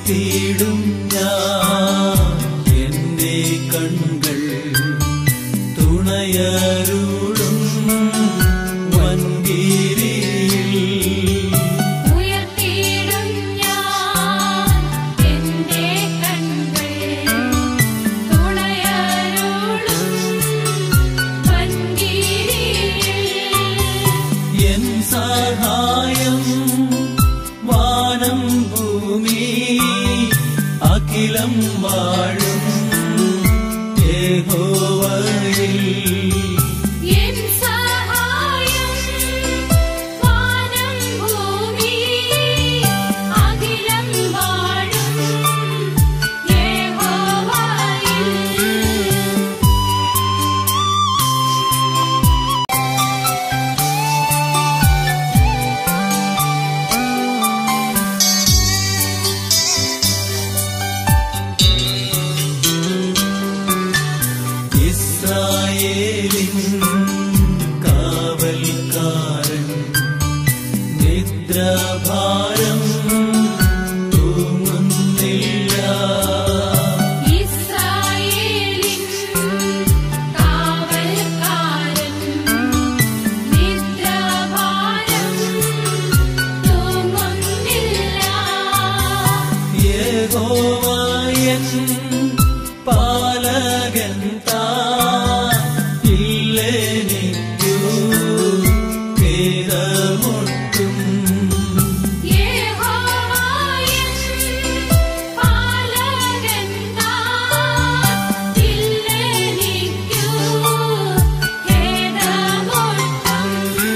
ഉയർത്തിയിടും ഞാൻ എന്റെ കൺകൾ തുണയരുളും വൻകിരിയിൽ ഉയർത്തിയിടും ഞാൻ എന്റെ കൺകൾ തുണയരുളും വൻകിരിയിൽ എൻ സഹായം വാനം ഭൂമി അഖിലം വാഴും യഹോവയിൽ എൻ സഹായം വാനം ഭൂമി അഖിലം വാഴും യഹോവയിൽ ഇസ്രായേലിൻ കാവൽക്കാരൻ നിദ്രഭാരം തൂങ്ങുന്നില്ല ഇസ്രായേലിൻ കാവൽക്കാരൻ നിദ്രഭാരം തൂങ്ങുന്നില്ല യഹോവയൻ പാലകൻ താൻ ഇല്ലെനിക്കു ഖേദമൊട്ടും യഹോവയൻ പാലകൻ താൻ ഇല്ലെനിക്കു ഖേദമൊട്ടും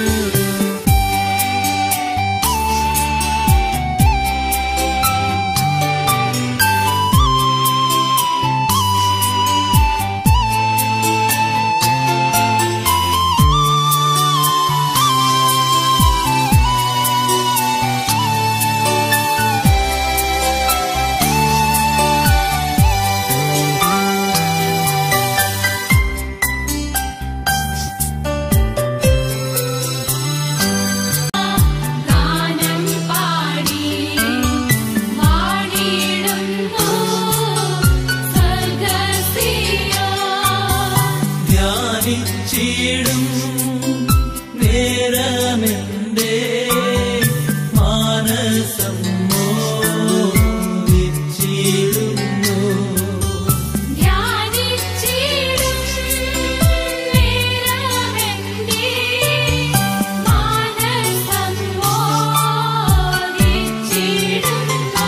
ഗാനം പാടി വാണിടുന്നു സ്വർഗ്ഗസിയോ ധ്യാനിച്ചിടും നേരമെന്റെ മാനസം മോഹിച്ചിടുന്നു ധ്യാനിച്ചിടും നേരമെന്റെ മാനസം മോഹിച്ചിടുന്നു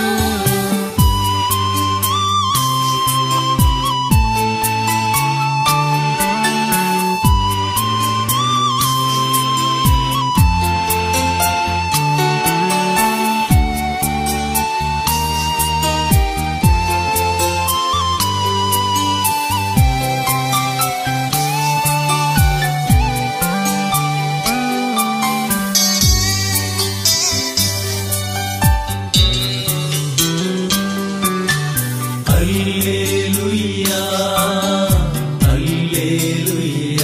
ഹല്ലേലൂയ ഹല്ലേലൂയ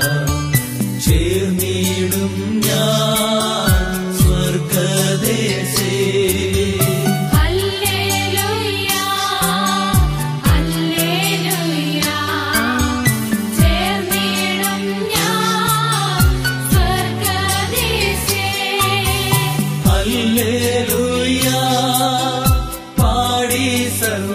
ചേർന്നിടും ഞാൻ സ്വർഗദേശേ ഹല്ലേലൂയ ഹല്ലേലൂയ ചേർന്നിടും ഞാൻ സ്വർഗ്ഗദേശേ ഹല്ലേലൂയ പാടി സർവ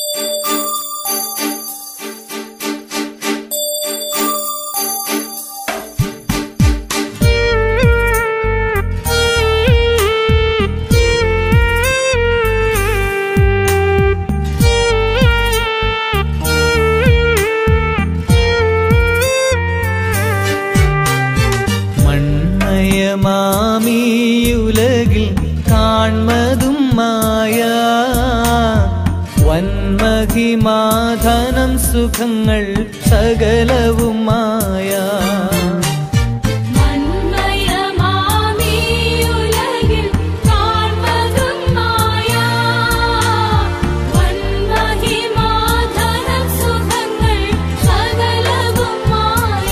മണ്ണയമാമിയുലകിൽ കാൺമതും മായ വന്മഹിമാധനം സുഖങ്ങൾ സകലവും മായ മന്മയമാമീ ഉലകിൽ കാൺമതും മായ വന്മഹിമാധനം സുഖങ്ങൾ സകലവും മായ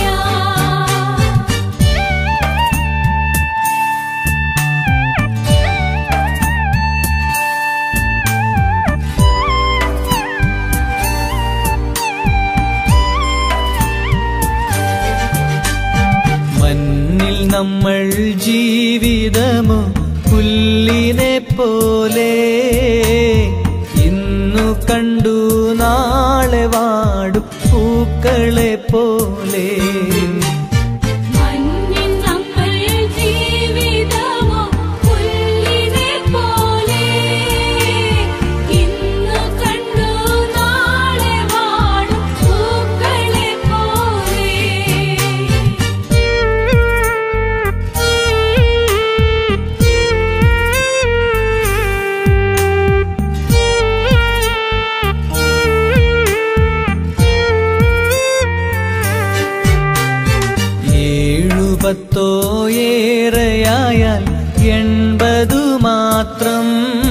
നമ്മൾ ജീവിതമോ പുല്ലിനെ പോലെ ഇന്നു കണ്ടു നാളെ വാടും പൂക്കളെ പോലെ മഞ്ഞിൻ നമ്മൾ ജീവിതമോ പുല്ലിനെ പോലെ ഇന്നു കണ്ടു നാളെ വാടും പൂക്കളെ ഏഴു പത്തോ ഏറെയായാൽ എൺപതു മാത്രം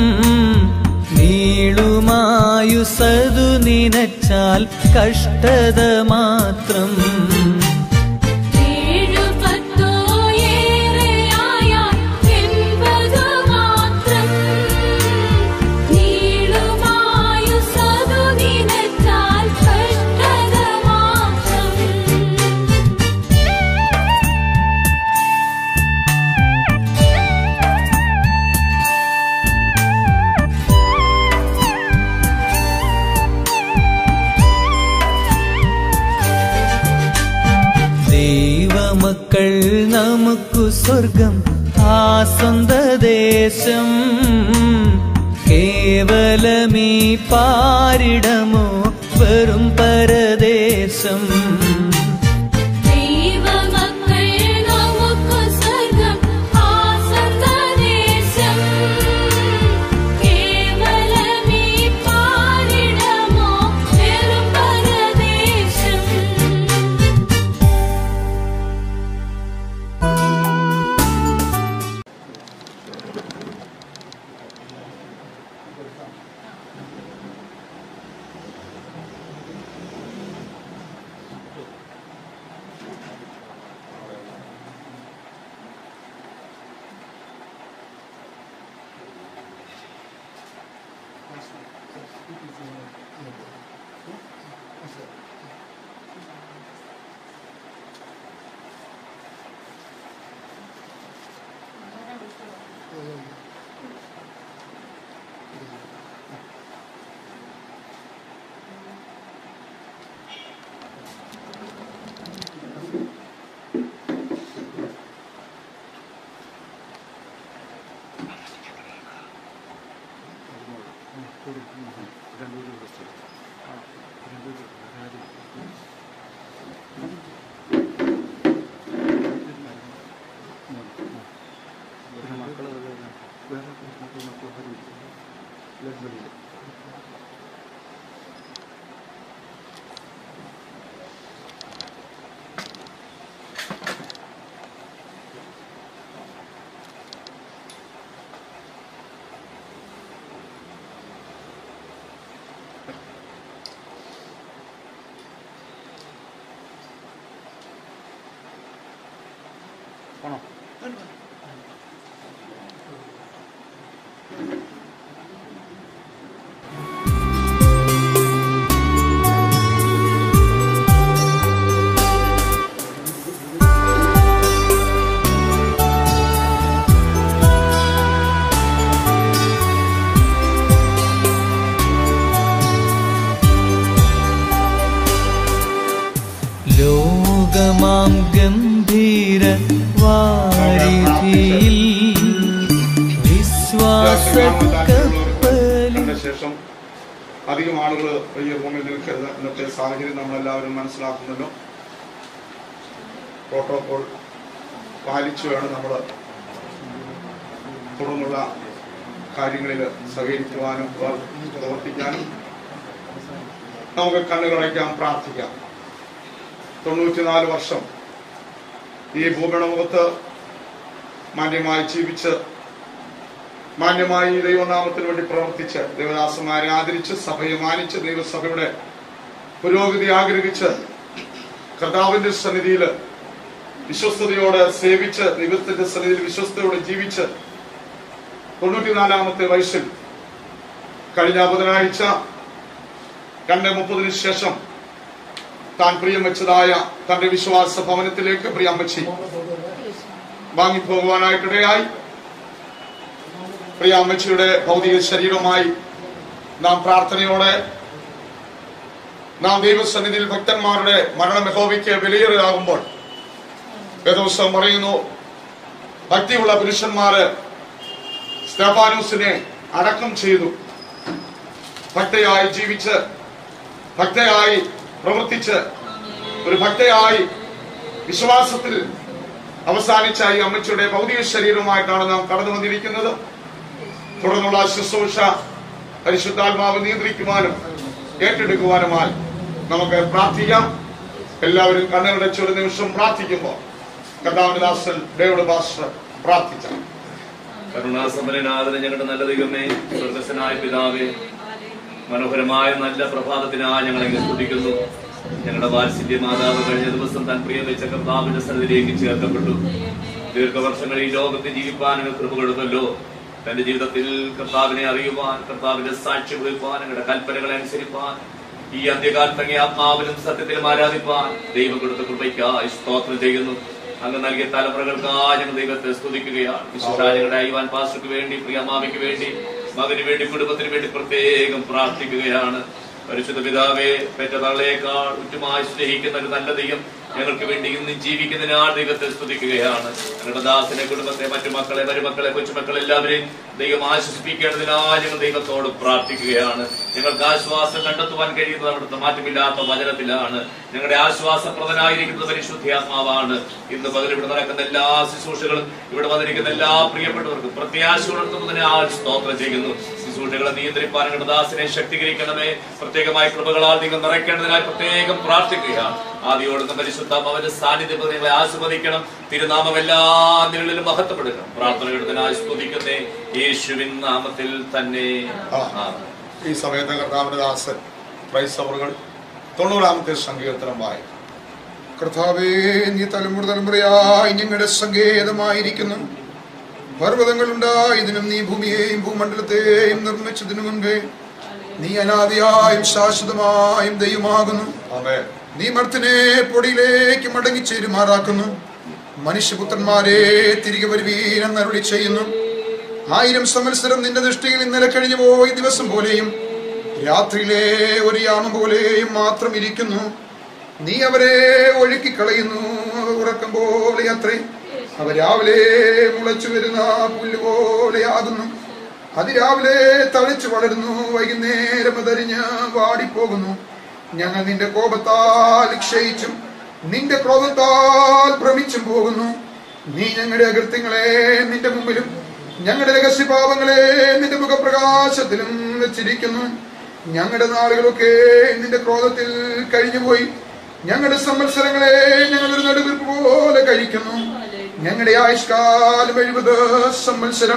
നീളുമായുസതു നിനച്ചാൽ കഷ്ടത മാത്രം ഏഴു പത്തോ ഏറെയായാൽ എൺപതു മാത്രം നീളുമായുസ്സതു നിനച്ചാൽ കഷ്ടത മാത്രം ദൈവമക്കൾ നമുക്കു സ്വർഗം ആ സ്വന്ത ദേശം കേവലമീ പാരിടമോ വെറും പരദേശം ദൈവമക്കൾ നമുക്കു സ്വർഗം ആസന്നദേശം കേവലമീ പാരിടമോ വെറും പരദേശം ലോകമാം ഗംഭീര വാരിധിയിൽ വിശ്വാസ കപ്പലിൽ കണ്ട ശേഷം അധികം ആളുകൾ ഈ റൂമിൽ നിൽക്കരുത് ഇന്നത്തെ സാഹചര്യം നമ്മളെല്ലാവരും മനസ്സിലാക്കുന്നല്ലോ പ്രോട്ടോകോൾ പാലിച്ചു വേണം നമ്മൾ തുടർന്നുള്ള കാര്യങ്ങളിൽ സഹകരിക്കുവാനും പ്രവർ- പ്രവർത്തിക്കാനും നമുക്ക് കണ്ണുകളയ്ക്കാം പ്രാർത്ഥിക്കാം തൊണ്ണൂറ്റിനാല് വർഷം ഈ ഭൂമിയുടെ മാന്യമായി ജീവിച്ച് മാന്യമായി ദൈവനാമത്തിന് വേണ്ടി പ്രവർത്തിച്ച് ദേവദാസന്മാരെ ആദരിച്ച് സഭയെ മാനിച്ച് ദൈവസഭയുടെ പുരോഗതി ആഗ്രഹിച്ച് കർത്താവിന്റെ സന്നിധിയിൽ വിശ്വസ്തയോടെ സേവിച്ച് ദൈവത്തിന്റെ സന്നിധിയിൽ വിശ്വസ്തയോടെ ജീവിച്ച് തൊണ്ണൂറ്റിനാലാമത്തെ വയസ്സിൽ കഴിഞ്ഞ ബുധനാഴ്ച രണ്ട് മുപ്പതിന് ശേഷം താൻ പ്രിയം വെച്ചതായ തന്റെ വിശ്വാസ ഭവനത്തിലേക്ക് പ്രിയമ്മച്ചി വാങ്ങിപ്പോകുവാനായിട്ടിടയായി പ്രിയ അമ്മച്ചിയുടെ ഭൗതിക ശരീരവുമായി നാം പ്രാർത്ഥനയോടെ നാം ദൈവസന്നിധിയിൽ ഭക്തന്മാരുടെ മരണം യഹോവയ്ക്ക് വിലയേറിയാകുമ്പോൾ വേദവസ്തം പറയുന്നു ഭക്തിയുള്ള പുരുഷന്മാര് സ്തഫാനൂസിനെ അടക്കം ചെയ്തു ഭക്തയായി ജീവിച്ച് ഭക്തയായി പ്രവർത്തിച്ച് ഒരു ഭക്തയായി വിശ്വാസത്തിൽ അവസാനിച്ച ഈ അമ്മച്ചിയുടെ ഭൗതിക ശരീരവുമായിട്ടാണ് നാം കടന്നു വന്നിരിക്കുന്നത് തുടർന്നുള്ള ശുശ്രൂഷ പരിശുദ്ധാത്മാവ് നിയന്ത്രിക്കുവാനും ഏറ്റെടുക്കുവാനുമായി നമുക്ക് പ്രാർത്ഥിക്കാം എല്ലാവരും കണ്ണുകളുടെ ഒരു നിമിഷം പ്രാർത്ഥിക്കുമ്പോൾ കർത്താവിന്റെ ദാസൻ ഡേവിഡ് ഭാസ്റ്റർ പ്രാർത്ഥിച്ചാൽ കരുണാസമ്പന്നനാഥന ഞങ്ങളുടെ നല്ല ദൈവമേ സ്വർഗസ്വനായ പിതാവേ മനോഹരമായ നല്ല പ്രഭാതത്തിനായി ഞങ്ങളെ സ്തുതിക്കുന്നു ഞങ്ങളുടെ വാത്സല്യ മാതാവ് കഴിഞ്ഞ ദിവസം താൻ പ്രിയം വെച്ച കർത്താവിന്റെ സ്ഥലത്തിലേക്ക് ചേർക്കപ്പെട്ടു ദീർഘവർഷങ്ങൾ ഈ ലോകത്ത് ജീവിപ്പാൻ അങ്ങ് കൃപ കൊടുത്തല്ലോ തന്റെ ജീവിതത്തിൽ കർത്താവിനെ അറിയുവാൻ കർത്താവിന്റെ സാക്ഷി വഹിപ്പാൻ ഞങ്ങളുടെ കൽപ്പനകളെ അനുസരിപ്പാൻ ഈ അന്ത്യകാലത്ത് അങ്ങേ ആത്മാവിലും സത്യത്തിലും ആരാധിപ്പാൻ ദൈവം കൊടുത്ത കൃപയ്ക്കായി സ്തോത്രം ചെയ്യുന്നു അങ്ങ് നൽകിയ തലമുറകൾക്കായി ഞങ്ങൾ ദൈവത്തെ സ്തുതിക്കുകയാണ് വിശുദ്ധാലയുടെ അയ്യവാൻ പാസ്റ്റർക്ക് വേണ്ടി പ്രിയമാമയ്ക്ക് വേണ്ടി മകന് വേണ്ടി കുടുംബത്തിന് വേണ്ടി പ്രത്യേകം പ്രാർത്ഥിക്കുകയാണ് പരിശുദ്ധ പിതാവെ പെറ്റ തള്ളയേക്കാൾ ഉറ്റുമായി സ്നേഹിക്കുന്ന ഒരു നല്ല ദൈവം ഞങ്ങൾക്ക് വേണ്ടി ഇന്ന് ജീവിക്കുന്നതിനാൽ ദൈവത്തെ സ്തുതിക്കുകയാണ് ഞങ്ങളുടെ ദാസിനെ കുടുംബത്തെ മറ്റു മക്കളെ മരുമക്കളെ കൊച്ചുമക്കളെ എല്ലാവരെയും ദൈവം ആശ്വസിപ്പിക്കേണ്ടതിനാൽ ഞങ്ങൾ ദൈവത്തോട് പ്രാർത്ഥിക്കുകയാണ് ഞങ്ങൾക്ക് ആശ്വാസം കണ്ടെത്തുവാൻ കഴിയുന്നത് അവിടുത്തെ മാറ്റമില്ലാത്ത വചനത്തിലാണ് ഞങ്ങളുടെ ആശ്വാസപ്രദനായിരിക്കുന്നത് പരിശുദ്ധിയാത്മാവാണ് ഇന്ന് പകൽ ഇവിടെ നടക്കുന്ന എല്ലാ ശുശ്രൂഷകളും ഇവിടെ വന്നിരിക്കുന്ന എല്ലാ പ്രിയപ്പെട്ടവർക്കും പ്രത്യാശ ഉണർത്തുന്നതിനെ ആ സ്തോത്രം ചെയ്യുന്നു ശുശ്രൂഷകളെ നിയന്ത്രിപ്പാൻ ഞങ്ങളുടെ ദാസിനെ ശക്തീകരിക്കണമേ പ്രത്യേകമായ കൃപകളാൽ നിങ്ങൾ നിറയ്ക്കേണ്ടതിനായി പ്രത്യേകം പ്രാർത്ഥിക്കുകയാണ് ആദ്യോടുന്ന പരിശുദ്ധ അവന്റെ സാന്നിധ്യം നിങ്ങളെ ആസ്വദിക്കണം തിരുനാമം എല്ലാ നിങ്ങളിലും മഹത്വപ്പെടുക്കണം പ്രാർത്ഥനയുടെ സ്തുതിക്കുന്നേ യേശുവിൻ നാമത്തിൽ തന്നെ ആമേൻ. ഈ സമയത്ത് കർത്താവിന്റെ ദാസൻ ക്രൈസ്തവറുകൾ തൊണ്ണൂറാമത്തെ സങ്കീർത്തനം വായി കർത്താവേ നീ തലമുറ തലമുറയായി ഞങ്ങളുടെ സങ്കേതമായിരിക്കുന്നു പർവ്വതങ്ങളുണ്ടായതിനും നീ ഭൂമിയെയും ഭൂമണ്ഡലത്തെയും നിർമ്മിച്ചതിനു മുൻപേ നീ അനാദിയായും ശാശ്വതമായും ദൈവമാകുന്നു ആമേ നീ മർത്തിനെ പൊടിയിലേക്ക് മടങ്ങിച്ചേരുമാറാക്കുന്നു മനുഷ്യപുത്രന്മാരെ തിരികെ വരുവീനെന്ന് അരുളി ചെയ്യുന്നു ആയിരം സംവത്സരം നിന്റെ ദൃഷ്ടിയിൽ ഇന്നലെ കഴിഞ്ഞു പോയി ദിവസം പോലെയും രാത്രിയിലെ ഒരു യാമം പോലെയും മാത്രം ഇരിക്കുന്നു നീ അവരെ ഒഴുക്കിക്കളയുന്നു ഉറക്കം പോലെ അത്രേ അവ രാവിലെ മുളച്ചു വരുന്ന പുല്ല് പോലെയാകുന്നു അതിരാവിലെ തളിച്ചു വളരുന്നു വൈകുന്നേരം അതരിഞ്ഞ് വാടിപ്പോകുന്നു ഞങ്ങൾ നിന്റെ കോപത്താൽ ക്ഷയിച്ചും നിന്റെ ക്രോധത്താൽ ഭ്രമിച്ചും പോകുന്നു നീ ഞങ്ങളുടെ അകൃത്യങ്ങളെ നിന്റെ മുമ്പിലും ഞങ്ങളുടെ രഹസ്യപാപങ്ങളെ നിന്റെ മുഖപ്രകാശത്തിലും വെച്ചിരിക്കുന്നു ഞങ്ങളുടെ നാളുകളൊക്കെ നിന്റെ ക്രോധത്തിൽ കഴിഞ്ഞുപോയി ഞങ്ങളുടെ സംവത്സരങ്ങളെ ഞങ്ങൾ ഒരു നടുവിപ്പ് പോലെ കഴിക്കുന്നു ഞങ്ങളുടെ ആയുഷ്കാലം എഴുപത് സംവത്സരം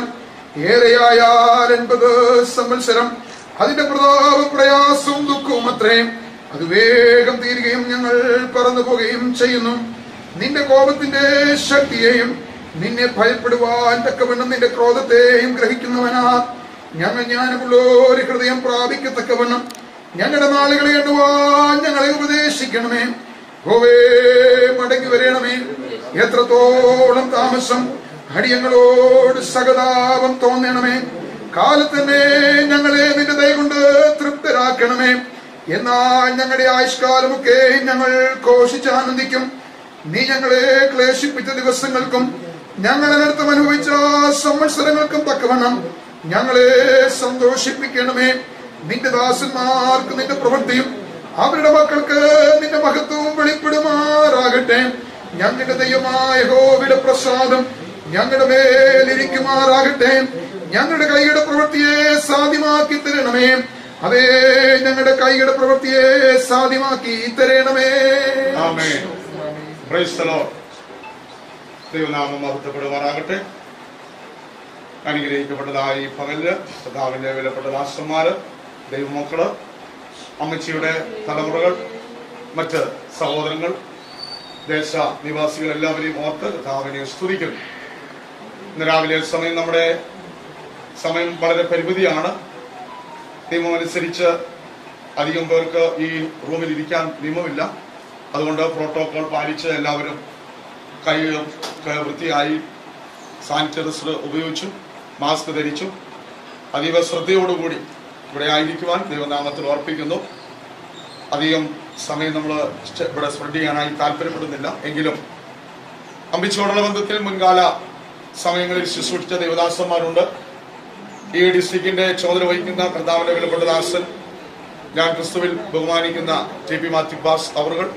ഏറെയായാൽ എൺപത് സംവത്സരം അതിന്റെ പ്രതാപ പ്രയാസവും ദുഃഖവും അത്രയും അത് വേഗം തീരുകയും ഞങ്ങൾ പറന്നു പോവുകയും ചെയ്യുന്നു നിന്റെ കോപത്തിന്റെ ശക്തിയെയും നിന്നെ ഭയപ്പെടുവാൻ തക്കവണ്ണം നിന്റെ ക്രോധത്തെയും ഗ്രഹിക്കുന്നവനാ ഞങ്ങൾ ജ്ഞാനമുള്ള ഒരു ഹൃദയം പ്രാപിക്കത്തക്കവണ്ണം ഞങ്ങളുടെ നാളുകളെ എണ്ണുവാൻ ഞങ്ങളെ ഉപദേശിക്കണമേ ഹോവേ മടങ്ങി വരണമേ എത്രത്തോളം താമസം അടിയങ്ങളോട് സഹതാപം തോന്നണമേ കാലത്തന്നെ ഞങ്ങളെ നിന്റെ ദയ കൊണ്ട് തൃപ്തരാക്കണമേ എന്നാൽ ഞങ്ങളുടെ ആയുഷ്കാലമൊക്കെ ഞങ്ങൾ ഘോഷിച്ചാനന്ദിക്കും നീ ഞങ്ങളെ ക്ലേശിപ്പിച്ച ദിവസങ്ങൾക്കും ഞങ്ങളനർത്ഥം അനുഭവിച്ച സംവത്സരങ്ങൾക്കും തക്കവണ്ണം ഞങ്ങളെ സന്തോഷിപ്പിക്കണമേ നിന്റെ ദാസന്മാർക്ക് നിന്റെ പ്രവൃത്തിയും അവരുടെ മക്കൾക്ക് നിന്റെ മഹത്വവും വെളിപ്പെടുമാറാകട്ടെ ഞങ്ങളുടെ ദൈവമായ ഹോവിയുടെ പ്രസാദം ഞങ്ങളുടെ മേലിരിക്കുമാറാകട്ടെ ഞങ്ങളുടെ കൈയുടെ പ്രവൃത്തിയെ സാധ്യമാക്കി തരണമേ അതേ ഞങ്ങളുടെ കൈയുടെ പ്രവൃത്തിയെ സാധ്യമാക്കി തരണമേ ആമേ പ്രൈസ് ദി ലോർഡ് ദൈവനാമം മഹത്വപ്പെടുമാറാകട്ടെ അനുഗ്രഹിക്കപ്പെട്ടതായി ഈ പകലില് കർത്താവിന്റെ വിലപ്പെട്ട ദാസന്മാര് ദൈവമക്കള് അമ്മച്ചിയുടെ തലമുറകൾ മറ്റ് സഹോദരങ്ങൾ ദേശ നിവാസികൾ എല്ലാവരെയും ഓർത്ത് കർത്താവിനെ സ്തുതിക്കുന്നു ഇന്ന് രാവിലെ സമയം നമ്മുടെ സമയം വളരെ പരിമിതിയാണ് നിയമം അനുസരിച്ച് അധികം പേർക്ക് ഈ റൂമിൽ ഇരിക്കാൻ നിയമമില്ല അതുകൊണ്ട് പ്രോട്ടോകോൾ പാലിച്ച് എല്ലാവരും കൈ ഒക്കെ വൃത്തിയായി സാനിറ്റൈസർ ഉപയോഗിച്ചു മാസ്ക് ധരിച്ചു അതീവ ശ്രദ്ധയോടുകൂടി ഇവിടെ ആയിരിക്കുവാൻ ദൈവനാമത്തിൽ ഓർപ്പിക്കുന്നു അധികം സമയം നമ്മൾ ഇവിടെ സ്പ്രെഡ് ചെയ്യാനായി താല്പര്യപ്പെടുന്നില്ല എങ്കിലും അമ്പിച്ചോടുള്ള ബന്ധത്തിൽ മുൻകാല സമയങ്ങളിൽ ശുശ്രൂഷിച്ച ദേവദാസന്മാരുണ്ട് ഈ ഡിസ്ട്രിക്റ്റിന്റെ ചുമതല വഹിക്കുന്ന കർത്താവിന്റെ വിലപ്പെട്ട ദാസൻ ഞാൻ ക്രിസ്തുവിൽ ബഹുമാനിക്കുന്ന ടി പി മാത്യു ബാസ് അവറുകൾ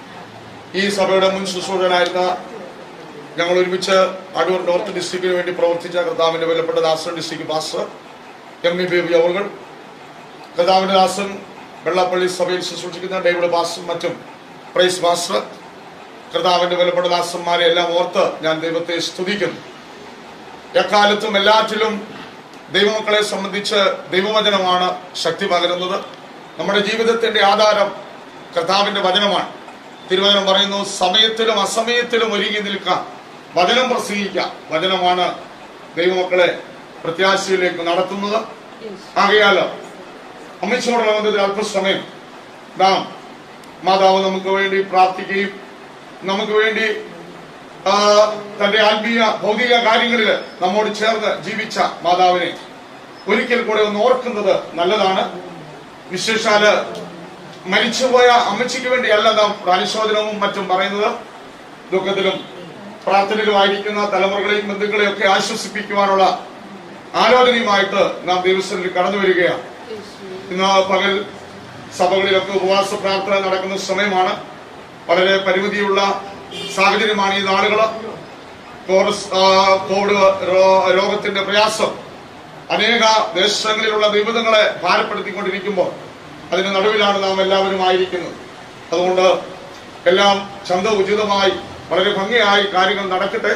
ഈ സഭയുടെ മുൻ ശുശ്രൂഷകനായിരുന്ന ഞങ്ങൾ ഒരുമിച്ച് അടൂർ നോർത്ത് ഡിസ്ട്രിക്റ്റിന് വേണ്ടി പ്രവർത്തിച്ച കർത്താവിന്റെ വിലപ്പെട്ട ദാസൻ district pastor M E Baby അവറുകൾ കർത്താവിന്റെ ദാസൻ വെള്ളാപ്പള്ളി സഭയിൽ ശുശ്രൂഷിക്കുന്ന ഡേവിഡ് പാസ്റ്ററും മറ്റും പ്രൈസ് പാസ്റ്റർ കർത്താവിന്റെ വിലപ്പെട്ട ദാസന്മാരെ എല്ലാം ഓർത്ത് ഞാൻ ദൈവത്തെ സ്തുതിക്കുന്നു എക്കാലത്തും എല്ലാറ്റിലും ദൈവമക്കളെ സംബന്ധിച്ച് ദൈവവചനമാണ് ശക്തി പകരുന്നത് നമ്മുടെ ജീവിതത്തിന്റെ ആധാരം കർത്താവിന്റെ വചനമാണ് തിരുവചനം പറയുന്നു സമയത്തിലും അസമയത്തിലും ഒരുങ്ങി നിൽക്കാം വചനം പ്രസംഗിക്കാം വചനമാണ് ദൈവമക്കളെ പ്രത്യാശയിലേക്ക് നടത്തുന്നത് ആകയാൽ അമ്മച്ചോടുള്ള ബന്ധത്തിൽ അല്പസമയം നാം മാതാവ് നമുക്ക് വേണ്ടി പ്രാർത്ഥിക്കുകയും നമുക്ക് വേണ്ടി ആ, തന്റെ ആത്മീയ ഭൗതിക കാര്യങ്ങളിൽ നമ്മോട് ചേർന്ന് ജീവിച്ച മാതാവിനെ ഒരിക്കൽ കൂടെ ഒന്ന് ഓർക്കുന്നത് നല്ലതാണ് വിശേഷാല് മരിച്ചുപോയ അമ്മച്ചിക്ക് വേണ്ടിയല്ല നാം അനുശോചനവും മറ്റും പറയുന്നത് ദുഃഖത്തിലും പ്രാർത്ഥനയിലുമായിരിക്കുന്ന തലമുറകളെയും ബന്ധുക്കളെയും ഒക്കെ ആശ്വസിപ്പിക്കുവാനുള്ള ആലോചനയുമായിട്ട് നാം ദൈവസ്ഥലിൽ കടന്നു വരികയാണ് ഇന്ന് പകൽ സഭകളിലൊക്കെ ഉപവാസ പ്രാർത്ഥന നടക്കുന്ന സമയമാണ് വളരെ പരിമിതിയുള്ള സാഹചര്യമാണ് ഈ നാളുകള് കോറസ് ആ, കോവിഡ് രോ- രോഗത്തിന്റെ പ്രയാസം അനേക ദേശങ്ങളിലുള്ള ദൈവതങ്ങളെ ഭാരപ്പെടുത്തിക്കൊണ്ടിരിക്കുമ്പോൾ അതിന് നടുവിലാണ് നാം എല്ലാവരും ആയിരിക്കുന്നത് അതുകൊണ്ട് എല്ലാം ചന്ത ഉചിതമായി വളരെ ഭംഗിയായി കാര്യങ്ങൾ നടക്കട്ടെ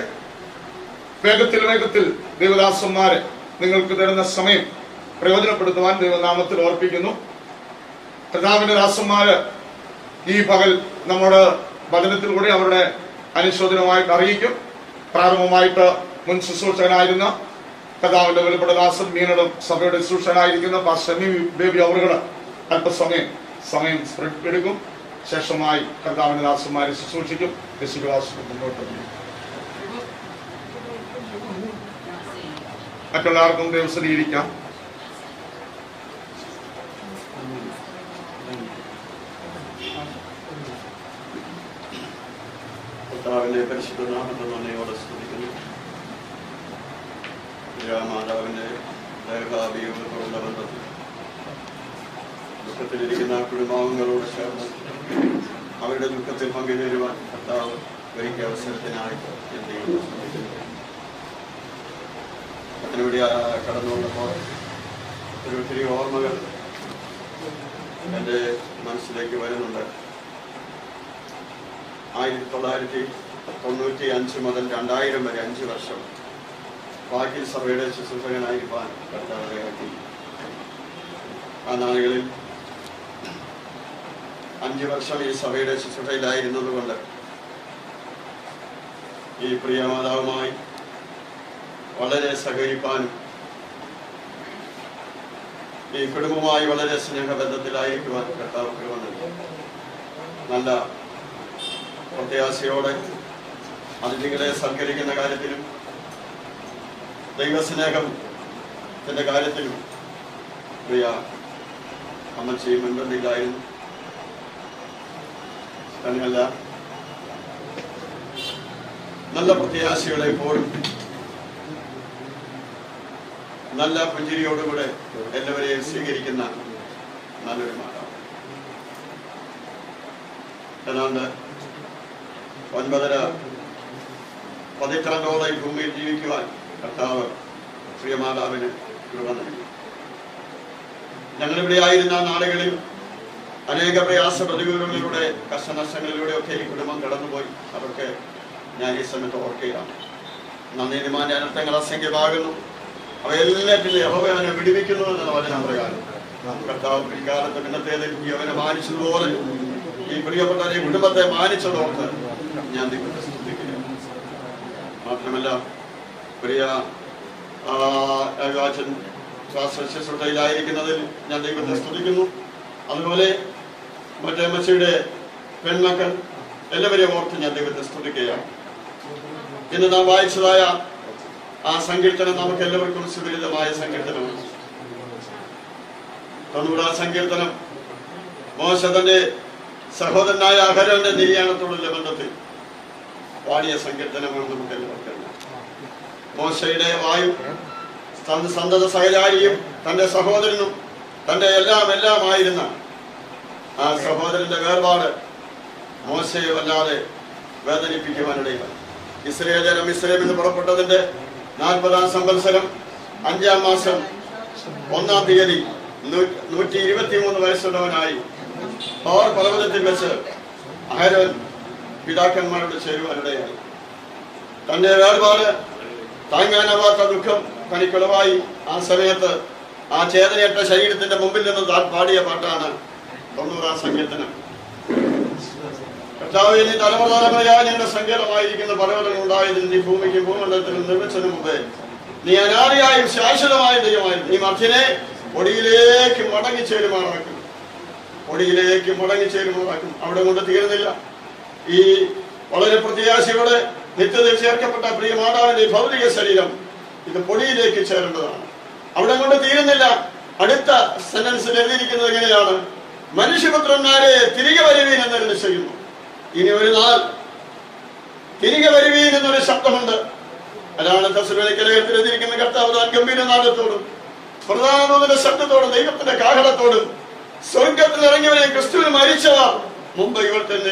വേഗത്തിൽ വേഗത്തിൽ ദൈവദാസന്മാരെ നിങ്ങൾക്ക് തരുന്ന സമയം പ്രയോജനപ്പെടുത്തുവാൻ ദൈവനാമത്തിൽ ഓർപ്പിക്കുന്നു കർത്താവിന്റെ ദാസന്മാര് ഈ പകൽ നമ്മുടെ വചനത്തിലൂടെ അവരുടെ അനുശോചനമായിട്ട് അറിയിക്കും പ്രാരംഭമായിട്ട് മുൻ ശുശ്രൂഷകനായിരുന്ന കർത്താവിന്റെ വെളിപ്പെട്ട ദാസൻ മീനടും സഭയുടെ ശുശ്രൂഷകനായിരിക്കുന്ന പാസ്റ്റർ എം ഇ ബേബി അവറുകൾ അല്പസമയം സമയം സ്പ്രെഡ് എടുക്കും ശേഷമായി കർത്താവിന്റെ ദാസന്മാരെ ശുശ്രൂഷിക്കും യേശുദാസ് മുന്നോട്ട് പോകും. മറ്റുള്ളവർക്കും ദിവസം ഇരിക്കാം കർത്താവിന്റെ പരിശുദ്ധ നാമത്തെ നന്ദിയോടെ സ്തുതിക്കുന്നു മാതാവിന്റെ ദീർഘാഭിയോഗത്തോടുള്ള ബന്ധത്തിൽ ദുഃഖത്തിലിരിക്കുന്ന കുടുംബാംഗങ്ങളോട് ചേർന്ന് അവരുടെ ദുഃഖത്തിൽ പങ്കുചേരുവാൻ കർത്താവ് ഒരുക്കിയ അവസരത്തിനായി ഞാൻ ദൈവത്തെ സ്തുതിക്കുന്നു അതിലൂടെ കടന്നു വന്നപ്പോൾ ഒരു ഒത്തിരി ഓർമ്മകൾ എൻ്റെ മനസ്സിലേക്ക് വരുന്നുണ്ട് ആയിരത്തി തൊള്ളായിരത്തി തൊണ്ണൂറ്റി അഞ്ച് മുതൽ രണ്ടായിരം വരെ അഞ്ച് വർഷം ബാക്കി സഭയുടെ ശുശ്രൂഷകനായിരിക്കാൻ കർത്താവിടയാക്കി ആ നാളുകളിൽ അഞ്ച് വർഷം ഈ സഭയുടെ ശുശ്രൂഷയിലായിരുന്നത് കൊണ്ട് ഈ പ്രിയ മാതാവുമായി വളരെ സഹകരിപ്പാനും ഈ കുടുംബവുമായി വളരെ സ്നേഹബന്ധത്തിലായിരിക്കുവാൻ കർത്താവ് കൃപ നൽകി നല്ല പ്രത്യാശയോടെ അതിഥികളെ സൽക്കരിക്കുന്ന കാര്യത്തിലും ദൈവസ്നേഹത്തിന്റെ കാര്യത്തിലും പ്രിയ അമ്മച്ചി മുൻപന്തിയിലായിരുന്നു തന്നെയല്ല നല്ല പ്രത്യാശയോടെ എപ്പോഴും നല്ല പുഞ്ചിരിയോടുകൂടെ എല്ലാവരെയും സ്വീകരിക്കുന്ന നല്ലൊരു മാതാവ് ഏതാണ്ട് ഒൻപതര പതിറ്റാണ്ടോളം ഈ ഭൂമിയിൽ ജീവിക്കുവാൻ കർത്താവ് പ്രിയമാതാവിന് കൃപ നൽകി ഞങ്ങളിവിടെ ആയിരുന്ന നാളുകളിൽ അനേക പ്രയാസ പ്രതികൂലങ്ങളിലൂടെ കഷ്ടനഷ്ടങ്ങളിലൂടെ ഒക്കെ ഈ കുടുംബം കടന്നുപോയി അതൊക്കെ ഞാൻ ഈ സമയത്ത് ഓർക്കുകയാണ് നന്ദിമാന്റെ അനർത്ഥങ്ങൾ അസംഖ്യമാകുന്നു അവയെല്ലാറ്റിലും യഹോവനെ വിടുവിക്കുന്നു എന്നുള്ള വചനം പ്രകാരം കർത്താവ് പിൽക്കാലത്ത് പിന്നത്തേതിൽ ഈ അവനെ മാനിച്ചതുപോലെ ഈ പ്രിയപ്പെട്ട ഈ കുടുംബത്തെ മാനിച്ചതോർത്ത് ഞാൻ ദൈവത്തെ സ്തുതിക്കുകയാണ് മാത്രമല്ല പ്രിയ ആ, അച്ഛൻ ശാസ്ത്ര ശുശ്രൂഷയിലായിരിക്കുന്നതിൽ ഞാൻ ദൈവത്തെ സ്തുതിക്കുന്നു അതുപോലെ മറ്റേ അമ്മച്ചിയുടെ പെൺമക്കൾ എല്ലാവരെയും ഓർത്ത് ഞാൻ ദൈവത്തെ സ്തുതിക്കുകയാണ് ഇന്ന് നാം വായിച്ചതായ ആ സങ്കീർത്തനം നമുക്ക് എല്ലാവർക്കും സുപരിതമായ സങ്കീർത്തനമാണ് തൊണ്ണൂറാം സങ്കീർത്തനം മോശ തന്റെ സഹോദരനായ അഹരോന്റെ നിര്യാണത്തോടുള്ള ബന്ധത്തിൽ പാടിയ സങ്കീർത്തനമാണ് നമുക്ക് എല്ലാവർക്കും അറിയാം. മോശയുടെ വായു തന്റെ സന്തത സഹചാരിയും തന്റെ സഹോദരനും തന്റെ എല്ലാം എല്ലാമായിരുന്ന ആ സഹോദരന്റെ വേർപാട് മോശയെ വല്ലാതെ വേദനിപ്പിക്കുവാനിടയില്ല ഇസ്രയേൽ ജനം ഇസ്രയേൽ നിന്ന് പുറപ്പെട്ടതിന്റെ നാൽപ്പതാം സംവത്സരം അഞ്ചാം മാസം ഒന്നാം തീയതി നൂ- നൂറ്റി ഇരുപത്തിമൂന്ന് വയസ്സുള്ളവനായി ഹോർ പർവ്വതത്തിൽ വെച്ച് അഹരോൻ പിതാക്കന്മാരോട് ചേരുവാനിടയായി തന്റെ വേർപാട് താങ്ങാനാവാത്ത ദുഃഖം തനിക്കുളവായി ആ സമയത്ത് ആ ചേതനയറ്റ ശരീരത്തിന്റെ മുമ്പിൽ നിന്ന് താൻ പാടിയ പാട്ടാണ് തൊണ്ണൂറാം സങ്കീർത്തനം കർത്താവേ നീ തലമുറ തലമുറയായി ഞങ്ങളുടെ സങ്കേതമായിരിക്കുന്ന പർവ്വതങ്ങൾ ഉണ്ടായതിൽ നീ ഭൂമിക്കും ഭൂമണ്ഡലത്തിലും നിർമ്മിച്ചതിനു മുമ്പേ നീ അനാദിയായും ശാശ്വതമായ ദൈവമായിരുന്നു നീ മധ്യനെ പൊടിയിലേക്ക് മടങ്ങി ചേരുമാറാക്കും പൊടിയിലേക്ക് മടങ്ങി ചേരുമാറാക്കും അവിടെ കൊണ്ട് തീരുന്നില്ല ഈ വളരെ പ്രത്യാശയോടെ നിത്യതയിൽ ചേർക്കപ്പെട്ട പ്രിയ മാതാവിന്റെ ഈ ഭൗതിക ശരീരം ഇത് പൊടിയിലേക്ക് ചേരേണ്ടതാണ് അവിടെ കൊണ്ട് തീരുന്നില്ല അടുത്ത സെന്റൻസിൽ എഴുതിയിരിക്കുന്നത് എങ്ങനെയാണ് മനുഷ്യപുത്രന്മാരെ തിരികെ വരുവീൻ എന്നൊരു ചെയ്യുന്നു ഇനി ഒരു നാൾ തിരികെ വരുവീൻ എന്നൊരു ശബ്ദമുണ്ട് അതാണ് തസ്സുലേഖനത്തിൽ എഴുതിയിരിക്കുന്ന കർത്താവ് താൻ ഗംഭീരനാഥത്തോടും പ്രധാനമന്ത്രിയുടെ ശബ്ദത്തോടും ദൈവത്തിന്റെ കാഹളത്തോടും സ്വർഗത്തിൽ ഇറങ്ങിയവനെ ക്രിസ്തുവിൽ മരിച്ചവർ മുമ്പ് ഇവർ തന്നെ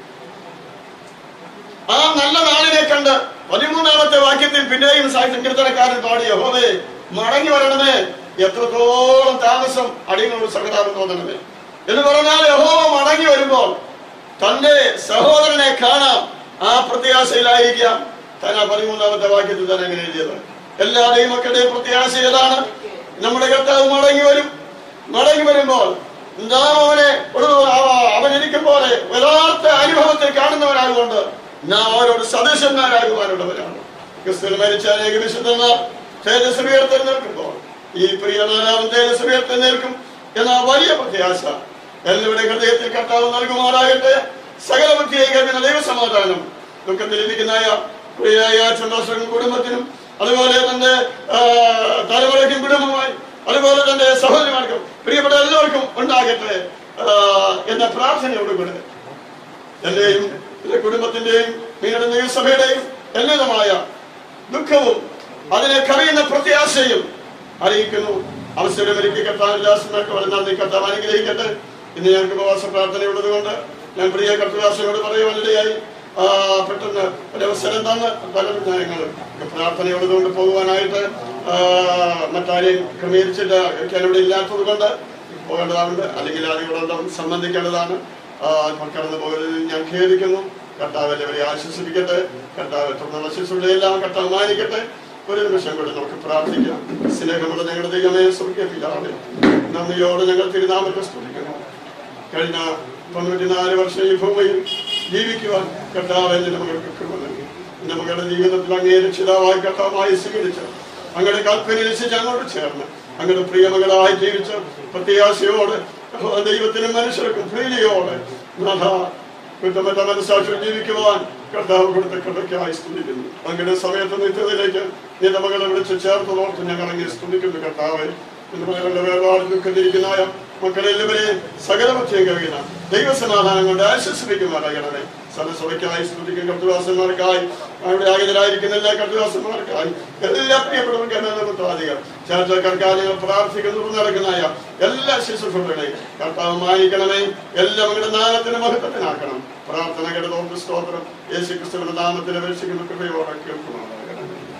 ആ നല്ല നാളിനെ കണ്ട് പതിമൂന്നാമത്തെ വാക്യത്തിൽ പിന്നെയും സായി സങ്കീർത്തനക്കാരൻ പാടിയ ഹോവേ മടങ്ങി വരണമേ എത്രത്തോളം താമസം അടിയങ്ങളോട് സഹതാപം തോന്നണമേ എന്ന് പറഞ്ഞാൽ യഹോവ മടങ്ങി വരുമ്പോൾ തന്റെ സഹോദരനെ കാണാം ആ പ്രത്യാശയിലായിരിക്കാം താൻ ആ പതിമൂന്നാമത്തെ വാക്യത്തിൽ തന്നെ അങ്ങനെ എഴുതിയത് എല്ലാ ദൈവമക്കളുടെയും പ്രത്യാശ ഏതാണ് നമ്മുടെ കർത്താവ് മടങ്ങി വരും മടങ്ങി വരുമ്പോൾ നാം അവനെ ഒരു അവ- അവൻ ഇരിക്കും പോലെ യഥാർത്ഥ അനുഭവത്തിൽ കാണുന്നവരാകൊണ്ട് നാം അവരോട് സദസ്യന്മാരാകുവാനുള്ളവരാണ് ക്രിസ്തു മരിച്ച അനേക വിശുദ്ധന്മാർ തേജസ് ഉയർത്തി നിൽക്കുമ്പോൾ ഈ പ്രിയ നാലാമൻ തേജസ് ഉയർത്തി നിൽക്കും എന്ന വലിയ പ്രത്യാശ എല്ലാവരുടെ ഹൃദയത്തിൽ കർത്താവ് നൽകുമാറാകട്ടെ സകല ബുദ്ധിയെ കഴിയുന്ന ദൈവസമാധാനം ദുഃഖത്തിലിരിക്കുന്ന പ്രിയായ ചന്ദ്രാശ്രമം കുടുംബത്തിനും അതുപോലെ തന്റെ ആ, തലമുറയ്ക്കും കുടുംബമായി അതുപോലെ തന്റെ സഹോദരിമാർക്കും പ്രിയപ്പെട്ട എല്ലാവർക്കും ഉണ്ടാകട്ടെ ആ, എന്ന പ്രാർത്ഥനയോടുകൂടെ എന്റെയും എന്റെ കുടുംബത്തിന്റെയും നിങ്ങളുടെ ദൈവസഭയുടെയും എല്ലാവിധമായ ദുഃഖവും അതിനെ കവിയുന്ന പ്രത്യാശയും അറിയിക്കുന്നു അവസരമൊരുക്കി കർത്താവില്ലാസമായിട്ട് വരുന്ന നീ കർത്താവ് അനുഗ്രഹിക്കട്ടെ ഇന്ന് ഞങ്ങൾക്ക് ഉപവാസ പ്രാർത്ഥനയുള്ളത് കൊണ്ട് ഞാൻ പ്രിയ കർത്തദാസനോട് പറയുവാനിടയായി ആ, പെട്ടെന്ന് ഒരവസരം തന്ന് പലരും ഞങ്ങൾ പ്രാർത്ഥനയുള്ളത് കൊണ്ട് പോകുവാനായിട്ട് ആ, മറ്റാരെയും ക്രമീകരിച്ചില്ല ഇവിടെ ഇല്ലാത്തത് കൊണ്ട് പോകേണ്ടതാണ്ട് അല്ലെങ്കിൽ അതിനോടൊപ്പം സംബന്ധിക്കേണ്ടതാണ് ആ, അപ്പോൾ കടന്നു പോകരുത് ഞാൻ ഖേദിക്കുന്നു കർത്താവ് എല്ലാവരെ ആശ്വസിപ്പിക്കട്ടെ കർത്താവ് തുടർന്നുള്ള ശിശുവിടെ എല്ലാം കർത്താവ് മാനിക്കട്ടെ ഒരു നിമിഷം കൂടെ നമുക്ക് പ്രാർത്ഥിക്കാം സ്നേഹമുള്ള ഞങ്ങളുടെ ദൈവമേ സ്വർഗീയപിതാവേ നന്ദിയോടെ ഞങ്ങൾ തിരുനാമത്തെ സ്തുതിക്കുന്നു കഴിഞ്ഞ തൊണ്ണൂറ്റിനാല് വർഷം ഈ ഭൂമിയിൽ ജീവിക്കുവാൻ കർത്താവ് എന്നെ നമുക്ക് കൃപ നൽകി നമ്മുടെ ജീവിതത്തിൽ അങ്ങേ രക്ഷിതാവായി കർത്താവായി സ്വീകരിച്ച് അങ്ങയുടെ കൽപ്പനനുസരിച്ച് അങ്ങോട്ട് ചേർന്ന് അങ്ങയുടെ പ്രിയമകളായി ജീവിച്ച് പ്രത്യാശയോടെ ദൈവത്തിനും മനുഷ്യർക്കും പ്രീതിയോടെ നാഥ കുറ്റമറ്റ മനസ്സാക്ഷിയിൽ ജീവിക്കുവാൻ കർത്താവ് കൊടുത്ത കൃപയ്ക്കായി സ്തുതിക്കുന്നു അങ്ങയുടെ സമയത്ത് നിത്യതയിലേക്ക് നിന്റെ മകളെ വിളിച്ച് ചേർത്തതോർത്ത് ഞങ്ങൾ അങ്ങേ സ്തുതിക്കുന്നു കർത്താവെ നിന്റെ മകളുടെ വേർപാട് ദുഃഖത്തിരിക്കുന്നതായ മക്കളെല്ലാവരെയും സകലപത്യം കഴിയുന്ന ദൈവസമാധാനം കൊണ്ട് ആശ്വസിപ്പിക്കുമാറാകണമേ സദസ്സഭയ്ക്കായി സ്തുതിക്കും കർത്തദാസന്മാർക്കായി അവിടെ ആയുധരായിരിക്കുന്ന എല്ലാ കർത്തദാസന്മാർക്കായി എല്ലാ പ്രിയപ്പെട്ടവർക്കും എന്നതികം ചർച്ചക്കാർക്കായി ഞങ്ങൾ പ്രാർത്ഥിക്കുന്നു നടക്കുന്നതായ എല്ലാ ശിശുക്കളുടെയും കർത്താവ് മാനിക്കണമേ എല്ലാം അവരുടെ നാമത്തിന് മഹത്വത്തിനാക്കണം പ്രാർത്ഥന കേട്ടതോർക്ക് സ്തോത്രം യേശു ക്രിസ്തുവിന്റെ നാമത്തിൽ അപേക്ഷിക്കുന്ന കൃപയോടെ കേൾക്കുമാറാകണമേ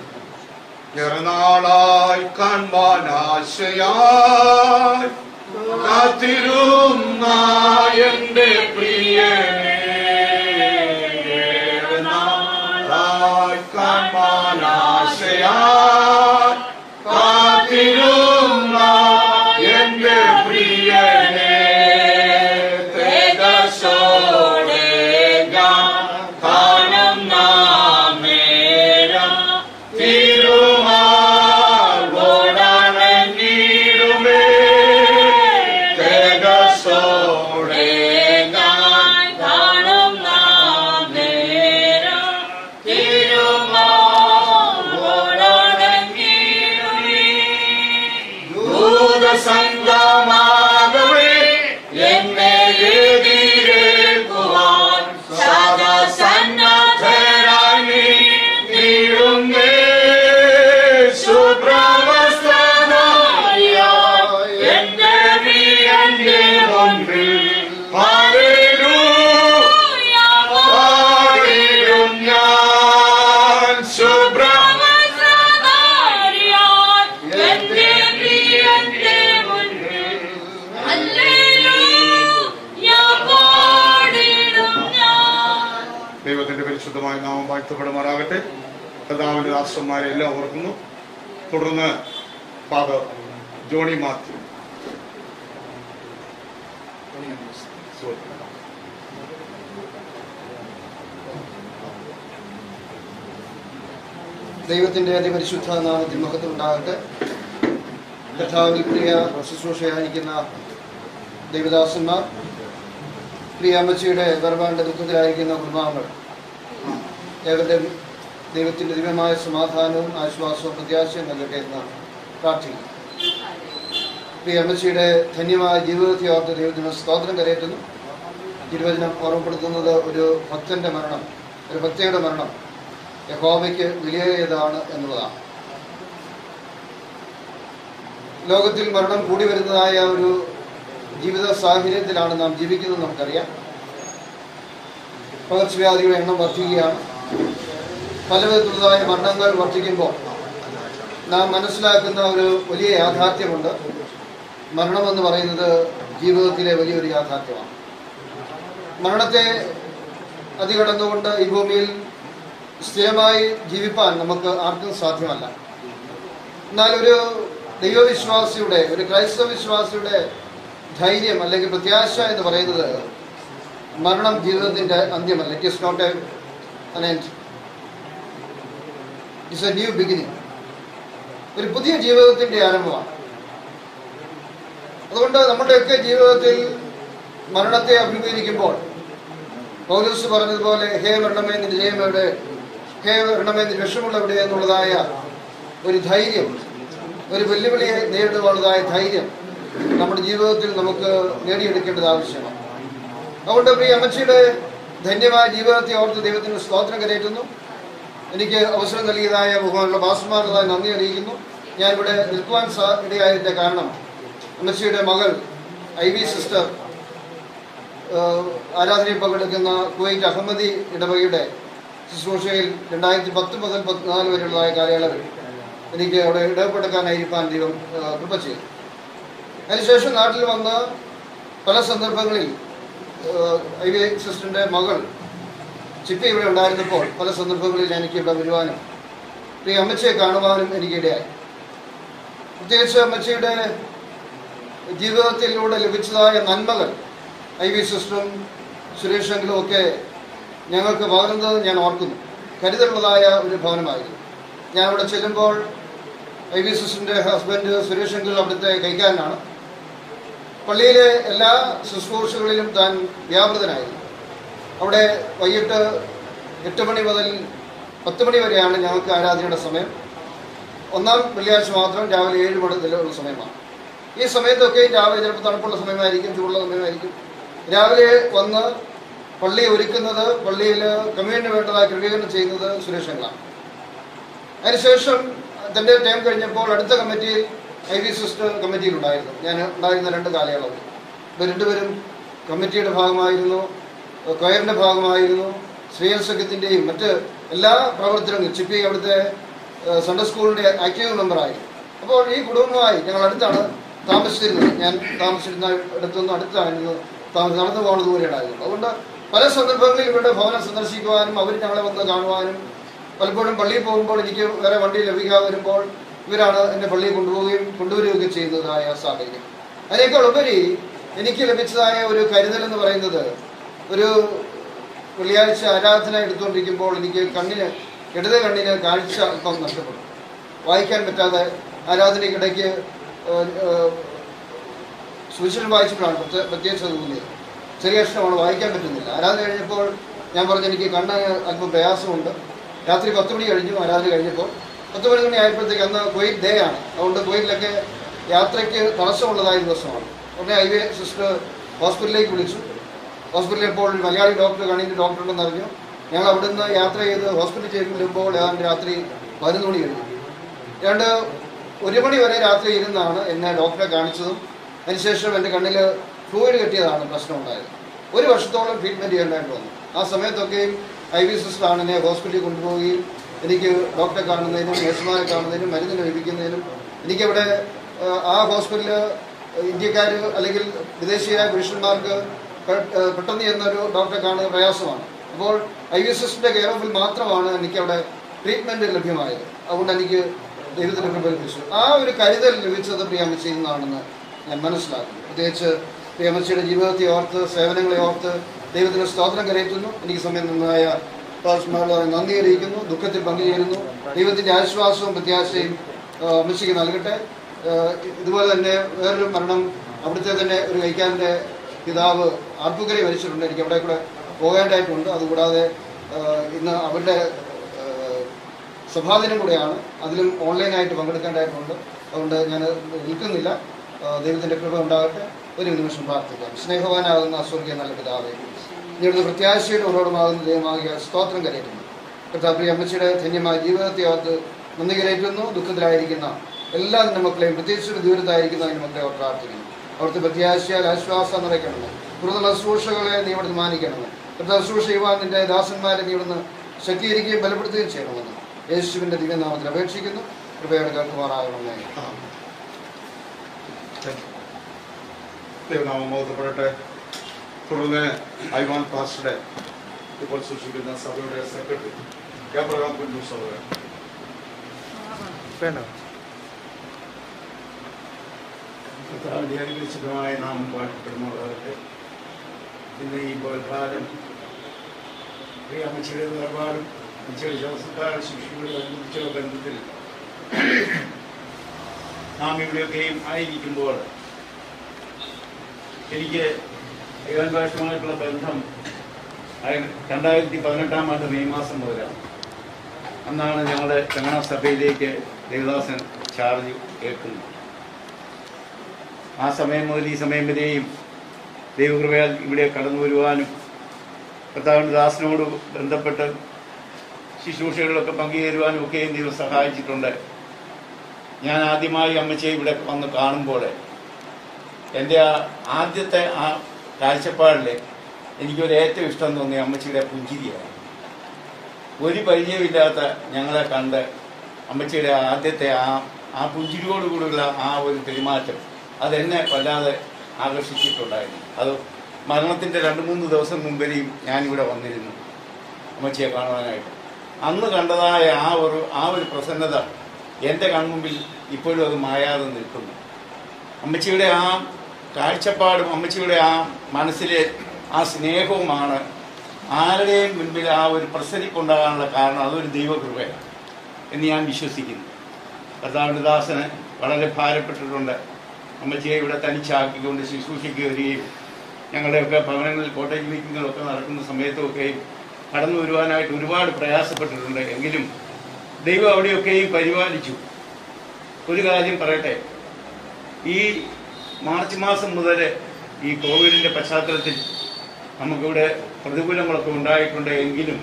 ചെറുനാളായി കാൺമാൻ ആശയായി കാത്തിരുന്ന എന്റെ പ്രിയനെ നാളായി കാൺമാൻ ആശയായി കാത്തിരുന്ന എന്റെ പ്രിയനെ തേജസ്സോടെ ഞാൻ കാണുന്ന നേരം തിരുമാർഗോടണഞ്ഞിടുമേ തേജസ്സോടെ ഞാൻ പരിശുദ്ധമായ നാമം വാഴ്ത്തപ്പെടുമാറാകട്ടെ കർത്താവിന്റെ ദാസന്മാരെ എല്ലാം ഓർക്കുന്നു തുടർന്ന് ഫാദർ ജോണി മാത്യു സോറി. ദൈവത്തിന്റെ അതിപരിശുദ്ധ നാമത്തിൽ മഹത്വം ഉണ്ടാകട്ടെ കർത്താവിൽ പ്രിയ ശുശ്രൂഷയായിരിക്കുന്ന ദൈവദാസന്മാർ പ്രിയ അമ്മച്ചിയുടെ വേർപാടിന്റെ ദുഃഖത്തിലായിരിക്കുന്ന കുടുംബാംഗങ്ങൾ ഏവരുടെ ദൈവത്തിന്റെ ദിവ്യമായ സമാധാനവും ആശ്വാസവും പ്രത്യാശയും നൽകട്ടെ എന്ന് പ്രാർത്ഥിക്കുന്നു പ്രിയ അമ്മച്ചിയുടെ ധന്യമായ ജീവിതത്തെ ഓർത്ത് ദൈവത്തിന് സ്തോത്രം കരയറ്റുന്നു തിരുവചനം ഓർമ്മപ്പെടുത്തുന്നത് ഒരു ഭക്തന്റെ മരണം ഒരു ഭക്തയുടെ മരണം യഹോവയ്ക്ക് വിലയേറിയതാണ് എന്നുള്ളതാണ് ലോകത്തിൽ മരണം കൂടി വരുന്നതായ ഒരു ജീവിത സാഹചര്യത്തിലാണ് നാം ജീവിക്കുന്നത് നമുക്കറിയാം പകർച്ചവ്യാധികളുടെ എണ്ണം വർദ്ധിക്കുകയാണ് പല വിധത്തിലുള്ളതായ മരണങ്ങൾ വർദ്ധിക്കുമ്പോൾ നാം മനസ്സിലാക്കുന്ന ഒരു വലിയ യാഥാർത്ഥ്യമുണ്ട് മരണമെന്ന് പറയുന്നത് ജീവിതത്തിലെ വലിയൊരു യാഥാർത്ഥ്യമാണ് മരണത്തെ അതികടന്നുകൊണ്ട് ഈ ഭൂമിയിൽ സ്ഥിരമായി ജീവിപ്പാൻ നമുക്ക് ആർക്കും സാധ്യമല്ല എന്നാൽ ഒരു ദൈവവിശ്വാസിയുടെ ഒരു ക്രൈസ്തവ വിശ്വാസിയുടെ ധൈര്യം അല്ലെങ്കിൽ പ്രത്യാശ എന്ന് പറയുന്നത് മരണം ജീവിതത്തിന്റെ അന്ത്യമല്ല it is not a end it's a new beginning ഒരു പുതിയ ജീവിതത്തിന്റെ ആരംഭമാണ് അതുകൊണ്ട് നമ്മുടെയൊക്കെ ജീവിതത്തിൽ മരണത്തെ അഭിമുഖീകരിക്കുമ്പോൾ പൗലൂസ് പറഞ്ഞതുപോലെ ഹേ മരണമേ നിന്റെ ജയം എവിടെ ഹേ മരണമേ നിന്റെ വിഷമുള്ള എവിടെ എന്നുള്ളതായ ഒരു ധൈര്യം ഒരു വെല്ലുവിളിയെ നേരിടുവാനുള്ളതായ ധൈര്യം നമ്മുടെ ജീവിതത്തിൽ നമുക്ക് നേടിയെടുക്കേണ്ടത് ആവശ്യമാണ് അതുകൊണ്ട് പ്രിയ അമ്മച്ചിയുടെ ധന്യമായ ജീവിതത്തെ ഓർത്ത് ദൈവത്തിന് സ്തോത്രം കരയറ്റുന്നു എനിക്ക് അവസരം നൽകിയതായ ബഹുമാനുള്ള ഭാസ്മാർക്കായി നന്ദി അറിയിക്കുന്നു ഞാൻ ഇവിടെ നിൽക്കുവാൻ സാ ഇടയായതിൻ്റെ കാരണം അമ്മച്ചിയുടെ മകൾ ഐ വി സിസ്റ്റർ ഏഹ് ആരാധനയിൽ പങ്കെടുക്കുന്ന കുവൈറ്റ് അഹമ്മദി ഇടവകയുടെ ശുശ്രൂഷയിൽ രണ്ടായിരത്തി പത്ത് മുതൽ പതിനാല് വരെയുള്ളതായ കാലയളവിൽ എനിക്ക് അവിടെ ഇടപെടുക്കാനായിരിക്കാൻ ദൈവം ഏഹ് കൃപ ചെയ്തു അതിനുശേഷം നാട്ടിൽ വന്ന് പല സന്ദർഭങ്ങളിൽ ഏഹ് ഐ വി സിസ്റ്ററിൻ്റെ മകൾ ചിപ്പി ഇവിടെ ഉണ്ടായിരുന്നപ്പോൾ പല സന്ദർഭങ്ങളിൽ എനിക്ക് ഇവിടെ വരുവാനും ഈ അമ്മച്ചിയെ കാണുവാനും എനിക്കിടയായി പ്രത്യേകിച്ച് അമ്മച്ചിയുടെ ജീവിതത്തിലൂടെ ലഭിച്ചതായ നന്മകൾ ഐ വി സിസ്റ്ററും സുരേഷ് അങ്കിളും ഒക്കെ ഞങ്ങൾക്ക് പകർന്നത് ഞാൻ ഓർക്കുന്നു കരുതലുള്ളതായ ഒരു ഭവനമായിരുന്നു ഞാൻ അവിടെ ചെല്ലുമ്പോൾ ഐ വി സിസ്റ്ററിൻ്റെ ഹസ്ബൻഡ് സുരേഷ് അങ്കിൾ അവിടുത്തെ കൈക്കാരനാണ് പള്ളിയിലെ എല്ലാ ശുശ്രൂഷകളിലും താൻ വ്യാപൃതനായിരുന്നു അവിടെ വൈകിട്ട് എട്ട് മണി മുതൽ പത്ത് മണി വരെയാണ് ഞങ്ങൾക്ക് ആരാധനയുടെ സമയം ഒന്നാം വെള്ളിയാഴ്ച മാത്രം രാവിലെ ഏഴ് മണി മുതലുള്ള സമയമാണ് ഈ സമയത്തൊക്കെ രാവിലെ ചിലപ്പോൾ തണുപ്പുള്ള സമയമായിരിക്കും ചൂടുള്ള സമയമായിരിക്കും രാവിലെ വന്ന് പള്ളി ഒരുക്കുന്നത് പള്ളിയിൽ കമ്മ്യൂണിന് വേണ്ടതായ ക്രമീകരണം ചെയ്യുന്നത് സുരേഷങ്ങളാണ് അതിനുശേഷം തൻ്റെ ടൈം കഴിഞ്ഞപ്പോൾ അടുത്ത കമ്മിറ്റിയിൽ ഐ വി സിസ്റ്റർ കമ്മിറ്റിയിലുണ്ടായിരുന്നു ഞാൻ ഉണ്ടായിരുന്ന രണ്ട് കാലയളവിൽ ഇവർ രണ്ടുപേരും കമ്മിറ്റിയുടെ ഭാഗമായിരുന്നു കൊയറിൻ്റെ ഭാഗമായിരുന്നു ശ്രീയൽ സംഘത്തിൻ്റെയും മറ്റ് എല്ലാ പ്രവർത്തനങ്ങളും ചിപ്പി അവിടുത്തെ ഏഹ്, സൺഡേ സ്കൂളിൻ്റെ ആക്റ്റീവ് മെമ്പറായി അപ്പോൾ ഈ കുടുംബമായി ഞങ്ങൾ അടുത്താണ് താമസിച്ചിരുന്നത് ഞാൻ താമസിച്ചിരുന്ന അടുത്തൊന്നും അടുത്തായിരുന്നു താമസം നടന്നു പോകുന്ന ദൂരെയായിരുന്നു അതുകൊണ്ട് പല സന്ദർഭങ്ങളിൽ ഇവരുടെ ഭവനം സന്ദർശിക്കുവാനും അവർ ഞങ്ങളെ വന്ന് കാണുവാനും പലപ്പോഴും പള്ളിയിൽ പോകുമ്പോൾ എനിക്ക് വേറെ വണ്ടി ലഭിക്കാതെ വരുമ്പോൾ ഇവരാണ് എന്നെ പള്ളിയിൽ കൊണ്ടുപോവുകയും കൊണ്ടുവരികയൊക്കെ ചെയ്യുന്നതായ സാഹചര്യം അതിനേക്കാൾ ഉപരി എനിക്ക് ലഭിച്ചതായ ഒരു കരുതൽ എന്ന് പറയുന്നത് ഒരു വെള്ളിയാഴ്ച ആരാധന എടുത്തുകൊണ്ടിരിക്കുമ്പോൾ എനിക്ക് കണ്ണിന് ഇടത് കണ്ണിന് കാഴ്ച അല്പം നഷ്ടപ്പെട്ടു വായിക്കാൻ പറ്റാതെ ആരാധനയ്ക്കിടയ്ക്ക് ഏഹ്, ഏഹ്, സുവിശേഷം വായിച്ചപ്പോഴാണ് പ്രത്യേക- പ്രത്യേകിച്ച് അത് തോന്നിയത് ചെറിയ ഇഷ്ടമാണ് വായിക്കാൻ പറ്റുന്നില്ല ആരാധന കഴിഞ്ഞപ്പോൾ ഞാൻ പറഞ്ഞു എനിക്ക് കണ്ണ് അല്പം പ്രയാസമുണ്ട് രാത്രി പത്ത് മണി കഴിഞ്ഞു ആരാധന കഴിഞ്ഞപ്പോൾ പത്ത് മണി മണി ആയപ്പോഴത്തേക്ക് അന്ന് കുവൈറ്റ് ഡേ ആണ് അതുകൊണ്ട് കുവൈറ്റിലൊക്കെ യാത്രയ്ക്ക് തടസ്സമുള്ളതായ ദിവസമാണ് ഉടനെ ഐ വി സിസ്റ്റർ ഹോസ്പിറ്റലിലേക്ക് വിളിച്ചു ഹോസ്പിറ്റലിൽ ഇപ്പോൾ ഒരു മലയാളി ഡോക്ടർ കണ്ണിൻ്റെ ഡോക്ടർ ഉണ്ടെന്ന് അറിഞ്ഞു ഞങ്ങൾ അവിടുന്ന് യാത്ര ചെയ്ത് ഹോസ്പിറ്റലിൽ ചെല്ലുമ്പോൾ ഏതാണ്ട് രാത്രി പതിനൊന്ന് മണി കഴിഞ്ഞു ഏതാണ്ട് ഒരു മണി വരെ രാത്രി ഇരുന്നാണ് എന്നെ ഡോക്ടറെ കാണിച്ചതും അതിനുശേഷം എൻ്റെ കണ്ണിൽ ഫ്ലൂയിഡ് കെട്ടിയതാണ് പ്രശ്നം ഉണ്ടായത് ഒരു വർഷത്തോളം ട്രീറ്റ്മെൻറ്റ് ചെയ്യേണ്ടതായിട്ട് വന്നു ആ സമയത്തൊക്കെയും ഐ വി സിസ്റ്ററാണ് എന്നെ ഹോസ്പിറ്റലിൽ കൊണ്ടുപോവുകയും എനിക്ക് ഡോക്ടറെ കാണുന്നതിനും നഴ്സുമാരെ കാണുന്നതിനും മരുന്ന് ലഭിക്കുന്നതിനും എനിക്കവിടെ ആ, ആ ഹോസ്പിറ്റലിൽ ഇന്ത്യക്കാർ അല്ലെങ്കിൽ വിദേശീയരായ പുരുഷന്മാർക്ക് പെ- ഏഹ് പെട്ടെന്ന് ചെന്നൊരു ഡോക്ടറെ കാണുന്നത് പ്രയാസമാണ് അപ്പോൾ ഐ വി എസ് എസിൻ്റെ കെയർ ഓഫിൽ മാത്രമാണ് എനിക്ക് അവിടെ ട്രീറ്റ്മെൻറ്റ് ലഭ്യമായത് അതുകൊണ്ട് എനിക്ക് ദൈവത്തിൻ്റെ കൃപ ലഭിച്ചു ആ ഒരു കരുതൽ ലഭിച്ചത് പ്രിയാമ്മ ചെയ്യുന്നതാണെന്ന് ഞാൻ മനസ്സിലാക്കുന്നു പ്രത്യേകിച്ച് പ്രിയാമ്മച്ചിയുടെ ജീവിതത്തെ ഓർത്ത് സേവനങ്ങളെ ഓർത്ത് ദൈവത്തിന് സ്തോത്രം കരയറ്റുന്നു എനിക്ക് സമയം നന്നായ പാർശ്വമാരുടെ നന്ദി അറിയിക്കുന്നു ദുഃഖത്തിൽ പങ്കുചേരുന്നു ദൈവത്തിൻ്റെ ആശ്വാസവും പ്രത്യാശയും ആ, അമ്മച്ചിക്ക് നൽകട്ടെ ആ, ഇതുപോലെ തന്നെ വേറൊരു മരണം അവിടുത്തെ തന്നെ ഒരു കൈക്കാരൻ്റെ പിതാവ് ആർപ്പുക്കരെ മരിച്ചിട്ടുണ്ട് എനിക്ക് അവിടെ കൂടെ പോകേണ്ടതായിട്ടുണ്ട് അതുകൂടാതെ ആ, ഇന്ന് അവരുടെ ആ, സഭാദിനം കൂടെയാണ് അതിലും ഓൺലൈനായിട്ട് പങ്കെടുക്കേണ്ടതായിട്ടുണ്ട് അതുകൊണ്ട് ഞാൻ നിൽക്കുന്നില്ല ആ, ദൈവത്തിൻ്റെ കൃപ ഉണ്ടാകട്ടെ ഒരു നിമിഷം പ്രാർത്ഥിക്കാം സ്നേഹവാനാകുന്ന സ്വർഗീയ നല്ല പിതാവേ ഇവിടുന്ന് പ്രത്യാശയുടെ ഉറവിടമാകുന്ന ദൈവമാകിയ സ്തോത്രം കരയറ്റുന്നു കർത്താപ്രിയ അമ്മച്ചിയുടെ ധന്യമായ ജീവിതത്തെ ഓർത്ത് നന്ദി കരയറ്റുന്നു ദുഃഖത്തിലായിരിക്കുന്ന എല്ലാ നിന്റെ മക്കളെയും പ്രത്യേകിച്ച് ദൂരത്തായിരിക്കുന്ന അതിന് മക്കളെ അവർ പ്രാർത്ഥിക്കുന്നു അവിടുത്തെ പ്രത്യാശയാൽ ആശ്വാസം നിറയ്ക്കണമേ തുടർന്നുള്ള ശുശ്രൂഷകളെ നീ ഇവിടുന്ന് മാനിക്കണമേ കർത്താവ് ശുശ്രൂഷ ചെയ്യുവാൻ നിന്റെ ദാസന്മാരെ നീ ഇവിടുന്ന് ശക്തീകരിക്കുകയും ബലപ്പെടുത്തുകയും ചെയ്യണമെന്ന് യേശുവിന്റെ ദിവ്യനാമത്തിൽ അപേക്ഷിക്കുന്നു കൃപയോടെ കേൾക്കുമാറാകണമേ ദൈവനാമം മോദപ്പെടട്ടെ തുടർന്ന് ഐവാൻ പാസ്റ്ററുടെ ഇപ്പോൾ സൂക്ഷിക്കുന്ന സഭയുടെ സെക്രട്ടറി കേപ്രകാം കുഞ്ഞു സഹോദരൻ കർത്താവിന്റെ അനുഗ്രഹിച്ചതുമായ നാമം പാട്ടപ്പെടുന്നവർക്ക് ഇന്ന് ഈ ബോധാരം പ്രിയ അമ്മച്ചിയുടെ നിലപാടും അമ്മച്ചിയുടെ ജോസഫാര ശിശുക്കളെ അനുബന്ധിച്ചുള്ള ബന്ധത്തിൽ നാം ഇവിടെയൊക്കെയും ആയിരിക്കുമ്പോൾ എനിക്ക് ഏകാൻഭാഷമായിട്ടുള്ള ബന്ധം ആയ- രണ്ടായിരത്തി പതിനെട്ടാം ആണ്ട് മെയ് മാസം മുതലാണ് അന്നാണ് ഞങ്ങളുടെ ചങ്ങണ സഭയിലേക്ക് ദേവദാസൻ ചാർജ് ഏൽക്കുന്നത് ആ സമയം മുതൽ ഈ സമയം വരെയും ദൈവകൃപയാൽ ഇവിടെ കടന്നു വരുവാനും കർത്താവിൻ്റെ ദാസനോട് ബന്ധപ്പെട്ട് ശുശ്രൂഷകളിലൊക്കെ പങ്കുചേരുവാനും ഒക്കെയും ദൈവം സഹായിച്ചിട്ടുണ്ട് ഞാൻ ആദ്യമായി അമ്മച്ചയെ ഇവിടെ വന്ന് കാണുമ്പോൾ എൻ്റെ ആ ആദ്യത്തെ ആ കാഴ്ചപ്പാടിൽ എനിക്കൊരു ഏറ്റവും ഇഷ്ടം തോന്നിയ അമ്മച്ചിയുടെ പുഞ്ചിരിയാണ് ഒരു പരിചയമില്ലാത്ത ഞങ്ങളെ കണ്ട് അമ്മച്ചിയുടെ ആദ്യത്തെ ആ ആ പുഞ്ചിരിയോടുകൂടിയുള്ള ആ ഒരു പെരുമാറ്റം അതെന്നെ വല്ലാതെ ആകർഷിച്ചിട്ടുണ്ടായിരുന്നു അത് മരണത്തിൻ്റെ രണ്ട് മൂന്ന് ദിവസം മുമ്പരെയും ഞാനിവിടെ വന്നിരുന്നു അമ്മച്ചിയെ കാണുവാനായിട്ട് അന്ന് കണ്ടതായ ആ ഒരു ആ ഒരു പ്രസന്നത എൻ്റെ കൺമുമ്പിൽ ഇപ്പോഴും അത് മായാതെ നിൽക്കുന്നു അമ്മച്ചിയുടെ ആ കാഴ്ചപ്പാടും അമ്മച്ചിയുടെ ആ മനസ്സിലെ ആ സ്നേഹവുമാണ് ആരുടെയും മുൻപിൽ ആ ഒരു പ്രസരിപ്പുണ്ടാകാനുള്ള കാരണം അതൊരു ദൈവകൃപയാണ് എന്ന് ഞാൻ വിശ്വസിക്കുന്നു കർത്താവിൻ്റെ ദാസന് വളരെ ഭാരപ്പെട്ടിട്ടുണ്ട് അമ്മച്ചിയെ ഇവിടെ തനിച്ചാക്കിക്കൊണ്ട് ശുശ്രൂഷയ്ക്ക് വരികയും ഞങ്ങളുടെയൊക്കെ ഭവനങ്ങളിൽ കോട്ടേജ് മീറ്റിങ്ങുകളൊക്കെ നടക്കുന്ന സമയത്തൊക്കെയും കടന്നു വരുവാനായിട്ട് ഒരുപാട് പ്രയാസപ്പെട്ടിട്ടുണ്ട് എങ്കിലും ദൈവം അവിടെയൊക്കെയും പരിപാലിച്ചു ഒരു കാര്യം പറയട്ടെ ഈ മാർച്ച് മാസം മുതൽ ഈ കോവിഡിൻ്റെ പശ്ചാത്തലത്തിൽ നമുക്കിവിടെ പ്രതികൂലങ്ങളൊക്കെ ഉണ്ടായിട്ടുണ്ട് എങ്കിലും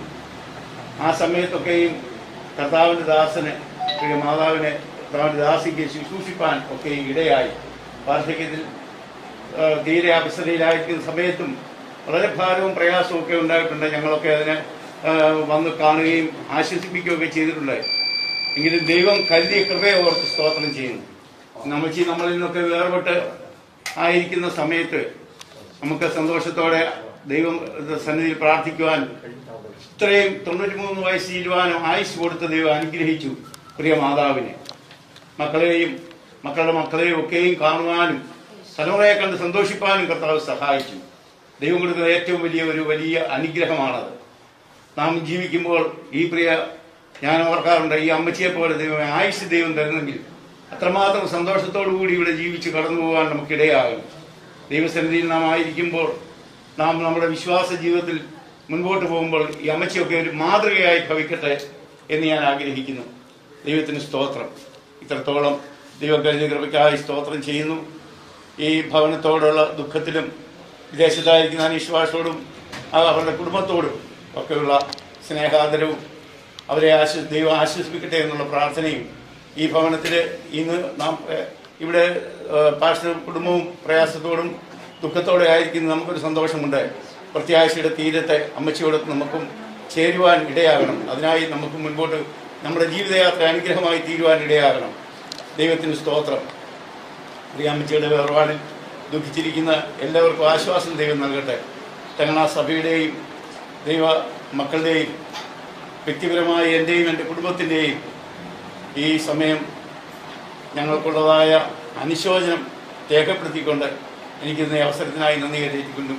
ആ സമയത്തൊക്കെയും കർത്താവിൻ്റെ ദാസന് പ്രിയ മാതാവിനെ കർത്താവിൻ്റെ ദാസിക്ക് ശുശ്രൂഷിപ്പാൻ ഒക്കെ ഇടയായി വാർദ്ധക്യത്തിൽ ആ, തീരെ അവസരയിലായിരിക്കുന്ന സമയത്തും വളരെ ഭാരവും പ്രയാസവും ഒക്കെ ഉണ്ടായിട്ടുണ്ട് ഞങ്ങളൊക്കെ അതിനെ ആ, വന്ന് കാണുകയും ആശ്വസിപ്പിക്കുകയൊക്കെ ചെയ്തിട്ടുണ്ട് എങ്കിലും ദൈവം കരുതിയ കൃപയെ ഓർത്ത് സ്തോത്രം ചെയ്യുന്നു നമ്മച്ചി നമ്മളിൽ നിന്നൊക്കെ വേർപെട്ട് ആയിരിക്കുന്ന സമയത്ത് നമുക്ക് സന്തോഷത്തോടെ ദൈവം സന്നിധിയിൽ പ്രാർത്ഥിക്കുവാൻ ഇത്രയും തൊണ്ണൂറ്റി മൂന്ന് വയസ്സ് ഇരുവാനും ആയുസ് കൊടുത്ത ദൈവം അനുഗ്രഹിച്ചു പ്രിയ മാതാവിനെ മക്കളെയും മക്കളുടെ മക്കളെയും ഒക്കെയും കാണുവാനും തലമുറയെ കണ്ട് സന്തോഷിപ്പാനും കർത്താവ് സഹായിച്ചു ദൈവം കൊടുക്കുന്ന ഏറ്റവും വലിയ ഒരു വലിയ അനുഗ്രഹമാണത് നാം ജീവിക്കുമ്പോൾ ഈ പ്രിയ ഞാൻ ഓർക്കാറുണ്ട് ഈ അമ്മച്ചിയെ പോലെ ദൈവം ആയുസ് ദൈവം തരുന്നെങ്കിൽ അത്രമാത്രം സന്തോഷത്തോടു കൂടി ഇവിടെ ജീവിച്ച് കടന്നു പോകാൻ നമുക്കിടയാകും ദൈവസന്നിധിയിൽ നാം ആയിരിക്കുമ്പോൾ നാം നമ്മുടെ വിശ്വാസ ജീവിതത്തിൽ മുൻപോട്ട് പോകുമ്പോൾ ഈ അമ്മച്ചിയൊക്കെ ഒരു മാതൃകയായി ഭവിക്കട്ടെ എന്ന് ഞാൻ ആഗ്രഹിക്കുന്നു ദൈവത്തിന് സ്തോത്രം ഇത്രത്തോളം ദൈവം കരുതിയ കൃപയ്ക്കായി സ്തോത്രം ചെയ്യുന്നു ഈ ഭവനത്തോടുള്ള ദുഃഖത്തിലും വിദേശത്തായിരിക്കുന്ന അനീശ്വാസോടും അവരുടെ കുടുംബത്തോടും ഒക്കെയുള്ള സ്നേഹാദരവും അവരെ ആശ്വ ദൈവം ആശ്വസിപ്പിക്കട്ടെ എന്നുള്ള പ്രാർത്ഥനയും ഈ ഭവനത്തിൽ ഇന്ന് നാം ഏഹ്, ഇവിടെ ഏഹ്, പാർശ്വ കുടുംബവും പ്രയാസത്തോടും ദുഃഖത്തോടെ ആയിരിക്കുന്ന നമുക്കൊരു സന്തോഷമുണ്ട് പ്രത്യാശയുടെ തീരത്തെ അമ്മച്ചിയോടൊത്ത് നമുക്കും ചേരുവാൻ ഇടയാകണം അതിനായി നമുക്ക് മുൻപോട്ട് നമ്മുടെ ജീവിതയാത്ര അനുഗ്രഹമായി തീരുവാൻ ഇടയാകണം ദൈവത്തിന് സ്തോത്രം പ്രിയാമ്മച്ചിയുടെ വേർപാടിൽ ദുഃഖിച്ചിരിക്കുന്ന എല്ലാവർക്കും ആശ്വാസം ദൈവം നൽകട്ടെ തെങ്ങണ സഭയുടെയും ദൈവ മക്കളുടെയും വ്യക്തിപരമായ എൻ്റെയും എൻ്റെ കുടുംബത്തിൻ്റെയും ഈ സമയം ഞങ്ങൾക്കുള്ളതായ അനുശോചനം രേഖപ്പെടുത്തിക്കൊണ്ട് എനിക്കിന്ന് ഈ അവസരത്തിനായി നന്ദി കരുതിക്കൊണ്ടും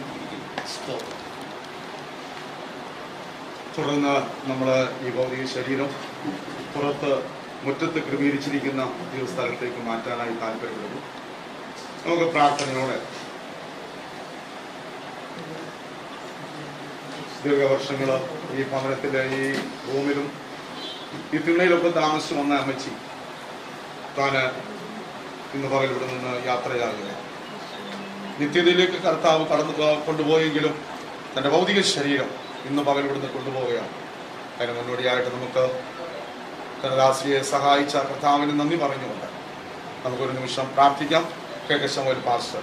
തുടർന്ന് നമ്മൾ ഈ ഭൗതിക ശരീരം പുറത്ത് മുറ്റത്ത് ക്രമീകരിച്ചിരിക്കുന്ന ഈ സ്ഥലത്തേക്ക് മാറ്റാനായി താല്പര്യപ്പെടുന്നു നമുക്ക് പ്രാർത്ഥനയോടെ ദീർഘവർഷങ്ങൾ ഈ ഭവനത്തിലെ ഈ റൂമിലും ഈ തിണ്ണയിലൊക്കെ താമസിച്ചു വന്ന അമ്മച്ചി താന് ഇന്ന് പകൽ ഇവിടെ നിന്ന് യാത്രയാകുക നിത്യതയിലേക്ക് കർത്താവ് കടന്നു പോ- കൊണ്ടുപോയെങ്കിലും തന്റെ ഭൗതിക ശരീരം ഇന്ന് പകൽ ഇവിടുന്ന് കൊണ്ടുപോവുകയാണ് അതിന് മുന്നോടിയായിട്ട് നമുക്ക് കനദാസിയെ സഹായിച്ച കർത്താവിന് നന്ദി പറഞ്ഞുകൊണ്ട് നമുക്കൊരു നിമിഷം പ്രാർത്ഥിക്കാം K K Samol pastor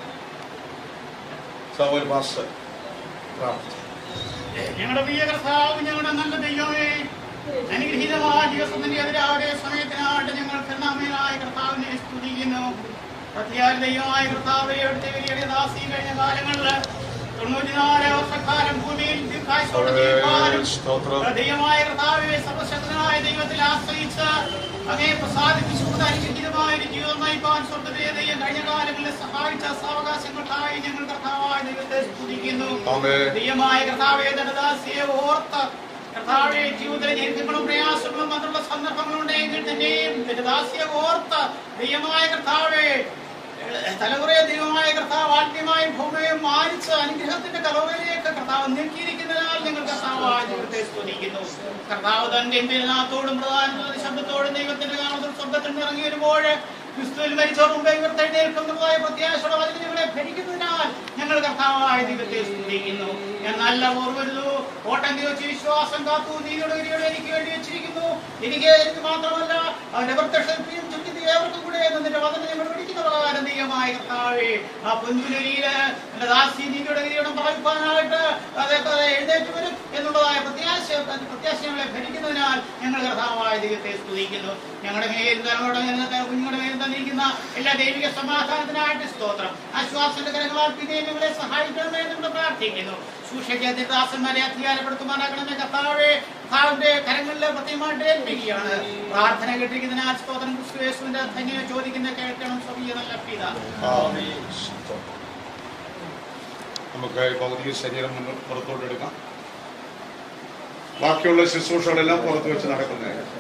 Samol pastor പ്രാർത്ഥിച്ചു ഞങ്ങളുടെ പ്രിയ കർത്താവ് ഞങ്ങളുടെ നല്ല ദൈവമേ അനുഗ്രഹീതമായ ദിവസത്തിന്റെ എതിരാവരെ സമയത്തിനായിട്ട് ഞങ്ങൾ കരുണാമയനായ കർത്താവിനെ സ്തുതിക്കുന്നു പ്രത്യാൽ ദൈവമായ കർത്താവെ അവിടുത്തെ വലിയ ദാസി കഴിഞ്ഞ കാലങ്ങളിൽ തൊണ്ണൂറ്റിനാല് വർഷക്കാലം ഭൂമിയിൽ ദീർഘായുസ്സോടെ ജീവിക്കാനും സ്തോത്രം ദൈവമായ കർത്താവെ സർവശക്തനായ ദൈവത്തിൽ ആശ്രയിച്ച് അങ്ങേ പ്രസാദിപ്പിച്ചുകൊണ്ട് അനുഗ്രഹീതമായ ഒരു ജീവിതം നയിക്കാൻ സ്വർഗത്തെ ദൈവം കഴിഞ്ഞ കാലങ്ങളിൽ സഹായിച്ച സാവകാശങ്ങൾക്കായി ഞങ്ങൾ കർത്താവായ ദൈവത്തെ സ്തുതിക്കുന്നു ആമേൻ. പ്രിയമായ കർത്താവേ ധനദാസിയെ ഓർത്ത് കർത്താവെ ജീവിതത്തിലെ ഞെരുക്കങ്ങളും പ്രയാസങ്ങളും അതുള്ള സന്ദർഭങ്ങളുണ്ടെങ്കിൽ തന്നെയും ധനദാസിയെ ഓർത്ത് പ്രിയമായ കർത്താവെ തലമുറയെ ദൈവമായ കർത്താവ് ആത്മീയമായും ഭൂമിയും മാനിച്ച് അനുഗ്രഹത്തിന്റെ കലവറയിലേക്ക് കർത്താവ് നീക്കിയിരിക്കുന്നതിനാൽ ഞങ്ങൾ കർത്താവായ ദൈവത്തെ സ്തുതിക്കുന്നു കർത്താവ് തന്റെ എമ്പിനാത്തോടും പ്രധാനത്തോടും ശബ്ദത്തോടും ദൈവത്തിന്റെ നാമത്തിൽ സ്വർഗത്തിൽ നിന്ന് ഇറങ്ങി വരുമ്പോൾ ക്രിസ്തുവിൽ മരിച്ചവർ മുമ്പേ ഉയർത്തെഴുന്നേൽക്കുന്നതായ പ്രത്യാശയുടെ വചനം ഞങ്ങളെ ഭരിക്കുന്നതിനാൽ ഞങ്ങൾ കർത്താവായ ദൈവത്തെ സ്തുതിക്കുന്നു ഞാൻ നല്ല ഓർവരുന്നു ഓട്ടം തിരിച്ച് വിശ്വാസം കാത്തു നീതിയുടെ ഗിരിയുടെ എനിക്ക് വേണ്ടി വെച്ചിരിക്കുന്നു എനിക്ക് എനിക്ക് മാത്രമല്ല അവന്റെ പ്രത്യക്ഷത്തെയും ചുറ്റി ഏവർക്കും കൂടെ നിന്റെ വചനം ഞങ്ങൾ വിളിക്കുന്ന പ്രകാരം ദൈവമായ കർത്താവേ ആ പൊൻപുലരിയില് എന്റെ ദാസി നീതിയുടെ ഗിരിയോടും പറയിപ്പാനായിട്ട് അതൊക്കെ എഴുന്നേറ്റ് വരും എന്നുള്ളതായ പ്രത്യാശ പ്രത്യാശ ഞങ്ങളെ ഭരിക്കുന്നതിനാൽ ഞങ്ങൾ കർത്താവായ ദൈവത്തെ സ്തുതിക്കുന്നു ഞങ്ങളുടെ മേലും തലമുറയുടെ മേലും ത- കുഞ്ഞുങ്ങളുടെ മേലും തന്നിരിക്കുന്ന എല്ലാ ദൈവിക സമാധാനത്തിനായിട്ട് സ്തോത്രം ആശ്വാസന്റെ കരങ്ങളാൽ പിന്നെ ഞങ്ങളെ സഹായിക്കണമേ എന്ന് നമ്മൾ പ്രാർത്ഥിക്കുന്നു സൂക്ഷിക്കാത്ത ദാസന്മാരെ അധികാരപ്പെടുത്തുമാറാകണമേ കർത്താവെ കർത്താവിന്റെ കരങ്ങളിൽ പ്രത്യേകമായിട്ട് ഏൽപ്പിക്കുകയാണ് പ്രാർത്ഥന കേട്ടിരിക്കുന്നതിനാൽ സ്തോത്രം ക്രിസ്തുയേശുവിന്റെ ധന്യ ചോദിക്കുന്ന കേൾക്കണം സ്വീയ നല്ല പിതാ സ്തോത്രം. നമുക്ക് ഈ ഭൗതിക ശരീരം മുന്നോട്ട് പുറത്തോട്ട് എടുക്കാം ബാക്കിയുള്ള ശുശ്രൂഷകളെല്ലാം പുറത്ത് വെച്ച് നടക്കുന്നതായിരിക്കും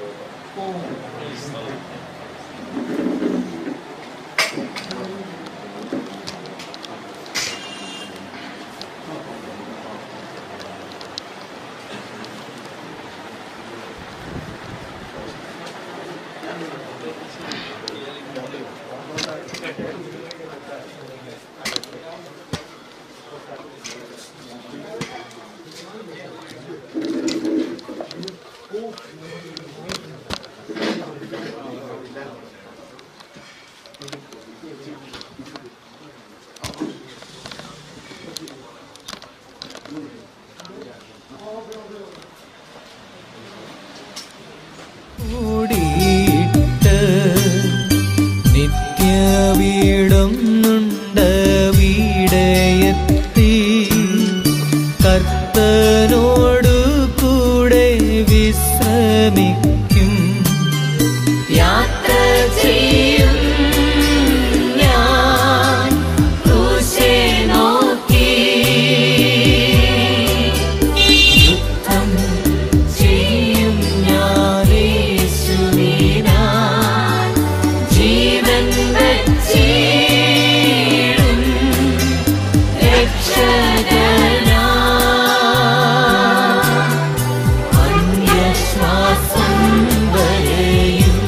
കൂടിയിട്ട് നിത്യവീടൊന്നുണ്ട് വീടയത്തി കർത്തനോടു കൂടെ വിശ്രമിക്കും യാത്ര ചെയ്യും ഞാൻ ക്രൂശെ നോക്കി യുദ്ധം ചെയ്യും ഞാൻ യേശുവിനാൽ ജീവൻ വച്ചിടും രക്ഷകനാ അന്യശ്വാസം വരെയും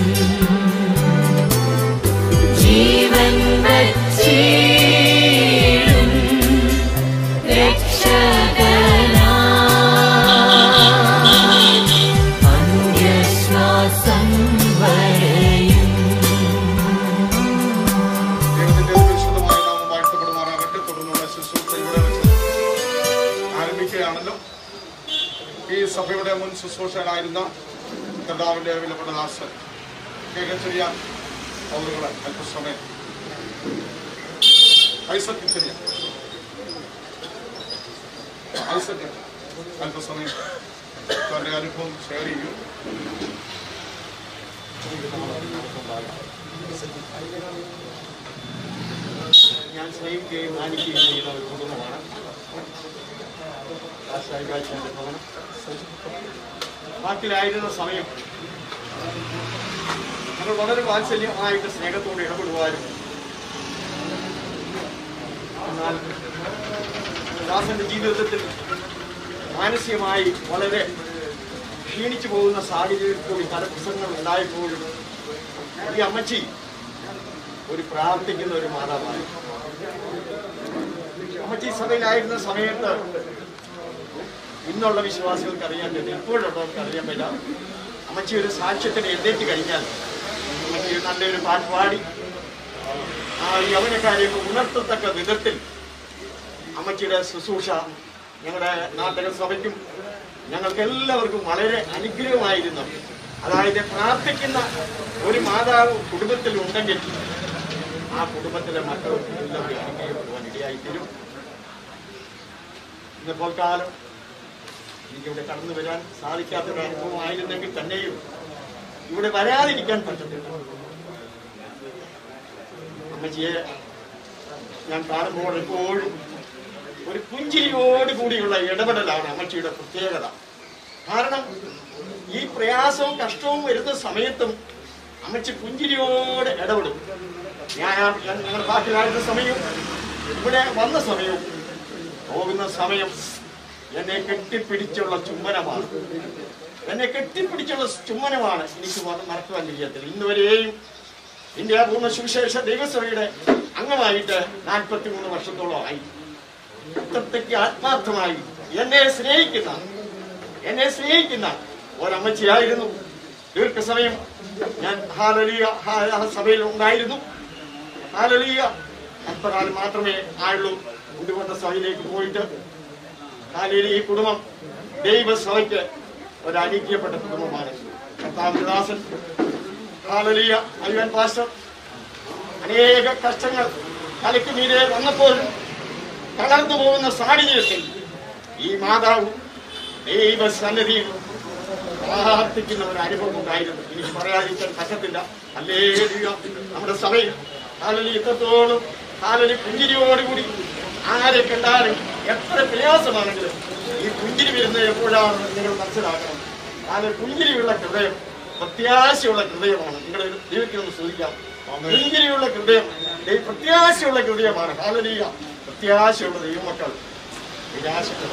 ജീവൻ വച്ചിടും രക്ഷകനാ അന്യശ്വാസം വരെയും ദൈവത്തിന്റെ പരിശുദ്ധമായ നാമം വാഴ്ത്തപ്പെടുമാറാകട്ടെ തുടർന്നുള്ള ശുശ്രൂഷ ഇവിടെ വെച്ച് ആരംഭിക്കുകയാണല്ലോ ഈ സഭയുടെ മുൻ ശുശ്രൂഷകനായിരുന്ന കർത്താവിന്റെ വിലപ്പെട്ട ദാസൻ കെ കെ ചെറിയാൻ അവരുകളെ അല്പസമയം ഐസക് ചെറിയാൻ ഐസക് അല്പസമയം തന്റെ അനുഭവം ഷെയർ ചെയ്യും ഞാൻ സ്നേഹിക്കുകയും മാനിക്കുകയും ചെയ്യുന്ന ഒരു കുടുംബമാണ് ആശ്രയിക്കാഴ്ചയുടെ ഭവനം ബാക്കിലായിരുന്ന സമയം ഞങ്ങൾ വളരെ വാത്സല്യമായിട്ട് സ്നേഹത്തോടെ ഇടപെടുവാനും എന്നാൽ ദാസന്റെ ജീവിതത്തിൽ മാനസികമായി വളരെ ക്ഷീണിച്ചു പോകുന്ന സാഹചര്യത്തിൽ കൂടി പല പ്രശ്നങ്ങൾ ഉണ്ടായപ്പോഴും ഈ അമ്മച്ചി ഒരു പ്രാർത്ഥിക്കുന്ന ഒരു മാതാവാണ് അമ്മച്ചി സഭയിലായിരുന്ന സമയത്ത് ഇന്നുള്ള വിശ്വാസികൾക്ക് അറിയാൻ പറ്റും ഇപ്പോഴുള്ളവർക്ക് അറിയാൻ പറ്റില്ല അമ്മച്ചി ഒരു സാക്ഷ്യത്തിന് എഴുന്നേറ്റ് കഴിഞ്ഞാൽ അമ്മച്ചി ഒരു നല്ലൊരു പാട്ട് പാടി ആ യവനക്കാരെയൊക്കെ ഉണർത്തത്തക്ക വിധത്തിൽ അമ്മച്ചിയുടെ ശുശ്രൂഷ ഞങ്ങളുടെ നാട്ടിലെ സഭയ്ക്കും ഞങ്ങൾക്ക് എല്ലാവർക്കും വളരെ അനുഗ്രഹമായിരുന്നു അതായത് പ്രാർത്ഥിക്കുന്ന ഒരു മാതാവ് കുടുംബത്തിൽ ഉണ്ടെങ്കിൽ ആ കുടുംബത്തിലെ മക്കൾ എല്ലാവരും അനുഗ്രഹപ്പെടുവാൻ ഇടയായിത്തീരും ഇന്നിപ്പോൾ കാലം എനിക്കിവിടെ കടന്നു വരാൻ സാധിക്കാത്തൊരു അനുഭവമായിരുന്നെങ്കിൽ തന്നെയും ഇവിടെ വരാതിരിക്കാൻ പറ്റത്തില്ല അമ്മച്ചിയെ ഞാൻ കാണുമ്പോൾ എപ്പോഴും ഒരു പുഞ്ചിരിയോട് കൂടിയുള്ള ഇടപെടലാണ് അമ്മച്ചിയുടെ പ്രത്യേകത കാരണം ഈ പ്രയാസവും കഷ്ടവും വരുന്ന സമയത്തും അമ്മച്ചി പുഞ്ചിരിയോട് ഇടപെടും ഞാൻ ഞാൻ- ഞങ്ങൾ പാട്ടിലായിരുന്ന സമയവും ഇവിടെ വന്ന സമയവും പോകുന്ന സമയം എന്നെ കെട്ടിപ്പിടിച്ചുള്ള ചുംബനമാണ് എന്നെ കെട്ടിപ്പിടിച്ചുള്ള ചുംബനമാണ് എനിക്ക് മറ- മറക്കുവാൻ കഴിയത്തില്ല ഇന്നുവരെയും ഇന്ത്യ പൂർണ്ണ സുവിശേഷ ദൈവസഭയുടെ അംഗമായിട്ട് നാൽപ്പത്തി മൂന്ന് വർഷത്തോളമായി അത്രയ്ക്ക് ആത്മാർത്ഥമായി എന്നെ സ്നേഹിക്കുന്ന എന്നെ സ്നേഹിക്കുന്ന ഒരമ്മച്ചിയായിരുന്നു ദീർഘസമയം ഞാൻ ഹാലലിയ ഹാ- സഭയിൽ ഉണ്ടായിരുന്നു ഹാലലിയ അല്പകാലം മാത്രമേ ആയുള്ളൂ ഉണ്ടുകൊണ്ട സഭയിലേക്ക് പോയിട്ട് ഹാലലി ഈ കുടുംബം ദൈവസഭയ്ക്ക് ഒരു അനുഗ്രഹപ്പെട്ട കുടുംബമാണ് കർത്താവിദാസൻ ഹാലലിയ അയ്യൻ പാസ്റ്റർ അനേക കഷ്ടങ്ങൾ തലയ്ക്ക് മീതെ വന്നപ്പോഴും തളർന്നു പോകുന്ന സാഹചര്യത്തിൽ ഈ മാതാവ് ദൈവസന്നിധിയിൽ പ്രാർത്ഥിക്കുന്ന ഒരു അനുഭവം ഉണ്ടായിരുന്നു എനിക്ക് പറയാതിരിക്കാൻ പറ്റത്തില്ല അല്ലേ നമ്മുടെ സഭയിൽ ഹാലലി ഇത്രത്തോളം ഹാലലി പുഞ്ചിരിയോടുകൂടി ആരെ കണ്ടാലും എത്ര പ്രയാസമാണെങ്കിലും ഈ പുഞ്ചിരി വരുന്നത് എപ്പോഴാണെന്ന് നിങ്ങൾ മനസ്സിലാക്കണം ഹാല പുഞ്ചിരിയുള്ള ഹൃദയം പ്രത്യാശയുള്ള ഹൃദയമാണ് നിങ്ങൾ ദൈവത്തിനൊന്ന് ശ്രദ്ധിക്കാം പുഞ്ചിരിയുള്ള ഹൃദയം ദൈവ- പ്രത്യാശയുള്ള ഹൃദയമാണ് ഹാലലീയ പ്രത്യാശയുള്ള ദൈവമക്കൾ നിരാശകൾ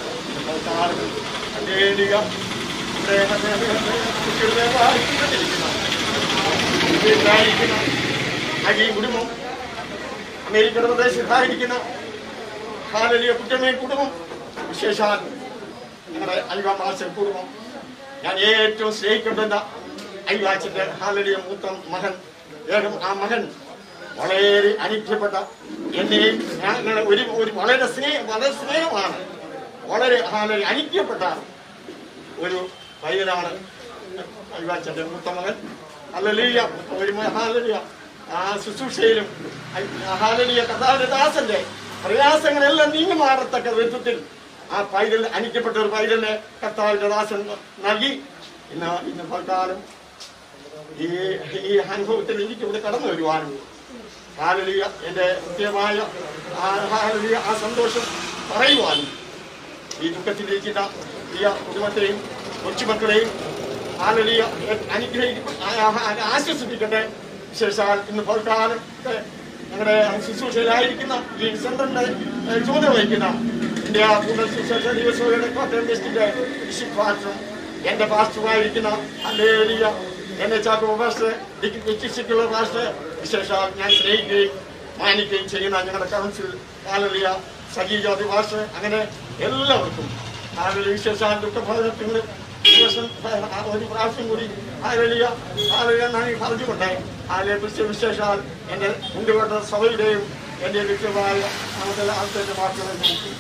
ഹല്ലേലൂയ. ഇവിടെ കുട്ടികളെ വായിച്ചുകൊണ്ടിരിക്കുന്ന ഇന്ത്യയിലായിരിക്കുന്ന അജയ് കുടുംബം അമേരിക്കയുടെ പ്രദേശത്തായിരിക്കുന്ന ഹാലലിയ കുറ്റമേ കുടുംബം വിശേഷാൽ ഞങ്ങളുടെ അയ്യ മാസ്റ്റർ കുടുംബം ഞാൻ ഏറ്റവും സ്നേഹിക്കേണ്ടുന്ന അയ്യാച്ചന്റെ ഹാലലിയ മൂത്ത മകൻ ഏകം ആ മകൻ വളരെ അനുഗ്രഹപ്പെട്ട എന്നെയും ഞങ്ങളെ ഒരു ഒരു വളരെ സ്നേഹം വളരെ സ്നേഹമാണ് വളരെ ഹാലലി അനുഗ്രഹപ്പെട്ട ഒരു പയ്യനാണ് അയ്യാച്ചന്റെ മൂത്ത മകൻ ഹല്ലേലൂയ ഒരു ഹാലലിയ ആ ശുശ്രൂഷയിലും ഹാലലിയ കഥാരദാസന്റെ പ്രയാസങ്ങളെല്ലാം നീങ്ങി മാറത്തക്ക വിധത്തിൽ ആ പൈതൽ അനിക്കപ്പെട്ട ഒരു പൈതലിനെ കർത്താവിന്റെ ദാസൻ നൽകി ഇന്ന് ഇന്ന് പ്രകാരം ഈ ഈ അനുഭവത്തിൽ എനിക്ക് ഇവിടെ കടന്നു വരുവാനും ഹാലലിയ എന്റെ കൃത്യമായ ആ ഹാലലിയ ആ സന്തോഷം പറയുവാനും ഈ ദുഃഖത്തിലിരിക്കുന്ന ഈ കുടുംബത്തെയും കൊച്ചുമക്കളെയും ഹാലലിയ അനുഗ്രഹിക്കും ആശ്വസിപ്പിക്കട്ടെ വിശേഷാൽ ഇന്ന് പുറക്കാലത്തെ ഞങ്ങളുടെ ശുശ്രൂഷയിലായിരിക്കുന്ന ഈ സെന്ററിന്റെ ഏഹ്, ചുമതല വഹിക്കുന്ന ഇന്ത്യ കൂടുതൽ ശുശ്രൂഷ ദിവസങ്ങളുടെ കോട്ടയം ഡിസ്ട്രിക്ട് ഡിസ്ട്രിക്ട് പാസ്റ്ററും എന്റെ പാസ്റ്ററുമായിരിക്കുന്ന ഹല്ലേലൂയ എന്നെ ചാക്കോ പാസ്റ്റർ ഡിസ്ട്രിക്റ്റുള്ള പാസ്റ്റർ വിശേഷാൽ ഞാൻ സ്നേഹിക്കുകയും മാനിക്കുകയും ചെയ്യുന്ന ഞങ്ങളുടെ കൗൺസിൽ ഹാലലിയ സജി ജ്യോതി പാസ്റ്റർ അങ്ങനെ എല്ലാവർക്കും ഹാലലിയ വിശേഷാൽ ദുഃഖഭോജനത്തിന് ദിവസം ആ, ഒരു പ്രാവശ്യം കൂടി ഹാലലിയ ഹാലലിയ ഞാൻ പറഞ്ഞുകൊണ്ടായി ഹാലയെ കുറിച്ച് വിശേഷാൽ എന്റെ മുണ്ടുകൊണ്ട സഭയുടെയും എന്റെ വ്യക്തിപരമായ നാമത്തിൽ ആദ്യത്തെ വാക്കുകൾ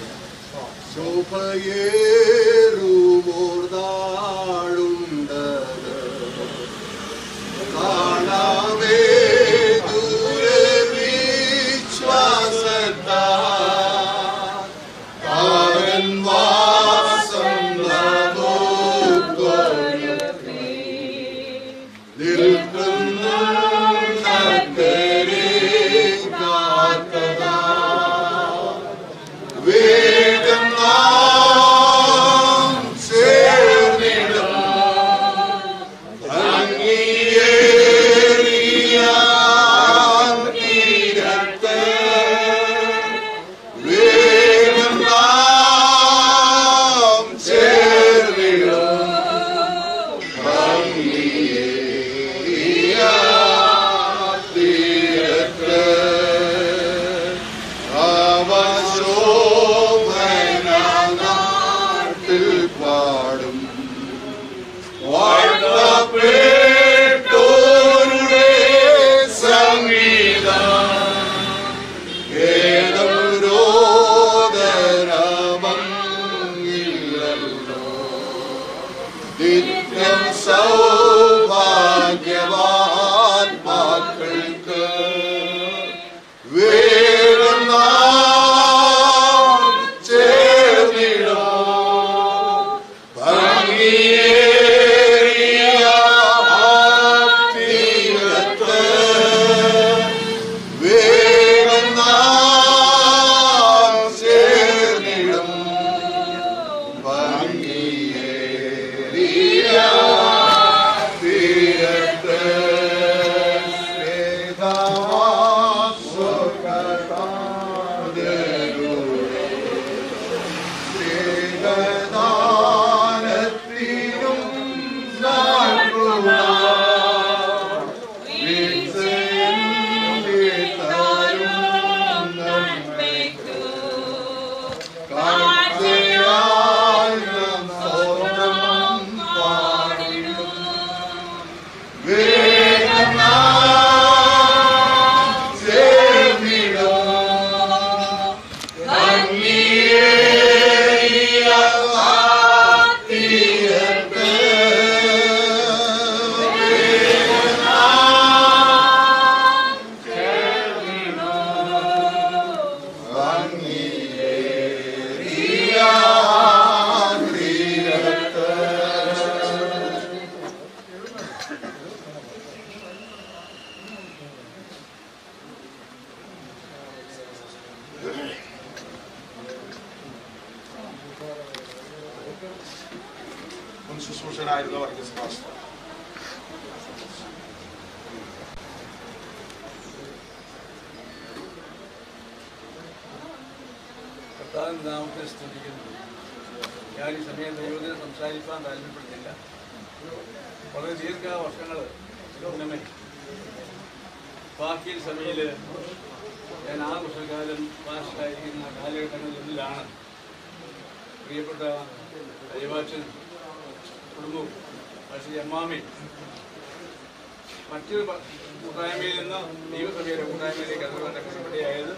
ശോഭയേറുമോർദാളുണ്ടത് കാണാവേ ദൂരെ വിശ്വാസത്താ കാരൻ വാസം മുൻ ശുശ്രൂഷനായിരുന്ന വർഗീസ് പാസ്റ്റർ കർത്താവിന്റെ നാമത്തെ സ്തുതിക്കുന്നു ഞാൻ ഈ സമയം ദൈവത്തിന് സംസാരിക്കാൻ താല്പര്യപ്പെടുന്നില്ല വളരെ ദീർഘ വർഷങ്ങൾ മുന്നമേ പാക്കിൽ സഭയിൽ ഞാൻ ആറ് വർഷക്കാലം പാസ്റ്റായിരിക്കുന്ന കാലഘട്ടങ്ങളിലൊന്നിലാണ് പ്രിയപ്പെട്ട അയ്യവാച്ചൻ കുടുംബവും പക്ഷേ അമ്മാമി മറ്റൊരു പ- കൂട്ടായ്മയിൽ നിന്ന് ദൈവസഭയുടെ കൂട്ടായ്മയിലേക്ക് അതുകൊണ്ട് കഷ്ടപ്പെട്ടിയായത്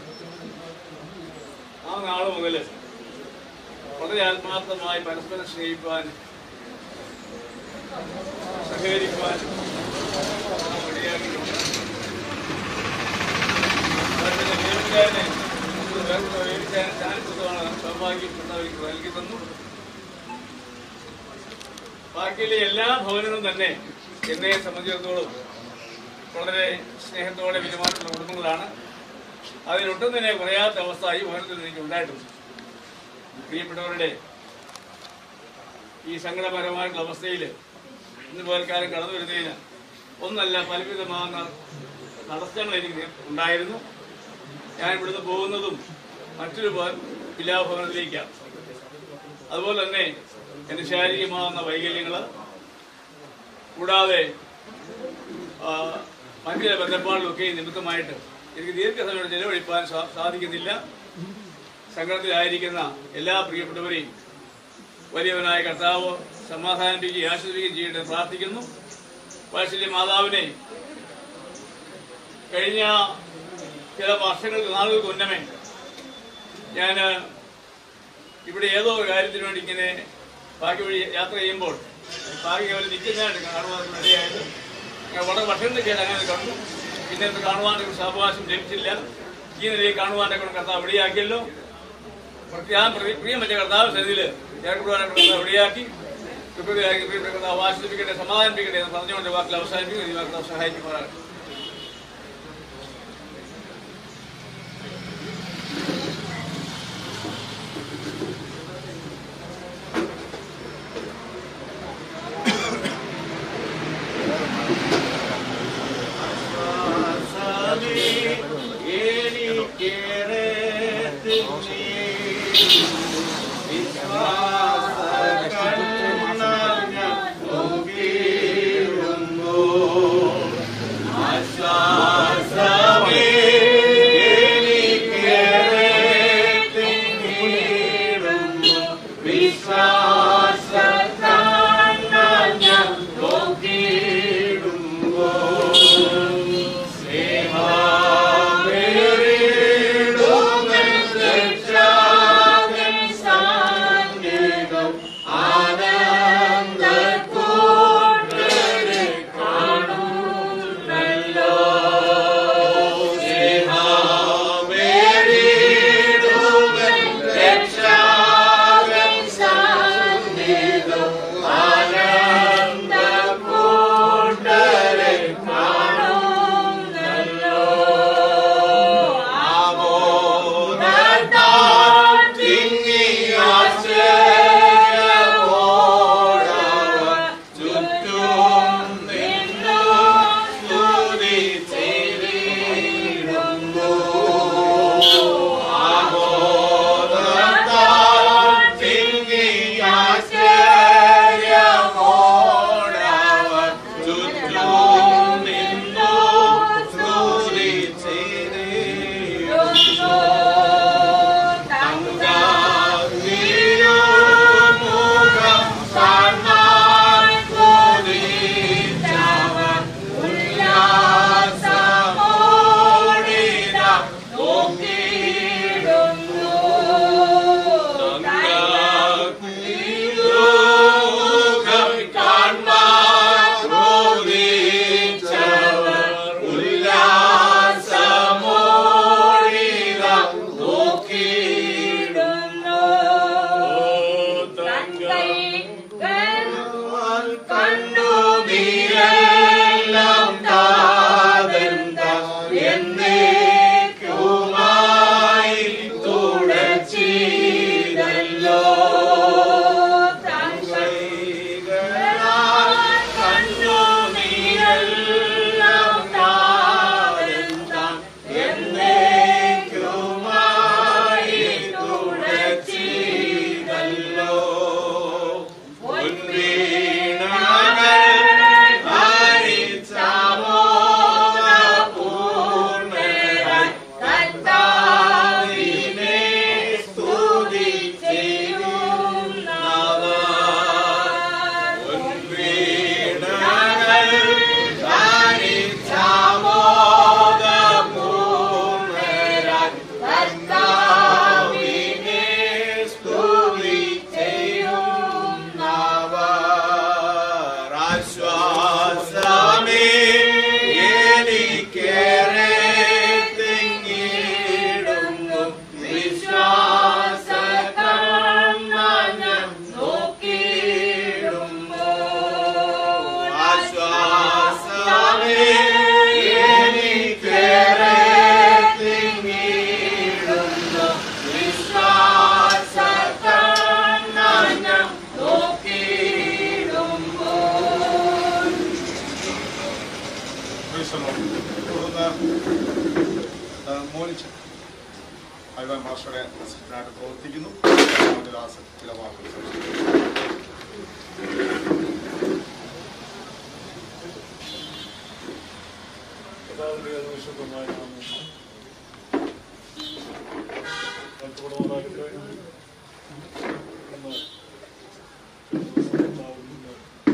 ആ നാൾ മുതൽ വളരെ ആത്മാർത്ഥമായി പരസ്പരം സ്നേഹിക്കുവാൻ സഹകരിക്കുവാൻ നാം ഇടയാക്കിയിട്ടുണ്ട് അതുപോലെ ദൈവത്തിനെ വേറൊരു വേദിക്കാൻ ചാൻസമാണ് സൗഭാഗ്യം കർത്താവിലേക്ക് നൽകി തന്നു ബാക്കിയിലെ എല്ലാ ഭവനങ്ങളും തന്നെ എന്നെ സംബന്ധിച്ചിടത്തോളം വളരെ സ്നേഹത്തോടെ പെരുമാറുന്ന കുടുംബങ്ങളാണ് അതിലൊട്ടും തന്നെ കുറയാത്ത അവസ്ഥ ഈ ഭവനത്തിൽ എനിക്ക് ഉണ്ടായിട്ടുണ്ട് പ്രിയപ്പെട്ടവരുടെ ഈ സങ്കടപരമായിട്ടുള്ള അവസ്ഥയിൽ ഇന്ന് പോൽക്കാലം കടന്നു വരുന്നതിന് ഒന്നല്ല പലവിധമാകുന്ന തടസ്സങ്ങൾ എനിക്ക് ഉണ്ടായിരുന്നു ഞാൻ ഇവിടുന്ന് പോകുന്നതും മറ്റൊരു ഭവ- പിലാഭവനത്തിലേക്കാണ് അതുപോലെ തന്നെ എൻ്റെ ശാരീരികമാകുന്ന വൈകല്യങ്ങൾ കൂടാതെ ആ, മറ്റു ചില ബന്ധപ്പാടിലൊക്കെ നിമിത്തമായിട്ട് എനിക്ക് ദീർഘസമയം ചെലവഴിപ്പാൻ സാ- സാധിക്കുന്നില്ല സങ്കടത്തിലായിരിക്കുന്ന എല്ലാ പ്രിയപ്പെട്ടവരെയും വലിയവനായ കർത്താവ് സമാധാനിപ്പിക്കുകയും ആശ്വസിപ്പിക്കുകയും ചെയ്യട്ടെ എന്ന് പ്രാർത്ഥിക്കുന്നു വാത്സല്യ മാതാവിനെ കഴിഞ്ഞ ചില വർഷങ്ങൾക്ക് നാളുകൾക്ക് മുന്നമേ ഞാൻ ഇവിടെ ഏതോ ഒരു കാര്യത്തിന് വേണ്ടി ഇങ്ങനെ ബാക്കി വഴി യാത്ര ചെയ്യുമ്പോൾ ബാക്കി അവർ നിൽക്കുന്നതായിട്ട് കാണുവാൻ ഇടയായത് ഞാൻ വളരെ വർഷങ്ങൾക്ക് ശേഷം അങ്ങനെ കണ്ടു പിന്നെ ഇത് കാണുവാനൊരു സാവകാശം ലഭിച്ചില്ല ഈ നിലയിൽ കാണുവാനൊക്കെ കൊണ്ട് കർത്താവ് ഇവിടെയാക്കിയല്ലോ ഞാൻ പ്രിയ- പ്രിയം വെച്ച കർത്താവ് സന്നിധിയിൽ ചേർക്കുവാനൊക്കെ കർത്താവ് ഇവിടെയാക്കി കൃപയാക്കി പ്രിയപ്പെട്ട കർത്താവ് ആശ്വസിപ്പിക്കട്ടെ സമാധാനിപ്പിക്കട്ടെ എന്ന് പറഞ്ഞുകൊണ്ട് വാക്കിൽ അവസാനിപ്പിക്കും ഈ കർത്താവ് സഹായിക്കുമാറാണ് വിശ്വാസ മോനിച്ച് ഐവാൻ മാസ്റ്ററുടെ അസിസ്റ്റന്റായിട്ട് പ്രവർത്തിക്കുന്നു അവന്റെ ദാസൻ ചില വാക്കുകൾ സംസാരിക്കും. കർത്താവിന്റെ അതിവിശുദ്ധമായ നാമം വാഴ്ത്തപ്പെടുമാറാകട്ടെ. ഇന്ന് കർത്താവിന്റെ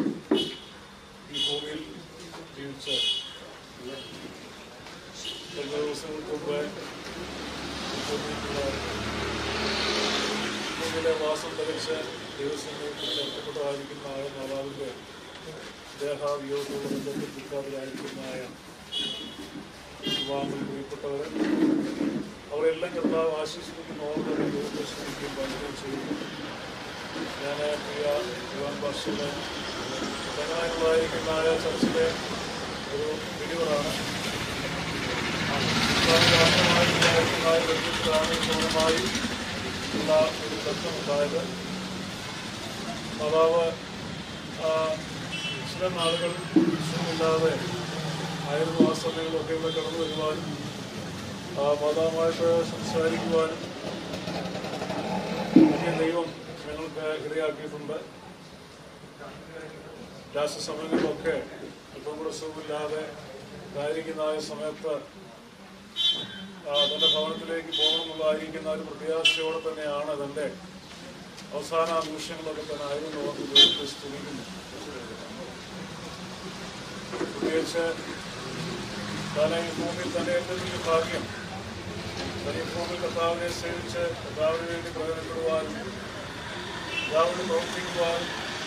ഈ ഭൂമിയിൽ ജീവിച്ച കഴിഞ്ഞ ദിവസങ്ങൾക്ക് മുമ്പ് ഭൂമിയിലുള്ള ഭൂമിയിലെ വാസം ധരിച്ച് ദൈവസംഘത്തിൽ ചേർക്കപ്പെട്ടതായിരിക്കുന്ന ആയ മാതാവിന്റെ ദേഹാവിയോഗത്തോട് ബന്ധപ്പെട്ടിരിക്കാതെയായിരിക്കുന്നതായ വിവാഹങ്ങൾ പ്രിയപ്പെട്ടവർ അവരെല്ലാം കർത്താവ് ആശ്വസിപ്പിക്കുന്ന ഓർമ്മ ദൈവത്തെ സ്നേഹിക്കുകയും പലരും ചെയ്യുന്നു ഞാൻ പ്രിയ യുവാൻ ഭാഷയിലെ ചങ്ങനായുള്ളതായിരിക്കുന്ന ചർച്ചിലെ ഒരു ബിലീവറാണ് ബന്ധത്തിലാണ് പൂർണ്ണമായി ഉള്ള ഒരു ബന്ധമുണ്ടായത് മാതാവ് ആ, ചില നാളുകൾ വിഷയമില്ലാതെ ആയിരുന്നു ആ സമയങ്ങളൊക്കെ ഇവിടെ കടന്നു വരുവാനും ആ മാതാവുമായിട്ട് സംസാരിക്കുവാനും വലിയ ദൈവം ഞങ്ങൾക്ക് ഇടയാക്കിയിട്ടുണ്ട് രാഷ്ട്ര സമയങ്ങളിലൊക്കെ അല്പം കൂടെ സുഖമില്ലാതെ ആയിരിക്കുന്ന ആ സമയത്ത് ആ, തന്റെ ഭവനത്തിലേക്ക് പോകണമെന്നുള്ളതായിരിക്കുന്ന ഒരു പ്രത്യാശയോടെ തന്നെയാണ് തന്റെ അവസാന നിമിഷങ്ങളൊക്കെ തന്നെ ആയിരുന്നു എന്ന് ദൈവത്തെ സ്തുതിക്കുന്നു പ്രത്യേകിച്ച് തന്നെ ഈ ഭൂമിയിൽ തന്നെ എന്തെങ്കിലും ഭാഗ്യം തന്നെ ഈ ഭൂമിയിൽ കർത്താവിനെ സേവിച്ച് കർത്താവിന് വേണ്ടി പ്രയോജനപ്പെടുവാനും കർത്താവിന് പ്രവർത്തിക്കുവാനും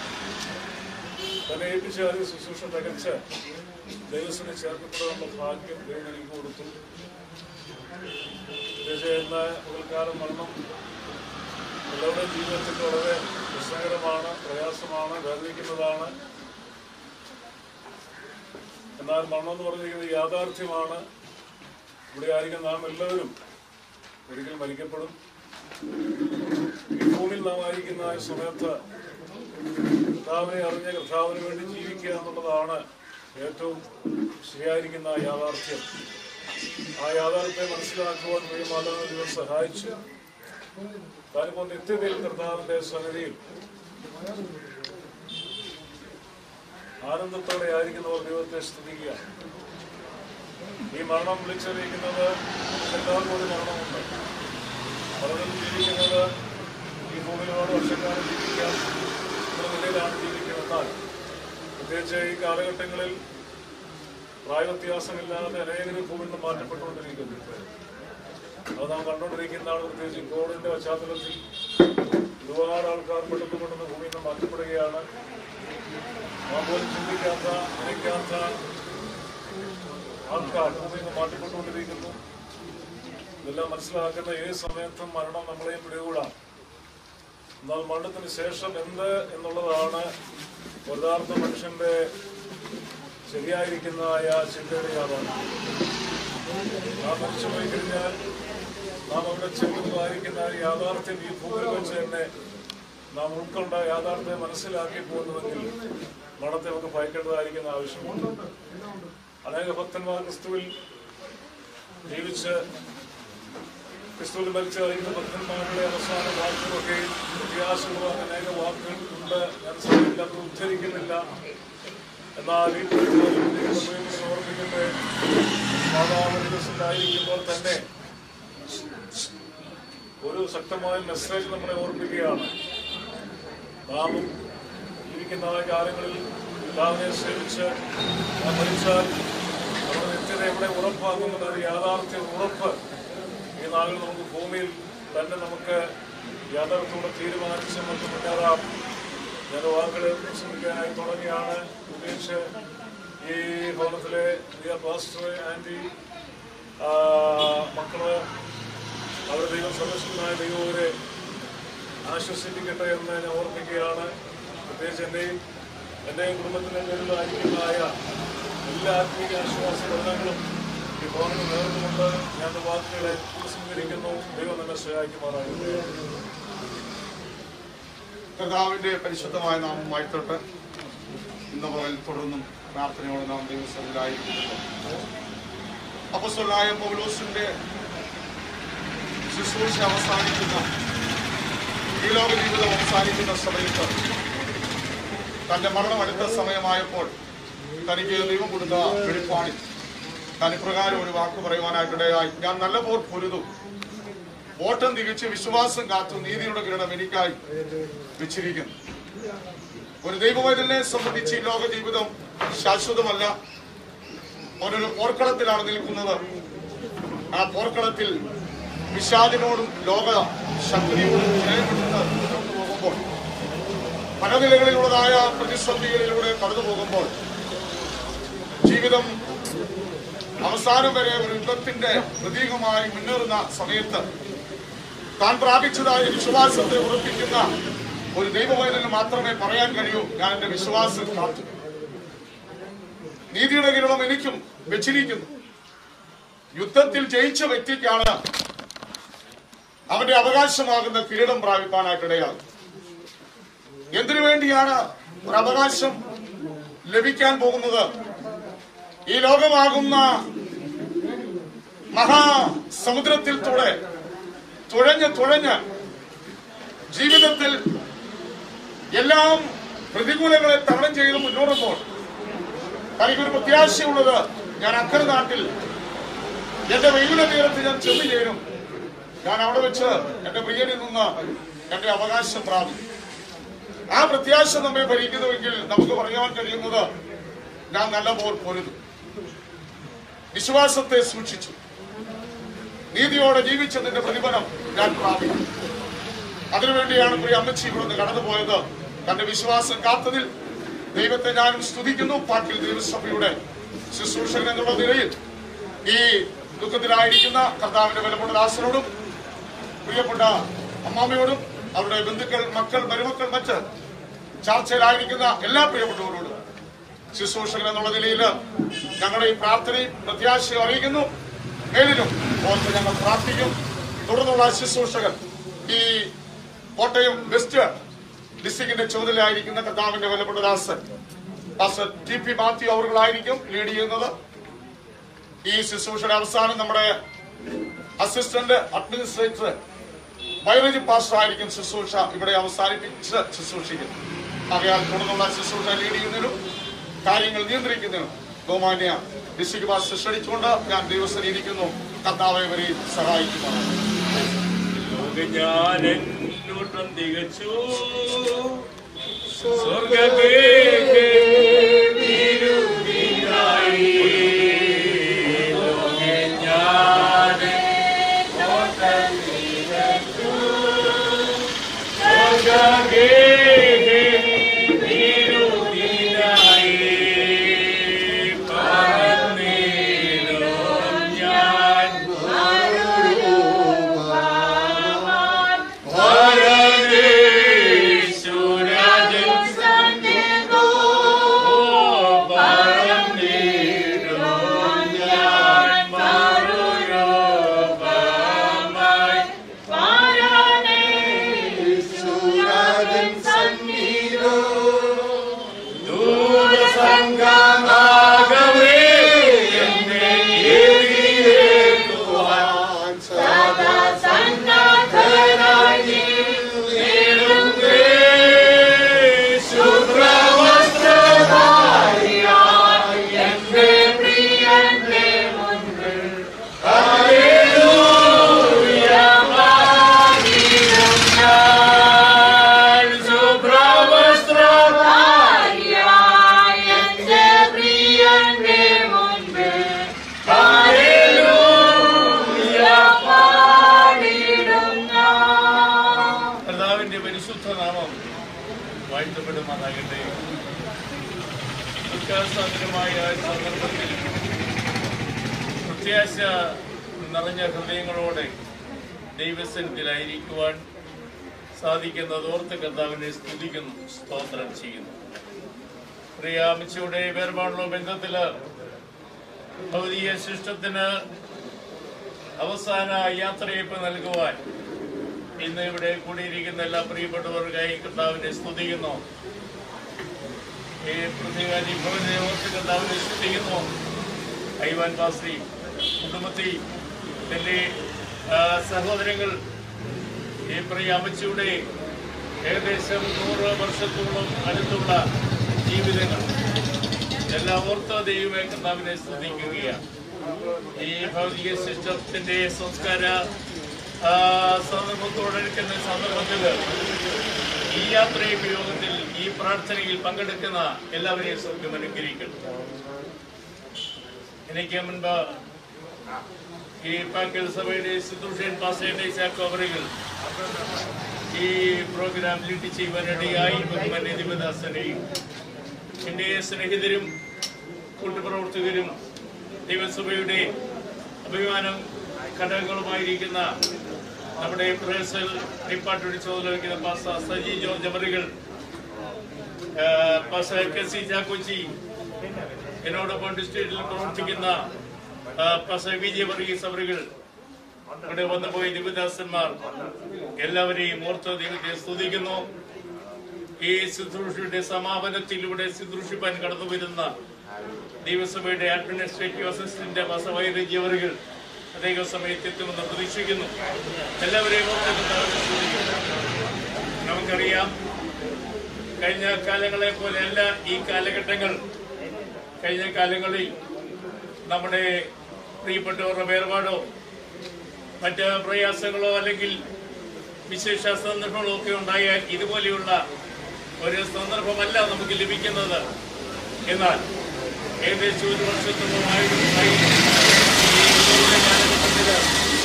തന്നെ ഏൽപ്പിച്ച ആ ഒരു ശുശ്രൂഷ തികച്ച് ദൈവത്തിന് ചേർക്കപ്പെടുവാനുള്ള ഭാഗ്യം ദൈവം എനിക്ക് കൊടുത്തു പ്രത്യേകിച്ച് ഇന്ന് പകൽക്കാലം മരണം എല്ലാവരുടെയും ജീവിതത്തിൽ വളരെ രസകരമാണ് പ്രയാസമാണ് വേദനിക്കുന്നതാണ് എന്നാൽ മരണം എന്ന് പറഞ്ഞിരിക്കുന്നത് യാഥാർത്ഥ്യമാണ് ഇവിടെ ആയിരിക്കും നാം എല്ലാവരും ഒരിക്കൽ മരിക്കപ്പെടും ഈ ഭൂമിയിൽ നാം ആയിരിക്കുന്ന ആ സമയത്ത് കർത്താവിനെ അറിഞ്ഞ കർത്താവിന് വേണ്ടി ജീവിക്കുക എന്നുള്ളതാണ് ഏറ്റവും ശരിയായിരിക്കുന്ന ആ യാഥാർത്ഥ്യം ആ യാഥാർത്ഥ്യം മനസ്സിലാക്കുവാൻ വേണ്ടി മാതാവ് ദൈവം സഹായിച്ചു താനിപ്പോൾ നിത്യതയിൽ കർത്താവിന്റെ സന്നിധിയിൽ ആനന്ദത്തോടെ ആയിരിക്കുന്നവർ ദൈവത്തെ സ്തുതിക്കുക ഈ മരണം വിളിച്ചറിയിക്കുന്നത് എല്ലാവർക്കും ഒരു മരണമുണ്ട് പലരും ജീവിക്കുന്നത് ഈ ഭൂമിയിലോട് വർഷക്കാലം ജീവിക്കാം എന്ന നിലയിലാണ് ജീവിക്കുന്നത് എന്നാൽ പ്രത്യേകിച്ച് ഈ കാലഘട്ടങ്ങളിൽ പ്രായവ്യത്യാസമില്ലാതെ അനേകരും ഭൂമിയിൽ നിന്ന് മാറ്റപ്പെട്ടുകൊണ്ടിരിക്കുന്നു അത് നാം കണ്ടുകൊണ്ടിരിക്കുന്നതാണ് പ്രത്യേകിച്ച് കോവിഡിന്റെ പശ്ചാത്തലത്തിൽ ഒരുപാട് ആൾക്കാർ പെട്ടെന്ന് പെട്ടെന്ന് ഭൂമിയിൽ നിന്ന് മാറ്റപ്പെടുകയാണ് നാം പോലും ചിന്തിക്കാത്ത നനയ്ക്കാത്ത ആൾക്കാർ ഭൂമിയിൽ നിന്ന് മാറ്റപ്പെട്ടുകൊണ്ടിരിക്കുന്നു ഇതെല്ലാം മനസ്സിലാക്കുന്ന ഏത് സമയത്തും മരണം നമ്മളെയും പിടികൂടാം എന്നാൽ മരണത്തിന് ശേഷം എന്ത് എന്നുള്ളതാണ് യഥാർത്ഥ മനുഷ്യന്റെ ശരിയായിരിക്കുന്നതായ ചിന്തയുടെ യാഥാർത്ഥ്യം നാം മരിച്ചു പോയി കഴിഞ്ഞാൽ നാം അവിടെ ചെല്ലുന്നതായിരിക്കുന്ന ആ യാഥാർത്ഥ്യം ഈ ഭൂമിയിൽ വെച്ച് തന്നെ നാം ഉൾക്കൊണ്ട യാഥാർത്ഥ്യം മനസ്സിലാക്കി പോകുന്നുവെങ്കിൽ മരണത്തെ നമുക്ക് ഭയക്കേണ്ടതായിരിക്കുന്ന ആവശ്യമുണ്ട് അനേക ഭക്തന്മാർ ക്രിസ്തുവിൽ ജീവിച്ച് ക്രിസ്തുവിൽ മരിച്ച അറിയുന്ന ഭക്തന്മാരുടെ അവസാന വാക്കുകളൊക്കെ പ്രത്യാശകളുവാൻ അനേക വാക്കുകൾ ഉണ്ട് ഞാൻ സമയമില്ലാത്ത ഉദ്ധരിക്കുന്നില്ല എന്നാൽ ഈ ഓർമ്മിക്കട്ടെ മാതാവ് ദിവസത്തിലായിരിക്കുമ്പോൾ തന്നെ ഒരു ശക്തമായ മെസ്സേജ് നമ്മളെ ഓർമ്മിക്കുകയാണ് നാമും ജീവിക്കുന്ന കാലങ്ങളിൽ പിതാവിനെ സേവിച്ച് നാം മരിച്ചാൽ നമ്മുടെ നിത്യത എവിടെ ഉറപ്പാകുന്നത് ഒരു യാഥാർത്ഥ്യ ഉറപ്പ് ഈ നാളിൽ നമുക്ക് ഭൂമിയിൽ തന്നെ നമുക്ക് യാഥാർത്ഥ്യത്തോടെ തീരുമാനിച്ച് നമുക്ക് മുന്നേറാം ഞാൻ വാക്കുകളെ ശ്രമിക്കാനായി തുടങ്ങിയാണ് പ്രത്യേകിച്ച് ഈ ഭവനത്തിലെ പ്രിയ പാസ്റ്റർ ആൻറ്റി ആ, മക്കള് അവർ ദൈവം സന്ദർശിക്കുന്നതായ ദൈവവരെ ആശ്വസിപ്പിക്കട്ടെ എന്ന് ഞാൻ ഓർമ്മിക്കുകയാണ് പ്രത്യേകിച്ച് എൻ്റെയും എൻ്റെയും കുടുംബത്തിൻ്റെ പേരിലായിരിക്കുന്നതായ എല്ലാ ആത്മീയ ആശ്വാസ ബന്ധങ്ങളും ഈ ഭവനം നേർന്നുകൊണ്ട് ഞാൻ എൻ്റെ വാക്കുകളെ സ്വീകരിക്കുന്നു ദൈവം നമ്മെ സഹായിക്കുമാറാകട്ടെ കർത്താവിന്റെ പരിശുദ്ധമായ നാമം വാഴ്ത്തോട്ട് ഇന്ന് മുതൽ തുടർന്നും പ്രാർത്ഥനയോടെ നാം ദൈവസന്നിലായിരിക്കുന്നു അപ്പസ്വലായ പൗലോസിന്റെ ശുശ്രൂഷ അവസാനിക്കുന്ന ഈ ലോക ജീവിതം അവസാനിക്കുന്ന സമയത്ത് തന്റെ മരണം അടുത്ത സമയമായപ്പോൾ തനിക്ക് ദൈവം കൊടുത്ത വെളിപ്പാടി തനിപ്രകാരം ഒരു വാക്ക് പറയുവാനായിട്ടിടയായി ഞാൻ നല്ല പോർ പൊരുതു ഓട്ടം തികച്ച് വിശ്വാസം കാത്തു നീതിയുടെ കിരണം എനിക്കായി വെച്ചിരിക്കുന്നു ഒരു ദൈവവൈതലിനെ സംബന്ധിച്ച് ഈ ലോക ജീവിതം ശാശ്വതമല്ല അവനൊരു പോർക്കളത്തിലാണ് നിൽക്കുന്നത് ആ പോർക്കളത്തിൽ വിഷാദിനോടും ലോക ശക്തിയോടും ജയപ്പെട്ട് മുന്നോട്ട് പോകുമ്പോൾ പല നിലകളിലുള്ളതായ പ്രതിസന്ധികളിലൂടെ കടന്നു പോകുമ്പോൾ ജീവിതം അവസാനം വരെ ഒരു യുദ്ധത്തിന്റെ പ്രതീകമായി മുന്നേറുന്ന സമയത്ത് താൻ പ്രാപിച്ചതായ വിശ്വാസത്തെ ഉറപ്പിക്കുന്ന ഒരു ദൈവവൈദ്യന് മാത്രമേ പറയാൻ കഴിയൂ ഞാൻ എന്റെ വിശ്വാസം കാത്തു നീതിയുടെ കിരണം എനിക്കും വെച്ചിരിക്കുന്നു യുദ്ധത്തിൽ ജയിച്ച വ്യക്തിക്കാണ് അവന്റെ അവകാശമാകുന്ന കിരീടം പ്രാപിക്കാനായിട്ടിടയാകും എന്തിനു വേണ്ടിയാണ് ഒരു അവകാശം ലഭിക്കാൻ പോകുന്നത് ഈ ലോകമാകുന്ന മഹാസമുദ്രത്തിൽ കൂടെ തുഴഞ്ഞ് തുഴഞ്ഞ് ജീവിതത്തിൽ എല്ലാം പ്രതികൂലങ്ങളെ തരണം ചെയ്ത് മുന്നോടുമ്പോൾ തനിക്കൊരു പ്രത്യാശയുള്ളത് ഞാൻ അക്കരെ നാട്ടിൽ എന്റെ വെയില തീരത്ത് ഞാൻ ചെന്നു ചേരും ഞാൻ അവിടെ വെച്ച് എന്റെ പ്രിയനിൽ നിന്ന് എന്റെ അവകാശം പ്രാപിക്കും ആ പ്രത്യാശ നമ്മെ ഭരിക്കുന്നുവെങ്കിൽ നമുക്ക് പറയാൻ കഴിയുന്നത് ഞാൻ നല്ല പോർ പൊരുതു വിശ്വാസത്തെ സൂക്ഷിച്ചു നീതിയോടെ ജീവിച്ചതിന്റെ പ്രതിഫലം ഞാൻ പ്രാപിക്കും അതിനുവേണ്ടിയാണ് പ്രിയ അമ്മച്ചി ഇവിടുന്ന് കടന്നുപോയത് തന്റെ വിശ്വാസം കാത്തതിൽ ദൈവത്തെ ഞാനും സ്തുതിക്കുന്നു പാട്ടിൽ ദൈവസഭയുടെ ശുശ്രൂഷകൻ എന്നുള്ള നിലയിൽ ഈ ദുഃഖത്തിലായിരിക്കുന്ന കർത്താവിന്റെ വിലപ്പെട്ട ദാസനോടും പ്രിയപ്പെട്ട അമ്മാമ്മയോടും അവരുടെ ബന്ധുക്കൾ മക്കൾ മരുമക്കൾ മറ്റ് ചർച്ചയിലായിരിക്കുന്ന എല്ലാ പ്രിയപ്പെട്ടവരോടും ശുശ്രൂഷകൻ എന്നുള്ള നിലയിൽ ഞങ്ങളുടെ ഈ പ്രാർത്ഥനയും പ്രത്യാശയും അറിയിക്കുന്നു മേലിലും ഓർത്ത് ഞങ്ങൾ പ്രാർത്ഥിക്കും തുടർന്നുള്ള ശുശ്രൂഷകൻ ഈ കോട്ടയം വെസ്റ്റ് ഡിസ്ട്രിക്റ്റിന്റെ ചുമതലയായിരിക്കുന്ന കർത്താവിന്റെ വിലപ്പെട്ട ദാസൻ ദാസൻ ടി പി മാത്യു അവர்களായിരിക്കും ലീഡ് ചെയ്യുന്നത് ഈ ശുശ്രൂഷയുടെ അവസാനം നമ്മുടെ അസിസ്റ്റന്റ് അഡ്മിനിസ്ട്രേറ്റർ ബയോളജി പാസ്റ്റർ ആയിരിക്കും ശുശ്രൂഷ ഇവിടെ അവസാനിപ്പിച്ച് ശുശ്രൂഷിക്കുന്നു ആകയാൽ തുടർന്നുള്ള ശുശ്രൂഷ ലീഡ് ചെയ്യുന്നതിനും കാര്യങ്ങൾ നിയന്ത്രിക്കുന്നതിനും ബഹുമാന്യ ഡിസ്ട്രിക്ട് പാസ്റ്റർ ക്ഷണിച്ചുകൊണ്ട് ഞാൻ ദിവസം ഇരിക്കുന്നു കർത്താവ് ഇവരെയും സഹായിക്കുന്നു ഞാനൂട്ടം തികച്ചു കർത്താവിന്റെ പരിശുദ്ധ നാമം വാഴ്ത്തപ്പെടുമാറാകട്ടെ വിശ്വാസപരമായ സന്ദർഭത്തിൽ പ്രത്യാശ നിറഞ്ഞ ഹൃദയങ്ങളോടെ ദൈവസനത്തിലായിരിക്കുവാൻ സാധിക്കുന്നത് ഓർത്ത് കർത്താവിനെ സ്തുതിക്കുന്നു സ്തോത്രം ചെയ്യുന്നു പ്രിയാമിച്ചയുടെ വേർപാടുള്ള ബന്ധത്തില് ഭൗതിക ശിഷ്ടത്തിന് അവസാന യാത്രയപ്പ് നൽകുവാൻ ഇന്ന് ഇവിടെ കൂടിയിരിക്കുന്ന എല്ലാ പ്രിയപ്പെട്ടവർക്കായി കർത്താവിനെ സ്തുതിക്കുന്നു ഈ പൃഥ്വിരാജി ഭവനെ ഓർത്ത് കർത്താവിനെ സ്തുതിക്കുന്നു ഐവാൻ വാസി കുടുംബത്തി ഡൽഹി ആ, സഹോദരങ്ങൾ ഈ പ്രിയ അമ്മച്ചിയുടെ ഏകദേശം നൂറ് വർഷത്തോളം അടുത്തുള്ള ജീവിതങ്ങൾ എല്ലാം ഓർത്ത ദൈവമേ കർത്താവിനെ സ്തുതിക്കുകയാണ് ഈ ഭൗതിക സിസ്റ്റത്തിന്റെ സംസ്കാര ആ, സന്ദർഭത്തോടടുക്കുന്ന സന്ദർഭത്തിൽ ഈ യാത്രയും യോഗത്തിൽ ഈ പ്രാർത്ഥനയിൽ പങ്കെടുക്കുന്ന എല്ലാവരെയും സ്വർഗം അനുഗ്രഹിക്കണം എനിക്ക് മുൻപ് ഈ പാക്കൽ സഭയുടെ ശുശ്രൂഷൻ പാസയുടെ അവറുകൾ ഈ പ്രോഗ്രാം ലീഡ് ചെയ്യുവാനിടയായി ബഹുമാന്യ ദിവദാസനെയും എൻ്റെ സ്നേഹിതരും കൂട്ടുപ്രവർത്തകരും ദൈവസഭയുടെ അഭിമാനം ഘടകങ്ങളുമായിരിക്കുന്ന നമ്മുടെ പ്രൊഫസർ ഡിപ്പാർട്ട്മെന്റ് ചുമതല വയ്ക്കുന്ന പാസ സജി ജോർജ് അവറുകൾ പാസ കെ സി ചാക്കോച്ചി എന്നോടൊപ്പം ഡിസ്ട്രിക്റ്റിൽ പ്രവർത്തിക്കുന്ന ആ, പാസ വി ജെ വർഗീസ് അവറുകൾ ഇവിടെ വന്നുപോയ ദിവദാസന്മാർ എല്ലാവരെയും ഓർത്ത് ദൈവത്തെ സ്തുതിക്കുന്നു ഈ ശുശ്രൂഷയുടെ സമാപനത്തിലൂടെ ശുശ്രൂഷിപ്പാൻ കടന്നു വരുന്ന ദൈവസഭയുടെ അഡ്മിനിസ്ട്രേറ്റീവ് അസിസ്റ്റന്റ് വൈദ്യവറുകൾ അദ്ദേഹം സമയത്ത് എത്തുമെന്ന് പ്രതീക്ഷിക്കുന്നു എല്ലാവരെയും ഓർത്ത് കർത്താവിനെ സ്തുതിക്കുന്നു. നമുക്കറിയാം കഴിഞ്ഞ കാലങ്ങളെ പോലെയല്ല ഈ കാലഘട്ടങ്ങൾ കഴിഞ്ഞ കാലങ്ങളിൽ നമ്മുടെ പ്രിയപ്പെട്ടവരുടെ വേർപാടോ മറ്റ് പ്രയാസങ്ങളോ അല്ലെങ്കിൽ വിശേഷ സന്ദർഭങ്ങളോ ഒക്കെ ഉണ്ടായാൽ ഇതുപോലെയുള്ള ഒരു സന്ദർഭമല്ല നമുക്ക് ലഭിക്കുന്നത് എന്നാൽ ഏകദേശം ഒരു വർഷത്തോളമായി ഈ കോവിഡ് കാലഘട്ടത്തിൽ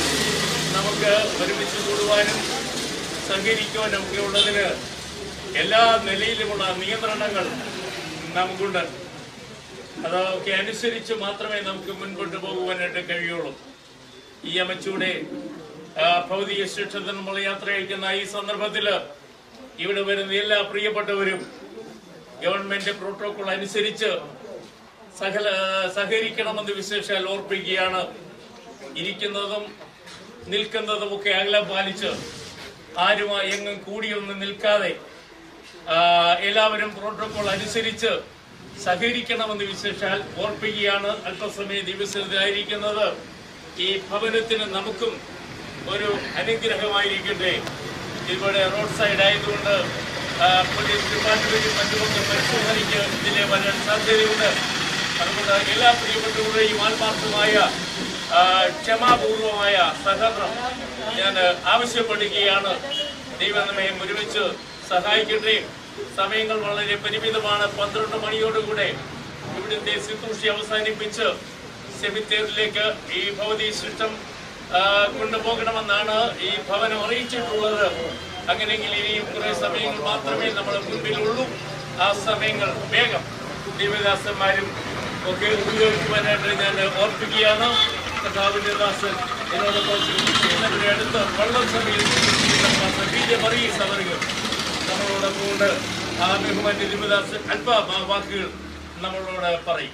നമുക്ക് ഒരുമിച്ച് കൂടുവാനും സഹകരിക്കുവാനും ഒക്കെ ഉള്ളതിന് എല്ലാ നിലയിലുമുള്ള നിയന്ത്രണങ്ങൾ നമുക്കുണ്ട് അതൊക്കെ അനുസരിച്ച് മാത്രമേ നമുക്ക് മുൻപോട്ട് പോകുവാനായിട്ട് കഴിയുള്ളൂ ഈ അമ്മച്ചൂടെ ആ, ഭൗതിക ശിക്ഷത്തിൽ നമ്മൾ യാത്ര അയക്കുന്ന ഈ സന്ദർഭത്തില് ഇവിടെ വരുന്ന എല്ലാ പ്രിയപ്പെട്ടവരും ഗവൺമെന്റ് പ്രോട്ടോകോൾ അനുസരിച്ച് സകല സഹകരിക്കണമെന്ന് വിശേഷാൽ ഓർപ്പിക്കുകയാണ് ഇരിക്കുന്നതും നിൽക്കുന്നതും ഒക്കെ അകലം പാലിച്ച് ആരുമായി എങ്ങും കൂടിയൊന്നും നിൽക്കാതെ ആ, എല്ലാവരും പ്രോട്ടോകോൾ അനുസരിച്ച് സഹകരിക്കണമെന്ന് വിശേഷാൽ ഓർപ്പിക്കുകയാണ് അല്പസമയം ദിവസത്തിലായിരിക്കുന്നത് ഈ ഭവനത്തിന് നമുക്കും ഒരു അനുഗ്രഹമായിരിക്കട്ടെ ഇവിടെ റോഡ് സൈഡ് ആയതുകൊണ്ട് ആ, പോലീസ് ഡിപ്പാർട്ട്മെന്റും മറ്റുമൊക്കെ പരിശോധനയ്ക്ക് ഇതിലെ വരാൻ സാധ്യതയുണ്ട് അതുകൊണ്ട് എല്ലാ പ്രിയപ്പെട്ടവരുടെയും ആത്മാർത്ഥമായ ആ, ക്ഷമാപൂർവമായ സഹകരണം ഞാൻ ആവശ്യപ്പെടുകയാണ് ദൈവം നമ്മെ ഒരുമിച്ച് സഹായിക്കട്ടെ സമയങ്ങൾ വളരെ പരിമിതമാണ് പന്ത്രണ്ട് മണിയോടുകൂടെ ഇവിടുത്തെ ശുശ്രൂഷ അവസാനിപ്പിച്ച് സെമിത്തേറിലേക്ക് ഈ ഭൗതിക ശിഷ്ടം ആ, കൊണ്ടുപോകണമെന്നാണ് ഈ ഭവനം അറിയിച്ചിട്ടുള്ളത് അങ്ങനെയെങ്കിൽ ഇനിയും കുറെ സമയങ്ങൾ മാത്രമേ നമ്മുടെ മുൻപിലുള്ളൂ ആ സമയങ്ങൾ വേഗം ദേവദാസന്മാരും ഒക്കെ ഉപയോഗിക്കുവാനായിട്ട് ഞാൻ ഓർപ്പിക്കുകയാണ് കഥാവിന്റെ ദാസൻ എന്നോടൊപ്പം ശുശ്രൂഷിക്കുന്നവരുടെ അടുത്ത് വള്ളം സഭയിൽ വർഗീസ് അവരുകൾ നമ്മളോടൊപ്പം ഉണ്ട് ആ ബഹുമാന്യ ദേവദാസൻ അല്പ വാക്കുകൾ നമ്മളോട് പറയും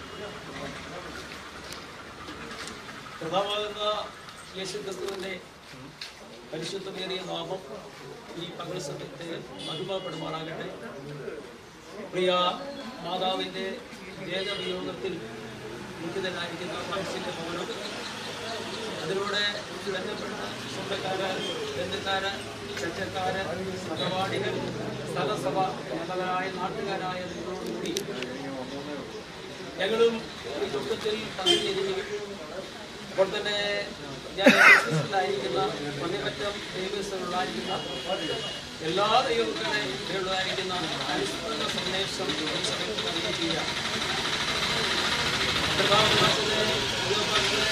കർത്താവാകുന്ന യേശു ക്രിസ്തുവിന്റെ പരിശുദ്ധമേറിയ നാമം ഈ പകൽ സമയത്ത് മഹിമപ്പെടുമാറാകട്ടെ പ്രിയ മാതാവിന്റെ വേദവിയോഗത്തിൽ മുഖ്യതനായിരിക്കുന്ന മനസ്സിന്റെ ഭവനം അതിലൂടെ ബന്ധപ്പെട്ട സ്വന്തക്കാര് ബന്ധുക്കാര് ചച്ചക്കാര് സഹപാഠികൾ സ്ഥലസഭ നല്ലവരായ നാട്ടുകാരായ നിങ്ങളോടുകൂടി ഞങ്ങളും ഈ ദുഃഖത്തിൽ പങ്കുചേരുകയും അപ്പോൾ തന്നെ ഞാൻ ായിരിക്കുന്ന മണ്ണിമറ്റം ദൈവസ്ഥയിലുള്ളായിരിക്കുന്ന എല്ലാ ദൈവങ്ങളുടെയുള്ളതായിരിക്കുന്ന അനുസ്മരണ സന്ദേശം ഈ സമയത്ത് നൽകിയിരിക്കുകയാണ് കർത്താവിന്റെ ഉദ്യോഗസ്ഥരെ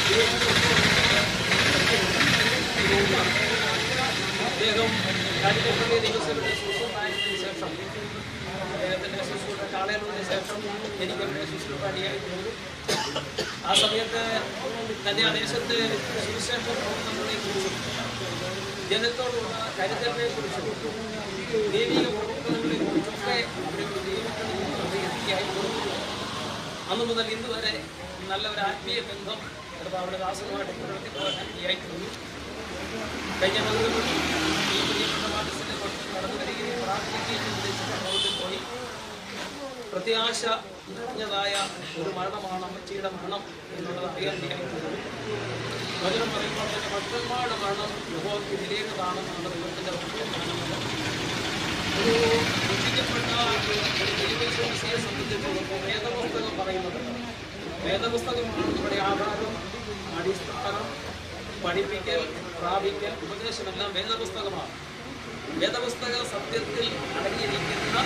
അദ്ദേഹം കാലിക്കപ്പള്ളി ദൈവസ്ഥയുടെ ശുശ്രൂഷായതിനു ശേഷം അദ്ദേഹത്തിന്റെ ശുശ്രൂഷ കാളയിലൂടെ ശേഷം എനിക്ക് അവരുടെ ശുശ്രൂഷാടിയായി തോന്നി ആ സമയത്ത് തന്റെ ആ ദേശത്ത് സുവിശേഷ പ്രവർത്തനങ്ങളെ കുറിച്ചും ജനത്തോടുള്ള കരുതലിനെ കുറിച്ചും ദൈവിക പ്രവർത്തനങ്ങളെ കുറിച്ചൊക്കെ അവരെ എത്തിക്കായി തോന്നി അന്ന് മുതൽ ഇന്ന് വരെ നല്ല ഒരു ആത്മീയ ബന്ധം കർത്താവിടെ ദാസനുമായിട്ട് പുലർത്തി പോകാൻ ആയി തോന്നി കഴിഞ്ഞ ദിവസങ്ങളിൽ ഈ പ്രിയപ്പെട്ട മനസ്സിനെ കടന്നു വരികയും പ്രാർത്ഥിക്കുകയും ഉദ്ദേശിച്ച ഭവനത്തിൽ പോയി പ്രത്യാശ നിറഞ്ഞതായ ഒരു മരണമാണ് അമ്മച്ചിയുടെ മരണം എന്നുള്ളത് അറിയാൻ വചനം പറയുമ്പോൾ തന്നെ ഭക്തന്മാരുടെ മരണം യഹോവയ്ക്ക് വിലയേണ്ടതാണ് നമ്മുടെ ദൈവത്തിന്റെ വാഗ്ദാനമല്ല. ഒരു രക്ഷിക്കപ്പെട്ട ഒരു ദൈവവിശ്വാസിയെ സംബന്ധിച്ചിടത്തോളം വേദപുസ്തകം പറയുന്നത് വേദപുസ്തകമാണ് നമ്മുടെ ആധാരം അടിസ്ഥാനം പഠിപ്പിക്കൽ പ്രാപിക്കൽ ഉപദേശമെല്ലാം വേദപുസ്തകമാണ് വേദപുസ്തക സത്യത്തിൽ അടങ്ങിയിരിക്കുന്ന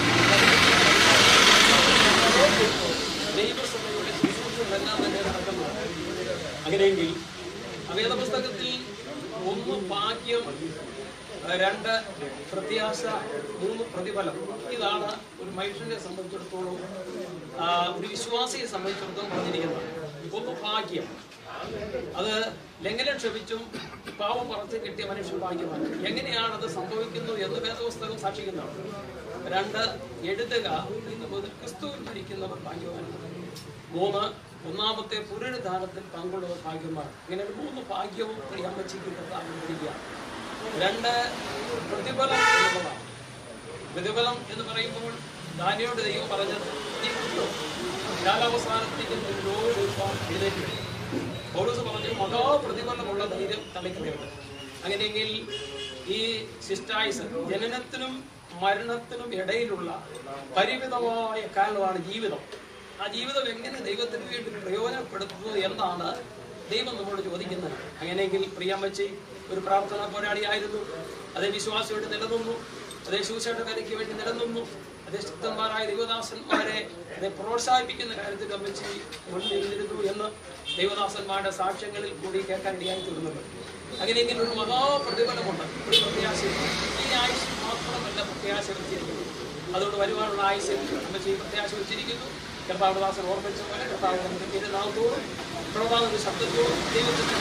ദൈവസഭയുടെ ശുശ്രൂഷകളെല്ലാം തന്നെ നടക്കുന്നത് അങ്ങനെയെങ്കിൽ ആ വേദപുസ്തകത്തിൽ ഒന്ന് ഭാഗ്യം രണ്ട് പ്രത്യാശ മൂന്ന് പ്രതിഫലം ഇതാണ് ഒരു മനുഷ്യനെ സംബന്ധിച്ചിടത്തോളം ആ, ഒരു വിശ്വാസിയെ സംബന്ധിച്ചിടത്തോളം പറഞ്ഞിരിക്കുന്നത് ഒന്ന് ഭാഗ്യം അത് ലംഘനം ക്ഷമിച്ചും പാവം പറച്ച് കിട്ടിയ മനുഷ്യൻ ഭാഗ്യമാണ് എങ്ങനെയാണ് അത് സംഭവിക്കുന്നത് എന്ന് വേദപുസ്തകം സാക്ഷിക്കുന്നതാണ് രണ്ട് എഴുതുക ഇന്ന് മുതൽ ക്രിസ്തുവിൽ മരിക്കുന്നവർ ഭാഗ്യവാന്മാർ മൂന്ന് ഒന്നാമത്തെ പുനരുദ്ധാനത്തിൽ പങ്കുള്ളവർ ഭാഗ്യമാണ് ഇങ്ങനെ ഒരു മൂന്ന് ഭാഗ്യവും പ്രിയമ്മച്ചിക്ക് കിട്ടാൻ രണ്ട് പ്രതിഫലം എന്നുള്ളതാണ് പ്രതിഫലം എന്ന് പറയുമ്പോൾ ദാനിയോട് ദൈവം പറഞ്ഞത് നീ കിട്ടും കാലാവസാനത്തേക്ക് ലോകം എഴുന്നേറ്റ് വരും പൗലോസ് പറഞ്ഞു മഹാപ്രതിഫലമുള്ള ധൈര്യം തലയ്ക്കുന്നുണ്ട് അങ്ങനെയെങ്കിൽ ഈ സിസ്റ്റായിസ് ജനനത്തിനും മരണത്തിനും ഇടയിലുള്ള പരിമിതമായ കാലമാണ് ജീവിതം ആ ജീവിതം എങ്ങനെ ദൈവത്തിന് വേണ്ടി പ്രയോജനപ്പെടുത്തുന്നു എന്നാണ് ദൈവം നമ്മോട് ചോദിക്കുന്നത് അങ്ങനെയെങ്കിൽ പ്രിയമ്മച്ചി ഒരു പ്രാർത്ഥനാ പോരാളിയായിരുന്നു അതേ വിശ്വാസിയോട് നിലനിന്നു അതേ ശൂശയുടെ കരയ്ക്ക് വേണ്ടി നിലനിന്നു അതേ ശക്തന്മാരായ ദൈവദാസന്മാരെ അതേ പ്രോത്സാഹിപ്പിക്കുന്ന കാര്യത്തിൽ അമ്മച്ചി മുന്നിൽ നിന്നിരുന്നു എന്ന് ദൈവദാസന്മാരുടെ സാക്ഷ്യങ്ങളിൽ കൂടി കേൾക്കാൻ ഇടയായി തീർന്നുണ്ട് അങ്ങനെയെങ്കിൽ ഒരു മഹാപ്രതിഫലമുണ്ട് ഒരു പ്രത്യാശയുണ്ട് ഈ ആയുസ് മാത്രമല്ല പ്രത്യാശ വെച്ചിരിക്കുന്നത് അതുകൊണ്ട് വരുവാനുള്ള ആയുസ് അമ്മച്ചി പ്രത്യാശ വെച്ചിരിക്കുന്നു കർത്താവദാസൻ ഓർമ്മിച്ച പോലെ കർത്താവ് നമുക്ക് തിരുനാമത്തോടും പ്രഭാത ശബ്ദത്തോടും ദൈവത്തിന്റെ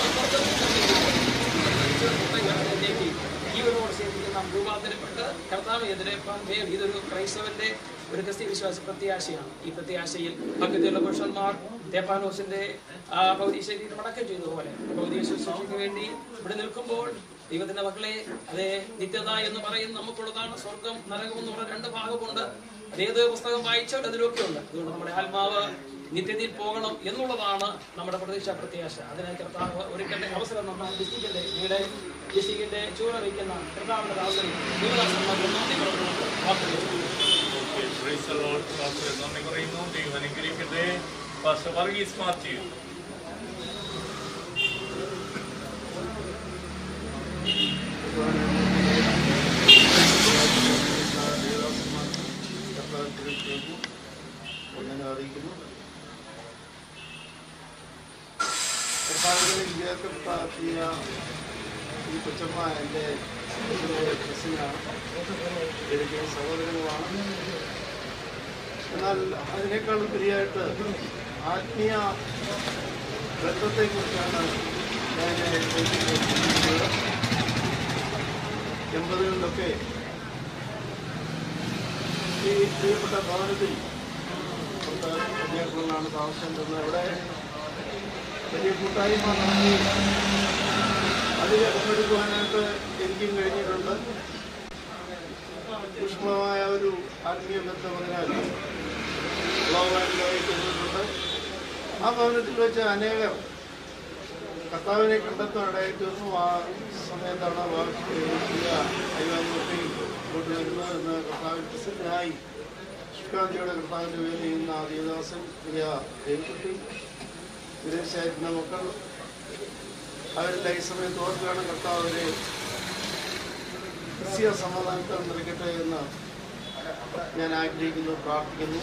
നാമത്തോടും ജീവനോട് സേവിക്കുന്ന നാം രൂപാന്തരപ്പെട്ട് കർത്താവ് എതിരേപ്പാൻ മേൽ ഇതൊരു ക്രൈസ്തവന്റെ ഒരു ക്രിസ്ത്യ വിശ്വാസ പ്രത്യാശയാണ് ഈ പ്രത്യാശയിൽ ഭക്തിയുള്ള പുരുഷന്മാർ തേപ്പാനോസിന്റെ ആ ഭൗതിക ശരീരം അടക്കം ചെയ്തതുപോലെ ഭൗതിക ശുശ്രൂഷയ്ക്ക് വേണ്ടി ഇവിടെ നിൽക്കുമ്പോൾ ദൈവത്തിന്റെ മക്കളെ അതേ നിത്യത എന്ന് പറയുന്ന നമുക്കുള്ളതാണ് സ്വർഗം നരകം എന്ന് പറഞ്ഞ രണ്ട് ഭാഗമുണ്ട് അതേത് പുസ്തകം വായിച്ചാൽ അതിലൊക്കെ ഉണ്ട് അതുകൊണ്ട് നമ്മുടെ ആത്മാവ് നിത്യതയിൽ പോകണം എന്നുള്ളതാണ് നമ്മുടെ പ്രതീക്ഷ പ്രത്യാശ അതിനായി കർത്താവ് ഒരിക്കൽ അവസരം നമ്മൾ ഡിസ്ട്രിക്റ്റിന്റെ നിങ്ങളുടെ ഡിസ്ട്രിക്റ്റിന്റെ ചൂടറിയിക്കുന്ന കർത്താവിന്റെ ദാസൻ ദേവദാസന്മാർക്ക് നന്ദി പറഞ്ഞുകൊണ്ട് വാക്കുകൾ Praise the Lord. പാസ്റ്റർ നന്ദി പറയുന്നു ദൈവം അനുഗ്രഹിക്കട്ടെ പാസ്റ്റർ വർഗീസ് മാത്യു അങ്ങനെ അറിയിക്കുന്നു കർത്താവിനെ വിജയപ്പെടുത്തിയ ഈ കൊച്ചമ്മ എൻ്റെ കസിനാണ് എനിക്ക് സഹോദരങ്ങളുമാണ് എന്നാൽ അതിനേക്കാൾ ഉപരിയായിട്ട് ആത്മീയ ബന്ധത്തെക്കുറിച്ചാണ് ഞാൻ എഴുതിയിട്ടുള്ളത്. എൺപതുകളിലൊക്കെ ഈ പ്രിയപ്പെട്ട ഭവനത്തിൽ വിദ്യാർത്ഥികളാണ് താമസം തന്നത് ഇവിടെ വലിയ കൂട്ടായ്മ നടത്തി അതിൽ പങ്കെടുക്കുവാനായിട്ട് എനിക്കും കഴിഞ്ഞിട്ടുണ്ട് സൂക്ഷ്മമായ ഒരു ആത്മീയ ബന്ധം അതിനാൽ ഉളവാനിലായി ചെന്നിട്ടുണ്ട് ആ ഭവനത്തിൽ വെച്ച് അനേകം കർത്താവിനെ കണ്ടെത്താനിടയായി തീർന്നു ആ സമയത്താണ് അയ്യായിരത്തെയും ഇങ്ങോട്ട് വരുന്നത് എന്ന് കർത്താവിൽ പ്രസിദ്ധനായി ശുക്രാന്തിയുടെ കർത്താവിൻ്റെ പേരിൽ ചെയ്യുന്ന ആ ദേവദാസൻ പ്രിയ ദേവക്കുട്ടി വിദേശായിരുന്ന മക്കൾ അവരെല്ലാം ഈ സമയത്ത് ഓർക്കുകയാണ് കർത്താവ് അവരെ ക്രിസ്തീയ സമാധാനത്തിൽ നിറയ്ക്കട്ടെ എന്ന് ഞാൻ ആഗ്രഹിക്കുന്നു പ്രാർത്ഥിക്കുന്നു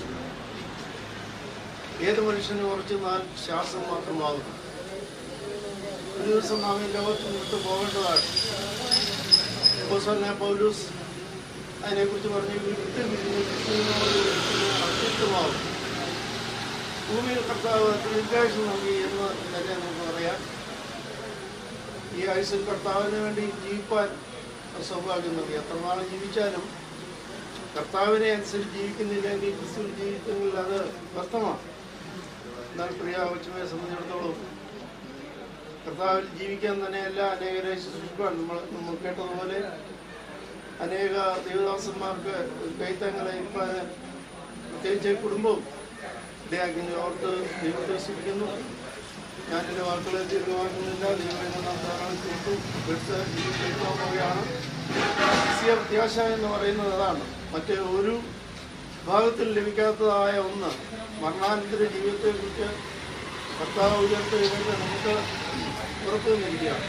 ഏത് മനുഷ്യനും കുറച്ച് നാൾ ശ്വാസം മാത്രമാകും ഒരു ദിവസം നാം ഈ ലോകത്ത് വിട്ടു പോകേണ്ടതാണ് അപ്പോസ്തലനായ പൗലൂസ് അതിനെക്കുറിച്ച് പറഞ്ഞു വിട്ട് വിരിഞ്ഞിരിക്കുന്നതിനോട് അത്യുത്തമാവും ഭൂമിയിൽ കർത്താവ് ദീർഘായുസ് നൽകി എന്ന് തന്നെ നമുക്ക് പറയാം ഈ ആയുസിൽ കർത്താവിന് വേണ്ടി ജീവിപ്പാൻ സൗഭാഗ്യം നൽകി എത്ര നാൾ ജീവിച്ചാലും കർത്താവിനെ അനുസരിച്ച് ജീവിക്കുന്നില്ലെങ്കിൽ ക്രിസ്തുവിൽ ജീവിക്കുന്നില്ല അത് വ്യർത്ഥമാണ് എന്നാൽ പ്രിയ കൊച്ചുമയെ സംബന്ധിച്ചിടത്തോളം കർത്താവിൽ ജീവിക്കാൻ തന്നെയല്ല അനേകരെ ശുശ്രൂഷിക്കാൻ നമ്മൾ നമ്മൾ കേട്ടതുപോലെ അനേക ദേവദാസന്മാർക്ക് കൈത്തങ്ങളെ ഇപ്പം പ്രത്യേകിച്ച് കുടുംബവും ഇടയാക്കിനെ ഓർത്ത് ദൈവത്തെ സ്തുതിക്കുന്നു ഞാനെൻ്റെ വാക്കുകളെ ദീർഘമാക്കുന്നില്ല ദൈവം നാം ധാരാളം കേട്ടു വിളിച്ച് കേൾക്കാൻ പോവുകയാണ് ക്രിസ്തീയ പ്രത്യാശ എന്ന് പറയുന്നത് അതാണ് മറ്റ് ഒരു ഭാഗത്തിൽ ലഭിക്കാത്തതായ ഒന്ന് മരണാനന്തര ജീവിതത്തെക്കുറിച്ച് കർത്താവ് ഉയർത്തെഴുന്നേറ്റ് നമുക്ക് ഉറപ്പ് തന്നിരിക്കുകയാണ്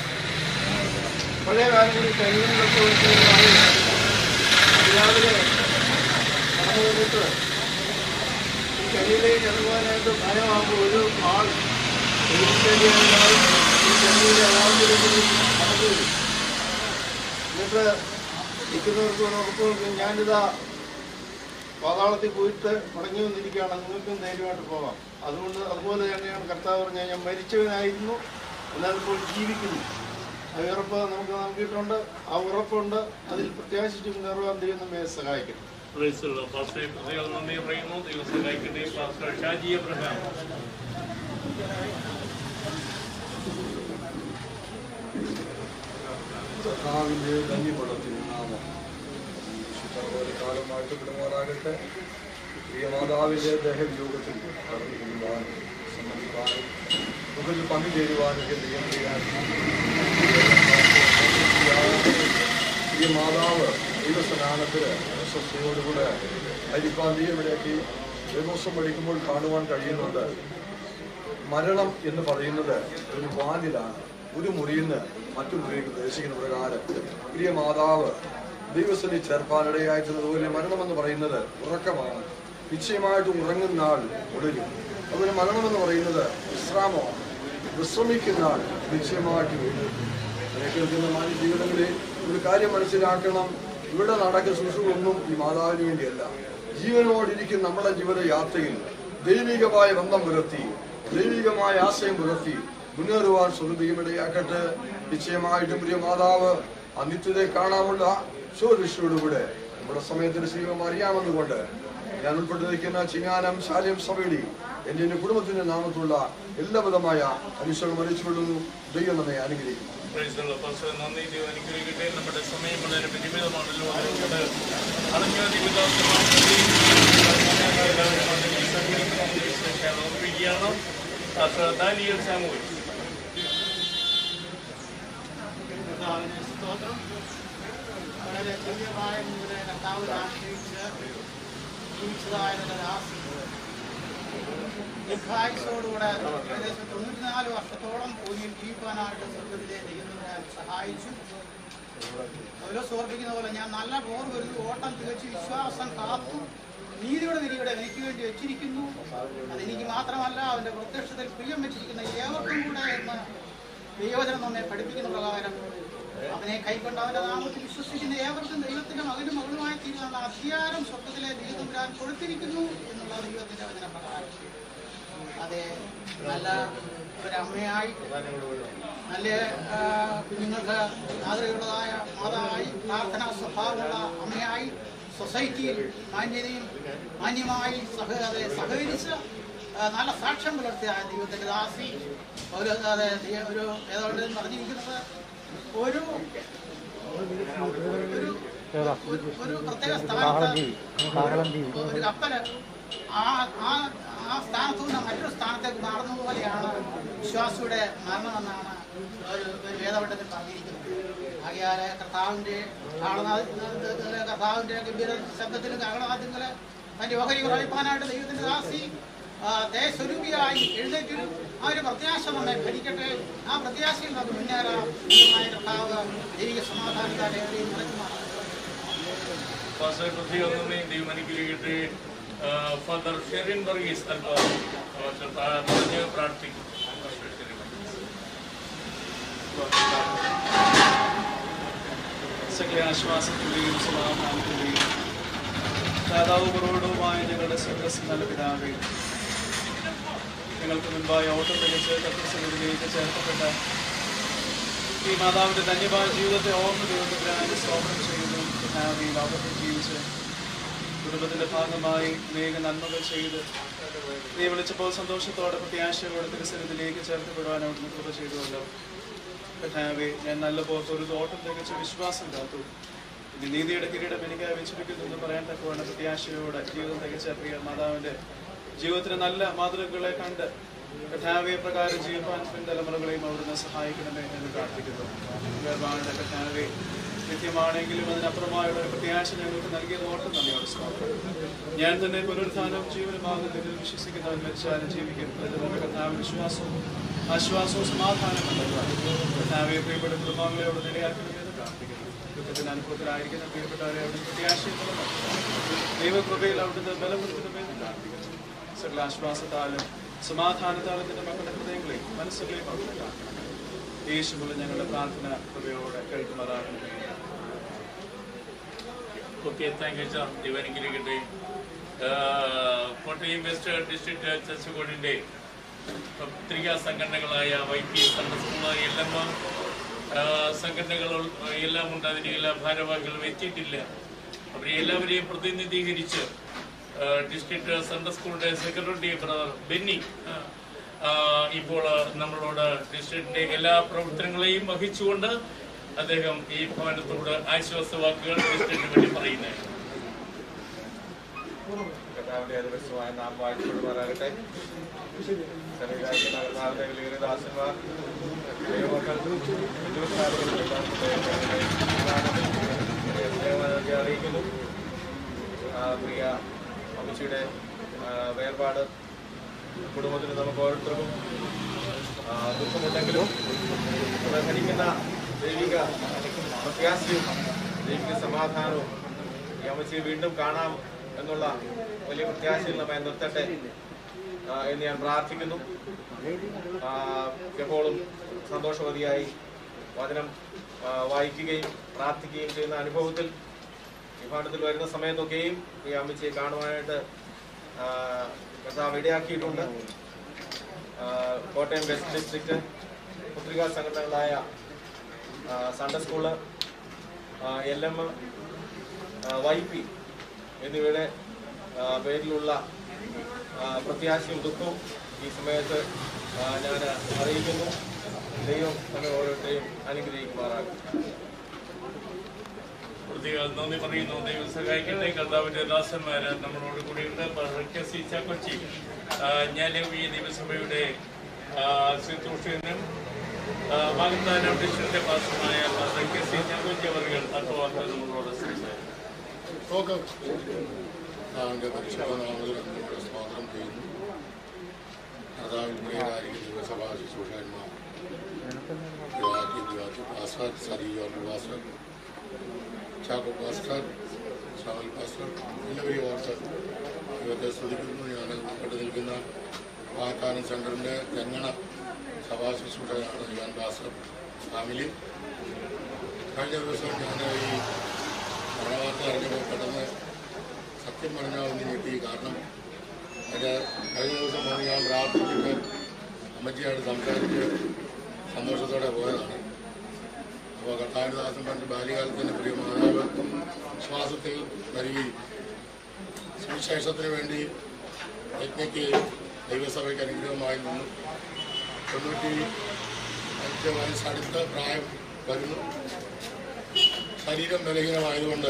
പഴയ കാലങ്ങളിൽ കൈകളിലൊക്കെ വെച്ചിരുന്നതായി രാവിലെ കടന്നു വന്നിട്ട് ഈ കരിയിലേക്ക് ഇറങ്ങുവാനായിട്ട് ഭയമാകുമ്പോൾ ഒരു ആൾ എഴുത്തേണ്ടിയായി ഈ കരിയിലെ അളവിലേക്ക് കടന്നു വരും എന്നിട്ട് നിൽക്കുന്നവർക്ക് ഒരു ഉറപ്പ് കൊടുക്കും ഞാനിതാ പാതാളത്തിൽ പോയിട്ട് മടങ്ങി വന്നിരിക്കുകയാണ് നിങ്ങൾക്കും ധൈര്യമായിട്ട് പോകാം അതുകൊണ്ട് അതുപോലെ തന്നെയാണ് കർത്താവ് പറഞ്ഞാൽ ഞാൻ മരിച്ചവനായിരുന്നു എന്നാൽ ഇപ്പോൾ ജീവിക്കുന്നു ആ ഉറപ്പ് നമുക്ക് നൽകിയിട്ടുണ്ട് ആ ഉറപ്പുണ്ട് അതിൽ പ്രത്യാശിച്ച് മുന്നേറുവാൻ ദൈവം നമ്മെ സഹായിക്കും Praise the Lord. Pastor, പ്രത്യേകം നന്ദി പറയുന്നു ദൈവം സഹായിക്കട്ടെ പാസ്റ്റർ ഷാജി അബ്രഹാം കർത്താവിൻ്റെ ധന്യപടത്തിന് നാമം വിശുദ്ധ കാലമായിട്ട് വിടുമാറാകട്ടെ പ്രിയ മാതാവിൻ്റെ ദേഹവിയോഗത്തിൽ കടന്നു പോകുവാനും സംബന്ധിക്കാനും മുഖത്ത് പങ്കുചേരുവാനൊക്കെ ദൈവം ചെയ്യാൻ പ്രിയ മാതാവ് ദൈവസ്നാനത്തിൽ സ്വസ്ഥയോടുകൂടെ അരിപ്പാൻ ദൈവമിടയാക്കി ദിവസം പഠിക്കുമ്പോൾ കാണുവാൻ കഴിയുന്നുണ്ട് മരണം എന്ന് പറയുന്നത് ഒരു വാനിലാണ് ഒരു മുറിയിൽ നിന്ന് മറ്റൊരു മുറിയിലേക്ക് പ്രവേശിക്കുന്ന പ്രകാരം പ്രിയ മാതാവ് ദൈവസ്ഥലി ചേർപ്പാനിടയായിട്ടുള്ളതുപോലെ മരണം എന്ന് പറയുന്നത് ഉറക്കമാണ് നിശ്ചയമായിട്ടും ഉറങ്ങുന്ന ആൾ ഉടരും അതുപോലെ മരണം എന്ന് പറയുന്നത് വിശ്രാമമാണ് വിശ്രമിക്കുന്ന ആൾ നിശ്ചയമായിട്ട് വീഴും അതിനെ കേൾക്കുന്ന മാന്യ ജീവിതങ്ങളിൽ ഒരു കാര്യം മനസ്സിലാക്കണം ഇവിടെ നടക്കുന്ന ശുശ്രൂഷൊന്നും ഈ മാതാവിന് വേണ്ടിയല്ല ജീവനോടിരിക്കുന്ന നമ്മുടെ ജീവിത യാത്രയിൽ ദൈവികമായ ബന്ധം പുലർത്തി ദൈവികമായ ആശയം പുലർത്തി മുന്നേറുവാൻ സുഹൃത്തിയുമിടയാക്കട്ടെ നിശ്ചയമായിട്ടും പ്രിയ മാതാവ് ആ നിത്യതയെ കാണാനുള്ള ശോധിഷയോടുകൂടെ നമ്മുടെ സമയത്തിന് ശ്രീമം അറിയാമെന്നുകൊണ്ട് ഞാൻ ഉൾപ്പെട്ടു നിൽക്കുന്ന ചിങ്ങാനം ശാലയം സഭയുടെ എന്റെ എന്റെ കുടുംബത്തിന്റെ നാമത്തുള്ള എല്ലാവിധമായ അനുശ്വരം അറിയിച്ചുകൊള്ളുന്നു ദൈവം നമ്മെ അനുഗ്രഹിക്കും Praise the Lord. Pastor, നന്ദി ദൈവം അനുഗ്രഹിക്കട്ടെ നമ്മുടെ സമയം വളരെ പരിമിതമാണല്ലോ അതുകൊണ്ട് അടങ്ങാതി ഓർപ്പിക്കുകയാണ് പാസ്റ്റർ ദാനിയൽ സാമുവൽ കർത്താവിന് സ്തോത്രം വളരെ തുല്യമായ നിങ്ങളുടെ കർത്താവിൽ ആശ്രയിച്ച് ജീവിച്ചതായ നിങ്ങളുടെ ദാസി ദീർഘായുസോടുകൂടെ ഏകദേശം തൊണ്ണൂറ്റിനാല് വർഷത്തോളം ഭൂമിയിൽ ജീവിക്കാനായിട്ട് സ്വർഗത്തിലെ ദൈവത്തിനെ സഹായിച്ചു ഓരോ ഓർപ്പിക്കുന്ന പോലെ ഞാൻ നല്ല പോർ വരുന്നു ഓട്ടം തികച്ച് വിശ്വാസം കാത്തു നീതിയുടെ വിരിയുടെ എനിക്ക് വേണ്ടി വെച്ചിരിക്കുന്നു അതെനിക്ക് മാത്രമല്ല അവന്റെ പ്രത്യക്ഷത്തിൽ പ്രിയം വെച്ചിരിക്കുന്ന ഏവർക്കും കൂടെ എന്ന് ദൈവജനം നമ്മെ പഠിപ്പിക്കുന്ന പ്രകാരം അവനെ കൈക്കൊണ്ട് അവന്റെ നാമത്തിൽ വിശ്വസിക്കുന്ന ഏവർക്കും ദൈവത്തിന്റെ മകനും മകളുമായി തീരുന്ന അധികാരം സ്വർഗത്തിലെ ദൈവത്തമ്പുരാൻ കൊടുത്തിരിക്കുന്നു എന്നുള്ള ദൈവത്തിന്റെ വചന പ്രകാരം അതെ നല്ല ഒരമ്മയായി നല്ല ആ, കുഞ്ഞുങ്ങൾക്ക് മാതൃകയുള്ളതായ മാതാവായി പ്രാർത്ഥനാ സ്വഭാവമുള്ള അമ്മയായി സൊസൈറ്റിയിൽ മാന്യതയും മാന്യമായി സഹ അതെ സഹകരിച്ച് ആ, നല്ല സാക്ഷ്യം പുലർത്തിയ ദൈവത്തിന്റെ ദാസി ഒരു അതെ ദൈവ- ഒരു ഏതാണ്ട് പറഞ്ഞിരിക്കുന്നത് ഒരു ഒരു- ഒരു പ്രത്യേക സ്ഥാനത്ത് ഒരു കപ്പല് ആ ആ ആ സ്ഥാനത്തു നിന്ന് മറ്റൊരു സ്ഥാനത്തേക്ക് മാറുന്നത് പോലെയാണ് വിശ്വാസിയുടെ മരണമെന്നാണ് ഒരു ഒരു വേദപണ്ഡത്തിൽ പറഞ്ഞിരിക്കുന്നത് ആകിയാല് കർത്താവിന്റെ കാളനാ- കർത്താവിന്റെ ഗംഭീര ശബ്ദത്തിലും കാളനാഥങ്ങള് തന്റെ ഓഹരി ഉറപ്പാനായിട്ട് ദൈവത്തിന്റെ ദാസി ആ, ദേശസ്വരൂപിയായി എഴുന്നേറ്റിരും ആ ഒരു പ്രത്യാശ നമ്മെ ഭരിക്കട്ടെ ആ പ്രത്യാശയിൽ നമുക്ക് മുന്നേറാം ദൈവമായ കർത്താവ് ദൈവിക സമാധാനത്താൽ ഏവരെയും നിറയ്ക്കുമാണ് പാസ്റ്റർ പ്രത്യേകം നന്ദി ദൈവം അനുഗ്രഹിക്കട്ടെ ഫാദർ ഷെറിൻ വർഗീസ് അല്പ പാസ്റ്റർ പറഞ്ഞ് പ്രാർത്ഥിക്കും പാസ്റ്റർ ഷെറിൻ വർഗീസ്. സകല ആശ്വാസത്തിന്റെയും സമാധാനത്തിന്റെയും ദാതാവ് പുറവിടവുമായ ഞങ്ങളുടെ സ്വർഗസ് നല്ല പിതാവേ ഞങ്ങൾക്ക് മുൻപായ ഓട്ടം തികച്ച് തത്വസംഗതിയിലേക്ക് ചേർക്കപ്പെട്ട ഈ മാതാവിന്റെ ധന്യമായ ജീവിതത്തെ ഓർമ്മ ദൈവത്തിനായി സ്വാഗതം ചെയ്യുന്നു ഞാൻ ഈ ലോകത്തിൽ ജീവിച്ച് കുടുംബത്തിന്റെ ഭാഗമായി അനേക നന്മകൾ ചെയ്ത് നീ വിളിച്ചപ്പോൾ സന്തോഷത്തോടെ പ്രത്യാശയോടെ തിരുസനത്തിലേക്ക് ചേർക്കപ്പെടുവാൻ അവിടുന്ന് കൃപ ചെയ്തുവല്ലോ കഥാവേ ഞാൻ നല്ല പോർത്ത് ഒരു തോട്ടം തികച്ച വിശ്വാസം കാത്തു ഇനി നീതിയുടെ കിരീടം എനിക്കായി വെച്ചിരിക്കുന്നു എന്ന് പറയാൻ തക്കവണ്ണം പ്രത്യാശയോടെ ജീവിതം തികച്ച പ്രിയ മാതാവിന്റെ ജീവിതത്തിന് നല്ല മാതൃകകളെ കണ്ട് കഥാവെ പ്രകാരം ജീവിപ്പാൻ പിൻതലമുറകളെയും അവിടുന്ന് സഹായിക്കണമേ എന്ന് പ്രാർത്ഥിക്കുന്നു വേർപാടിന്റെ കഥാവെ നിത്യമാണെങ്കിലും അതിനപ്പുറമായുള്ള ഒരു പ്രത്യാശ ഞങ്ങൾക്ക് നൽകിയത് ഓർത്ത് നന്ദിയോട് സ്വാഗതം ഞാൻ തന്നെ പുനരുത്ഥാനവും ജീവനുമാകുന്നതിൽ വിശ്വസിക്കുന്നവൻ മരിച്ചാലും ജീവിക്കപ്പെടുന്നത് കഥാവ് വിശ്വാസവും ആശ്വാസവും സമാധാനം കഥാവെ പ്രിയപ്പെട്ട കുടുംബാംഗങ്ങളോട് നിലയാക്കണമെന്ന് പ്രാർത്ഥിക്കുന്നു ദുഃഖത്തിന് അനുഭവത്തിലായിരിക്കുന്ന പ്രിയപ്പെട്ടവരെ അവിടുന്ന് പ്രത്യാശയും ദൈവകൃപയിൽ അവിടുന്ന് ബലം കൊടുക്കണമെന്ന് പ്രാർത്ഥിക്കുന്നു സകല ആശ്വാസത്താലും സമാധാനത്താലും നിന്റെ മക്കളുടെ ഹൃദയങ്ങളെയും മനസ്സുകളെയും അവിടുന്ന് കാക്കണം യേശുമുള്ള ഞങ്ങളുടെ പ്രാർത്ഥന കൃപയോടെ കേൾക്കുമാറാകണമേ ഓക്കെ താങ്ക് യു സാർ ദൈവാനുഗ്രഹിക്കട്ടെ കോട്ടയം വെസ്റ്റ് ഡിസ്ട്രിക്ട് ചർച്ച് ബോർഡിന്റെ പത്രികാ സംഘടനകളായ Y P school L M സംഘടനകൾ എല്ലാം ഉണ്ട് അതിന് എല്ലാ ഭാരവാഹികളും എത്തിയിട്ടില്ല അവരെ എല്ലാവരെയും പ്രതിനിധീകരിച്ച് ഡിസ്ട്രിക്ട് സെൻട്രൽ സ്കൂളിന്റെ സെക്രട്ടറി ബ്രദർ ബെന്നി ആ, ആ, ഇപ്പോൾ നമ്മളോട് ഡിസ്ട്രിക്റ്റിന്റെ എല്ലാ പ്രവർത്തനങ്ങളെയും വഹിച്ചുകൊണ്ട് അദ്ദേഹം ഈ ഭവനത്തോട് ആശ്വാസ വാക്കുകൾ ഡിസ്ട്രിക്റ്റിന് വേണ്ടി പറയുന്നത് കർത്താവിന്റെ അതിപരിശുമായ നാം വാഴ്ചപ്പെടുമാറാകട്ടെ ശരീരാക്കുന്ന കർത്താവിന്റെ വിലയേറിയ ദാസന്മാർ ദൈവമക്കൾ ഹിന്ദുസ്ഥാനത്തിൽ അറിയിക്കുന്നു ആ, പ്രിയ അമ്മച്ചിയുടെ ആ, വേർപാട് കുടുംബത്തിന് നമുക്ക് ഓരോരുത്തർക്കും ആ, ദുഃഖമുണ്ടെങ്കിലും ഇവിടെ ഭരിക്കുന്ന ദൈവിക പ്രത്യാശയും ദൈവിക സമാധാനവും ഈ അമ്മച്ചിയെ വീണ്ടും കാണാം എന്നുള്ള വലിയ പ്രത്യാശയിൽ നമ്മെ നിർത്തട്ടെ ആ, എന്ന് ഞാൻ പ്രാർത്ഥിക്കുന്നു ആ, എപ്പോഴും സന്തോഷവതിയായി വചനം ആ, വായിക്കുകയും പ്രാർത്ഥിക്കുകയും ചെയ്യുന്ന അനുഭവത്തിൽ ഈ പാഠത്തിൽ വരുന്ന സമയത്തൊക്കെയും ഈ അമ്മച്ചിയെ കാണുവാനായിട്ട് ആ, കർത്താവ് ഇടയാക്കിയിട്ടുണ്ട് ആ, കോട്ടയം വെസ്റ്റ് ഡിസ്ട്രിക്ട് പത്രികാ സംഘടനകളായ ആ, Sunday school L M Y P എന്നിവയുടെ ആ, പേരിലുള്ള ആ, പ്രത്യാശയും ദുഃഖവും ഈ സമയത്ത് ഞാൻ അറിയിക്കുന്നു ദൈവം നമ്മെ ഓരോരുത്തരെയും അനുഗ്രഹിക്കുമാറാകും പ്രത്യേക നന്ദി പറയുന്നു ദൈവം സഹായിക്കട്ടെ കർത്താവിന്റെ ദാസന്മാര് നമ്മളോട് കൂടിയുണ്ട് പറക്ക സി ചാക്കൊച്ചി ആ, ഞാൻ ഈ ദൈവസഭയുടെ ആ, ശുശ്രൂഷകനും ആ, വാഗ്ദാനം ഡിസ്ട്രിക്റ്റിന്റെ പാസമായ പറക്ക സി ചാക്കൊച്ചി അവർകൾ അല്പവാർത്ത നമ്മളോട് സംസാരിക്കും കർത്താവിന്റെ പരിശുദ്ധനാമത്തിൽ നിങ്ങളുടെ സ്വാഗതം ചെയ്യുന്നു കർത്താവിൽ പ്രിയരായിരിക്കും ദിവസഭാ ശുശ്രൂഷകന്മാർ യുവാക്കി യുവാക്കി പാസ്റ്റർ സരി ജോർജ് പാസ്റ്റർ ചാക്കോ പാസ്റ്റർ ഷാവൽ പാസ്റ്റർ എല്ലാവരെയും ഓർത്ത് ദൈവത്തെ സ്തുതിക്കുന്നു ഞാൻ ഉൾപ്പെട്ട് നിൽക്കുന്ന വാക്കാനം സെൻറ്ററിൻ്റെ തെങ്ങണ സഭാ ശുശ്രൂഷകനാണ് യുവാൻ പാസ്റ്റർ ഫാമിലി കഴിഞ്ഞ ദിവസം ഞാൻ ഈ മരണവാർത്ത അറിഞ്ഞപ്പോൾ പെട്ടെന്ന് സത്യം പറഞ്ഞാൽ ഒന്ന് ഞെട്ടി കാരണം എൻ്റെ കഴിഞ്ഞ ദിവസം വന്ന് ഞാൻ പ്രാർത്ഥിച്ചിട്ട് അമ്മച്ചിയായിട്ട് സംസാരിച്ച് സന്തോഷത്തോടെ പോയതാണ് അപ്പോൾ കർത്താവിദാസൻ പണ്ട് ബാല്യകാലത്ത് തന്നെ പ്രിയ മാതാവ് വിശ്വാസത്തിൽ വരികയും സുവിശേഷത്തിന് വേണ്ടി യജ്ഞയ്ക്ക് ദൈവസഭയ്ക്ക് അനുഗ്രഹമായി നിന്നു തൊണ്ണൂറ്റി അഞ്ച് വയസ്സടുത്ത പ്രായം വരുന്നു ശരീരം ബലഹീനമായതുകൊണ്ട്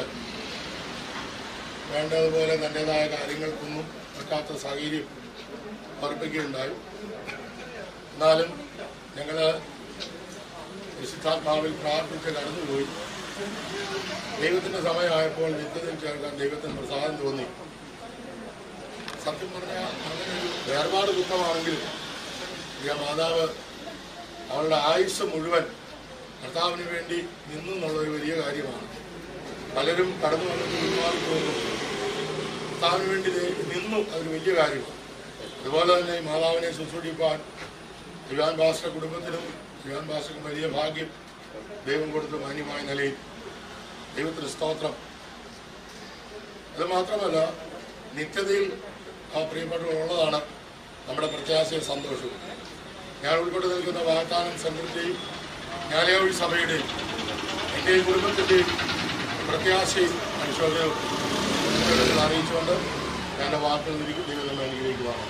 വേണ്ടതുപോലെ തൻ്റെതായ കാര്യങ്ങൾക്കൊന്നും പറ്റാത്ത സാഹചര്യം ഓർപ്പിക്കുകയുണ്ടായി എന്നാലും ഞങ്ങൾ വിശുദ്ധാത്മാവിൽ പ്രാർത്ഥിച്ച് കടന്നുപോയി ദൈവത്തിൻ്റെ സമയമായപ്പോൾ നിത്യത്തിൽ ചേർക്കാൻ ദൈവത്തിന് പ്രസാദം തോന്നി സത്യം പറഞ്ഞാൽ അങ്ങനെ ഒരു വേർപാട് ദുഃഖമാണെങ്കിലും പ്രിയ മാതാവ് അവളുടെ ആയുസ് മുഴുവൻ കർത്താവിന് വേണ്ടി നിന്നെന്നുള്ളൊരു വലിയ കാര്യമാണ് പലരും കടന്നു വന്നിട്ട് ഒരുപാട് തോന്നും കർത്താവിന് വേണ്ടി ദേ നിന്നു അതൊരു വലിയ കാര്യമാണ് അതുപോലെ തന്നെ ഈ മാതാവിനെ ശുശ്രൂഷിപ്പാൻ ഇവാൻ ഭാഷ കുടുംബത്തിനും ഇവാൻ ഭാഷയ്ക്കും വലിയ ഭാഗ്യം ദൈവം കൊടുത്ത മാന്യമായ നിലയിൽ ദൈവത്തിന് സ്തോത്രം അത് മാത്രമല്ല നിത്യതയിൽ ആ പ്രിയപ്പെട്ടവരുള്ളതാണ് നമ്മുടെ പ്രത്യാശയും സന്തോഷവും ഞാൻ ഉൾപ്പെട്ട് നിൽക്കുന്ന വാഗ്ദാനം സെൻറ്ററിൻ്റെയും ജ്ഞാനയോഴി സഭയുടെയും എൻ്റെ കുടുംബത്തിൻ്റെയും പ്രത്യാശയും അനുശോചനവും ഉൾപ്പെടുത്തൽ അറിയിച്ചുകൊണ്ട് ഞാൻ എൻ്റെ വാക്കുകൾ നിരീക്കും ദൈവം നമ്മെ അനുഗ്രഹിക്കുവാണ്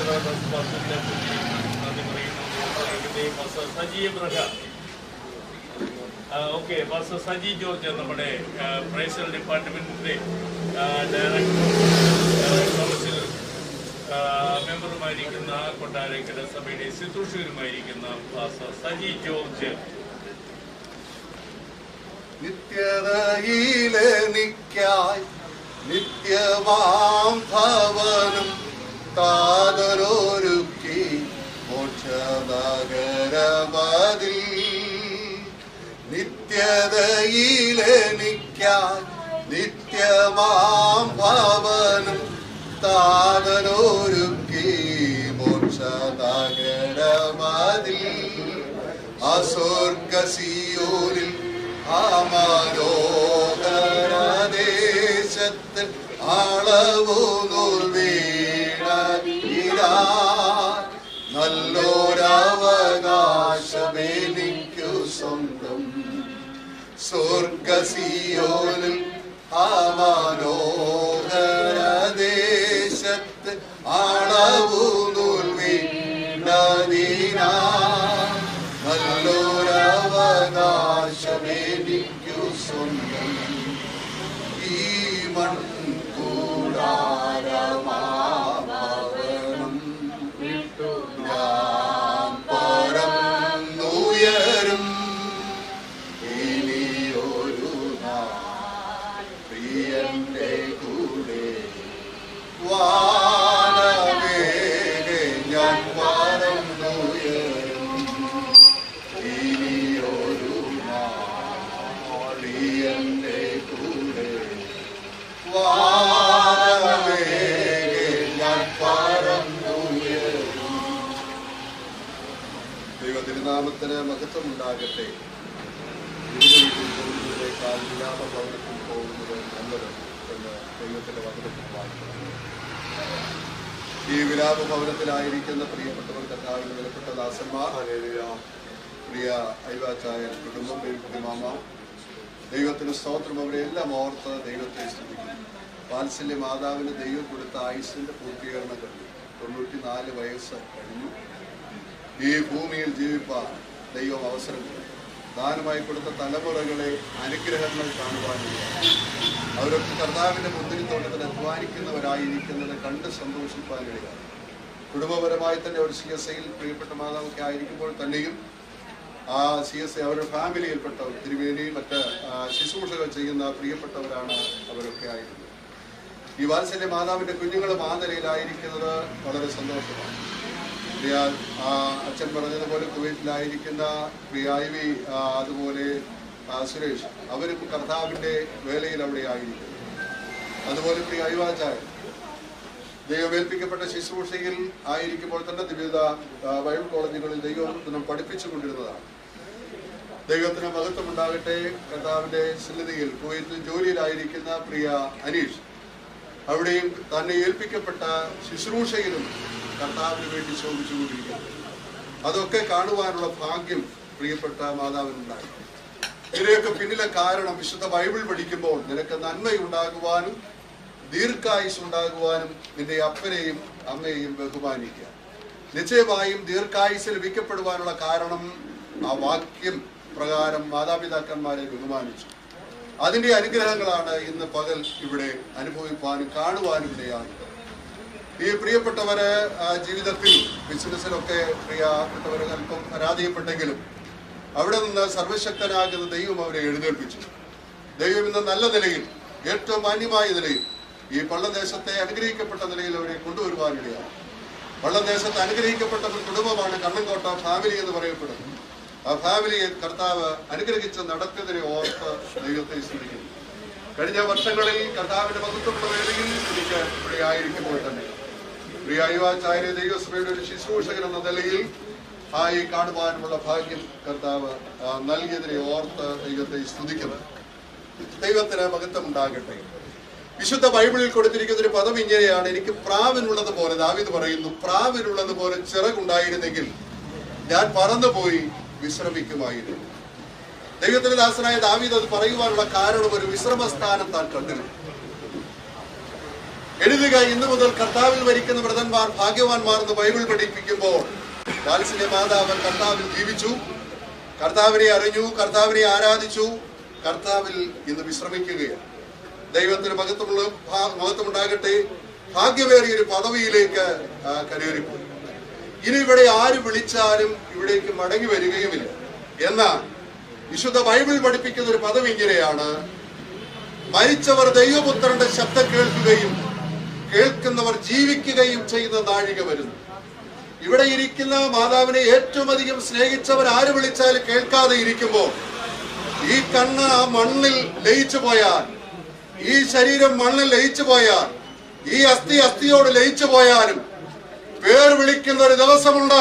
സജീവ ഓക്കെ പാസ്റ്റർ സജി ജോർജ് നമ്മുടെ പ്രൈസൽ ഡിപ്പാർട്ട്മെന്റിന്റെ ഡയറക്ടർ കൗൺസിൽ മെമ്പറുമായിരിക്കുന്ന കൊട്ടാരക്കര സഭയുടെ ശുശ്രൂഷകരുമായിരിക്കുന്ന പാസ്റ്റർ സജി ജോർജ് നിത്യതയിലെ നിക്കായി നിത്യമാം ഭവനം താതരൊരുക്കി മോക്ഷനഗരമതിൽ നിത്യതയിലെ നിക്കായി നിത്യമാം ഭവനം താതരൊരുക്കി മോക്ഷനഗരമതിൽ അസ്വർഗസിയോനിൽ ആമരോഹരദേശത്ത് അളവു നൂൽ വീണ നല്ലൊരവകാശമെനിക്കു സ്വന്തം സ്വർഗസിയോനിൽ ആമനോഹരദേശത്ത് അളവു നൂൽ വീണ നല്ലൊരവകാശമെനിക്കു സ്വന്തം ഈ മൺകൂടാരമാവണം വിട്ടു ഞാൻ പറന്നുയരും ഇനിയൊരു നാൾ പ്രിയന്റെ കൂടെ വാനമേഘെ ഞാൻ പറന്നുയരും ഇനിയൊരു നാളിയന്റെ കൂടെ വാനമേഘെ ഞാൻ പറന്നുയരും ദൈവതിരുനാമത്തിന് മഹത്വം ഉണ്ടാകട്ടെ ഇതിനേക്കാൾ വിലാപ ഭവനത്തിൽ പോകുന്നത് നല്ലത് എന്ന് ദൈവത്തിന്റെ വചനത്തിൽ വായിക്കുന്നു ഈ വിലാപ ഭവനത്തിലായിരിക്കുന്ന പ്രിയപ്പെട്ടവർ കഥാവിന് വിലപ്പെട്ട ദാസന്മാർ പ്രിയ ഐവാച്ചായ കുടുംബം മാമ ദൈവത്തിന് സ്തോത്രം അവരെ എല്ലാം ഓർത്ത് ദൈവത്തെ സ്തുതിക്കുന്നു വാത്സല്യ മാതാവിന് ദൈവം കൊടുത്ത ആയുസിന്റെ പൂർത്തീകരണം കഴിഞ്ഞു തൊണ്ണൂറ്റിനാല് വയസ്സ് കഴിഞ്ഞു ഈ ഭൂമിയിൽ ജീവിപ്പാൻ ദൈവം അവസരം കൊടുത്തു ദാനമായി കൊടുത്ത തലമുറകളെ അനുഗ്രഹങ്ങൾ കാണുവാനില്ല അവരൊക്കെ കർത്താവിന്റെ മുന്തിരിത്തോട്ടത്തിൽ അധ്വാനിക്കുന്നവരായിരിക്കുന്നത് കണ്ട് സന്തോഷിപ്പാനിടയാണ് കുടുംബപരമായി തന്നെ ഒരു സി എസ് ഐയിൽ പ്രിയപ്പെട്ട മാതാവൊക്കെ ആയിരിക്കുമ്പോൾ തന്നെയും ആ സി എസ് ഐ അവരുടെ ഫാമിലിയിൽപ്പെട്ടവർ തിരുവേലി മറ്റ് ആ, ശുശ്രൂഷകൾ ചെയ്യുന്ന പ്രിയപ്പെട്ടവരാണ് അവരൊക്കെ ആയിരുന്നത് ഈ വാത്സല്യ മാതാവിന്റെ കുഞ്ഞുങ്ങളും ആ നിലയിലായിരിക്കുന്നത് വളരെ സന്തോഷമാണ് പ്രിയ ആ, അച്ഛൻ പറഞ്ഞതുപോലെ കുവൈറ്റിലായിരിക്കുന്ന പ്രിയ ഐ വി ആ, അതുപോലെ ആ, സുരേഷ് അവരും കർത്താവിന്റെ വേലയിൽ അവിടെ ആയിരിക്കുന്നു അതുപോലെ പ്രിയ അയ്വാചാര്യൻ ദൈവമേൽപ്പിക്കപ്പെട്ട ശുശ്രൂഷയിൽ ആയിരിക്കുമ്പോൾ തന്നെ വിവിധ ആ, ബൈബിൾ കോളേജുകളിൽ ദൈവം പഠിപ്പിച്ചു കൊണ്ടിരുന്നതാണ് ദൈവത്തിന് മഹത്വം ഉണ്ടാകട്ടെ കർത്താവിന്റെ സന്നിധിയിൽ കുവൈറ്റിൽ ജോലിയിലായിരിക്കുന്ന പ്രിയ അനീഷ് അവിടെയും തന്നെ ഏൽപ്പിക്കപ്പെട്ട ശുശ്രൂഷയിലും കർത്താവിന് വേണ്ടി ശോഭിച്ചുകൊണ്ടിരിക്കുന്നു അതൊക്കെ കാണുവാനുള്ള ഭാഗ്യം പ്രിയപ്പെട്ട മാതാവിനുണ്ടായി ഇതിനെയൊക്കെ പിന്നിലെ കാരണം വിശുദ്ധ ബൈബിൾ പഠിക്കുമ്പോൾ നിനക്ക് നന്മയുണ്ടാകുവാനും ദീർഘായുസ് ഉണ്ടാകുവാനും നിന്റെ അപ്പനെയും അമ്മയെയും ബഹുമാനിക്കുക നിശ്ചയമായും ദീർഘായുസ് ലഭിക്കപ്പെടുവാനുള്ള കാരണം ആ വാക്യം പ്രകാരം മാതാപിതാക്കന്മാരെ ബഹുമാനിച്ചു അതിന്റെ അനുഗ്രഹങ്ങളാണ് ഇന്ന് പകൽ ഇവിടെ അനുഭവിപ്പാനും കാണുവാനും ഇടയാകുന്നത് ഈ പ്രിയപ്പെട്ടവര് ആ, ജീവിതത്തിൽ ബിസിനസ്സിലൊക്കെ പ്രിയപ്പെട്ടവര് അല്പം പരാജയപ്പെട്ടെങ്കിലും അവിടെ നിന്ന് സർവശക്തനാകുന്ന ദൈവം അവരെ എഴുന്നേൽപ്പിച്ചു ദൈവം ഇന്ന് നല്ല നിലയിൽ ഏറ്റവും മാന്യമായ നിലയിൽ ഈ പള്ളദേശത്തെ അനുഗ്രഹിക്കപ്പെട്ട നിലയിൽ അവരെ കൊണ്ടുവരുവാനിടയാണ് പള്ളദേശത്ത് അനുഗ്രഹിക്കപ്പെട്ട ഒരു കുടുംബമാണ് കണ്ണൻകോട്ട ഫാമിലി എന്ന് പറയപ്പെടുന്നത് ആ ഫാമിലിയെ കർത്താവ് അനുഗ്രഹിച്ച് നടത്തിയതിനെ ഓർത്ത് ദൈവത്തെ സ്തുതിക്കുന്നു കഴിഞ്ഞ വർഷങ്ങളിൽ കർത്താവിന്റെ മഹത്വമുള്ള വേളയിൽ എനിക്ക് ഇവിടെ ആയിരിക്കുമ്പോൾ തന്നെ പ്രിയ അയ്യാചാര്യ ദൈവസഭയുടെ ഒരു ശുശ്രൂഷകൻ എന്ന നിലയിൽ ആയി കാണുവാനുമുള്ള ഭാഗ്യം കർത്താവ് ആ, നൽകിയതിനെ ഓർത്ത് ദൈവത്തെ സ്തുതിക്കുന്നു ദൈവത്തിന് മഹത്വം ഉണ്ടാകട്ടെ വിശുദ്ധ ബൈബിളിൽ കൊടുത്തിരിക്കുന്ന ഒരു പദം ഇങ്ങനെയാണ് എനിക്ക് പ്രാവിനുള്ളത് പോലെ ദാവിദ് പറയുന്നു പ്രാവിനുള്ളത് പോലെ ചിറകുണ്ടായിരുന്നെങ്കിൽ ഞാൻ പറന്നുപോയി വിശ്രമിക്കുമായിരുന്നു ദൈവത്തിന്റെ ദാസനായ ദാവീദ് അത് പറയുവാനുള്ള കാരണം ഒരു വിശ്രമസ്ഥാനം താൻ കണ്ടിരുന്നു എഴുതുക ഇന്നു മുതൽ കർത്താവിൽ വരിക്കുന്ന വ്രതന്മാർ ഭാഗ്യവാന്മാർ എന്ന് ബൈബിൾ പഠിപ്പിക്കുമ്പോൾ വാത്സല്യ മാതാവ് കർത്താവിൽ ജീവിച്ചു കർത്താവിനെ അറിഞ്ഞു കർത്താവിനെ ആരാധിച്ചു കർത്താവിൽ ഇന്ന് വിശ്രമിക്കുകയാണ് ദൈവത്തിന് മഹത്വമുള്ള ഭാ- മഹത്വമുണ്ടാകട്ടെ ഭാഗ്യമേറിയ ഒരു പദവിയിലേക്ക് ആ, കരേറിപ്പോയി ഇനി ഇവിടെ ആര് വിളിച്ചാലും ഇവിടേക്ക് മടങ്ങി വരികയുമില്ല എന്നാൽ വിശുദ്ധ ബൈബിൾ പഠിപ്പിക്കുന്ന ഒരു പദം ഇങ്ങനെയാണ് മരിച്ചവർ ദൈവപുത്രന്റെ ശബ്ദം കേൾക്കുകയും കേൾക്കുന്നവർ ജീവിക്കുകയും ചെയ്യുന്ന നാഴിക വരുന്നു ഇവിടെ ഇരിക്കുന്ന മാതാവിനെ ഏറ്റവും അധികം സ്നേഹിച്ചവർ ആര് വിളിച്ചാലും കേൾക്കാതെ ഇരിക്കുമ്പോൾ ഈ കണ്ണ് ആ മണ്ണിൽ ലയിച്ചു പോയാൽ ഈ ശരീരം മണ്ണിൽ ലയിച്ചു പോയാൽ ഈ അസ്ഥി അസ്ഥിയോട് ലയിച്ചു പോയാലും പേർ വിളിക്കുന്ന ഒരു ദിവസമുണ്ട്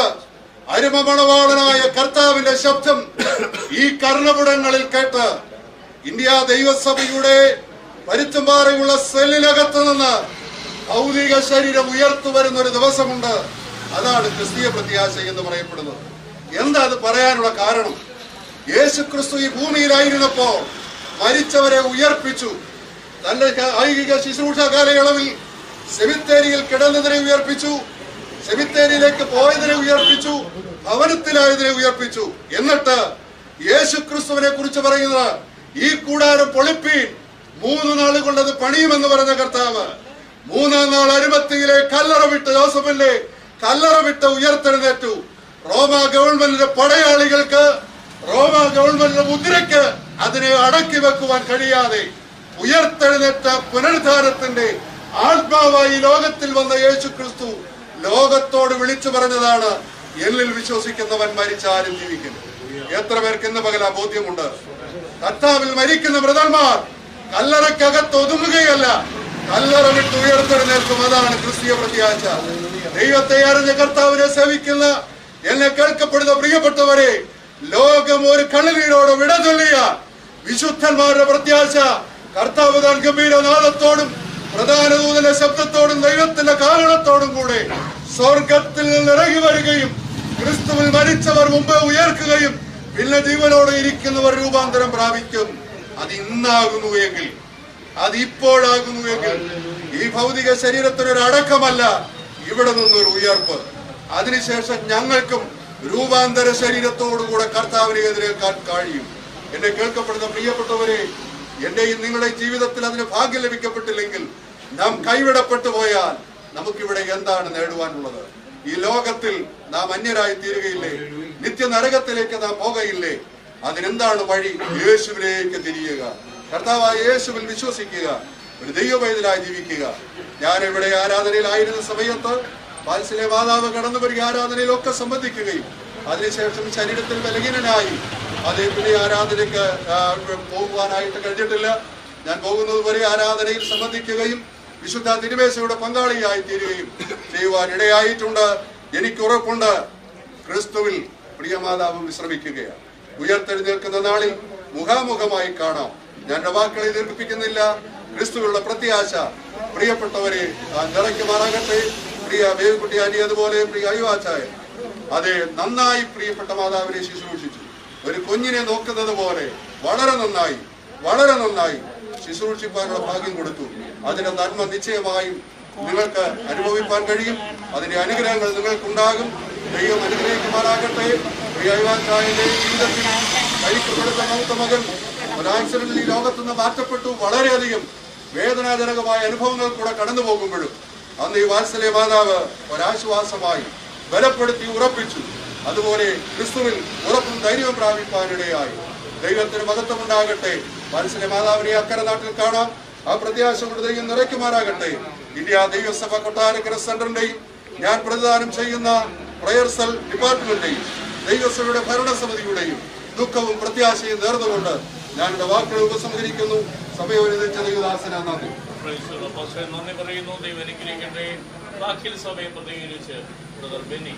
അരുമമണവാളനായ കർത്താവിന്റെ ശബ്ദം ഈ കർണപുടങ്ങളിൽ കേട്ട് ഇന്ത്യ ദൈവസഭയുടെ പരുത്തുംപാറയുള്ള സെല്ലിനകത്ത് നിന്ന് ഭൗതിക ശരീരം ഉയർത്തു വരുന്ന ഒരു ദിവസമുണ്ട് അതാണ് ക്രിസ്തീയ പ്രത്യാശ എന്ന് പറയപ്പെടുന്നത് എന്താ അത് പറയാനുള്ള കാരണം യേശു ക്രിസ്തു ഈ ഭൂമിയിലായിരുന്നപ്പോ മരിച്ചവരെ ഉയർപ്പിച്ചു തന്റെ ഐഹിക ശുശ്രൂഷ കാലയളവിൽ സെമിത്തേരിയിൽ കിടന്നതിനെ ഉയർപ്പിച്ചു സെമിത്തേരിയിലേക്ക് പോയതിനെ ഉയർപ്പിച്ചു ഭവനത്തിലായതിനെ ഉയർപ്പിച്ചു എന്നിട്ട് യേശു ക്രിസ്തുവിനെ കുറിച്ച് പറയുന്നത് ഈ കൂടാരം പൊളിപ്പീൻ മൂന്ന് നാൾ കൊണ്ടത് പണിയുമെന്ന് പറഞ്ഞ കർത്താവ് മൂന്നാം നാൾ അരുമത്തിയിലെ കല്ലറ വിട്ട് ജോസഫിന്റെ കല്ലറ വിട്ട് ഉയർത്തെഴുന്നേറ്റു റോമ ഗവൺമെന്റിന്റെ പടയാളികൾക്ക് റോമ ഗവൺമെന്റിന്റെ മുദ്രയ്ക്ക് അതിനെ അടക്കി വെക്കുവാൻ കഴിയാതെ ഉയർത്തെഴുന്നേറ്റ പുനരുദ്ധാരത്തിന്റെ ആത്മാവായി ലോകത്തിൽ വന്ന യേശു ക്രിസ്തു ലോകത്തോട് വിളിച്ചു പറഞ്ഞതാണ് എന്നിൽ വിശ്വസിക്കുന്നവൻ മരിച്ചാലും ജീവിക്കുന്നു എത്ര പേർക്ക് ഇന്ന് പകല ബോധ്യമുണ്ട് കർത്താവിൽ മരിക്കുന്ന മൃതന്മാർ കല്ലറയ്ക്കകത്ത് ഒതുങ്ങുകയല്ല കല്ലറ വിട്ട് ഉയർത്തെഴുന്നേൽക്കും അതാണ് ക്രിസ്തീയ പ്രത്യാശ ദൈവത്തെ അറിഞ്ഞ കർത്താവിനെ സേവിക്കുന്ന എന്നെ കേൾക്കപ്പെടുന്ന പ്രിയപ്പെട്ടവരെ ലോകം ഒരു കണ്ണുനീരോട് വിട ചൊല്ലിയ വിശുദ്ധന്മാരുടെ പ്രത്യാശ കർത്താവ് താൻ ഗംഭീരനാഥത്തോടും പ്രധാന ദൂതന്റെ ശബ്ദത്തോടും ദൈവത്തിന്റെ കാരണത്തോടും കൂടെ സ്വർഗത്തിൽ നിന്ന് ഇറങ്ങി വരികയും ക്രിസ്തുവിൽ മരിച്ചവർ മുമ്പേ ഉയർക്കുകയും പിന്നെ ജീവനോടെ ഇരിക്കുന്നവർ രൂപാന്തരം പ്രാപിക്കും അത് ഇന്നാകുന്നു എങ്കിൽ അത് ഇപ്പോഴാകുന്നു എങ്കിൽ ഈ ഭൗതിക ശരീരത്തിനൊരു അടക്കമല്ല ഇവിടെ നിന്നൊരു ഉയർപ്പ് അതിനുശേഷം ഞങ്ങൾക്കും രൂപാന്തര ശരീരത്തോടുകൂടെ കർത്താവിനെ എതിരേൽക്കാൻ കഴിയും എന്നെ കേൾക്കപ്പെടുന്ന പ്രിയപ്പെട്ടവരെ എന്റെയും നിങ്ങളുടെ ജീവിതത്തിൽ അതിന് ഭാഗ്യം ലഭിക്കപ്പെട്ടില്ലെങ്കിൽ നാം കൈവിടപ്പെട്ടു പോയാൽ നമുക്കിവിടെ എന്താണ് നേടുവാനുള്ളത് ഈ ലോകത്തിൽ നാം അന്യരായി തീരുകയില്ലേ നിത്യ നരകത്തിലേക്ക് നാം പോകയില്ലേ അതിനെന്താണ് വഴി യേശുവിലേക്ക് തിരിയുക കർത്താവായ യേശുവിൽ വിശ്വസിക്കുക ഒരു ദൈവപൈതലായി ജീവിക്കുക ഞാൻ ഇവിടെ ആരാധനയിലായിരുന്ന സമയത്ത് വാത്സല്യ മാതാവ് കടന്നു വരിക ആരാധനയിലൊക്കെ സംബന്ധിക്കുകയും അതിനുശേഷം ശരീരത്തിൽ ബലഹീനനായി അതേ പിന്നെ ആരാധനയ്ക്ക് ആ, പോകുവാനായിട്ട് കഴിഞ്ഞിട്ടില്ല ഞാൻ പോകുന്നത് വരെ ആരാധനയിൽ സംബന്ധിക്കുകയും വിശുദ്ധ തിരുമേശയുടെ പങ്കാളിയായി തീരുകയും ചെയ്യുവാൻ ഇടയായിട്ടുണ്ട് എനിക്ക് ഉറപ്പുണ്ട് ക്രിസ്തുവിൽ പ്രിയമാതാവ് വിശ്രമിക്കുകയാണ് ഉയർത്തെഴുന്നേൽക്കുന്ന നാളിൽ മുഖാമുഖമായി കാണാം ഞാൻ എൻ്റെ വാക്കുകളെ ദീർഘിപ്പിക്കുന്നില്ല ക്രിസ്തുവിലുള്ള പ്രത്യാശ പ്രിയപ്പെട്ടവരെ ആ നിറയ്ക്കുമാറാകട്ടെ പ്രിയ വേവുകുട്ടി അനി അതുപോലെ പ്രിയ അയ്യുവാച്ചായ അതെ നന്നായി പ്രിയപ്പെട്ട മാതാവിനെ ശുശ്രൂഷിച്ചു ഒരു കുഞ്ഞിനെ നോക്കുന്നത് പോലെ വളരെ നന്നായി വളരെ നന്നായി ശുശ്രൂഷിപ്പാനുള്ള ഭാഗ്യം കൊടുത്തു അതിന്റെ നന്മ നിശ്ചയമായും നിങ്ങൾക്ക് അനുഭവിപ്പാൻ കഴിയും അതിന്റെ അനുഗ്രഹങ്ങൾ നിങ്ങൾക്കുണ്ടാകും ദൈവം അനുഗ്രഹിക്കുമാറാകട്ടെ പ്രിയ അയ്യുവാച്ചായന്റെ ജീവിതത്തിൽ കഴിക്കപ്പെടുന്ന മൂത്ത മകൻ ഒരു ആക്സിഡന്റിൽ ഈ ലോകത്തുനിന്ന് മാറ്റപ്പെട്ടു വളരെയധികം വേദനാജനകമായ അനുഭവങ്ങൾ കൂടെ കടന്നു പോകുമ്പോഴും അന്ന് ഈ വാത്സല്യ മാതാവ് ഒരാശ്വാസമായി ബലപ്പെടുത്തി ഉറപ്പിച്ചു അതുപോലെ ക്രിസ്തുവിൽ ഉറപ്പും ധൈര്യവും പ്രാപിപ്പാനിടയായി ദൈവത്തിന് മഹത്വമുണ്ടാകട്ടെ വാത്സല്യ മാതാവിനെ അക്കരെ നാട്ടിൽ കാണാം ആ പ്രത്യാശ കൊണ്ട് ദൈവം നിറയ്ക്കുമാറാകട്ടെ ഇന്ത്യ ദൈവസഭ കൊട്ടാരക്കര സെന്ററിന്റെയും ഞാൻ പ്രതിദാനം ചെയ്യുന്ന പ്രയർ സെൽ ഡിപ്പാർട്ട്മെന്റിന്റെയും ദൈവസഭയുടെ ഭരണസമിതിയുടെയും ദുഃഖവും പ്രത്യാശയും നേർന്നുകൊണ്ട് ഞാൻ എന്റെ വാക്കുകൾ ഉപസംഹരിക്കുന്നു സമയമനുസരിച്ച ദൈവദാസന നന്ദി പ്രൈസുള്ള പാസ്റ്ററെ നന്ദി പറയുന്നു ദൈവം അനുഗ്രഹിക്കട്ടെ ബാക്കിൽ സമയം പ്രതികരിച്ച് ബ്രദർ ബെന്നി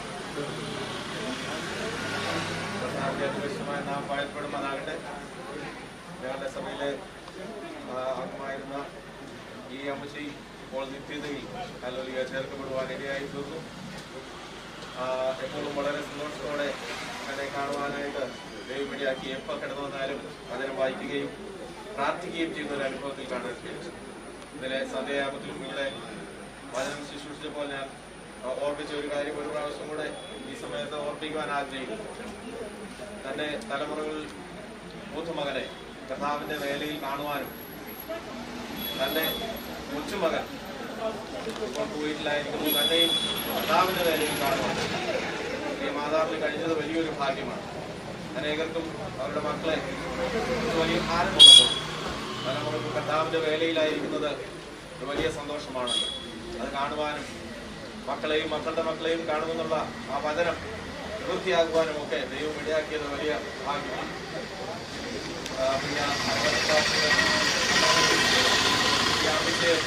കർത്താവിന്റെ നാം വാഴ്ത്തപ്പെടുമാറാകട്ടെ ഞങ്ങളുടെ സഭയിലെ ആ, അംഗമായിരുന്ന ഈ അമ്മച്ചി ഇപ്പോൾ നിത്യതയിൽ കലോലിക ചേർക്കപ്പെടുവാൻ ഇടയായി തീർന്നു ആ, എപ്പോഴും വളരെ സന്തോഷത്തോടെ എന്നെ കാണുവാനായിട്ട് ദൈവമിടിയാക്കി എപ്പോൾ കിടന്നു വന്നാലും അതിനെ വായിക്കുകയും പ്രാർത്ഥിക്കുകയും ചെയ്യുന്ന ഒരു അനുഭവത്തിൽ കാണാൻ കഴിച്ചു ഇന്നലെ സന്ധ്യായാമത്തിൽ നിങ്ങളുടെ വചനം ശുശ്രൂഷിച്ചപ്പോൾ ഞാൻ ഓർപ്പിച്ച ഒരു കാര്യം ഒരു പ്രാവശ്യം കൂടെ ഈ സമയത്ത് ഓർപ്പിക്കുവാൻ ആഗ്രഹിക്കുന്നു തന്റെ തലമുറകളിൽ മൂത്തമകനെ കർത്താവിന്റെ വേലയിൽ കാണുവാനും തന്റെ കൊച്ചുമകൻ ഇപ്പോൾ കുവൈറ്റിലായിരിക്കുന്നു തന്നെയും കർത്താവിന്റെ വേലയിൽ കാണുവാനും ഈ മാതാവിന് കഴിഞ്ഞത് വലിയൊരു ഭാഗ്യമാണ് അനേകർക്കും അവരുടെ മക്കളെ ഒരു വലിയ ഭാരമുള്ളപ്പോൾ തലമുറക്ക് കർത്താവിന്റെ വേലയിലായിരിക്കുന്നത് ഒരു വലിയ സന്തോഷമാണല്ലോ അത് കാണുവാനും മക്കളെയും മക്കളുടെ മക്കളെയും കാണുമെന്നുള്ള ആ വചനം വൃത്തിയാക്കുവാനും ഒക്കെ ദൈവം ഇടയാക്കിയത് വലിയ ഭാഗ്യമാണ് ആ, പിന്നെ ഈ ആവശ്യം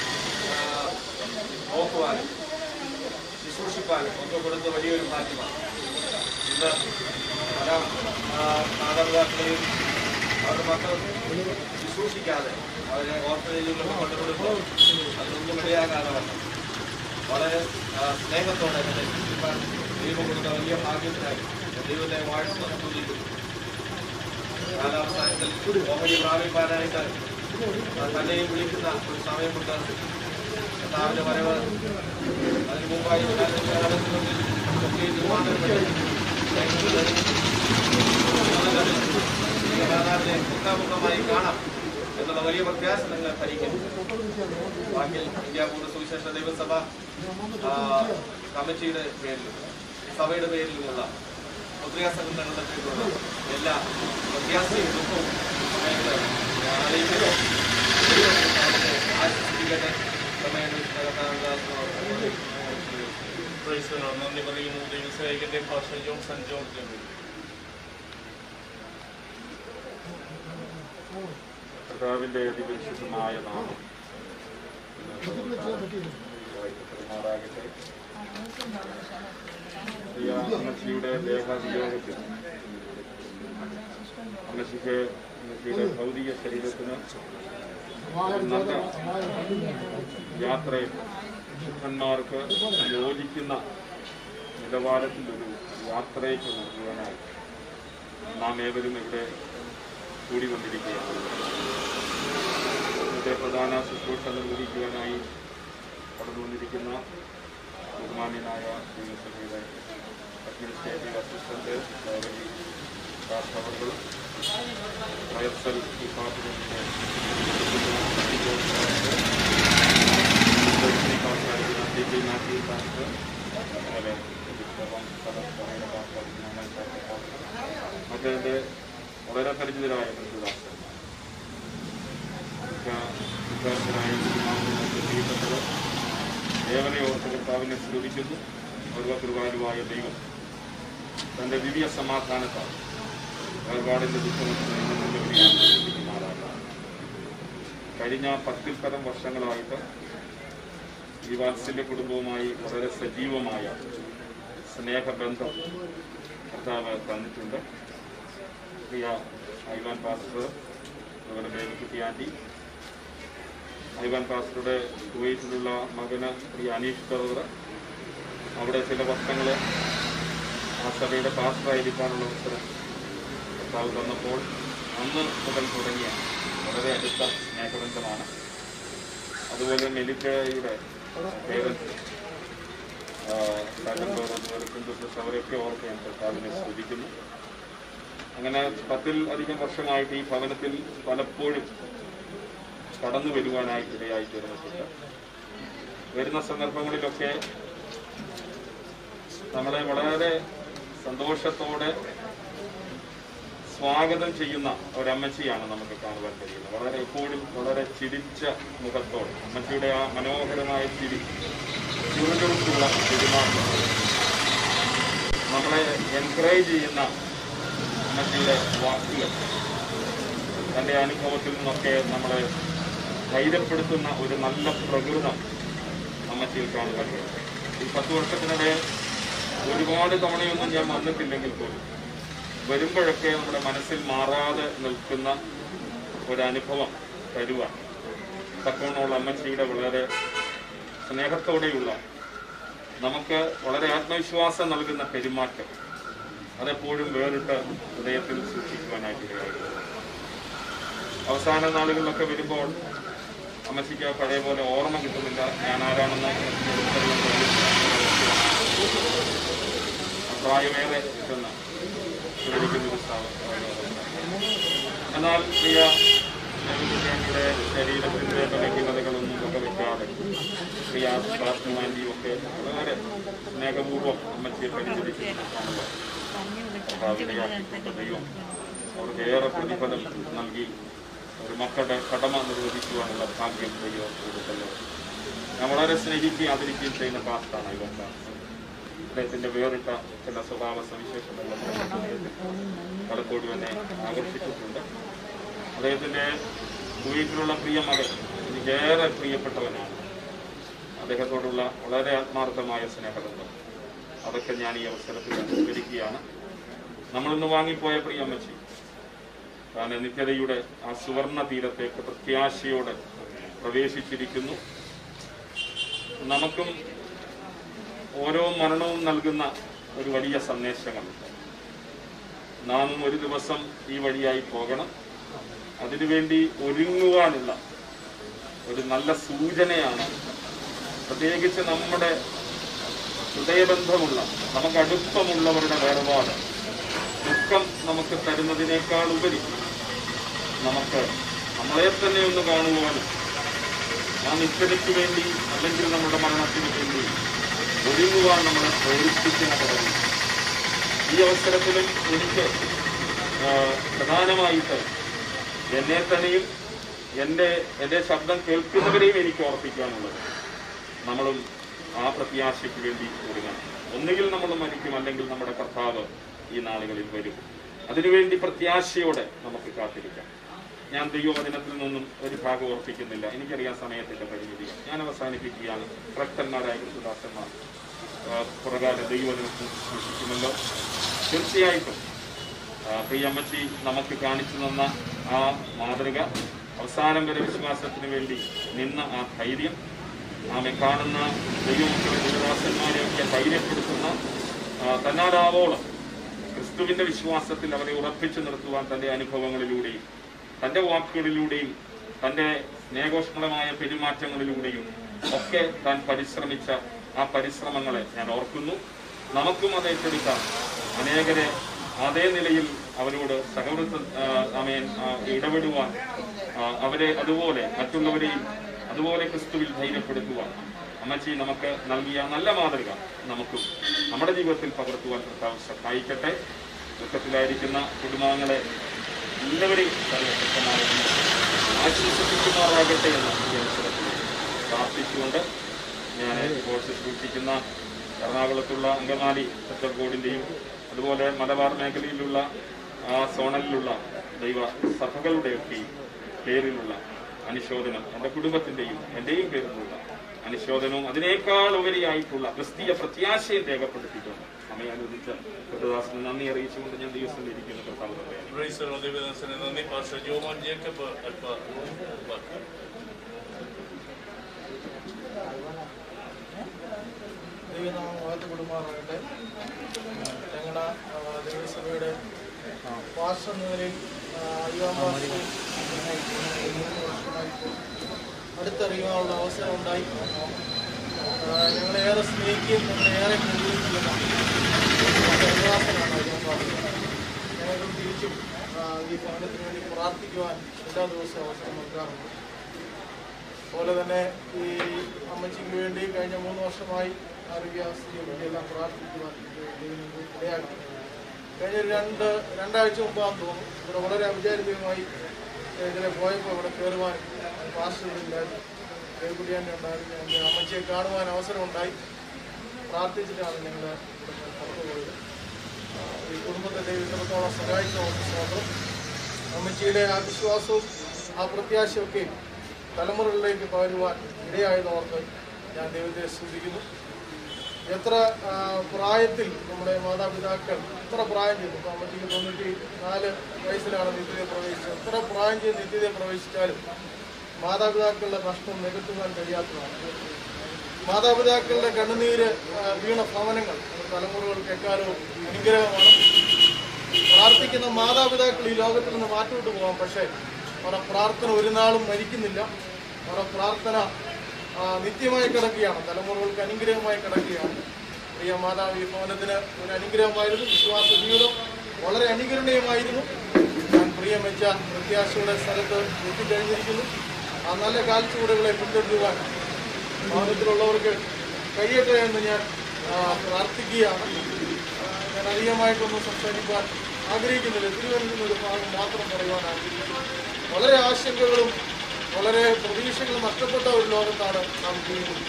നോക്കുവാനും ശുശ്രൂഷിക്കാനും ഒക്കെ കൊടുത്ത വലിയൊരു ഭാഗ്യമാണ് ഇന്ന് പല ആ, മാതാപിതാക്കളെയും അവരുടെ മക്കൾ ശുശ്രൂഷിക്കാതെ അവരെ ഓർഫനേജുകളിലൊക്കെ കൊണ്ടുകൊടുക്കുമ്പോൾ അതിനൊന്നും ഇടയാകാതെ വന്നു വളരെ ആ, സ്നേഹത്തോടെ തന്നെ ശുശ്രൂഷിക്കാൻ ദൈവം കൊടുത്ത വലിയ ഭാഗ്യത്തിനായി ഞാൻ ദൈവത്തെ വാഴ്ത്തുന്നു സ്തുതിക്കുന്നു കാലാവസ്ഥാനത്തിൽ ഓഹരി പ്രാപിക്കാനായിട്ട് ആ, തന്നെയും വിളിക്കുന്ന ഒരു സമയമുണ്ട് കർത്താവിന്റെ വരവ് അതിന് മുമ്പായി കാലഘട്ടത്തിൽ ഒക്കെ നിർമ്മാണപ്പെട്ട് മാതാവിനെ മുഖാമുഖമായി കാണാം എന്നുള്ള വലിയ പ്രത്യാശ നിങ്ങൾ ഭരിക്കുന്നു ബാക്കിൽ ഇന്ത്യ പൂർണ്ണ സുവിശേഷ ദൈവസഭ ആ, കമ്മിറ്റിയുടെ പേരിലും സഭയുടെ പേരിലുമുള്ള മുദ്രിക സംഘടനകളുടെ പേരിലുള്ള എല്ലാ പ്രത്യാശയും ദുഃഖവും സമയത്ത് അറിയിക്കുന്നു ദൈവം അവരെ ആശീർവദിക്കട്ടെ Praise the Lord. നന്ദി പറയുന്നു ദൈവസേവകന്റെ ഭാഷ ജോൺ സൺ ജോർജ് കർത്താവിന്റെ അതിപരിശുദ്ധമായ നാമം വാഴ്ത്തപ്പെടുമാറാകട്ടെ. പ്രിയ അമ്മച്ചിയുടെ ദേഹാഭിയോഗത്തിൽ അമ്മച്ചിക്ക് അമ്മച്ചിയുടെ ഭൗതിക ശരീരത്തിന് ഒരു നല്ല യാത്രയിൽ ശുദ്ധന്മാർക്ക് യോജിക്കുന്ന നിലവാരത്തിലൊരു യാത്രയ്ക്ക് നൽകുവാനായി നാം ഏവരും ഇവിടെ കൂടിക്കൊണ്ടിരിക്കുകയാണ് ഇന്നത്തെ പ്രധാന ശുശ്രൂഷ നിർവഹിക്കുവാനായി കടന്നുവന്നിരിക്കുന്ന ബഹുമാന്യനായ ദൈവസഭയുടെ അഡ്മിനിസ്ട്രേറ്റീവ് അസിസ്റ്റന്റ് ഡയറക്ടർ കാർഷവറുകളും വയർസൽ ഡിപ്പാർട്ട്മെന്റിന്റെ ഡി പി മാത്യു പാസ്റ്റർ അതുപോലെ മറ്റേ വളരെ പരിചിതരായ ബന്ധുദാസന്മാർ വിദ്യാർത്ഥികളായ ചെയ്യപ്പെട്ടത് ഏവനെ ഓർത്ത് കർത്താവിനെ സ്തുതിക്കുന്നു സർവകൃപാലുവായ ദൈവം തന്റെ ദിവ്യ സമാധാനത്താൽ വേർപാടിന്റെ ദുഃഖമുണ്ടാകുമാറാകാം കഴിഞ്ഞ പത്തിൽ പരം വർഷങ്ങളായിട്ട് ഈ വാത്സല്യ കുടുംബവുമായി വളരെ സജീവമായ സ്നേഹബന്ധം കർത്താവ് തന്നിട്ടുണ്ട് പ്രിയ ഐവാൻ പാസ്റ്റർ അതുപോലെ മേലുക്കുട്ടി ആൻറ്റി ഐവാൻ പാസ്റ്ററുടെ കുവൈറ്റിലുള്ള മകന് പ്രിയ അനീഷ് ബറോദർ അവിടെ ചില വർഷങ്ങൾ ആ സഭയുടെ പാസ്റ്ററായിരിക്കാനുള്ള അവസരം കർത്താവ് തന്നപ്പോൾ അന്ന് മുതൽ തുടങ്ങിയ വളരെ അടുത്ത സ്നേഹബന്ധമാണ് അതുപോലെ മെലിക്കയുടെ പേരൻസ് അവരൊക്കെ ഓർത്ത് ഞാൻ കർത്താവിനെ സ്തുതിക്കുന്നു അങ്ങനെ പത്തിൽ അധികം വർഷമായിട്ട് ഈ ഭവനത്തിൽ പലപ്പോഴും കടന്നു വരുവാനായിട്ട് ഇടയായി തീർന്നിട്ടുണ്ട് വരുന്ന സന്ദർഭങ്ങളിലൊക്കെ നമ്മളെ വളരെ സന്തോഷത്തോടെ സ്വാഗതം ചെയ്യുന്ന ഒരമ്മച്ചിയാണ് നമുക്ക് കാണുവാൻ കഴിയുന്നത് വളരെ എപ്പോഴും വളരെ ചിരിച്ച മുഖത്തോടെ അമ്മച്ചിയുടെ ആ മനോഹരമായ ചിരി ചുറുചുറുക്കുള്ള പെരുമാറ്റം നമ്മളെ എൻകറേജ് ചെയ്യുന്ന അമ്മച്ചിയുടെ വാക്കുകൾ തൻ്റെ അനുഭവത്തിൽ നിന്നൊക്കെ നമ്മളെ ധൈര്യപ്പെടുത്തുന്ന ഒരു നല്ല പ്രകൃതം അമ്മച്ചിയിൽ കാണുവാൻ കഴിയും ഈ പത്ത് വർഷത്തിനിടെ ഒരുപാട് തവണയൊന്നും ഞാൻ വന്നിട്ടില്ലെങ്കിൽ പോലും വരുമ്പോഴൊക്കെ നമ്മുടെ മനസ്സിൽ മാറാതെ നിൽക്കുന്ന ഒരനുഭവം തരുവാൻ തക്കവണ്ണമുള്ള അമ്മച്ചിയുടെ വളരെ സ്നേഹത്തോടെയുള്ള നമുക്ക് വളരെ ആത്മവിശ്വാസം നൽകുന്ന പെരുമാറ്റം അതെപ്പോഴും വേറിട്ട് ഹൃദയത്തിൽ സൂക്ഷിക്കുവാനായിട്ട് ഇടയായിരുന്നു അവസാന നാളുകളിലൊക്കെ വരുമ്പോൾ അമ്മച്ചിക്ക് പഴയ പോലെ ഓർമ്മ കിട്ടുന്നില്ല ഞാൻ ആരാണെന്ന് പ്രായമേറെ കിട്ടുന്ന ഇരിക്കുന്ന ഒരു സ്ഥാപനം എന്നാൽ പ്രിയ നമ്മുടെ ശരീരത്തിന്റെ ബലഹീനതകളൊന്നും വകവെക്കാതെ പ്രിയ സ്വാസ്ഥ്യമാൻറ്റിയും ഒക്കെ വളരെ സ്നേഹപൂർവ്വം അമ്മച്ചിയെ പരിചരിക്കുന്നതാണല്ലോ ഭാവികയാക്കിക്കൊണ്ട് ദൈവം അവർക്ക് ഏറെ പ്രതിഫലം നൽകി ഒരു മക്കളുടെ കടമ നിർവഹിക്കുവാനുള്ള ഭാഗ്യം ദൈവം കൊടുത്തല്ലോ ഞാൻ വളരെ സ്നേഹിക്കുകയും ആദരിക്കുകയും ചെയ്യുന്ന പാസ്റ്റാണ് ഇവർക്ക് അദ്ദേഹത്തിന്റെ വേറിട്ട ചില സ്വഭാവ സവിശേഷതകൾ പലപ്പോഴും എന്നെ ആകർഷിച്ചിട്ടുണ്ട് അദ്ദേഹത്തിന്റെ കുവൈറ്റിലുള്ള പ്രിയ മകൻ എനിക്കേറെ പ്രിയപ്പെട്ടവനാണ് അദ്ദേഹത്തോടുള്ള വളരെ ആത്മാർത്ഥമായ സ്നേഹബന്ധം അതൊക്കെ ഞാൻ ഈ അവസരത്തിൽ അനുസ്മരിക്കുകയാണ് നമ്മളിന്ന് വാങ്ങിപ്പോയ പ്രിയമ്മച്ചി താൻ നിത്യതയുടെ ആ സുവർണ തീരത്തേക്ക് പ്രത്യാശയോടെ പ്രവേശിച്ചിരിക്കുന്നു നമുക്കും ഓരോ മരണവും നൽകുന്ന ഒരു വലിയ സന്ദേശങ്ങളുണ്ട് നാമും ഒരു ദിവസം ഈ വഴിയായി പോകണം അതിനുവേണ്ടി ഒരുങ്ങുവാനുള്ള ഒരു നല്ല സൂചനയാണ് പ്രത്യേകിച്ച് നമ്മുടെ ഹൃദയബന്ധമുള്ള നമുക്ക് അടുപ്പമുള്ളവരുടെ വേർപാട് ദുഃഖം നമുക്ക് തരുന്നതിനേക്കാൾ ഉപരി നമുക്ക് നമ്മളെ തന്നെ ഒന്ന് കാണുവാനും ആ നിത്യതയ്ക്ക് വേണ്ടി അല്ലെങ്കിൽ നമ്മുടെ മരണത്തിന് വേണ്ടി ഒരുങ്ങുവാൻ നമ്മളെ പ്രേരിപ്പിക്കുന്ന പദവി ഈ അവസരത്തിലും എനിക്ക് ആ, പ്രധാനമായിട്ട് എന്നെ തന്നെയും എൻ്റെ എൻ്റെ ശബ്ദം കേൾക്കുന്നവരെയും എനിക്ക് ഓർപ്പിക്കാനുള്ളത് നമ്മളും ആ പ്രത്യാശയ്ക്ക് വേണ്ടി ഒരുങ്ങണം ഒന്നുകിൽ നമ്മൾ മരിക്കും അല്ലെങ്കിൽ നമ്മുടെ കർത്താവ് ഈ നാളുകളിൽ വരും അതിനുവേണ്ടി പ്രത്യാശയോടെ നമുക്ക് കാത്തിരിക്കാം ഞാൻ ദൈവവചനത്തിൽ നിന്നും ഒരു ഭാഗം ഓർപ്പിക്കുന്നില്ല എനിക്കറിയാം സമയത്തിന്റെ പരിമിതി ഞാൻ അവസാനിപ്പിക്കുകയാണ് ഭക്തന്മാരായ കൃഷ്ണദാസന്മാർ പുറകാല ദൈവവചനത്തിൽ സൂക്ഷിക്കുമല്ലോ തീർച്ചയായിട്ടും ആ, പ്രിയമ്മച്ചി നമുക്ക് കാണിച്ചു തന്ന ആ മാതൃക അവസാനം വരെ വിശ്വാസത്തിന് വേണ്ടി നിന്ന ആ ധൈര്യം ആമെ കാണുന്ന ദൈവമക്കളെ ദൈവദാസന്മാരെയൊക്കെ ധൈര്യപ്പെടുത്തുന്ന ആ, തന്നാലാവോളം ക്രിസ്തുവിന്റെ വിശ്വാസത്തിൽ അവരെ ഉറപ്പിച്ചു നിർത്തുവാൻ തന്റെ അനുഭവങ്ങളിലൂടെയും തന്റെ വാക്കുകളിലൂടെയും തന്റെ സ്നേഹോഷ്മളമായ പെരുമാറ്റങ്ങളിലൂടെയും ഒക്കെ താൻ പരിശ്രമിച്ച ആ പരിശ്രമങ്ങളെ ഞാൻ ഓർക്കുന്നു നമുക്കും അത് ഏറ്റെടുക്കാം അനേകരെ അതേ നിലയിൽ അവരോട് സഹവൃത്ത അമേൻ ഇടപെടുവാൻ ആ, അവരെ അതുപോലെ മറ്റുള്ളവരെയും അതുപോലെ ക്രിസ്തുവിൽ ധൈര്യപ്പെടുത്തുവാൻ അമ്മച്ചി നമുക്ക് നൽകിയ നല്ല മാതൃക നമുക്കും നമ്മുടെ ജീവിതത്തിൽ പകർത്തുവാൻ കർത്താവ് സഹായിക്കട്ടെ ദുഃഖത്തിലായിരിക്കുന്ന കുടുംബാംഗങ്ങളെ എല്ലാവരെയും സർവശക്തനാകുന്നു ആശ്വസിപ്പിക്കുമാറാകട്ടെ എന്ന ഈ അവസരത്തിൽ പ്രാർത്ഥിച്ചുകൊണ്ട് ഞാൻ ഇപ്പോൾ ശുശ്രൂഷിക്കുന്ന എറണാകുളത്തുള്ള അങ്കമാലി ബോർഡിന്റെയും അതുപോലെ മലബാർ മേഖലയിലുള്ള ആ സോണലിലുള്ള ദൈവ സഭകളുടെയൊക്കെയും പേരിലുള്ള അനുശോചനം എൻ്റെ കുടുംബത്തിൻ്റെയും എൻ്റെയും പേരിലുള്ള അനുശോചനവും അതിനേക്കാൾ ഉപരിയായിട്ടുള്ള ക്രിസ്തീയ പ്രത്യാശയും രേഖപ്പെടുത്തിയിട്ടുണ്ട് അമ്മയെ അനുവദിച്ച കൃതദാസിന് നന്ദി അറിയിച്ചുകൊണ്ട് ഞാൻ ദിവസം ഇരിക്കുന്ന കർത്താവ് തമ്പുരാനെ. Praise the Lord, ദൈവദാസനെ നന്ദി പാസ്റ്റർ ജോമോൻ ജേക്കബ് അല്പ വാക്ക്. ദൈവനാമം വാഴ്ത്തപ്പെടുമാറാകട്ടെ ഞങ്ങളുടെ ദൈവസഭയുടെ പാസ്റ്റർ എന്ന നിലയിൽ ആ, അയ്യാം പാസ്റ്റർ മൂന്ന് വർഷമായി അടുത്തറിയുവാനുള്ള അവസരം ഉണ്ടായി ആ, ഞങ്ങളെ ഏറെ സ്നേഹിക്കുകയും ഞങ്ങളെ ഏറെ കരുതുകയും ചെയ്യുന്ന ദൈവദാസനാണ് അയ്യാം പാസ്റ്റർ ഞങ്ങൾക്കും തിരിച്ചും ആ, ഈ ഭവനത്തിന് വേണ്ടി പ്രാർത്ഥിക്കുവാൻ എല്ലാ ദിവസവും അവസരം നൽകാറുണ്ട് അതുപോലെ തന്നെ ഈ അമ്മച്ചിക്ക് വേണ്ടി കഴിഞ്ഞ മൂന്ന് വർഷമായി ആരോഗ്യാസ്ഥിതിയെ വേണ്ടിയെല്ലാം പ്രാർത്ഥിക്കുവാൻ ദൈവം ഇടയാക്കി കഴിഞ്ഞ ഒരു രണ്ട് രണ്ടാഴ്ച മുമ്പാന്ന് തോന്നുന്നു ഇവിടെ വളരെ അവിചാരിതമായി ഇതിലെ പോയപ്പോൾ ഇവിടെ കയറുവാൻ പാസ്റ്ററില്ലായിരുന്നു ദേവകുടിയാൻ്റെ ഉണ്ടായിരുന്നു എൻ്റെ അമ്മച്ചിയെ കാണുവാൻ അവസരമുണ്ടായി പ്രാർത്ഥിച്ചിട്ടാണ് ഞങ്ങൾ ഇവിടെ പുറത്തു പോയത് ആ, ഈ കുടുംബത്തെ ദൈവം ഇത്രത്തോളം സഹായിച്ച സ്വാതന്ത്ര്യം അമ്മച്ചിയുടെ ആ വിശ്വാസവും ആ പ്രത്യാശയൊക്കെ തലമുറകളിലേക്ക് പകരുവാൻ ഇടയായതോർത്ത് ഞാൻ ദൈവത്തെ സ്തുതിക്കുന്നു എത്ര ആ, പ്രായത്തിൽ നമ്മുടെ മാതാപിതാക്കൾ എത്ര പ്രായം ചെയ്തു ഇപ്പോൾ അമ്മച്ചിക്ക് തൊണ്ണൂറ്റി നാല് വയസ്സിലാണ് നിത്യതയെ പ്രവേശിച്ചത് എത്ര പ്രായം ചെയ്ത് നിത്യതയെ പ്രവേശിച്ചാലും മാതാപിതാക്കളുടെ നഷ്ടം നികത്തുവാൻ കഴിയാത്തതാണ് മാതാപിതാക്കളുടെ കണ്ണുനീര് ആ, വീണ ഭവനങ്ങൾ നമ്മുടെ തലമുറകൾക്ക് എക്കാലവും അനുഗ്രഹമാണ് പ്രാർത്ഥിക്കുന്ന മാതാപിതാക്കൾ ഈ ലോകത്തിൽ നിന്ന് മാറ്റിവിട്ട് പോകാം പക്ഷേ അവരുടെ പ്രാർത്ഥന ഒരു നാളും മരിക്കുന്നില്ല അവരുടെ പ്രാർത്ഥന ആ, നിത്യമായി കിടക്കുകയാണ് തലമുറകൾക്ക് അനുഗ്രഹമായി കിടക്കുകയാണ് പ്രിയ മാതാവ് ഈ ഭവനത്തിന് ഒരു അനുഗ്രഹമായിരുന്നു വിശ്വാസ ജീവിതം വളരെ അനുകരണീയമായിരുന്നു ഞാൻ പ്രിയം വെച്ച പ്രത്യാശയുടെ സ്ഥലത്ത് എത്തിക്കഴിഞ്ഞിരിക്കുന്നു ആ നല്ല കാൽച്ചുവടുകളെ പിന്തുടരുവാൻ ഭവനത്തിലുള്ളവർക്ക് കഴിയട്ടെ എന്ന് ഞാൻ ആ, പ്രാർത്ഥിക്കുകയാണ് ആ, ഞാൻ അധികമായിട്ടൊന്നും സംസാരിക്കാൻ ആഗ്രഹിക്കുന്നില്ല തിരുവനന്തപുരം ഒരു ഭാഗം മാത്രം പറയുവാൻ ആഗ്രഹിക്കുന്നു വളരെ ആശങ്കകളും വളരെ പ്രതീക്ഷകളും നഷ്ടപ്പെട്ട ഒരു ലോകത്താണ് നാം ജീവിക്കുന്നത്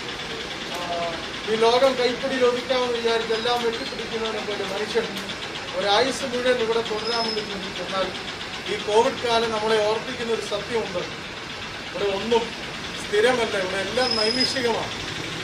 ആ, ഈ ലോകം കൈപ്പിടിയിൽ ഒതുക്കാമെന്ന് വിചാരിച്ച് എല്ലാം വെട്ടിപ്പിടിക്കുന്നതിനെ പോലെ മനുഷ്യൻ ഒരായുസ് മുഴുവൻ ഇവിടെ തുടരാമെന്ന് ചിന്തിച്ചു എന്നാൽ ഈ കോവിഡ് കാലം നമ്മളെ ഓർപ്പിക്കുന്ന ഒരു സത്യമുണ്ട് ഇവിടെ ഒന്നും സ്ഥിരമല്ല ഇവിടെ എല്ലാം നൈമിഷികമാണ്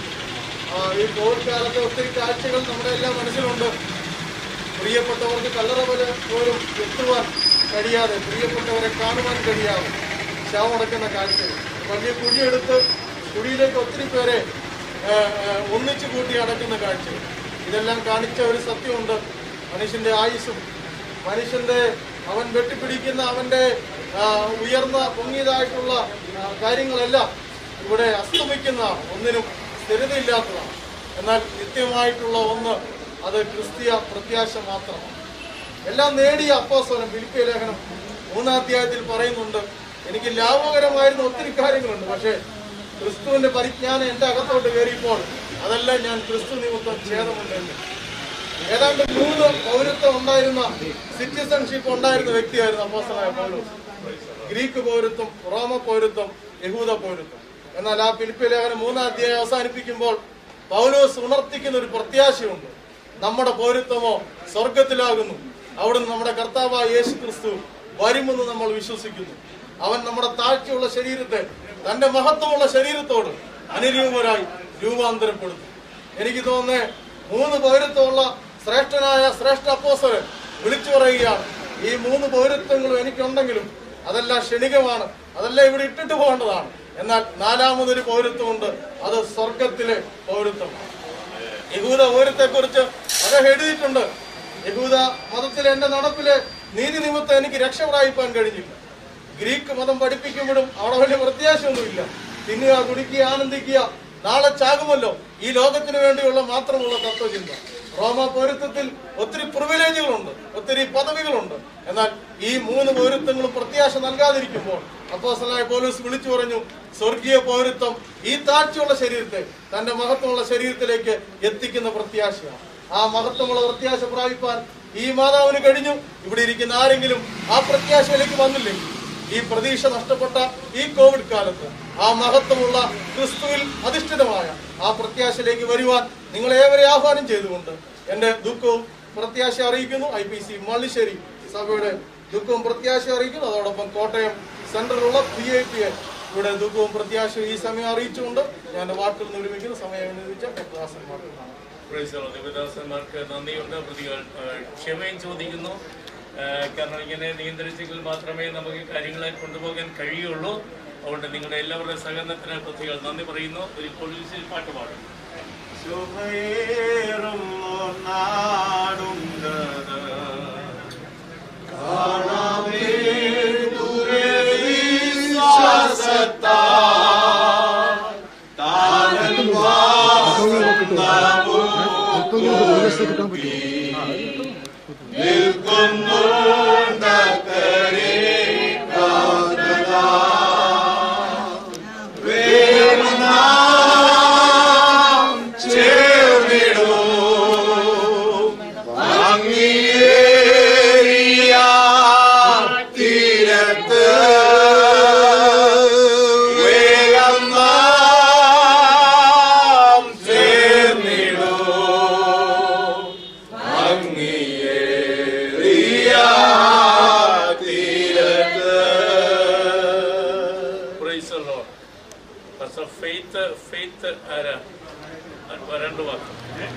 ആ, ഈ കോവിഡ് കാലത്തെ ഒത്തിരി കാഴ്ചകൾ നമ്മുടെ എല്ലാം മനസ്സിലുണ്ട് പ്രിയപ്പെട്ടവർക്ക് കല്ലറ പോലെ പോലും എത്തുവാൻ കഴിയാതെ പ്രിയപ്പെട്ടവരെ കാണുവാൻ കഴിയാതെ ശവമടക്കുന്ന കാഴ്ചകൾ വലിയ കുഴിയെടുത്ത് കുഴിയിലേക്ക് ഒത്തിരി പേരെ ആ, ആ, ഒന്നിച്ചു കൂട്ടി അടക്കുന്ന കാഴ്ചകൾ ഇതെല്ലാം കാണിച്ച ഒരു സത്യമുണ്ട് മനുഷ്യന്റെ ആയുസ്സും മനുഷ്യന്റെ അവൻ വെട്ടിപ്പിടിക്കുന്ന അവന്റെ ആ, ഉയർന്ന പൊങ്ങിയതായിട്ടുള്ള ആ, കാര്യങ്ങളെല്ലാം ഇവിടെ അസ്തമിക്കുന്ന ഒന്നിനും സ്ഥിരതയില്ലാത്തതാണ് എന്നാൽ നിത്യമായിട്ടുള്ള ഒന്ന് അത് ക്രിസ്തീയ പ്രത്യാശ മാത്രമാണ് എല്ലാം നേടിയ അപ്പോസ്തലൻ ഫിലിപ്പിയ ലേഖനം മൂന്നാം അധ്യായത്തിൽ പറയുന്നുണ്ട് എനിക്ക് ലാഭകരമായിരുന്ന ഒത്തിരി കാര്യങ്ങളുണ്ട് പക്ഷേ ക്രിസ്തുവിന്റെ പരിജ്ഞാനം എന്റെ അകത്തോട്ട് കയറിയപ്പോൾ അതെല്ലാം ഞാൻ ക്രിസ്തു നിമിത്തം ഛേദമുണ്ടെന്ന് ഏതാണ്ട് മൂന്ന് പൗരത്വം ഉണ്ടായിരുന്ന സിറ്റിസൺഷിപ്പ് ഉണ്ടായിരുന്ന വ്യക്തിയായിരുന്നു അപ്പോസ്തലനായ പൗലോസ് ഗ്രീക്ക് പൗരത്വം റോമ പൗരത്വം യഹൂദ പൗരത്വം എന്നാൽ ആ ഫിലിപ്പിയ ലേഖനം മൂന്നാം അധ്യായം അവസാനിപ്പിക്കുമ്പോൾ പൗലോസ് ഉണർത്തിക്കുന്ന ഒരു പ്രത്യാശയുണ്ട് നമ്മുടെ പൗരത്വമോ സ്വർഗത്തിലാകുന്നു അവിടുന്ന് നമ്മുടെ കർത്താവായ യേശു ക്രിസ്തു വരുമെന്ന് നമ്മൾ വിശ്വസിക്കുന്നു അവൻ നമ്മുടെ താഴ്ചയുള്ള ശരീരത്തെ തന്റെ മഹത്വമുള്ള ശരീരത്തോട് അനുരൂപരായി രൂപാന്തരപ്പെടുത്തും എനിക്ക് തോന്നുന്നേ മൂന്ന് പൗരത്വമുള്ള ശ്രേഷ്ഠനായ ശ്രേഷ്ഠ അപ്പോസരൻ വിളിച്ചു പറയുകയാണ് ഈ മൂന്ന് പൗരത്വങ്ങളും എനിക്കുണ്ടെങ്കിലും അതെല്ലാം ക്ഷണികമാണ് അതെല്ലാം ഇവിടെ ഇട്ടിട്ട് പോകേണ്ടതാണ് എന്നാൽ നാലാമതൊരു പൗരത്വമുണ്ട് അത് സ്വർഗത്തിലെ പൗരത്വമാണ് യഹൂദ പൗരത്തെ കുറിച്ച് അദ്ദേഹം എഴുതിയിട്ടുണ്ട് യഹൂദ മതത്തിലെ എന്റെ നടപ്പിലെ നീതി നിമിത്തം എനിക്ക് രക്ഷ പ്രാപിപ്പാൻ കഴിഞ്ഞില്ല ഗ്രീക്ക് മതം പഠിപ്പിക്കുമ്പോഴും അവിടെ വലിയ പ്രത്യാശയൊന്നുമില്ല തിന്നുക കുടിക്കുക ആനന്ദിക്കുക നാളെ ചാകുമല്ലോ ഈ ലോകത്തിന് വേണ്ടിയുള്ള മാത്രമുള്ള തത്വചിന്ത റോമ പൗരത്വത്തിൽ ഒത്തിരി പ്രിവിലേജുകളുണ്ട് ഒത്തിരി പദവികളുണ്ട് എന്നാൽ ഈ മൂന്ന് പൗരത്വങ്ങളും പ്രത്യാശ നൽകാതിരിക്കുമ്പോൾ അപ്പോസലായ പോലീസ് വിളിച്ചു പറഞ്ഞു സ്വർഗീയ പൗരത്വം ഈ താഴ്ചയുള്ള ശരീരത്തെ തന്റെ മഹത്വമുള്ള ശരീരത്തിലേക്ക് എത്തിക്കുന്ന പ്രത്യാശയാണ് ആ മഹത്വമുള്ള പ്രത്യാശ പ്രാപിപ്പാൻ ഈ മാതാവിന് കഴിഞ്ഞു ഇവിടെ ഇരിക്കുന്ന ആരെങ്കിലും ആ പ്രത്യാശയിലേക്ക് വന്നില്ലെങ്കിൽ ഈ പ്രതീക്ഷ നഷ്ടപ്പെട്ട ഈ കോവിഡ് കാലത്ത് ആ മഹത്വമുള്ള ക്രിസ്തുവിൽ അധിഷ്ഠിതമായ ആ പ്രത്യാശയിലേക്ക് വരുവാൻ നിങ്ങളെ ഏവരെ ആഹ്വാനം ചെയ്തുകൊണ്ട് എന്റെ ദുഃഖവും പ്രത്യാശ അറിയിക്കുന്നു ഐ പി സി മള്ളിശ്ശേരി സഭയുടെ ദുഃഖവും പ്രത്യാശ അറിയിക്കുന്നു അതോടൊപ്പം കോട്ടയം സെന്ററിലുള്ള പി ഐ പി ഇവിടെ ദുഃഖവും പ്രത്യാശയും ഈ സമയം അറിയിച്ചുകൊണ്ട് ഞാൻ എന്റെ വാക്കുകൾ നിർമ്മിക്കുന്ന സമയം അനുവദിച്ച കൃഷ്ണദാസൻ വാക്കുകളാണ് പ്രൈസ് ദി ലോർഡ്. ദേവദാസന്മാർക്ക് നന്ദിയുണ്ട് പ്രതികൾ ആ, ക്ഷമയും ചോദിക്കുന്നു ആ, കാരണം ഇങ്ങനെ നിയന്ത്രിച്ചെങ്കിൽ മാത്രമേ നമുക്ക് കാര്യങ്ങളെ കൊണ്ടുപോകാൻ കഴിയുള്ളൂ അതുകൊണ്ട് നിങ്ങളുടെ എല്ലാവരുടെ സഹകരണത്തിന് പ്രതികൾ നന്ദി പറയുന്നു ഒരു പൊളിസിൽ പാട്ട് പാടും ശുഭയേറും നാടുണ്ട് കാണാമേ ദൂരെ വിശ്വാസത്താൽ താരൻ വാഴുന്ന ഭൂമി നിൽക്കുന്നുണ്ടക്കരെ കാതലാ വേണം ചേർന്നിടൂ ഭംഗിയേറിയ തീരത്ത് വേഗം നാം ചേർന്നിടൂ ഭംഗിയേറിയ തീരത്ത് പ്രൈസ് ദി ലോർഡ് പക്ഷേ ഫെയ്ത്ത് ഫെയ്ത്ത് ആരാ അത് രണ്ട് വാക്ക്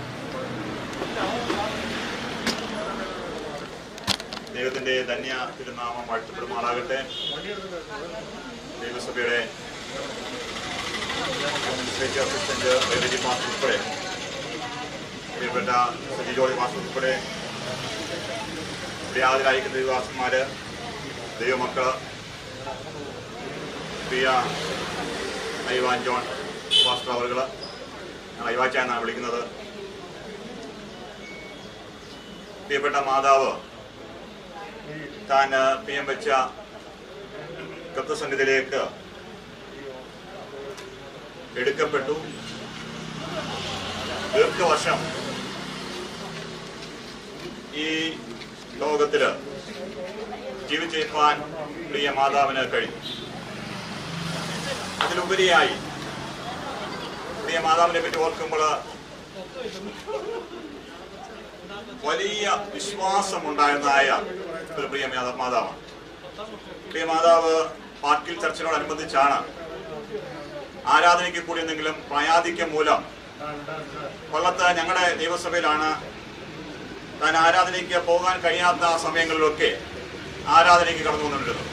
ദൈവത്തിന്റെ ധന്യ തിരുനാമം വാഴ്ത്തപ്പെടുമാറാകട്ടെ ദൈവസഭയുടെ അഡ്മിനിസ്ട്രേറ്റീവ് അസിസ്റ്റന്റ് റെവന്യൂ മാസ്റ്റർ ഉൾപ്പെടെ പ്രിയപ്പെട്ട സജി ജോളി മാസ്റ്റർ ഉൾപ്പെടെ ഇവിടെ ഹാജരായിരിക്കുന്ന ദൈവദാസന്മാര് ദൈവമക്കള് പ്രിയ ഐവാൻ ജോൺ ഫാസ്റ്റർ അവറുകൾ ഞാൻ ഐവാച്ച എന്നാണ് വിളിക്കുന്നത് പ്രിയപ്പെട്ട മാതാവ് താൻ പി എം വെച്ച കത്തസംഘത്തിലേക്ക് എടുക്കപ്പെട്ടു ദീർഘവർഷം ഈ ലോകത്തില് ജീവിച്ചിരിക്കാൻ പ്രിയ മാതാവിന് കഴിഞ്ഞു അതിലുപരിയായി പ്രിയ മാതാവിനെ പറ്റി ഓർക്കുമ്പോൾ വലിയ വിശ്വാസമുണ്ടായിരുന്നായ ഒരു പ്രിയ മാതാ- മാതാവാണ് പ്രിയ മാതാവ് പാർക്കിൽ ചർച്ചിനോടനുബന്ധിച്ചാണ് ആരാധനയ്ക്ക് കൂടി എന്തെങ്കിലും പ്രായാധിക്യം മൂലം കൊല്ലത്ത് ഞങ്ങളുടെ ദൈവസഭയിലാണ് താൻ ആരാധനയ്ക്ക് പോകാൻ കഴിയാത്ത സമയങ്ങളിലൊക്കെ ആരാധനയ്ക്ക് കടന്നു വന്നിരുന്നത്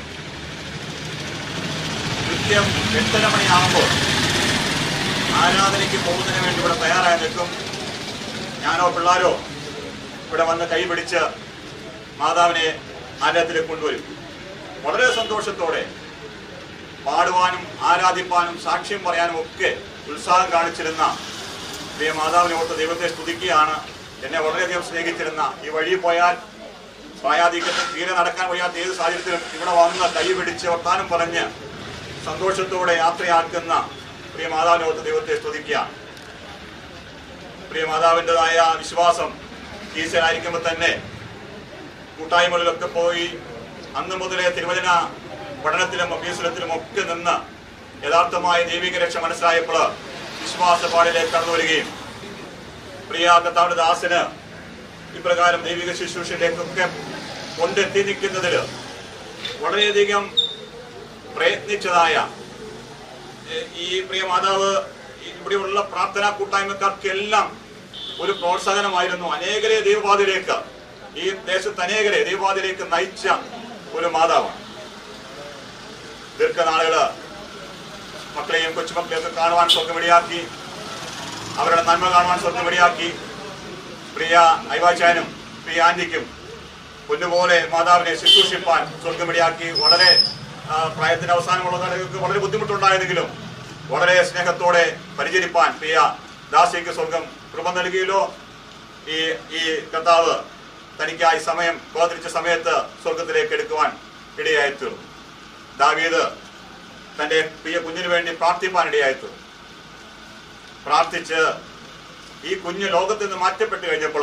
കൃത്യം എട്ടര മണിയാകുമ്പോൾ ആരാധനയ്ക്ക് പോകുന്നതിന് വേണ്ടി ഇവിടെ തയ്യാറായി നിൽക്കും ഞാനോ പിള്ളാരോ ഇവിടെ വന്ന് കൈപിടിച്ച് മാതാവിനെ ആലയത്തിലേക്ക് കൊണ്ടുവരും വളരെ സന്തോഷത്തോടെ പാടുവാനും ആരാധിപ്പാനും സാക്ഷ്യം പറയാനും ഒക്കെ ഉത്സാഹം കാണിച്ചിരുന്ന പ്രിയ മാതാവിനെ ഓർത്ത് ദൈവത്തെ സ്തുതിക്കുകയാണ് എന്നെ വളരെയധികം സ്നേഹിച്ചിരുന്ന ഈ വഴി പോയാൽ പ്രായാധിക്യത്തിൽ തീരെ നടക്കാൻ വയ്യാത്ത ഏത് സാഹചര്യത്തിലും ഇവിടെ വന്ന് കൈ പിടിച്ച് വർത്താനം പറഞ്ഞ് സന്തോഷത്തോടെ യാത്രയാക്കുന്ന പ്രിയ മാതാവിനെ ഓർത്ത് ദൈവത്തെ സ്തുതിക്കുകയാണ് പ്രിയ മാതാവിൻ്റെതായ വിശ്വാസം ഈശ്വരായിരിക്കുമ്പോൾ തന്നെ കൂട്ടായ്മകളിലൊക്കെ പോയി അന്ന് മുതലേ തിരുവചന പഠനത്തിലും അഭ്യസനത്തിലും ഒക്കെ നിന്ന് യഥാർത്ഥമായ ദൈവിക രക്ഷ മനസ്സിലായപ്പോൾ വിശ്വാസപാടിലേക്ക് കടന്നു വരികയും പ്രിയ കർത്താവിന്റെ ദാസന് ഇപ്രകാരം ദൈവിക ശുശ്രൂഷയിലേക്കൊക്കെ കൊണ്ടെത്തി നിൽക്കുന്നതിൽ വളരെയധികം പ്രയത്നിച്ചതായ ഏഹ്, ഈ പ്രിയ മാതാവ് ഇവിടെയുള്ള പ്രാർത്ഥനാ കൂട്ടായ്മക്കാർക്കെല്ലാം ഒരു പ്രോത്സാഹനമായിരുന്നു അനേകരെ ദൈവപാതയിലേക്ക് ഈ ദേശത്ത് അനേകരെ ദൈവപാതയിലേക്ക് നയിച്ച ഒരു മാതാവാണ് ദീർഘനാളുകള് മക്കളെയും കൊച്ചുമക്കളെയും ഒക്കെ കാണുവാൻ സ്വർഗമിടിയാക്കി അവരുടെ നന്മ കാണുവാൻ സ്വർഗമിടിയാക്കി പ്രിയ ഐവാച്ചാനും പ്രിയ ആന്റിക്കും പൊന്നുപോലെ മാതാവിനെ ശുശ്രൂഷിപ്പാൻ സ്വർഗമിടിയാക്കി വളരെ ആ, പ്രായത്തിന്റെ അവസാനമുള്ള കാലങ്ങൾക്ക് വളരെ ബുദ്ധിമുട്ടുണ്ടായിരുന്നെങ്കിലും വളരെ സ്നേഹത്തോടെ പരിചരിപ്പാൻ പ്രിയ ദാസിക്ക് സ്വർഗം കൃപ നൽകിയല്ലോ ഈ ഈ കർത്താവ് തനിക്കായി സമയം വേർതിരിച്ച സമയത്ത് സ്വർഗത്തിലേക്ക് എടുക്കുവാൻ ഇടയായി തീർന്നു ദാവീദ് തന്റെ പ്രിയ കുഞ്ഞിന് വേണ്ടി പ്രാർത്ഥിപ്പാൻ ഇടയായി തീർന്നു പ്രാർത്ഥിച്ച് ഈ കുഞ്ഞ് ലോകത്ത് നിന്ന് മാറ്റപ്പെട്ട് കഴിഞ്ഞപ്പോൾ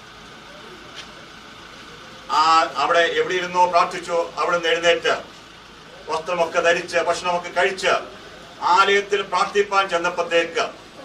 ആ അവിടെ എവിടെ ഇരുന്നോ പ്രാർത്ഥിച്ചോ അവിടെ നിന്ന് എഴുന്നേറ്റ് വസ്ത്രമൊക്കെ ധരിച്ച് ഭക്ഷണമൊക്കെ കഴിച്ച് ആലയത്തിൽ പ്രാർത്ഥിപ്പാൻ ചെന്നപ്പോഴത്തേക്ക്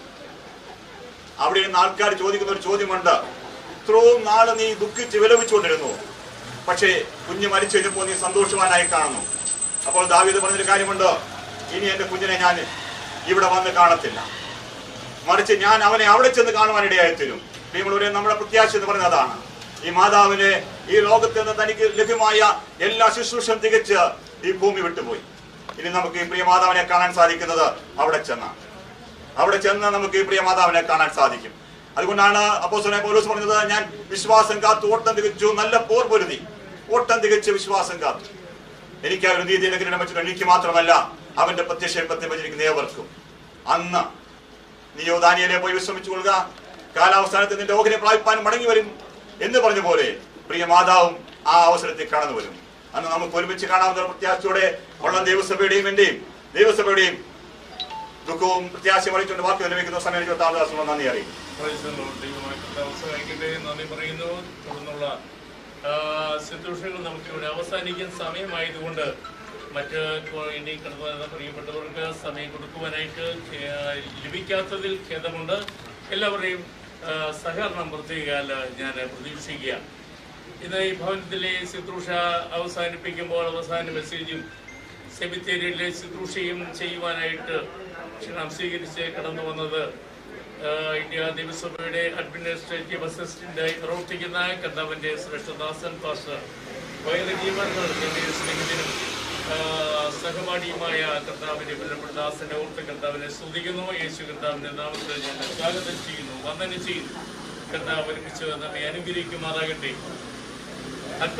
അവിടെ ഇരുന്ന് ആൾക്കാർ ചോദിക്കുന്ന ഒരു ചോദ്യമുണ്ട് ഇത്രയും നാള് നീ ദുഃഖിച്ച് വിലപിച്ചുകൊണ്ടിരുന്നു പക്ഷേ കുഞ്ഞ് മരിച്ചു കഴിഞ്ഞപ്പോൾ നീ സന്തോഷവാനായി കാണുന്നു അപ്പോൾ ദാവീദ് പറഞ്ഞൊരു കാര്യമുണ്ട് ഇനി എന്റെ കുഞ്ഞിനെ ഞാൻ ഇവിടെ വന്ന് കാണത്തില്ല മറിച്ച് ഞാൻ അവനെ അവിടെ ചെന്ന് കാണുവാനിടയായി തരും പ്രിയമുള്ളവരെ നമ്മുടെ പ്രത്യാശ എന്ന് പറയുന്നത് അതാണ് ഈ മാതാവിനെ ഈ ലോകത്ത് നിന്ന് തനിക്ക് ലഭ്യമായ എല്ലാ ശുശ്രൂഷയും തികച്ച് ഈ ഭൂമി വിട്ടുപോയി ഇനി നമുക്ക് ഈ പ്രിയ മാതാവിനെ കാണാൻ സാധിക്കുന്നത് അവിടെ ചെന്നാണ് അവിടെ ചെന്ന് നമുക്ക് ഈ പ്രിയ മാതാവിനെ കാണാൻ സാധിക്കും അതുകൊണ്ടാണ് അപ്പോസ്തലനായ പൗലോസ് പറഞ്ഞത് ഞാൻ വിശ്വാസം കാത്തു ഓട്ടം തികച്ചു നല്ല പോർ പൊരുതി ഓട്ടം തികച്ച് വിശ്വാസം കാത്തു എനിക്ക് ആ ഒരു നീതിയുടെ കിരീടം വെച്ചിട്ട് എനിക്ക് മാത്രമല്ല അവന്റെ പ്രത്യക്ഷത്തെ വച്ചിരിക്കുന്ന ഏവർക്കും അന്ന് നീയോ ദാനിയലെ പോയി വിശ്രമിച്ചു കൊള്ളുക കാലാവസ്ഥാനത്ത് നിന്റെ ഓഹരി പ്രാപിപ്പാൻ മടങ്ങി വരും എന്ന് പറഞ്ഞ പോലെ പ്രിയ മാതാവും ആ അവസരത്തിൽ കടന്നു വരും അന്ന് നമുക്ക് ഒരുമിച്ച് കാണാവുന്ന ഒരു പ്രത്യാശയോടെ ഉള്ള ദൈവസഭയുടെയും എന്റെയും ദൈവസഭയുടെയും ദുഃഖവും പ്രത്യാശയും അറിയിച്ചുകൊണ്ട് വാക്ക് ലഭിക്കുന്ന സമയം ഇരുപത്തി ആറ് ദിവസം നന്ദി അറിയിക്കും Praise the Lord. ദൈവമായ കർത്താവ് സഹായിക്കട്ടെ നന്ദി പറയുന്നു തുടർന്നുള്ള ആ, ശുശ്രൂഷകൾ നമുക്കിവിടെ അവസാനിക്കാൻ സമയമായതുകൊണ്ട് മറ്റ് ഇപ്പോൾ ഇനി കടന്നു വരുന്ന പ്രിയപ്പെട്ടവർക്ക് സമയം കൊടുക്കുവാനായിട്ട് ആ, ലഭിക്കാത്തതിൽ ഖേദമുണ്ട് എല്ലാവരുടെയും ആ, സഹകരണം പ്രത്യേകാൽ ഞാൻ പ്രതീക്ഷിക്കുക ഇന്ന് ഈ ഭവനത്തിലെ ശുശ്രൂഷ അവസാനിപ്പിക്കുമ്പോൾ അവസാന മെസ്സേജും സെമിത്തേരിയിലെ ശുശ്രൂഷയും ചെയ്യുവാനായിട്ട് ക്ഷണം സ്വീകരിച്ച് കടന്നു വന്നത് ആ, ഇന്ത്യ ദേവസ്വയുടെ അഡ്മിനിസ്ട്രേറ്റീവ് അസിസ്റ്റന്റായി പ്രവർത്തിക്കുന്ന കർത്താവിന്റെ ശ്രേഷ്ഠദാസൻ പാസ്റ്റർ വൈറജീവങ്ങൾ എന്റെ സ്നേഹിതനും ആ, സഹപാഠിയുമായ കർത്താവിന്റെ ബലപ്പെട്ട ദാസന്റെ ഓർത്ത് കർത്താവിനെ സ്തുതിക്കുന്നു യേശു കർത്താവിന്റെ നാമത്തിൽ ഞാൻ സ്വാഗതം ചെയ്യുന്നു വന്ദനം ചെയ്യുന്നു കർത്താവ് ഒരുമിച്ച് നമ്മെ അനുഗ്രഹിക്കുമാറാകട്ടെ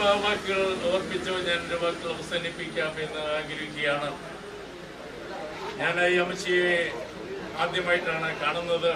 അല്പവാക്കുകൾ ഓർപ്പിച്ചോ ഞാൻ എൻ്റെ വാക്കുകൾ അവസാനിപ്പിക്കാം എന്ന് ആഗ്രഹിക്കുകയാണ് ഞാൻ ഈ അമ്മച്ചിയെ ആദ്യമായിട്ടാണ് കാണുന്നത്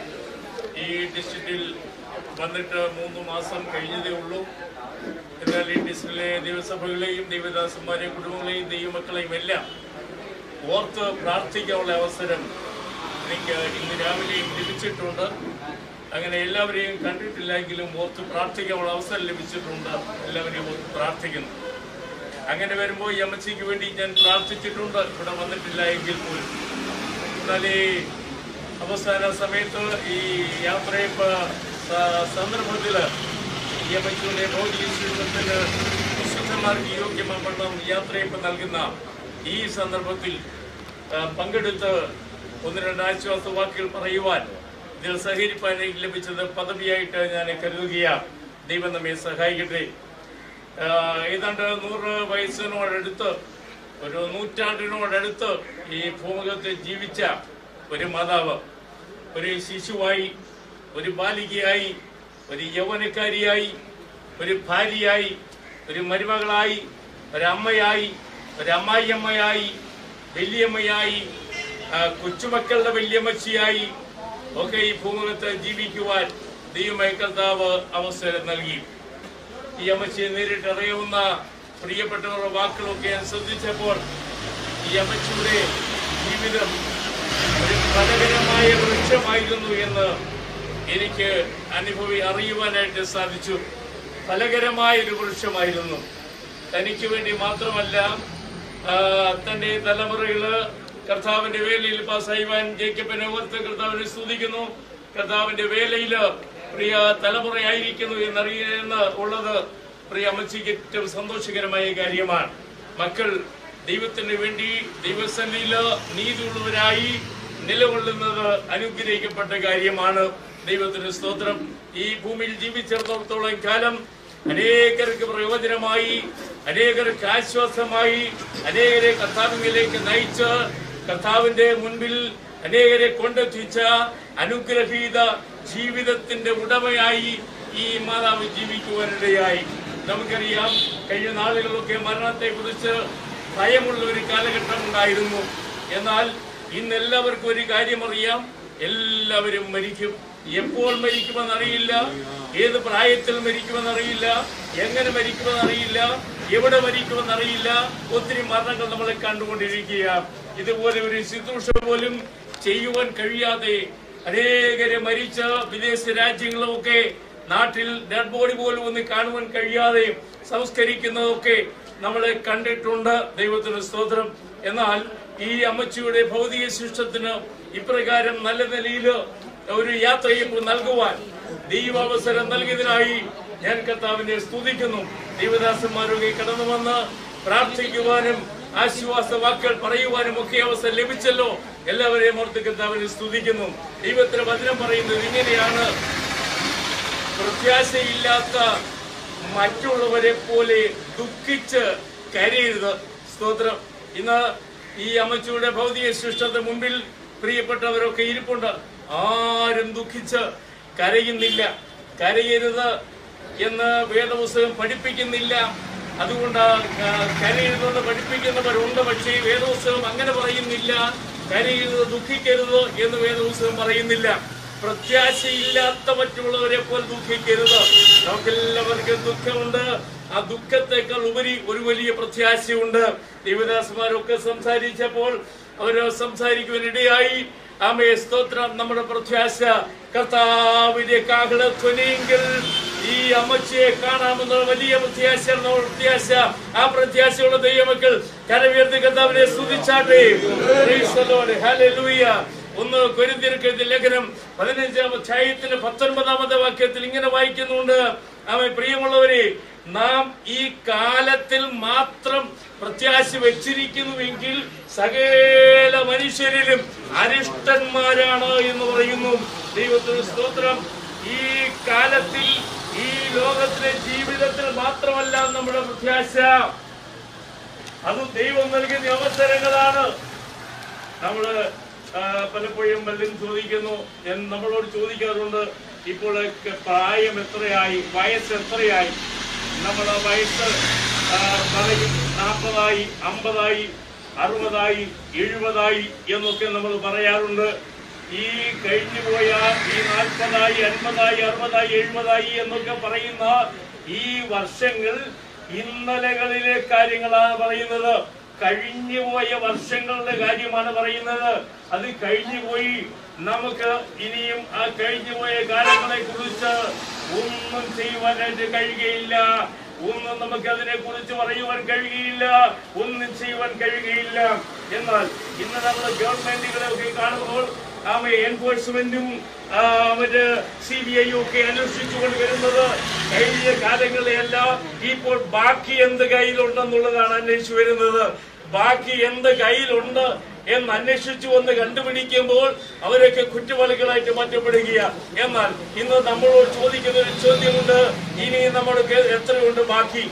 ഈ ഡിസ്ട്രിക്റ്റിൽ വന്നിട്ട് മൂന്ന് മാസം കഴിഞ്ഞതേ ഉള്ളൂ എന്നാൽ ഈ ഡിസ്ട്രിക്റ്റിലെ ദൈവസഭകളെയും ദൈവദാസന്മാരെയും കുടുംബങ്ങളെയും ദൈവമക്കളെയും എല്ലാം ഓർത്ത് പ്രാർത്ഥിക്കാനുള്ള അവസരം എനിക്ക് ഇന്ന് രാവിലെയും ലഭിച്ചിട്ടുണ്ട് അങ്ങനെ എല്ലാവരെയും കണ്ടിട്ടില്ലെങ്കിലും ഓർത്ത് പ്രാർത്ഥിക്കാനുള്ള അവസരം ലഭിച്ചിട്ടുണ്ട് എല്ലാവരെയും ഓർത്ത് പ്രാർത്ഥിക്കുന്നു അങ്ങനെ വരുമ്പോൾ ഈ അമ്മച്ചിക്ക് വേണ്ടി ഞാൻ പ്രാർത്ഥിച്ചിട്ടുണ്ട് ഇവിടെ വന്നിട്ടില്ല എങ്കിൽ പോലും എന്നാൽ ഈ അവസാന സമയത്ത് ഈ യാത്രയപ്പ് സന്ദർഭത്തിൽ ഈ അമ്മച്ചിയുടെ ഭൗതിക ജീവിതത്തിന് വിശുദ്ധന്മാർക്ക് യോഗ്യമാവണ്ണം യാത്രയപ്പ് നൽകുന്ന ഈ സന്ദർഭത്തിൽ ആ, പങ്കെടുത്ത് ഒന്ന് രണ്ട് ആശ്വാസ വാക്കുകൾ പറയുവാൻ ഇതിൽ സഹകരിപ്പാൻ എനിക്ക് ലഭിച്ചത് പദവിയായിട്ട് ഞാൻ കരുതുകയാണ് ദൈവം നമ്മെ സഹായിക്കട്ടെ ആ, ഏതാണ്ട് നൂറ് വയസ്സിനോടടുത്ത് ഒരു നൂറ്റാണ്ടിനോടടുത്ത് ഈ ഭൂമുഖത്ത് ജീവിച്ച ഒരു മാതാവ് ഒരു ശിശുവായി ഒരു ബാലികയായി ഒരു യൗവനക്കാരിയായി ഒരു ഭാര്യയായി ഒരു മരുമകളായി ഒരമ്മയായി ഒരമ്മായിയമ്മയായി വല്യമ്മയായി ആ, കൊച്ചുമക്കളുടെ വല്യമ്മച്ചിയായി ഒക്കെ ഈ ഭൂമുഖത്ത് ജീവിക്കുവാൻ ദൈവമായ കർത്താവ് അവസരം നൽകി ഈ അമ്മച്ചിയെ നേരിട്ട് അറിയാവുന്ന പ്രിയപ്പെട്ടവരുടെ വാക്കുകളൊക്കെ ഞാൻ ശ്രദ്ധിച്ചപ്പോൾ ഈ അമ്മച്ചിയുടെ ജീവിതം ഒരു ഫലകരമായ വൃക്ഷമായിരുന്നു എന്ന് എനിക്ക് അനുഭവി അറിയുവാനായിട്ട് സാധിച്ചു ഫലകരമായ ഒരു വൃക്ഷമായിരുന്നു തനിക്ക് വേണ്ടി മാത്രമല്ല ആ, തന്റെ തലമുറകള് കർത്താവിന്റെ വേലയിൽ പാസ്സായിവാൻ ജേക്കബിനെ ഓർത്ത് കർത്താവിനെ സ്തുതിക്കുന്നു കർത്താവിന്റെ വേലയില് പ്രിയ തലമുറയായിരിക്കുന്നു എന്നറിയുന്ന ഉള്ളത് പ്രിയ അമ്മച്ചിക്ക് ഏറ്റവും സന്തോഷകരമായ കാര്യമാണ് മക്കൾ ദൈവത്തിന് വേണ്ടി ദൈവസന്നിധിയില് നീതിയുള്ളവരായി നിലകൊള്ളുന്നത് അനുഗ്രഹിക്കപ്പെട്ട കാര്യമാണ് ദൈവത്തിന് സ്തോത്രം ഈ ഭൂമിയിൽ ജീവിച്ചിടത്തോളം കാലം അനേകർക്ക് പ്രയോജനമായി അനേകർക്ക് ആശ്വാസമായി അനേകരെ കർത്താവിലേക്ക് നയിച്ച് കർത്താവിന്റെ മുൻപിൽ അനേകരെ കൊണ്ടെത്തിച്ച അനുഗ്രഹീത ജീവിതത്തിന്റെ ഉടമയായി ഈ മാതാവ് ജീവിക്കുവാനിടയായി നമുക്കറിയാം കഴിഞ്ഞ നാളുകളിലൊക്കെ മരണത്തെ കുറിച്ച് ഭയമുള്ള ഒരു കാലഘട്ടം ഉണ്ടായിരുന്നു എന്നാൽ ഇന്ന് എല്ലാവർക്കും ഒരു കാര്യം അറിയാം എല്ലാവരും മരിക്കും എപ്പോൾ മരിക്കുമെന്നറിയില്ല ഏത് പ്രായത്തിൽ മരിക്കുമെന്നറിയില്ല എങ്ങനെ മരിക്കുമെന്നറിയില്ല എവിടെ മരിക്കുമെന്നറിയില്ല ഒത്തിരി മരണങ്ങൾ നമ്മൾ കണ്ടുകൊണ്ടിരിക്കുക ഇതുപോലെ ഒരു ശുശ്രൂഷ പോലും ചെയ്യുവാൻ കഴിയാതെ അനേകരെ മരിച്ച വിദേശ രാജ്യങ്ങളുമൊക്കെ നാട്ടിൽ ഡെഡ് ബോഡി പോലും ഒന്ന് കാണുവാൻ കഴിയാതെ സംസ്കരിക്കുന്നതൊക്കെ നമ്മൾ കണ്ടിട്ടുണ്ട് ദൈവത്തിന് സ്തോത്രം എന്നാൽ ഈ അമ്മച്ചിയുടെ ഭൗതിക ശിഷ്ടത്തിന് ഇപ്രകാരം നല്ല നിലയിൽ ഒരു യാത്രയും നൽകുവാൻ ദൈവാവസരം നൽകിയതിനായി ഞാൻ കർത്താവിനെ സ്തുതിക്കുന്നു ദൈവദാസന്മാരൊക്കെ കടന്നു വന്ന് പ്രാർത്ഥിക്കുവാനും ആശ്വാസ വാക്കുകൾ പറയുവാനും ഒക്കെ അവസരം ലഭിച്ചല്ലോ എല്ലാവരെയും ഓർത്ത് കർത്താവിനെ സ്തുതിക്കുന്നു ദൈവത്തിന്റെ വചനം പറയുന്നത് ഇങ്ങനെയാണ് പ്രത്യാശയില്ലാത്ത മറ്റുള്ളവരെ പോലെ ദുഃഖിച്ച് കരയരുത് സ്തോത്രം ഇന്ന് ഈ അമ്മച്ചിയുടെ ഭൗതിക സൃഷ്ടത്തിന് മുമ്പിൽ പ്രിയപ്പെട്ടവരൊക്കെ ഇരിപ്പുണ്ട് ആരും ദുഃഖിച്ച് കരയുന്നില്ല കരയരുത് എന്ന് വേദപുസ്തകം പഠിപ്പിക്കുന്നില്ല അതുകൊണ്ട് ആ, കരയരുതെന്ന് പഠിപ്പിക്കുന്നവരുണ്ട് പക്ഷേ വേദപുസ്തകം അങ്ങനെ പറയുന്നില്ല കരയരുത് ദുഃഖിക്കരുത് എന്ന് വേദപുസ്തകം പറയുന്നില്ല പ്രത്യാശയില്ലാത്ത മറ്റുള്ളവരെ പോലെ ദുഃഖിക്കരുത് നമുക്കെല്ലാവർക്കും ദുഃഖമുണ്ട് ആ ദുഃഖത്തെക്കാൾ ഉപരി ഒരു വലിയ പ്രത്യാശയുണ്ട് ദേവദാസന്മാരൊക്കെ സംസാരിച്ചപ്പോൾ അവര് സംസാരിക്കുവാനിടയായി ആമയെ സ്തോത്രം നമ്മുടെ പ്രത്യാശ കർത്താവിന്റെ കാഹള ധ്വനിയെങ്കിൽ ഈ അമ്മച്ചിയെ കാണാമെന്ന വലിയ പ്രത്യാശ നമ്മുടെ പ്രത്യാശ ആ പ്രത്യാശയുള്ള ദൈവമക്കൾ കരവീർത്തി കർത്താവിനെ സ്തുതിച്ചാട്ടെ Praise the Lord. Hallelujah. ഒന്ന് കൊരിന്തിരക്കെഴുതിയ ലേഖനം പതിനഞ്ചാം അധ്യായത്തിന് പത്തൊൻപതാമത്തെ വാക്യത്തിൽ ഇങ്ങനെ വായിക്കുന്നുണ്ട് അവൻ പ്രിയമുള്ളവരെ നാം ഈ കാലത്തിൽ മാത്രം പ്രത്യാശ വെച്ചിരിക്കുന്നുവെങ്കിൽ സകല മനുഷ്യരിലും അരിഷ്ടന്മാരാണ് എന്ന് പറയുന്നു ദൈവത്തിന് സ്തോത്രം ഈ കാലത്തിൽ ഈ ലോകത്തിലെ ജീവിതത്തിൽ മാത്രമല്ല നമ്മുടെ പ്രത്യാശ അത് ദൈവം നൽകുന്ന അവസരങ്ങളാണ് നമ്മള് ആ, പലപ്പോഴും പലരും ചോദിക്കുന്നു ഞാൻ നമ്മളോട് ചോദിക്കാറുണ്ട് ഇപ്പോൾ പ്രായം എത്രയായി വയസ്സ് എത്രയായി നമ്മൾ വയസ്സ് ആ, പറയും നാൽപ്പതായി അമ്പതായി അറുപതായി എഴുപതായി എന്നൊക്കെ നമ്മൾ പറയാറുണ്ട് ഈ കഴിഞ്ഞുപോയ ഈ നാൽപ്പതായി അൻപതായി അറുപതായി എഴുപതായി എന്നൊക്കെ പറയുന്ന ഈ വർഷങ്ങൾ ഇന്നലകളിലെ കാര്യങ്ങളാണ് പറയുന്നത് കഴിഞ്ഞുപോയ വർഷങ്ങളുടെ കാര്യമാണ് പറയുന്നത് അത് കഴിഞ്ഞുപോയി നമുക്ക് ഇനിയും ആ കഴിഞ്ഞുപോയ കാലങ്ങളെ കുറിച്ച് ഒന്നും ചെയ്യുവാനായിട്ട് കഴിയുകയില്ല ഒന്നും നമുക്ക് അതിനെ കുറിച്ച് പറയുവാൻ കഴിയുകയില്ല ഒന്നും ചെയ്യുവാൻ കഴിയുകയില്ല എന്നാൽ ഇന്ന് നമ്മൾ ഗവൺമെന്റുകളെ ഒക്കെ കാണുമ്പോൾ ആമ എൻഫോഴ്സ്മെന്റും ആ, മറ്റ് സി ബി ഐയും ഒക്കെ അന്വേഷിച്ചുകൊണ്ട് വരുന്നത് കഴിഞ്ഞ കാലങ്ങളെയല്ല ഇപ്പോൾ ബാക്കി എന്ത് കയ്യിലുണ്ടെന്നുള്ളതാണ് അന്വേഷിച്ചു വരുന്നത് ബാക്കി എന്ത് കയ്യിലുണ്ട് എന്ന് അന്വേഷിച്ചു വന്ന് കണ്ടുപിടിക്കുമ്പോൾ അവരൊക്കെ കുറ്റവാളികളായിട്ട് മാറ്റപ്പെടുകയാണ് എന്നാൽ ഇന്ന് നമ്മളോട് ചോദിക്കുന്ന ഒരു ചോദ്യമുണ്ട് ഇനി നമ്മൾക്ക് എത്രയുണ്ട് ബാക്കി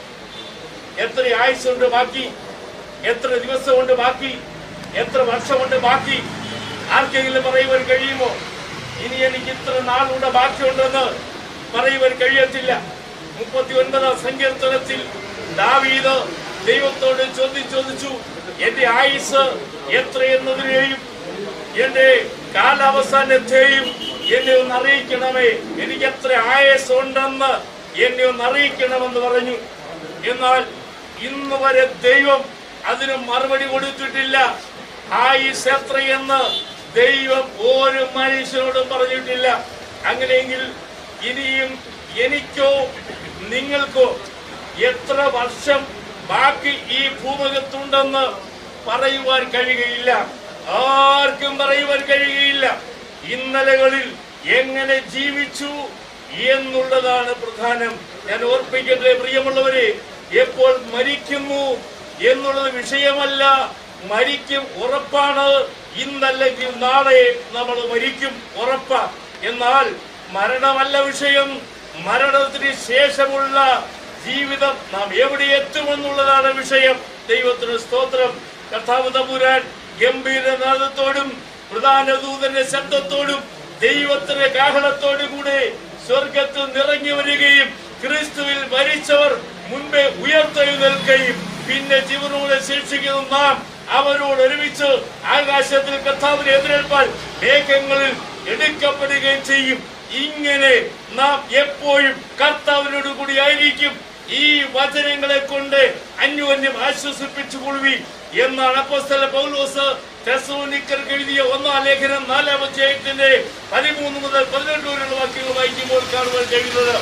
എത്ര ആയുസുണ്ട് ബാക്കി എത്ര ദിവസമുണ്ട് ബാക്കി എത്ര വർഷമുണ്ട് ബാക്കി ആർക്കെങ്കിലും പറയുവാൻ കഴിയുമോ ഇനി എനിക്ക് ഇത്ര നാളുടെ ബാക്കിയുണ്ടെന്ന് പറയുവാൻ കഴിയത്തില്ല മുപ്പത്തി ഒൻപതാം സങ്കീർത്തനത്തിൽ ദാവീദ് ദൈവത്തോട് ചോദ്യം ചോദിച്ചു എന്റെ ആയുസ് എത്രയെന്നതിനെയും എന്റെ കാലാവസാനത്തെയും എന്നെ ഒന്ന് അറിയിക്കണമേ എനിക്ക് എത്ര ആയുസ് ഉണ്ടെന്ന് എന്നെ ഒന്ന് അറിയിക്കണമെന്ന് പറഞ്ഞു എന്നാൽ ഇന്ന് വരെ ദൈവം അതിന് മറുപടി കൊടുത്തിട്ടില്ല ആയുസ് എത്രയെന്ന് ദൈവം ഒരു മനുഷ്യരോടും പറഞ്ഞിട്ടില്ല അങ്ങനെയെങ്കിൽ ഇനിയും എനിക്കോ നിങ്ങൾക്കോ എത്ര വർഷം ബാക്കി ഈ ഭൂമുഖത്തുണ്ടെന്ന് പറയുവാൻ കഴിയുകയില്ല ആർക്കും പറയുവാൻ കഴിയുകയില്ല ഇന്നലകളിൽ എങ്ങനെ ജീവിച്ചു എന്നുള്ളതാണ് പ്രധാനം ഞാൻ ഓർപ്പിക്കട്ടെ പ്രിയമുള്ളവരെ എപ്പോൾ മരിക്കുന്നു എന്നുള്ളത് വിഷയമല്ല മരിക്കും ഉറപ്പാണ് ഇന്നല്ലെങ്കിൽ നാളെ നമ്മൾ മരിക്കും ഉറപ്പ എന്നാൽ മരണമല്ല വിഷയം മരണത്തിന് ശേഷമുള്ള ജീവിതം നാം എവിടെ എത്തുമെന്നുള്ളതാണ് വിഷയം ദൈവത്തിന് സ്തോത്രം കർത്താവ് തമ്പുരാൻ ഗംഭീരനാഥത്തോടും പ്രധാന ദൂതന്റെ ശബ്ദത്തോടും ദൈവത്തിന്റെ കാഹളത്തോടു കൂടെ സ്വർഗത്തിൽ നിറങ്ങി വരികയും ക്രിസ്തുവിൽ മരിച്ചവർ മുൻപേ ഉയർത്തെഴുന്നേൽക്കുകയും പിന്നെ ജീവനോടെ ശിക്ഷിക്കുന്ന നാം അവരോട് ഒരുമിച്ച് ആകാശത്തിൽ കർത്താവിനെ എതിരേൽപ്പാൻ മേഘങ്ങളിൽ എടുക്കപ്പെടുകയും ചെയ്യും ഇങ്ങനെ നാം എപ്പോഴും കർത്താവിനോട് കൂടി ആയിരിക്കും ഈ വചനങ്ങളെ കൊണ്ട് അന്യോന്യം ആശ്വസിപ്പിച്ചു കൊള്ളുവി എന്നാണ് അപ്പോസ്തല പൗലോസ് തെസ്സലോനിക്കർക്ക് എഴുതിയ ഒന്നാം ലേഖനം നാലാം അധ്യായത്തിന്റെ പതിമൂന്ന് മുതൽ പതിനെട്ട് വരെയുള്ള വാക്യങ്ങൾ വായിക്കുമ്പോൾ കാണുവാൻ കഴിയുന്നത്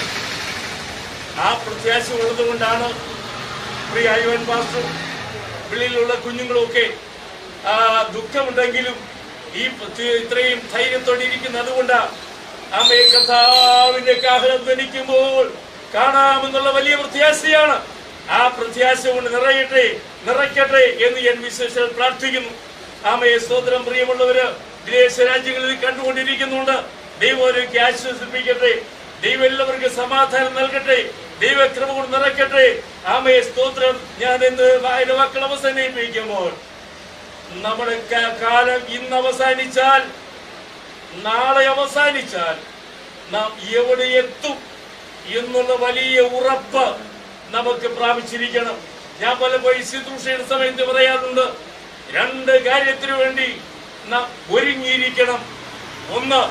ആ പ്രത്യാശ ഉള്ളതുകൊണ്ടാണ് പ്രിയ അയ്യവൻ പാസ്റ്റർ വെളിയിലുള്ള കുഞ്ഞുങ്ങളൊക്കെ ആ ദുഃഖമുണ്ടെങ്കിലും ഈ പ- ഇത്രയും ധൈര്യത്തോടെ ഇരിക്കുന്നത് അതുകൊണ്ടാണ് അമ്മയെ കഥാവിന്റെ കാഹളം ധനിക്കുമ്പോൾ കാണാമെന്നുള്ള വലിയ പ്രത്യാശയാണ് ആ പ്രത്യാശ കൊണ്ട് നിറയട്ടെ നിറയ്ക്കട്ടെ എന്ന് ഞാൻ വിശേഷം പ്രാർത്ഥിക്കുന്നു ആമയെ സ്തോത്രം പ്രിയമുള്ളവര് വിദേശ രാജ്യങ്ങളിൽ കണ്ടുകൊണ്ടിരിക്കുന്നുണ്ട് ദൈവം അവരൊക്കെ ആശ്വസിപ്പിക്കട്ടെ ദൈവം എല്ലാവർക്കും സമാധാനം നൽകട്ടെ ദൈവകൃപ കൊണ്ട് നിറയ്ക്കട്ടെ ആമയെ സ്തോത്രം ഞാൻ ഇന്ന് വായന വാക്കൾ അവസാനിപ്പിക്കുമ്പോൾ നമ്മുടെ ക- കാലം ഇന്ന് അവസാനിച്ചാൽ നാളെ അവസാനിച്ചാൽ നാം എവിടെ എത്തും എന്നുള്ള വലിയ ഉറപ്പ് നമുക്ക് പ്രാപിച്ചിരിക്കണം ഞാൻ പലപ്പോഴും ശുശ്രൂഷയുടെ സമയത്ത് പറയാറുണ്ട് രണ്ട് കാര്യത്തിനു വേണ്ടി നാം ഒരുങ്ങിയിരിക്കണം ഒന്ന്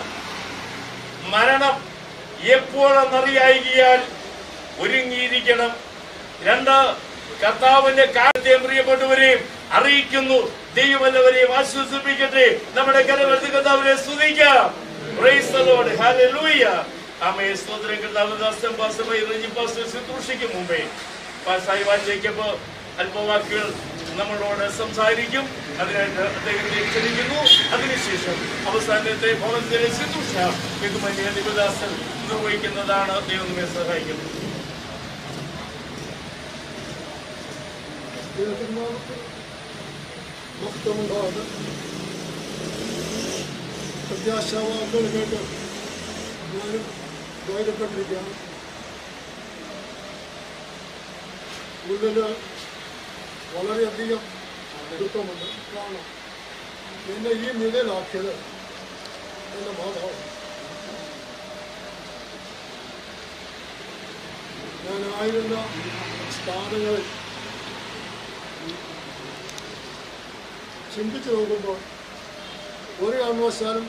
മരണം എപ്പോഴെന്നറിയായികയാൽ ഒരുങ്ങിയിരിക്കണം രണ്ട് കർത്താവിന്റെ കാര്യത്തെ പ്രിയപ്പെട്ടവരെയും അറിയിക്കുന്നു ദൈവമല്ലവരെയും ആശ്വസിപ്പിക്കട്ടെ നമ്മുടെ കരവർത്തി കർത്താവിനെ സ്തുതിക്കാം Praise the Lord. Hallelujah. ആമയെ സ്തോത്രം കർത്താവ് ദാസൻ പാസ്റ്ററുമായി റെഞ്ചി പാസ്റ്റർ ശുശ്രൂഷയ്ക്ക് മുമ്പേ പാസ്സായി വായിച്ചേക്കപ്പോ അല്പവാക്കുകൾ നമ്മളോട് സംസാരിക്കും അതിനായിട്ട് അദ്ദേഹത്തെ ക്ഷണിക്കുന്നു അതിനുശേഷം അവസാനത്തെ ഭവനത്തിലെ ശുശ്രൂഷ ബഹുമാന്യ ദിവദാസൻ നിർവഹിക്കുന്നതാണ് ദൈവം നമ്മെ സഹായിക്കുന്നത് മഹത്വമുണ്ടാകട്ടെ പ്രത്യാശാവാക്കുകൾ കേട്ട് ഞാനും ധൈര്യപ്പെട്ടിരിക്കുകയാണ് ഉള്ളില് വളരെയധികം ദുഃഖമുണ്ട് കാരണം എന്നെ ഈ നിലയിലാക്കിയത് എൻ്റെ മാതാവ് ഞാനായിരുന്ന സ്ഥാനങ്ങളിൽ ചിന്തിച്ചു നോക്കുമ്പോൾ ഒരു കാരണവശാലും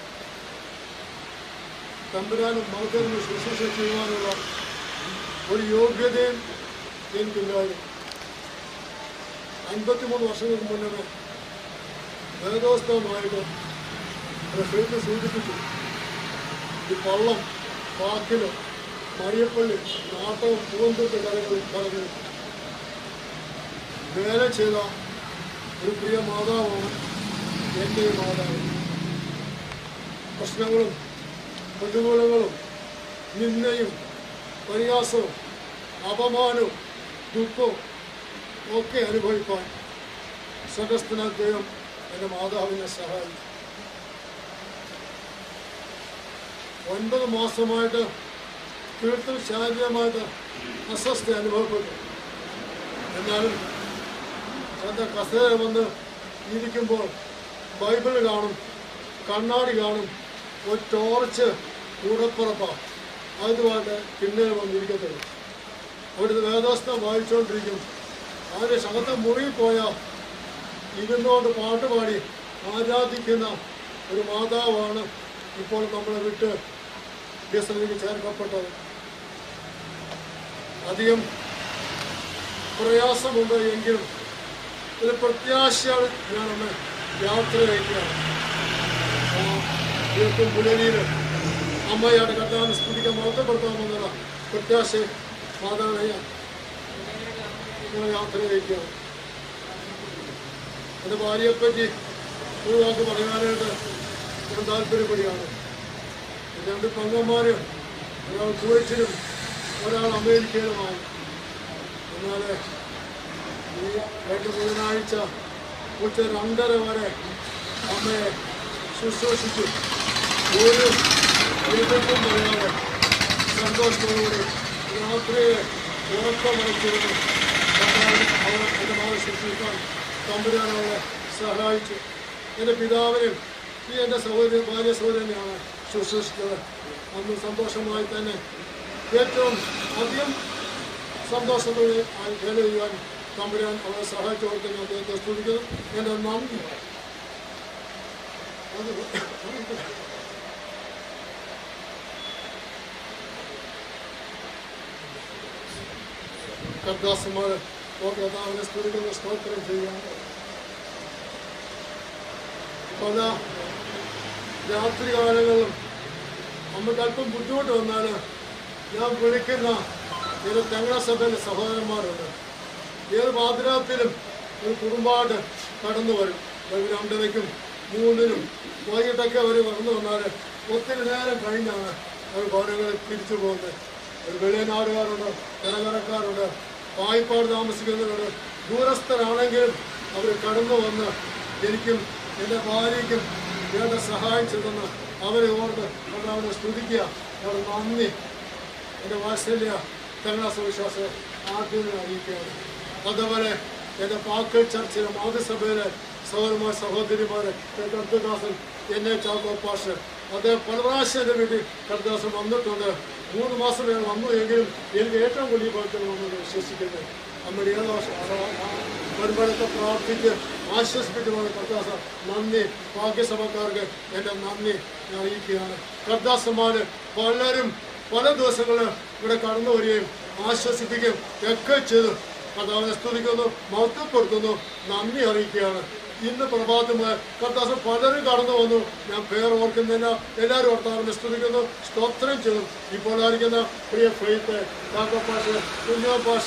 തമ്പുരാനും മകത്തിന് ശുശ്രൂഷ ചെയ്യുവാനുള്ള ഒരു യോഗ്യതയും എനിക്കില്ലായിരുന്നു അൻപത്തിമൂന്ന് വർഷങ്ങൾക്ക് മുന്നേ വേദോസ്തവമായിട്ട് പ്രസിഡന്റ് സൂചിപ്പിച്ചു ഈ പള്ളം പാക്കില് മറിയപ്പള്ളി നാട്ടകം പൂവന്തുട്ട് കരകളിൽ കലകളിൽ വേല ചെയ്ത ഒരു പ്രിയ മാതാവാണ് എൻ്റെ ഈ മാതാവ് പ്രശ്നങ്ങളും പ്രതികൂലങ്ങളും നിന്ദയും പരിഹാസവും അപമാനവും ദുഃഖവും ഒക്കെ അനുഭവിക്കാൻ സകസ്തന ദൈവം എൻ്റെ മാതാവിനെ സഹായിച്ചു ഒൻപത് മാസമായിട്ട് തീർത്തും ശാരീരികമായിട്ട് അസ്വസ്ഥ അനുഭവപ്പെട്ടു എന്നാലും എൻ്റെ കസേര വന്ന് ഇരിക്കുമ്പോൾ ബൈബിൾ കാണും കണ്ണാടി കാണും ഒരു ടോർച്ച് കൂടപ്പുറപ്പാണ് അതുമായിട്ട് പിന്നെ വന്നിരിക്കത്തുള്ളൂ അവിടുത്തെ വേദോസ്തം വായിച്ചുകൊണ്ടിരിക്കും അതിൻ്റെ ശകത്തെ മുറിയിൽ പോയാൽ ഇരുന്നുകൊണ്ട് പാട്ട് പാടി ആരാധിക്കുന്ന ഒരു മാതാവാണ് ഇപ്പോൾ നമ്മളെ വിട്ട് ബിഎസ്എല്ലിലേക്ക് ചേർക്കപ്പെട്ടത് അധികം പ്രയാസമുണ്ട് എങ്കിലും ഒരു പ്രത്യാശയാണ് ഞാനൊന്ന് യാത്ര അയക്കുകയാണ് ദൈവത്തിൽ പുലരിയിൽ അമ്മയുടെ കർത്താവിനെ സ്തുതിക്കാൻ മഹത്വപ്പെടുത്താമെന്നുള്ള പ്രത്യാശ മാതാവിനെ ഞാൻ യാത്ര അയക്കുകയാണ് എൻ്റെ ഭാര്യയെപ്പറ്റി ഒരു വാക്ക് പറയാനായിട്ട് ഞാൻ താല്പര്യപ്പെടുകയാണ് രണ്ട് പെങ്ങന്മാര് ഒരാൾ കുവൈറ്റിലും ഒരാൾ അമേരിക്കയിലുമാണ് എന്നാൽ ഈ കഴിഞ്ഞ ബുധനാഴ്ച ഉച്ച രണ്ടര വരെ അമ്മയെ ശുശ്രൂഷിച്ചു ഒരു എതിർപ്പും പറയാതെ സന്തോഷത്തോടുകൂടി രാത്രിയെ ഉറക്കമടച്ചിരുന്നു അവർ എൻ്റെ മകളെ ശുശ്രൂഷിക്കാൻ തമ്പുരാനവരെ സഹായിച്ചു എൻ്റെ പിതാവിനും ഈ എൻ്റെ സഹോദരി ഭാര്യ സഹോദരനെയാണ് ശുശ്രൂഷിച്ചത് അന്ന് സന്തോഷമായി തന്നെ ഏറ്റവും അധികം സന്തോഷത്തോടെ ആ വേല ചെയ്യുവാൻ തമ്പുരാൻ അവരെ സഹായിച്ചവർക്ക് ഞാൻ അദ്ദേഹത്തെ സ്തുതിക്കുന്നു എൻ്റെ നന്ദി അത് കർദാസന്മാർ കർത്താവിനെ സ്തുതിക്കുന്ന സ്തോത്രം ചെയ്യാൻ പല രാത്രികാലങ്ങളിലും നമുക്ക് അല്പം ബുദ്ധിമുട്ട് വന്നാൽ ഞാൻ വിളിക്കുന്ന ചില തെങ്ങ സഭയിലെ സഹോദരന്മാരുണ്ട് ഏത് പാതിരാത്തിലും ഒരു കുടുംബമായിട്ട് കടന്നു വരും ഒരു രണ്ടരയ്ക്കും മൂന്നിനും വൈകിട്ടൊക്കെ അവർ കടന്നു വന്നാൽ ഒത്തിരി നേരം കഴിഞ്ഞാണ് അവർ ഭവനങ്ങളിൽ തിരിച്ചു പോകുന്നത് ഒരു വെളിയനാടുകാരുണ്ട് കിടകരക്കാരുണ്ട് പായിപ്പാട് താമസിക്കുന്നവരുണ്ട് ദൂരസ്ഥരാണെങ്കിലും അവർ കടന്നു വന്ന് എനിക്കും എൻ്റെ ഭാര്യയ്ക്കും വേണ്ട സഹായം ചെന്നെന്ന് അവരെ ഓർത്ത് അവരവിടെ സ്തുതിക്കുക അവർ നന്ദി എൻ്റെ വാത്സല്യ കരുണാസ വിശ്വാസം ആദ്യം അറിയിക്കുകയാണ് അതുപോലെ എൻ്റെ പാക്കൽ ചർച്ചിലെ മാതൃസഭയിലെ സഹോദരന്മാർ സഹോദരിമാരെ കർത്തദാസൻ എന്നെ ചാക്കോ പാഷ് അദ്ദേഹം പല പ്രാവശ്യം എൻ്റെ വീട്ടിൽ കർത്തദാസൻ വന്നിട്ടുണ്ട് മൂന്ന് മാസം ഞാൻ വന്നു എങ്കിലും എനിക്ക് ഏറ്റവും വലിയ ഭാഗ്യം വന്നത് വിശ്വസിക്കുന്നത് നമ്മുടെ ഏതോ വരുമ്പോഴൊക്കെ പ്രാർത്ഥിച്ച് ആശ്വസിപ്പിച്ചുകൊണ്ട് കർത്താസ നന്ദി ഭാഗ്യസഭക്കാർക്ക് എൻ്റെ നന്ദി ഞാൻ അറിയിക്കുകയാണ് കർത്താസന്മാര് പലരും പല ദിവസങ്ങളിൽ ഇവിടെ കടന്നു വരികയും ആശ്വസിപ്പിക്കുകയും ഒക്കെ ചെയ്തു കർത്താവിനെ സ്തുതിക്കുന്നു മഹത്വപ്പെടുത്തുന്നു നന്ദി അറിയിക്കുകയാണ് ഇന്ന് പ്രഭാതം മുതൽ കർത്താസ് പലരും കടന്നു വന്നു ഞാൻ പേർ ഓർക്കുന്നില്ല എല്ലാവരും ഓർത്താറിനെ സ്തുതിക്കുന്നു സ്തോത്രം ചെയ്തു ഇപ്പോൾ ആയിരിക്കുന്ന പ്രിയ ഫെയ്ത്ത് കാക്ക പാഷ കുഞ്ഞോ പാഷ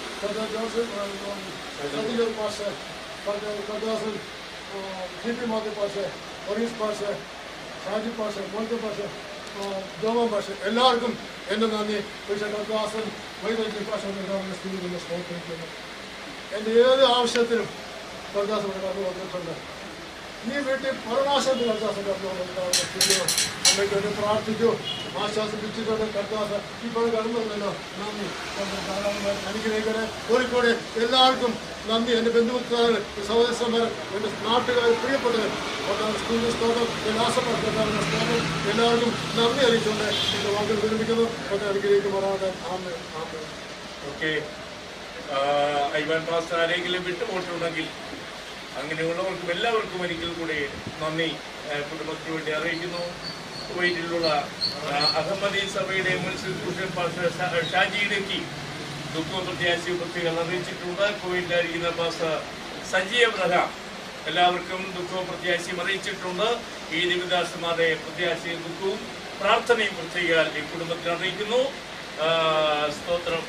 സതീജൻ പാഷ കർദാസൻ ജി പി മാധവ് പാഷ ഒറീസ് പാഷ ഷാജി പാഷ മോഹൻ പാഷ ജോമൻ പാഷ എല്ലാവർക്കും എൻ്റെ നന്ദി പക്ഷേ കർദാസൻ വൈദ്യുതി പാഷ സ്തുതിക്കുന്ന സ്തോത്രം ചെയ്യുന്നു എൻ്റെ ഏത് ആവശ്യത്തിനും കർദാസൻ കടന്നു വന്നിട്ടുണ്ട് ഈ വീട്ടിൽ പരമാശത്തിൽ കർദാസൻ കടന്നു വന്നിട്ടുണ്ട് അമ്മയ്ക്ക് വേണ്ടി പ്രാർത്ഥിച്ചു ആശ്വാസിപ്പിച്ചിട്ടുണ്ട് കർദാസ ഇപ്പോൾ കടന്നു വന്നല്ലോ നന്ദി ധാരാളമായി അനുഗ്രഹിക്കണേ കോഴിക്കോട് എല്ലാവർക്കും നന്ദി എൻ്റെ ബന്ധുമിത്രാർ സഹോദരന്മാർ എൻ്റെ നാട്ടുകാർ പ്രിയപ്പെട്ടവർ കർത്താവ് സ്കൂളിൽ സ്തോത്രം വിലാസപ്പെട്ട കർത്താവിൻ്റെ സ്തോത്രം എല്ലാവർക്കും നന്ദി അറിയിച്ചുകൊണ്ട് എൻ്റെ വാക്കുകൾ വിരമിക്കുന്നു കർത്താവ് അനുഗ്രഹിക്കുമാറാകട്ടെ ആമേ ആമേ ഓക്കെ ഐവാൻ പാസ്റ്റർ ആരെങ്കിലും വിട്ടുപോയിട്ടുണ്ടെങ്കിൽ അങ്ങനെയുള്ളവർക്കും എല്ലാവർക്കും ഒരിക്കൽ കൂടി നന്ദി ആ, കുടുംബത്തിന് വേണ്ടി അറിയിക്കുന്നു കുവൈറ്റിലുള്ള ആ, അഹമ്മദി സഭയുടെ മുനിസിപ്പൽ പാസ്റ്റർ ഷാ- ഷാജിയിലേക്ക് ദുഃഖവും പ്രത്യാശയും പ്രത്യേകം അറിയിച്ചിട്ടുണ്ട് കുവൈറ്റിലായിരിക്കുന്ന പാസ്റ്റർ സജീവ് അബ്രഹാം എല്ലാവർക്കും ദുഃഖവും പ്രത്യാശയും അറിയിച്ചിട്ടുണ്ട് ഈ ദേവദാസന്മാരുടെ പ്രത്യാശയും ദുഃഖവും പ്രാർത്ഥനയും പ്രത്യേക ഈ കുടുംബത്തിൽ അറിയിക്കുന്നു ആ, സ്തോത്രം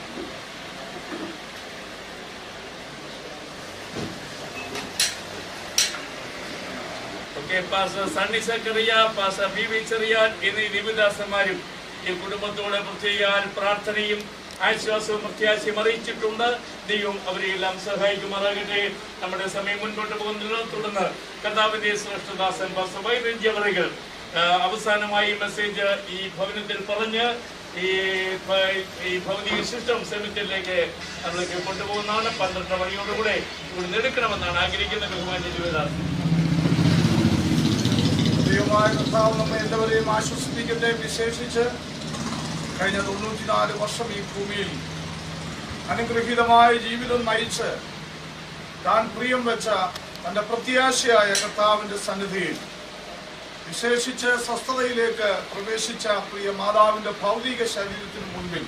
okay pastor Sunny Zachariah pastor B V Cherian എന്നീ നിബിദാസന്മാരും ഈ കുടുംബത്തോടെ പ്രത്യേക പ്രാർത്ഥനയും ആശ്വാസവും പ്രത്യാശയും അറിയിച്ചിട്ടുണ്ട് ദൈവം അവരെയെല്ലാം സഹായിക്കുമാറാകട്ടെ നമ്മുടെ സമയം മുൻപോട്ട് പോകുന്നതിനെ തുടർന്ന് കർത്താവിന്റെ ശ്രേഷ്ഠദാസൻ പാസ്റ്റർ വൈദ്യവറുകൾ അവസാനമായി മെസ്സേജ് ഈ ഭവനത്തിൽ പറഞ്ഞ് ഈ ഭ- ഈ ഭൗതിക സിസ്റ്റം സെമിറ്ററിലേക്ക് നമ്മൾക്ക് കൊണ്ടുപോകുന്നതാണ് പന്ത്രണ്ട് മണിയോടുകൂടെ ഇവിടുന്ന് എടുക്കണമെന്നാണ് ആഗ്രഹിക്കുന്ന ബഹുമാന്യ ജീവിതാർത്ഥി ദൈവമായ കർത്താവ് നമ്മെ എല്ലാവരെയും ആശ്വസിപ്പിക്കട്ടെ വിശേഷിച്ച് കഴിഞ്ഞ തൊണ്ണൂറ്റിനാല് വർഷം ഈ ഭൂമിയിൽ അനുഗ്രഹീതമായ ജീവിതം നയിച്ച് താൻ പ്രിയം വെച്ച തന്റെ പ്രത്യാശയായ കർത്താവിന്റെ സന്നിധിയിൽ വിശേഷിച്ച് സ്വസ്ഥതയിലേക്ക് പ്രവേശിച്ച പ്രിയ മാതാവിന്റെ ഭൗതിക ശരീരത്തിന് മുൻപിൽ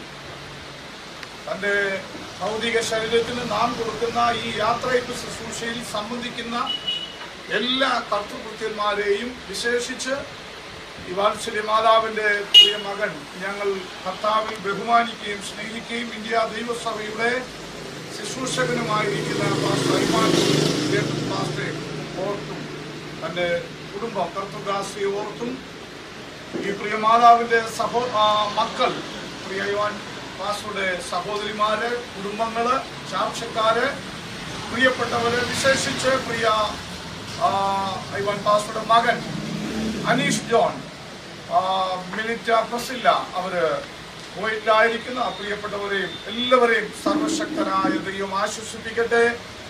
തന്റെ ഭൗതിക ശരീരത്തിന് നാം കൊടുക്കുന്ന ഈ യാത്രയപ്പ് ശുശ്രൂഷയിൽ സംബന്ധിക്കുന്ന എല്ലാ കർത്തൃകൃത്യന്മാരെയും വിശേഷിച്ച് ഈ വാത്സല്യ മാതാവിന്റെ പ്രിയ മകൻ ഞങ്ങൾ കർത്താവിൽ ബഹുമാനിക്കുകയും സ്നേഹിക്കുകയും ഇന്ത്യ ദൈവസഭയുടെ ശുശ്രൂഷകനുമായിരിക്കുന്ന പാസ്റ്റർ ഐമാൻ ജേക്കബ് പാസ്റ്ററെ ഓർത്തും തന്റെ കുടുംബം കർത്തൃദാസിയെ ഓർത്തും ഈ പ്രിയ മാതാവിന്റെ സഹോ ആ, മക്കൾ പ്രിയ യുവാൻ പാസ്റ്ററുടെ സഹോദരിമാര് കുടുംബങ്ങള് ചാർച്ചക്കാര് പ്രിയപ്പെട്ടവര് വിശേഷിച്ച് പ്രിയ ആ, ഐവാൻ പാസ്റ്ററുടെ മകൻ അനീഷ് ജോൺ ആ, മിനിറ്റ പ്രസില്ല അവര് കുവൈറ്റിലായിരിക്കുന്ന ആ പ്രിയപ്പെട്ടവരെയും എല്ലാവരെയും സർവശക്തനായ ദൈവം ആശ്വസിപ്പിക്കട്ടെ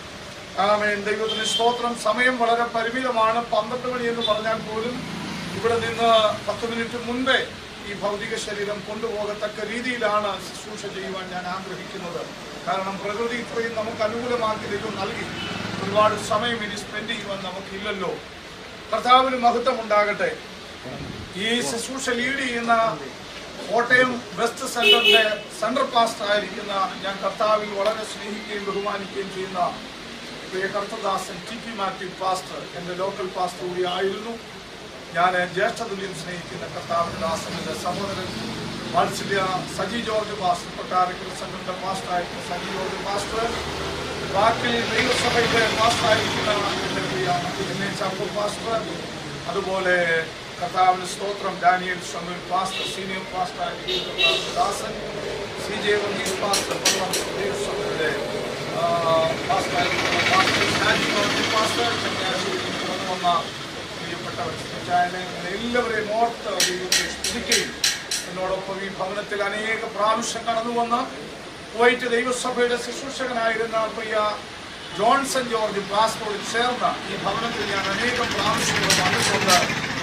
ആമേൻ ദൈവത്തിന് സ്തോത്രം സമയം വളരെ പരിമിതമാണ് പന്ത്രണ്ട് മണി എന്ന് പറഞ്ഞാൽ പോലും ഇവിടെ നിന്ന് പത്ത് മിനിറ്റ് മുൻപേ ഈ ഭൗതിക ശരീരം കൊണ്ടുപോകത്തക്ക രീതിയിലാണ് ശുശ്രൂഷ ചെയ്യുവാൻ ഞാൻ ആഗ്രഹിക്കുന്നത് കാരണം പ്രകൃതി ഇത്രയും നമുക്ക് അനുകൂലമാക്കി ദൈവം നൽകി ഒരുപാട് സമയം ഇനി സ്പെൻഡ് ചെയ്യുവാൻ നമുക്കില്ലല്ലോ കർത്താവിന് മഹത്വം ഉണ്ടാകട്ടെ ഈ ശുശ്രൂഷ ലീഡ് ചെയ്യുന്ന കോട്ടയം വെസ്റ്റ് സെന്ററിന്റെ സെൻട്രൽ പാസ്റ്റർ ആയിരിക്കുന്ന ഞാൻ കർത്താവിൽ വളരെ സ്നേഹിക്കുകയും ബഹുമാനിക്കുകയും ചെയ്യുന്ന പ്രിയ കർത്തദാസൻ ടി പി മാത്യു പാസ്റ്റർ എന്റെ ലോക്കൽ പാസ്റ്റർ കൂടി ആയിരുന്നു ഞാൻ ജ്യേഷ്ഠതുല്യം സ്നേഹിക്കുന്ന കർത്താവിന്റെ ദാസന്റെ സഹോദരൻ വാത്സല്യ സജി ജോർജ് പാസ്റ്റർ കൊട്ടാരക്കര സംഘത്തിന്റെ പാസ്റ്റർ ആയിരിക്കുന്ന സജി ജോർജ് പാസ്റ്റർ ബാക്കി ദൈവസഭയുടെ പാസ്റ്റർ ആയിരിക്കുന്ന എന്റെ പ്രിയ എൻ എ ചാക്കോ പാസ്റ്റർ അതുപോലെ കർത്താവിന് സ്തോത്രം Daniel Shameer pastor senior pastor ആയിരിക്കുന്ന കർത്താവിന്റെ ദാസൻ C J Varghese pastor Kollam ദൈവസഭയുടെ ആ, പാസ്റ്റർ ആയിരിക്കുന്ന പാസ്റ്റർ ഷാജി ജോർജ് പാസ്റ്റർ ചങ്ങനാശ്ശേരിയിൽ കടന്നു വന്ന പ്രിയപ്പെട്ടവർ സ്നേഹിച്ചായനെ എല്ലാവരെയും ഓർത്ത് ദൈവത്തെ സ്തുതിക്കുകയും എന്നോടൊപ്പം ഈ ഭവനത്തിൽ അനേക പ്രാവശ്യം കടന്നു വന്ന കുവൈറ്റ് ദൈവസഭയുടെ ശുശ്രൂഷകനായിരുന്ന പ്രിയ ജോൺസൺ ജോർജ് പാസ്റ്ററോട് ചേർന്ന ഈ ഭവനത്തിൽ ഞാൻ അനേകം പ്രാവശ്യങ്ങൾ വന്നിട്ടുണ്ട്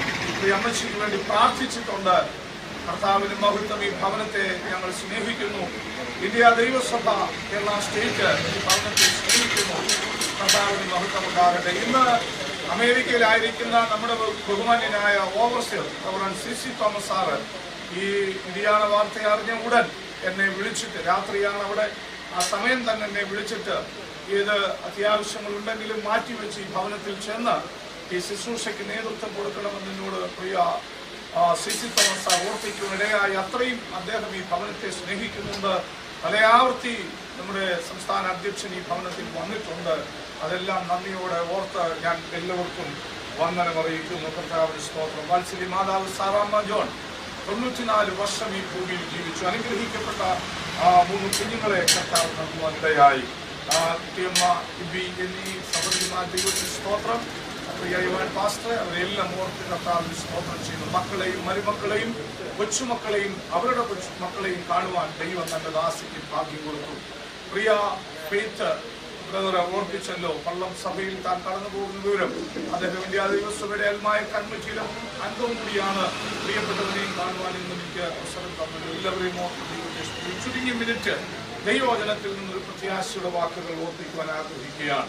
ഈ അമ്മച്ചിക്ക് വേണ്ടി പ്രാർത്ഥിച്ചിട്ടുണ്ട് കർത്താവിന് മഹത്വം ഈ ഭവനത്തെ ഞങ്ങൾ സ്നേഹിക്കുന്നു ഇന്ത്യ ദൈവസഭ കേരള സ്റ്റേറ്റ് ഈ ഭവനത്തെ സ്നേഹിക്കുന്നു കർത്താവിന് മഹത്വം ഉണ്ടാകട്ടെ ഇന്ന് അമേരിക്കയിലായിരിക്കുന്ന നമ്മുടെ ബഹുമാന്യനായ overseer reverend C C Thomas sir ഈ നിര്യാണ വാർത്ത അറിഞ്ഞ ഉടൻ എന്നെ വിളിച്ചിട്ട് രാത്രിയാണ് അവിടെ ആ സമയം തന്നെ എന്നെ വിളിച്ചിട്ട് ഏത് അത്യാവശ്യങ്ങളുണ്ടെങ്കിലും മാറ്റിവെച്ച് ഈ ഭവനത്തിൽ ചെന്ന് ഈ ശുശ്രൂഷയ്ക്ക് നേതൃത്വം കൊടുക്കണമെന്ന് എന്നോട് പ്രിയ ആ, സി സി തോമസ് സാർ ഓർപ്പിക്കുന്നിടയായി അത്രയും അദ്ദേഹം ഈ ഭവനത്തെ സ്നേഹിക്കുന്നുണ്ട് പലയാവർത്തി നമ്മുടെ സംസ്ഥാന അധ്യക്ഷൻ ഈ ഭവനത്തിൽ വന്നിട്ടുണ്ട് അതെല്ലാം നന്ദിയോടെ ഓർത്ത് ഞാൻ എല്ലാവർക്കും വന്ദനം അറിയിക്കുന്നു കർത്താവിന്റെ സ്തോത്രം വാത്സല്യ മാതാവ് സാറാമ്മ ജോൺ തൊണ്ണൂറ്റിനാല് വർഷം ഈ ഭൂമിയിൽ ജീവിച്ചു അനുഗ്രഹിക്കപ്പെട്ട ആ മൂന്ന് കുഞ്ഞുങ്ങളെ കർത്താവ് നൽകുവാൻ ഇടയായി ആ, കുട്ടിയമ്മ ഇബി എന്നീ സഹോദരിമാർ ദൈവത്തിന് സ്തോത്രം പ്രിയ യുവാൻ പാസ്റ്റർ അവരെല്ലാം ഓർത്ത് കർത്താവിന് സ്തോത്രം ചെയ്യുന്നു മക്കളെയും മരുമക്കളെയും കൊച്ചുമക്കളെയും അവരുടെ കൊച്ചു മക്കളെയും കാണുവാൻ ദൈവം തന്റെ ദാസിക്ക് ഭാഗ്യം കൊടുത്തു പ്രിയ ഫെയ്ത്ത് ബ്രദർ ഓർപ്പിച്ചല്ലോ പള്ളം സഭയിൽ താൻ കടന്നു പോകുന്ന വിവരം അദ്ദേഹം ഇന്ത്യ ദൈവസഭയുടെ അൽമായ കൺമറ്റിയിലും അംഗവും കൂടിയാണ് പ്രിയപ്പെട്ടവരെയും കാണുവാൻ ഇന്ന് എനിക്ക് അവസരം തന്നത് എല്ലാവരെയും ഓർത്ത് ദൈവത്തെ സ്തുതിച്ചു. ചുരുങ്ങിയ മിനിറ്റ് ദൈവവചനത്തിൽ നിന്നൊരു പ്രത്യാശയുടെ വാക്കുകൾ ഓർപ്പിക്കുവാൻ ആഗ്രഹിക്കുകയാണ്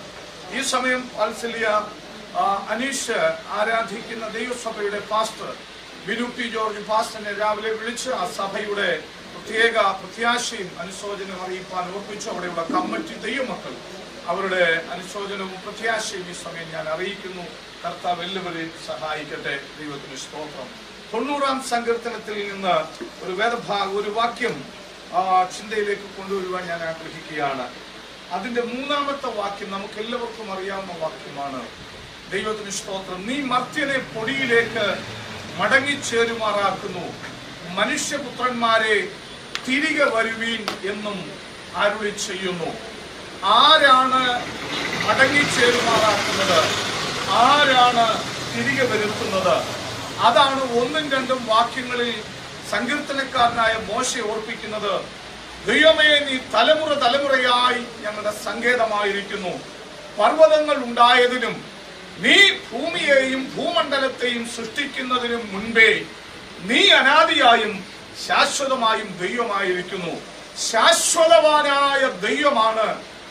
ഈ സമയം വാത്സല്യ ആ, അനീഷ് ആരാധിക്കുന്ന ദൈവസഭയുടെ പാസ്റ്റർ ബിനു പി ജോർജ് പാസ്റ്ററിനെ രാവിലെ വിളിച്ച് ആ സഭയുടെ പ്രത്യേക പ്രത്യാശയും അനുശോചനവും അറിയിപ്പാൻ ഉറപ്പിച്ചു അവിടെയുള്ള കമ്മിറ്റി ദൈവമക്കൾ അവരുടെ അനുശോചനവും പ്രത്യാശയും ഈ സമയം ഞാൻ അറിയിക്കുന്നു കർത്താവ് എല്ലാവരെയും സഹായിക്കട്ടെ ദൈവത്തിന് സ്തോത്രം തൊണ്ണൂറാം സങ്കീർത്തനത്തിൽ നിന്ന് ഒരു വേദഭാഗം ഒരു വാക്യം ആ, ചിന്തയിലേക്ക് കൊണ്ടുവരുവാൻ ഞാൻ ആഗ്രഹിക്കുകയാണ് അതിന്റെ മൂന്നാമത്തെ വാക്യം നമുക്ക് എല്ലാവർക്കും അറിയാവുന്ന വാക്യമാണ് ദൈവത്തിന് സ്തോത്രം നീ മർത്യനെ പൊടിയിലേക്ക് മടങ്ങിച്ചേരുമാറാക്കുന്നു മനുഷ്യപുത്രന്മാരെ തിരികെ വരുവീൻ എന്നും അരുളി ചെയ്യുന്നു ആരാണ് മടങ്ങിച്ചേരുമാറാക്കുന്നത് ആരാണ് തിരികെ വരുത്തുന്നത് അതാണ് ഒന്നും രണ്ടും വാക്യങ്ങളിൽ സങ്കീർത്തനക്കാരനായ മോശ ഓർപ്പിക്കുന്നത് ദൈവമേ നീ തലമുറ തലമുറയായി ഞങ്ങളുടെ സങ്കേതമായിരിക്കുന്നു പർവ്വതങ്ങൾ ഉണ്ടായതിനും നീ ഭൂമിയെയും ഭൂമണ്ഡലത്തെയും സൃഷ്ടിക്കുന്നതിനും മുൻപേ നീ അനാദിയായും ശാശ്വതമായും ദൈവമായിരിക്കുന്നു ശാശ്വതവാനായ ദൈവമാണ്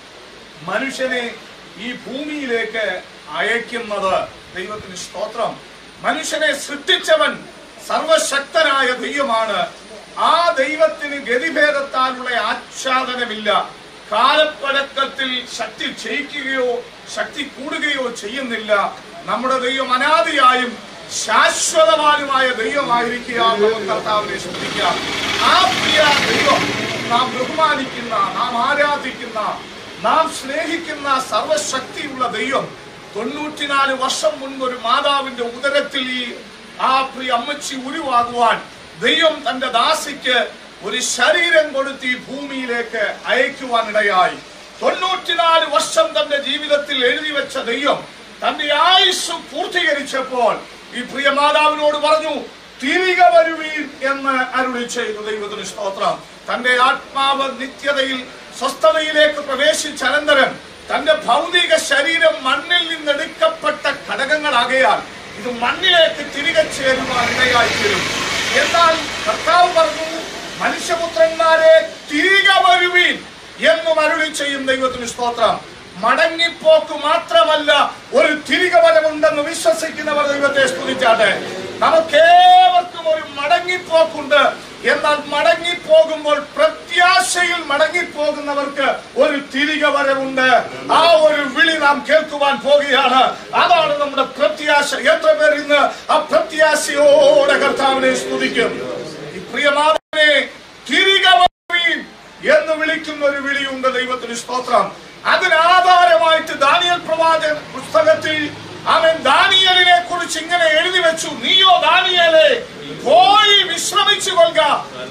മനുഷ്യനെ ഈ ഭൂമിയിലേക്ക് അയക്കുന്നത് ദൈവത്തിന് സ്തോത്രം മനുഷ്യനെ സൃഷ്ടിച്ചവൻ സർവശക്തനായ ദൈവമാണ് ആ ദൈവത്തിന് ഗതിഭേദത്താലുള്ള ആച്ഛാദനമില്ല കാലപ്പഴക്കത്തിൽ ശക്തി ക്ഷയിക്കുകയോ ശക്തി കൂടുകയോ ചെയ്യുന്നില്ല നമ്മുടെ ദൈവം അനാദിയായും ശാശ്വതമാനുമായ ദൈവമായിരിക്കുക നമുക്ക് കർത്താവിനെ ശ്രദ്ധിക്കാം ആ പ്രിയ ദൈവം നാം ബഹുമാനിക്കുന്ന നാം ആരാധിക്കുന്ന നാം സ്നേഹിക്കുന്ന സർവശക്തിയുള്ള ദൈവം തൊണ്ണൂറ്റിനാല് വർഷം മുൻപ് ഒരു മാതാവിന്റെ ഉദരത്തിൽ ഈ ആ പ്രിയ അമ്മച്ചി ഉരുവാകുവാൻ ദൈവം തന്റെ ദാസിക്ക് ഒരു ശരീരം കൊടുത്ത് ഈ ഭൂമിയിലേക്ക് അയക്കുവാനിടയായി തൊണ്ണൂറ്റിനാല് വർഷം തന്റെ ജീവിതത്തിൽ എഴുതി വെച്ച ദൈവം തന്റെ ആയുസ് പൂർത്തീകരിച്ചപ്പോൾ ഈ പ്രിയ മാതാവിനോട് പറഞ്ഞു തിരികെ വരുവീൻ എന്ന് അരുളി ചെയ്തു ദൈവത്തിന് സ്തോത്രം തന്റെ ആത്മാവ് നിത്യതയിൽ സ്വസ്ഥതയിലേക്ക് പ്രവേശിച്ച അനന്തരം തന്റെ ഭൗതിക ശരീരം മണ്ണിൽ നിന്നെടുക്കപ്പെട്ട ഘടകങ്ങളാകയാൽ ഇത് മണ്ണിലേക്ക് തിരികെ ചേരുവാൻ ഇടയായി തീരും എന്നാൽ കർത്താവ് പറഞ്ഞു മനുഷ്യപുത്രന്മാരെ തിരികെ വരുവീൻ എന്നും അരുളി ചെയ്യും ദൈവത്തിന് സ്തോത്രം മടങ്ങിപ്പോക്ക് മാത്രമല്ല ഒരു തിരികെ വരവുണ്ടെന്ന് വിശ്വസിക്കുന്നവർ ദൈവത്തെ സ്തുതിച്ചാട്ടെ നമുക്കേവർക്കും ഒരു മടങ്ങിപ്പോക്കുണ്ട് എന്നാൽ മടങ്ങിപ്പോകുമ്പോൾ പ്രത്യാശയിൽ മടങ്ങിപ്പോകുന്നവർക്ക് ഒരു തിരികെ വരവുണ്ട് ആ ഒരു വിളി നാം കേൾക്കുവാൻ പോകുകയാണ് അതാണ് നമ്മുടെ പ്രത്യാശ എത്ര പേർ ഇന്ന് ആ പ്രത്യാശയോടെ കർത്താവിനെ സ്തുതിക്കും ഈ പ്രിയമാവനെ തിരികെ വരുവീൻ എന്ന് വിളിക്കുന്ന ഒരു വിളിയുണ്ട് ദൈവത്തിന് സ്തോത്രം അതിനാധാരമായിട്ട് ദാനിയൽ പ്രവാചകൻ പുസ്തകത്തിൽ അവൻ ദാനിയലിനെ കുറിച്ച് ഇങ്ങനെ എഴുതി വെച്ചു നീയോ ദാനിയലെ പോയി വിശ്രമിച്ചു കൊള്ളുക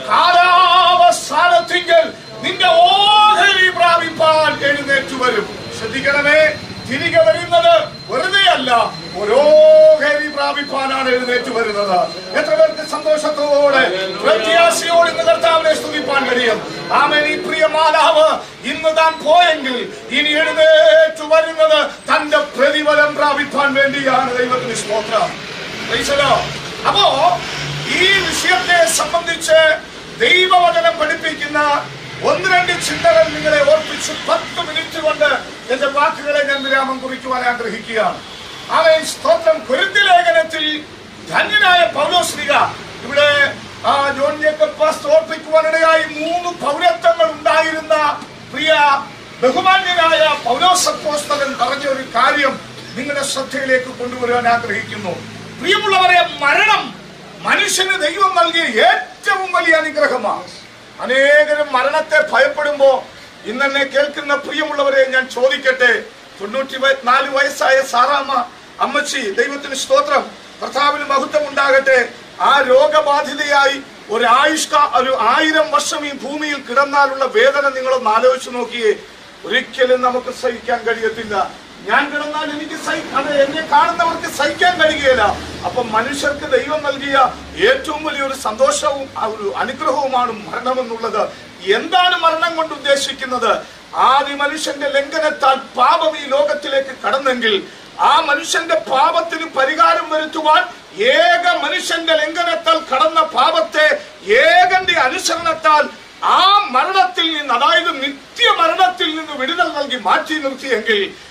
കാലാവസാനത്തിങ്കൽ നിന്റെ ഓഹരി പ്രാപിപ്പാൻ എഴുന്നേറ്റു വരും ശ്രദ്ധിക്കണമേ തിരികെ വരുന്നത് വെറുതെ അല്ല ഓരോഹരി പ്രാപിപ്പാനാണ് എഴുന്നേറ്റ് വരുന്നത് എത്ര പേർക്ക് സന്തോഷത്തോടെ പ്രത്യാശയോടെ ഇന്ന് കർത്താവിനെ സ്തുതിപ്പാൻ കഴിയും ആമൻ ഈ പ്രിയ മാതാവ് ഇന്ന് താൻ പോയെങ്കിൽ ഇനി എഴുന്നേറ്റ് വരുന്നത് തന്റെ പ്രതിഫലം പ്രാപിപ്പാൻ വേണ്ടിയാണ് ദൈവത്തിന് സ്തോത്രം Praise the Lord. അപ്പോ ഈ വിഷയത്തെ സംബന്ധിച്ച് ദൈവവചനം പഠിപ്പിക്കുന്ന ഒന്ന് രണ്ട് ചിന്തകൾ നിങ്ങളെ ഓർപ്പിച്ച് പത്ത് മിനിറ്റ് കൊണ്ട് എന്റെ വാക്കുകളെ ഞാൻ വിരാമം കുറിക്കുവാൻ ആഗ്രഹിക്കുകയാണ് അവൻ സ്തോത്രം കുരുത്തി ലേഖനത്തിൽ ധന്യനായ പൗലോസ്ലിക ഇവിടെ ആ ജോൺ ജേക്കബ് പാസ്റ്റ് ഓർപ്പിക്കുവാനിടയായി മൂന്ന് പൗരത്വങ്ങൾ ഉണ്ടായിരുന്ന പ്രിയ ബഹുമാന്യനായ പൗലോസപ്പോസ്തകൻ പറഞ്ഞ ഒരു കാര്യം നിങ്ങളുടെ ശ്രദ്ധയിലേക്ക് കൊണ്ടുവരുവാൻ ആഗ്രഹിക്കുന്നു പ്രിയമുള്ളവരെ മരണം മനുഷ്യന് ദൈവം നൽകിയ ഏറ്റവും വലിയ അനുഗ്രഹമാണ് അനേകരും മരണത്തെ ഭയപ്പെടുമ്പോ ഇന്നെന്നെ കേൾക്കുന്ന പ്രിയമുള്ളവരെ ഞാൻ ചോദിക്കട്ടെ തൊണ്ണൂറ്റി വയ- നാല് വയസ്സായ സാറാമ്മ അമ്മച്ചി ദൈവത്തിന് സ്തോത്രം കർത്താവിന് മഹത്വം ഉണ്ടാകട്ടെ ആ രോഗബാധിതയായി ഒരു ആയുഷ്ക ഒരു ആയിരം വർഷം ഈ ഭൂമിയിൽ കിടന്നാലുള്ള വേദന നിങ്ങളൊന്ന് ആലോചിച്ച് നോക്കിയേ ഒരിക്കലും നമുക്ക് സഹിക്കാൻ കഴിയത്തില്ല ഞാൻ കിടന്നാൽ എനിക്ക് സഹി അത് എന്നെ കാണുന്നവർക്ക് സഹിക്കാൻ കഴിയുകയില്ല അപ്പൊ മനുഷ്യർക്ക് ദൈവം നൽകിയ ഏറ്റവും വലിയൊരു സന്തോഷവും ആ ഒരു അനുഗ്രഹവുമാണ് മരണമെന്നുള്ളത് എന്താണ് മരണം കൊണ്ട് ഉദ്ദേശിക്കുന്നത് ആദ്യ മനുഷ്യന്റെ ലംഘനത്താൽ പാപം ഈ ലോകത്തിലേക്ക് കടന്നെങ്കിൽ ആ മനുഷ്യന്റെ പാപത്തിന് പരിഹാരം വരുത്തുവാൻ ഏക മനുഷ്യന്റെ ലംഘനത്താൽ കടന്ന പാപത്തെ ഏകന്റെ അനുസരണത്താൽ ആ മരണത്തിൽ നിന്ന് അതായത് നിത്യമരണത്തിൽ നിന്ന് വിടുതൽ നൽകി മാറ്റി നിർത്തിയെങ്കിൽ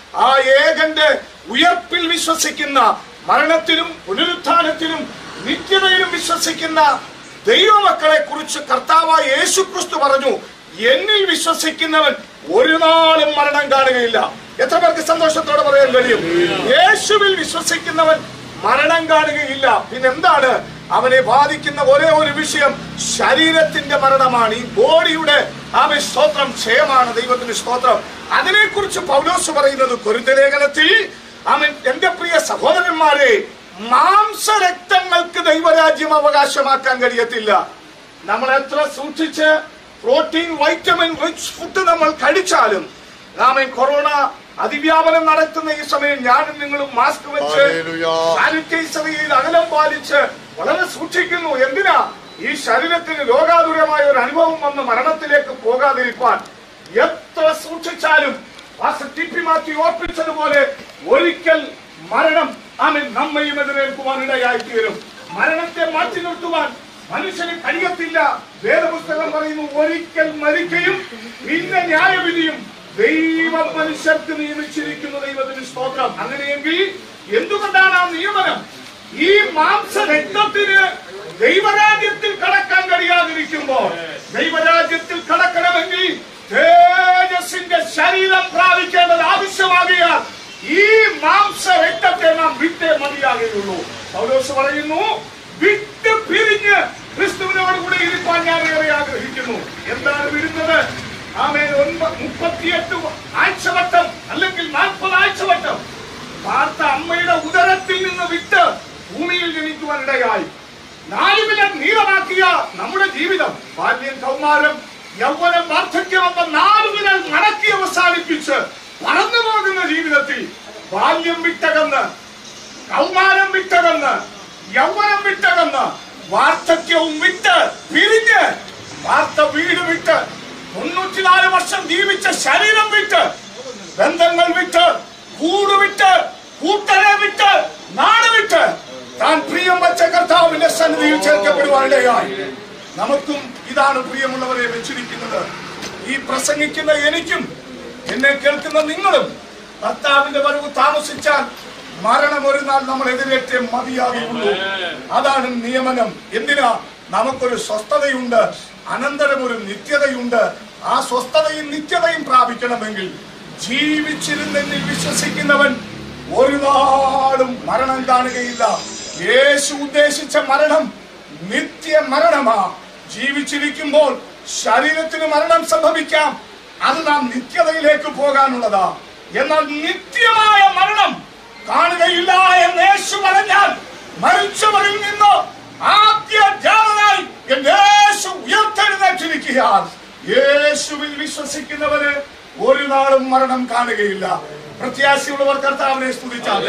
ആ ഏകന്റെ ഉയർപ്പിൽ വിശ്വസിക്കുന്ന മരണത്തിലും പുനരുത്ഥാനത്തിലും നിത്യതയിലും വിശ്വസിക്കുന്ന ദൈവമക്കളെ കുറിച്ച് കർത്താവായ യേശു ക്രിസ്തു പറഞ്ഞു എന്നിൽ വിശ്വസിക്കുന്നവൻ ഒരു നാളും മരണം കാണുകയില്ല എത്ര പേർക്ക് സന്തോഷത്തോടെ പറയാൻ കഴിയും യേശുവിൽ വിശ്വസിക്കുന്നവൻ മരണം കാണുകയില്ല പിന്നെന്താണ് അവനെ ബാധിക്കുന്ന ഒരേ ഒരു വിഷയം ശരീരത്തിന്റെ മരണമാണ് ഈ ബോഡിയുടെ ആമേ സ്തോത്രം ക്ഷയമാണ് ദൈവത്തിന് സ്തോത്രം അതിനെക്കുറിച്ച് പൗലോസ് പറയുന്നത് കുരുത്തലേഖനത്തിൽ അവൻ എന്റെ പ്രിയ സഹോദരന്മാരെ മാംസരക്തങ്ങൾക്ക് ദൈവരാജ്യം അവകാശമാക്കാൻ കഴിയത്തില്ല നമ്മൾ എത്ര സൂക്ഷിച്ച് പ്രോട്ടീൻ വൈറ്റമിൻ റിച്ച് ഫുഡ് നമ്മൾ കഴിച്ചാലും ആമേൻ കൊറോണ അതിവ്യാപനം നടത്തുന്ന ഈ സമയം ഞാനും നിങ്ങളും മാസ്ക് വെച്ച് ഹല്ലേലൂയ. സാനിറ്റൈസർ ചെയ്ത് അകലം പാലിച്ച് വളരെ സൂക്ഷിക്കുന്നു എന്തിനാ ഈ ശരീരത്തിന് രോഗാതുരമായ ഒരു അനുഭവം വന്ന് മരണത്തിലേക്ക് പോകാതിരിക്കാൻ എത്ര സൂക്ഷിച്ചാലും പാസ്റ്റർ ടി പി മാറ്റി ഓർപ്പിച്ചതുപോലെ ഒരിക്കൽ മരണം ആമൻ നമ്മയും എതിരേൽക്കുവാൻ ഇടയായി തീരും മരണത്തെ മാറ്റി നിർത്തുവാൻ മനുഷ്യന് കഴിയത്തില്ല വേദപുസ്തകം പറയുന്നു ഒരിക്കൽ മരിക്കയും പിന്നെ ന്യായവിധിയും ദൈവം മനുഷ്യർക്ക് നിയമിച്ചിരിക്കുന്ന ദൈവത്തിന് സ്തോത്രം അങ്ങനെയെങ്കിൽ എന്തുകൊണ്ടാണ് ആ നിയമനം ഈ മാംസ രക്തത്തിന് ദൈവരാജ്യത്തിൽ കടക്കാൻ കഴിയാതിരിക്കുമ്പോൾ ദൈവരാജ്യത്തിൽ കടക്കണമെങ്കിൽ തേജസ്സിന്റെ ശരീരം പ്രാപിക്കേണ്ടത് ആവശ്യമാകിയാൽ ഈ മാംസ രക്തത്തെ നാം വിട്ടേ മതിയാകുകയുള്ളൂ പൗലോസ് പറയുന്നു വിട്ട് പിരിഞ്ഞ് ക്രിസ്തുവിനോട് കൂടെ ഇരിപ്പാൻ ഞാൻ ഏറെ ആഗ്രഹിക്കുന്നു എന്താണ് വിടുന്നത് ആമേൻ ഒൻപ- മുപ്പത്തിയെട്ട് ആഴ്ചവട്ടം അല്ലെങ്കിൽ നാൽപ്പത് ആഴ്ചവട്ടം പാർത്ത അമ്മയുടെ ഉദരത്തിൽ നിന്ന് വിട്ട് ഭൂമിയിൽ ജനിക്കുവാൻ ഇടയായി നാലുവിനെ നീളമാക്കിയ നമ്മുടെ ജീവിതം ബാല്യം കൗമാരം യൗവനം വാർദ്ധക്യം എന്ന നാലുവിനെ മടക്കി അവസാനിപ്പിച്ച് പറന്നു പോകുന്ന ജീവിതത്തിൽ ബാല്യം വിട്ടകന്ന് കൗമാരം വിട്ടകന്ന് യൗവനം വിട്ടകന്ന് വാർദ്ധക്യവും വിട്ട് പിരിഞ്ഞ് വാർത്ത വീട് വിട്ട് തൊണ്ണൂറ്റിനാല് വർഷം ജീവിച്ച ശരീരം വിട്ട് ബന്ധങ്ങൾ വിട്ട് കൂട് വിട്ട് കൂട്ടരെ വിട്ട് നാട് വിട്ട് താൻ പ്രിയം വച്ച കർത്താവിന്റെ സന്നിധിയിൽ ചേർക്കപ്പെടുവാനിടയായി നമുക്കും ഇതാണ് പ്രിയമുള്ളവരെ വെച്ചിരിക്കുന്നത് ഈ പ്രസംഗിക്കുന്ന എനിക്കും എന്നെ കേൾക്കുന്ന നിങ്ങളും കർത്താവിന്റെ വരവ് താമസിച്ചാൽ മരണം ഒരു നാൾ നമ്മൾ എതിരേറ്റേ മതിയാകുള്ളൂ അതാണ് നിയമനം എന്തിനാ നമുക്കൊരു സ്വസ്ഥതയുണ്ട് അനന്തരം ഒരു നിത്യതയുണ്ട് ആ സ്വസ്ഥതയും നിത്യതയും പ്രാപിക്കണമെങ്കിൽ ജീവിച്ചിരുന്നെന്നിൽ വിശ്വസിക്കുന്നവൻ ഒരു നാളും മരണം കാണുകയില്ല യേശു ഉദ്ദേശിച്ച മരണം നിത്യ മരണമാ ജീവിച്ചിരിക്കുമ്പോൾ ശരീരത്തിന് മരണം സംഭവിക്കാം അത് നാം നിത്യതയിലേക്ക് പോകാനുള്ളതാ എന്നാൽ നിത്യമായ മരണം കാണുകയില്ല എന്ന് യേശു പറഞ്ഞാൽ മരിച്ചവരിൽ നിന്ന് ആദ്യ ജാതനായി എന്റെ യേശു ഉയർത്തെഴുന്നേറ്റിരിക്കുകയാൽ യേശുവിൽ വിശ്വസിക്കുന്നവന് ഒരു നാളും മരണം കാണുകയില്ല പ്രത്യാശയുള്ളവർ കർത്താവിനെ സ്തുതിച്ചാൽ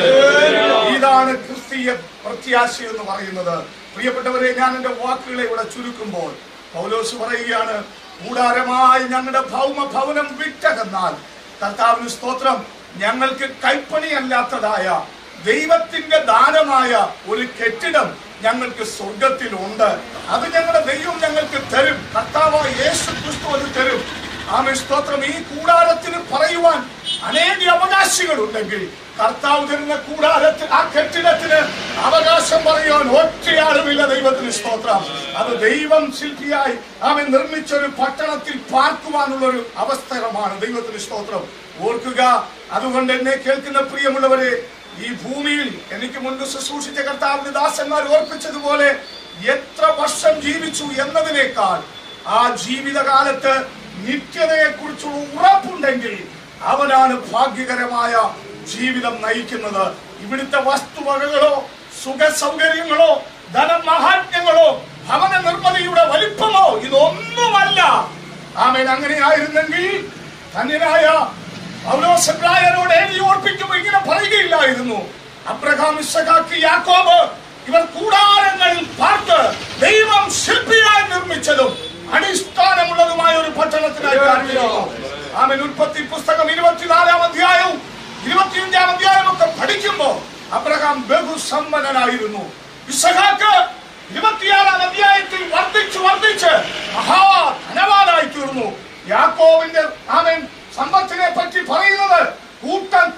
ഇതാണ് ക്രിസ്തീയ പ്രത്യാശ എന്ന് പറയുന്നത് പ്രിയപ്പെട്ടവരെ ഞാൻ എന്റെ വാക്കുകളെ ഇവിടെ ചുരുക്കുമ്പോൾ പൗലോസ് പറയുകയാണ് കൂടാരമായി ഞങ്ങളുടെ ഭൗമ ഭവനം വിട്ടകന്നാൽ കർത്താവിന് സ്തോത്രം ഞങ്ങൾക്ക് കൈപ്പണിയല്ലാത്തതായ ദൈവത്തിന്റെ ദാനമായ ഒരു കെട്ടിടം ഞങ്ങൾക്ക് സ്വർഗത്തിലുണ്ട് അത് ഞങ്ങളുടെ ദൈവം ഞങ്ങൾക്ക് തരും കർത്താവായ യേശു ക്രിസ്തു അത് തരും ആമേ സ്തോത്രം ഈ കൂടാരത്തിന് പറയുവാൻ അനേക അവകാശികളുണ്ടെങ്കിൽ കർത്താവ് തരുന്ന കൂടാരത്തിൽ ആ കെട്ടിടത്തിന് അവകാശം പറയുവാൻ ഒറ്റയാളുമില്ല ദൈവത്തിന് സ്തോത്രം അത് ദൈവം ശില്പിയായി അവൻ നിർമ്മിച്ച ഒരു പട്ടണത്തിൽ പാർക്കുവാനുള്ള ഒരു അവസരമാണ് ദൈവത്തിന് സ്തോത്രം ഓർക്കുക അതുകൊണ്ട് എന്നെ കേൾക്കുന്ന പ്രിയമുള്ളവരെ ഈ ഭൂമിയിൽ എനിക്ക് മുൻപ് ശുശ്രൂഷിച്ച കർത്താവിന്റെ ദാസന്മാർ ഓർപ്പിച്ചതുപോലെ എത്ര വർഷം ജീവിച്ചു എന്നതിനേക്കാൾ ആ ജീവിതകാലത്ത് നിത്യതയെ കുറിച്ചുള്ള ഉറപ്പുണ്ടെങ്കിൽ അവനാണ് ഭാഗ്യകരമായ ജീവിതം നയിക്കുന്നത് ഇവിടുത്തെ വസ്തുവകകളോ സുഖ സൗകര്യങ്ങളോ ധനമഹാത്മ്യങ്ങളോ ഭവന നിർമ്മിതിയുടെ വലിപ്പമോ ഇതൊന്നുമല്ല ആമേൻ അങ്ങനെയായിരുന്നെങ്കിൽ ധന്യനായ പൗലോസബ്രായരോട് എഴുതി ഓർപ്പിക്കുമ്പോൾ ഇങ്ങനെ പറയുകയില്ലായിരുന്നു അബ്രഹാം ഇസഹാക്ക് യാക്കോബ് ഇവർ കൂടാരങ്ങളിൽ പാർത്ത് ദൈവം ശില്പിയായി നിർമ്മിച്ചതും അടിസ്ഥാനമുള്ളതുമായ ഒരു പട്ടണത്തിനായി കാണിക്കുന്നു ആമൻ ഉൽപ്പത്തി പുസ്തകം ഇരുപത്തിനാലാം അധ്യായവും ഇരുപത്തിയഞ്ചാം അധ്യായം ഒക്കെ പഠിക്കുമ്പോ അബ്രഹാം ബഹുസമ്പന്നനായിരുന്നു ഇസഹാക്ക് ഇരുപത്തിയാറാം അധ്യായത്തിൽ വർദ്ധിച്ചു വർദ്ധിച്ച് മഹാ ധനവാനായി തീർന്നു യാക്കോവിന്റെ ആമൻ സമ്പത്തിനെ പറ്റി പറയുന്നത് കൂട്ടം കൂട്ടം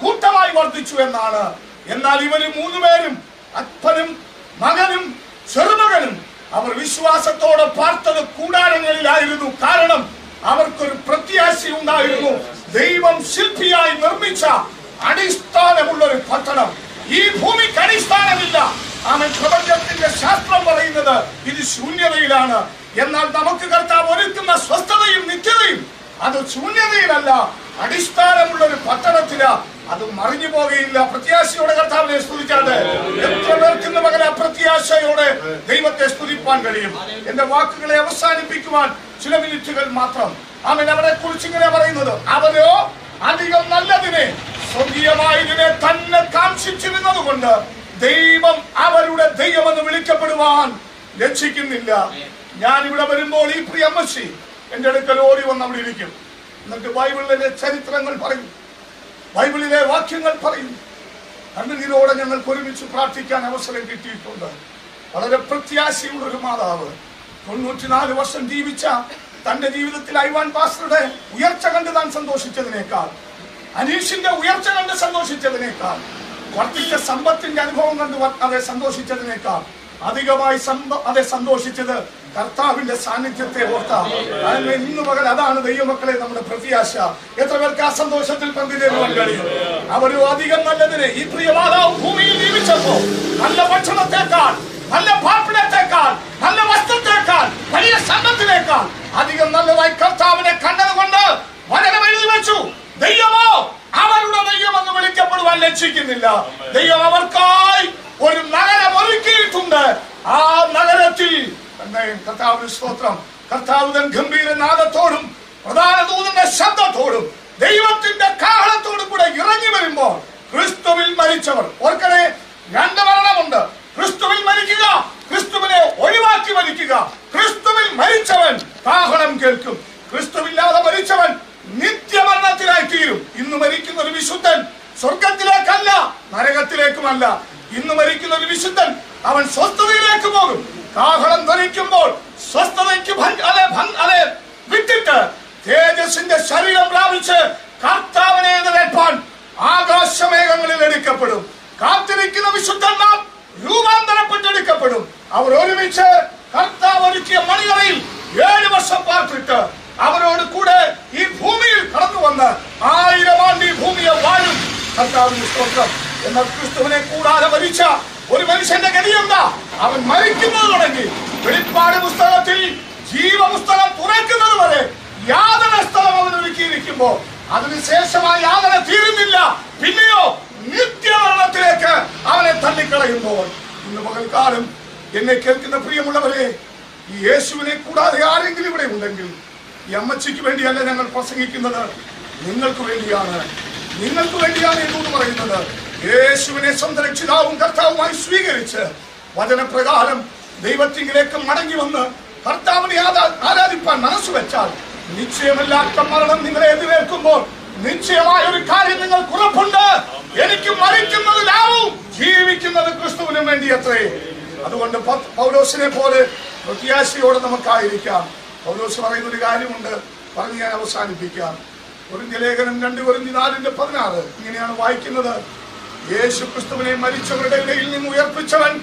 മൂന്നിരട്ടിയായി വർദ്ധിച്ചു എന്നാണ് എന്നാൽ ഇവര് മൂന്നുപേരും അപ്പനും മകനും ചെറുമകനും അവർ വിശ്വാസത്തോടെ പാർത്തത് കൂടാരങ്ങളിലായിരുന്നു കാരണം അവർക്കൊരു പ്രത്യാശ ഉണ്ടായിരുന്നു ദൈവം ശില്പിയായി നിർമ്മിച്ച അടിസ്ഥാനമുള്ള ഒരു പട്ടണം ഈ ഭൂമിക്ക് അടിസ്ഥാനമില്ല അവൻ പ്രപഞ്ചത്തിന്റെ ശാസ്ത്രം പറയുന്നത് ഇത് ശൂന്യതയിലാണ് എന്നാൽ നമുക്ക് കർത്താവ് ഒരുക്കുന്ന സ്വസ്ഥതയും നിത്യതയും അത് ശൂന്യതയിലല്ല അടിസ്ഥാനമുള്ള ഒരു പട്ടണത്തില അത് മറിഞ്ഞു പോകുകയില്ല പ്രത്യാശയോടെ കർത്താവിനെ സ്തുതിച്ചാണ്ട് എത്ര പേർക്ക് ഇന്ന് പകല പ്രത്യാശയോടെ ദൈവത്തെ സ്തുതിപ്പാൻ കഴിയും എന്റെ വാക്കുകളെ അവസാനിപ്പിക്കുവാൻ ചില മിനിറ്റുകൾ മാത്രം അവൻ അവരെ കുറിച്ച് ഇങ്ങനെ പറയുന്നത് അവരോ അധികം നല്ലതിനെ സ്വർഗീയമായതിനെ തന്നെ കാക്ഷിച്ചിരുന്നത് കൊണ്ട് ദൈവം അവരുടെ ദൈവമെന്ന് വിളിക്കപ്പെടുവാൻ രക്ഷിക്കുന്നില്ല ഞാൻ ഇവിടെ വരുമ്പോൾ ഈ പ്രിയ അമ്മച്ചി എന്റെ അടുക്കൽ ഓടി വന്ന് അവിടെ ഇരിക്കും എന്നിട്ട് ബൈബിളിലെ ചരിത്രങ്ങൾ പറയും ബൈബിളിലെ വാക്യങ്ങൾ പറയും കണ്ണുനീരോടെ ഞങ്ങൾക്ക് ഒരുമിച്ച് പ്രാർത്ഥിക്കാൻ അവസരം കിട്ടിയിട്ടുണ്ട് വളരെ പ്രത്യാശയുള്ള ഒരു മാതാവ് തൊണ്ണൂറ്റിനാല് വർഷം ജീവിച്ച തന്റെ ജീവിതത്തിൽ ഐവാൻ പാസ്റ്ററുടെ ഉയർച്ച കണ്ട് താൻ സന്തോഷിച്ചതിനേക്കാൾ അനീഷിന്റെ ഉയർച്ച കണ്ട് സന്തോഷിച്ചതിനേക്കാൾ വർദ്ധിച്ച സമ്പത്തിന്റെ അനുഭവം കണ്ട് വ- അതെ സന്തോഷിച്ചതിനേക്കാൾ അധികമായി സന്തോ- അതെ സന്തോഷിച്ചത് കർത്താവിന്റെ സാന്നിധ്യത്തെ ഓർത്ത അതിന് ഇന്ന് പകൽ അതാണ് ദൈവമക്കളെ നമ്മുടെ പ്രത്യാശ എത്ര പേർക്ക് ആ സന്തോഷത്തിൽ പങ്കുചേരുവാൻ കഴിയും അവര് അധികം നല്ലതിന് ഈ പ്രിയ മാതാവ് ഭൂമിയിൽ ജീവിച്ചപ്പോ നല്ല ഭക്ഷണത്തെക്കാൾ നല്ല പാർപ്പിടത്തേക്കാൾ നല്ല വസ്ത്രത്തേക്കാൾ വലിയ സമ്പത്തിനേക്കാൾ അധികം നല്ലതായി കർത്താവിനെ കണ്ടതുകൊണ്ട് വചനം എഴുതി വെച്ചു ദൈവമോ അവരുടെ ദൈവം എന്ന് വിളിക്കപ്പെടുവാൻ ലക്ഷിക്കുന്നില്ല ദൈവം അവർക്കായി ഒരു നഗരം ഒരുക്കിയിട്ടുണ്ട് ആ നഗരത്തിൽ തന്നെ കർത്താവിന് സ്തോത്രം കർത്താവ് തൻ ഗംഭീര നാദത്തോടും പ്രധാന ദൂതന്റെ ശബ്ദത്തോടും ദൈവത്തിന്റെ കാഹളത്തോടും കൂടെ ഇറങ്ങി വരുമ്പോൾ ക്രിസ്തുവിൽ മരിച്ചവർ ഓർക്കണേ രണ്ട് മരണമുണ്ട് ക്രിസ്തുവിൽ മരിക്കുക ക്രിസ്തുവിനെ ഒഴിവാക്കി മരിക്കുക ക്രിസ്തുവിൽ മരിച്ചവൻ കാഹളം കേൾക്കും ക്രിസ്തുവില്ലാതെ മരിച്ചവൻ നിത്യമരണത്തിലായി തീരും ഇന്ന് മരിക്കുന്ന ഒരു വിശുദ്ധൻ സ്വർഗത്തിലേക്കല്ല നരകത്തിലേക്കുമല്ല ഇന്ന് മരിക്കുന്ന ഒരു വിശുദ്ധൻ അവൻ സ്വസ്ഥതയിലേക്ക് പോകും കാഹളം ധരിക്കുമ്പോൾ സ്വസ്ഥതയ്ക്ക് ഭംഗ- അതെ ഭംഗ- അതെ വിട്ടിട്ട് തേജസ്സിന്റെ ശരീരം പ്രാപിച്ച് കർത്താവിനെ എതിരേൽപ്പാൻ ആകാശമേഘങ്ങളിൽ എടുക്കപ്പെടും കാത്തിരിക്കുന്ന വിശുദ്ധന്മാർ രൂപാന്തരപ്പെട്ടെടുക്കപ്പെടും അവർ ഒരുമിച്ച് കർത്താവ് ഒരുക്കിയ മണിയറയിൽ ഏഴ് വർഷം പാർത്തിട്ട് അവരോട് കൂടെ ഈ ഭൂമിയിൽ കടന്നു വന്ന് ആയിരം ആണ്ട് ഈ ഭൂമിയെ വാഴും കർത്താവിന് സ്തോത്രം എന്നാൽ ക്രിസ്തുവിനെ കൂടാതെ മരിച്ച ഒരു മനുഷ്യന്റെ ഗതി എന്താ അവൻ മരിക്കുന്നത് തുടങ്ങി വെളിപ്പാട് പുസ്തകത്തിൽ ജീവപുസ്തകം തുറക്കുന്നത് വരെ യാതന സ്ഥലം അവൻ ഒരുക്കിയിരിക്കുമ്പോ അതിനുശേഷം ആ യാതന തീരുന്നില്ല പിന്നെയോ നിത്യമരണത്തിലേക്ക് അവനെ തള്ളിക്കളയുമ്പോൾ ഇന്ന് പകൽക്കാലം എന്നെ കേൾക്കുന്ന പ്രിയമുള്ളവരെ ഈ യേശുവിനെ കൂടാതെ ആരെങ്കിലും ഇവിടെ ഉണ്ടെങ്കിൽ ഈ അമ്മച്ചിക്ക് വേണ്ടിയല്ല ഞങ്ങൾ പ്രസംഗിക്കുന്നത് നിങ്ങൾക്ക് വേണ്ടിയാണ് നിങ്ങൾക്ക് വേണ്ടിയാണ് എന്നോട് പറയുന്നത് യേശുവിനെ സ്വന്തം രക്ഷിതാവും കർത്താവുമായി സ്വീകരിച്ച് വചനപ്രകാരം ദൈവത്തിങ്കിലേക്ക് മടങ്ങി വന്ന് കർത്താവിനെ ആരാ- ആരാധിപ്പാൻ മനസ്സ് വെച്ചാൽ നിശ്ചയമല്ലാത്ത മരണം നിങ്ങളെ എതിരേൽക്കുമ്പോൾ നിശ്ചയമായ ഒരു കാര്യം നിങ്ങൾക്ക് ഉറപ്പുണ്ട് എനിക്ക് മരിക്കുന്നത് ലാഭവും ജീവിക്കുന്നത് ക്രിസ്തുവിനും വേണ്ടി അത്രേ അതുകൊണ്ട് പ- പൗലോസിനെ പോലെ പ്രത്യാശയോടെ നമുക്കായിരിക്കാം പൗലോസ് പറയുന്ന ഒരു കാര്യമുണ്ട് പറഞ്ഞ് ഞാൻ അവസാനിപ്പിക്കാം ഒരു ലേഖനം രണ്ട് കുറിഞ്ഞ് നാലിന്റെ പതിനാറ് ഇങ്ങനെയാണ് വായിക്കുന്നത് യേശു ക്രിസ്തുവിനെ മരിച്ചവരുടെ ഇടയിൽ നിന്ന് ഉയർപ്പിച്ചവൻ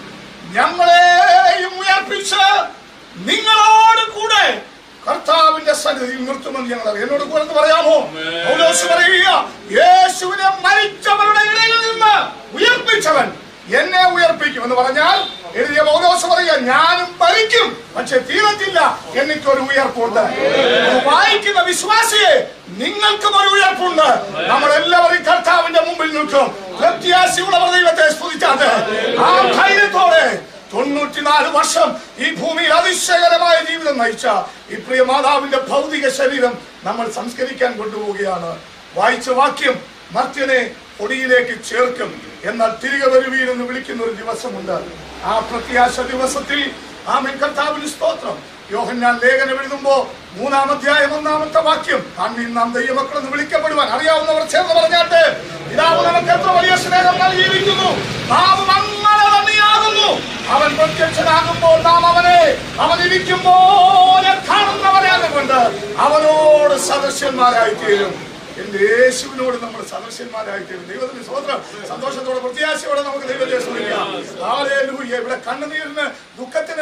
ഞങ്ങളെയും ഉയർപ്പിച്ച് നിങ്ങളോട് കൂടെ കർത്താവിന്റെ സന്നിധിയിൽ നിർത്തുമെന്ന് ഞങ്ങൾ അറിയാം. എന്നോട് കൂടെ ഒന്ന് പറയാമോ പൗലോസ് പറയുക യേശുവിനെ മരിച്ചവരുടെ ഇടയിൽ നിന്ന് ഉയർപ്പിച്ചവൻ എന്നെ ഉയർപ്പിക്കും എന്ന് പറഞ്ഞാൽ എഴുതിയ പൗലോസ് പറയുക ഞാനും മരിക്കും പക്ഷെ തീരത്തില്ല എനിക്കൊരു ഉയർപ്പുണ്ട് അത് വായിക്കുന്ന വിശ്വാസിയെ നിങ്ങൾക്കും ഒരു ഉയർപ്പുണ്ട് നമ്മളെല്ലാവരും കർത്താവിന്റെ മുമ്പിൽ നിൽക്കും പ്രത്യാശയുള്ളവർ ദൈവത്തെ സ്തുതിച്ചാതെ ആ ധൈര്യത്തോടെ തൊണ്ണൂറ്റിനാല് വർഷം ഈ ഭൂമിയിൽ അതിശയകരമായ ജീവിതം നയിച്ച ഈ പ്രിയ മാതാവിന്റെ ഭൗതിക ശരീരം നമ്മൾ സംസ്കരിക്കാൻ കൊണ്ടുപോവുകയാണ് വായിച്ച വാക്യം മർത്യനെ പൊടിയിലേക്ക് ചേർക്കും എന്നാൽ തിരികെ വരുവീരെന്ന് വിളിക്കുന്ന ഒരു ദിവസമുണ്ട് ആ പ്രത്യാശ ദിവസത്തിൽ ആമൻ കർത്താവിന് സ്തോത്രം യോഹന്നാൻ ലേഖനം എഴുതുമ്പോ മൂന്നാം അധ്യായം ഒന്നാമത്തെ വാക്യം കണ്ണിൽ നാം ദൈവമക്കളെന്ന് വിളിക്കപ്പെടുവാൻ അറിയാവുന്നവർ ചേർന്ന് പറഞ്ഞാട്ട് ഇതാവ് നമുക്ക് എത്ര വലിയ സ്നേഹം നൽകിയിരിക്കുന്നു നാം അങ്ങനെ തന്നെയാകുന്നു അവൻ പ്രത്യക്ഷനാകുമ്പോൾ നാം അവനെ അവൻ ഇരിക്കുമ്പോൾ കാണുന്നവരാകുകൊണ്ട് അവനോട് സദസ്യന്മാരായി തീരും ദൈവത്തിന്റെ യേശുവിനോട് നമ്മൾ സദൃശ്യന്മാരായി തീരും ദൈവത്തിന്റെ സ്വതന്ത്രം സന്തോഷത്തോടെ പ്രത്യാശയോടെ നമുക്ക് ദൈവത്തെ സ്മരിക്കാം ഹാലേലൂയ ഇവിടെ കണ്ണുനീരിന് ദുഃഖത്തിന്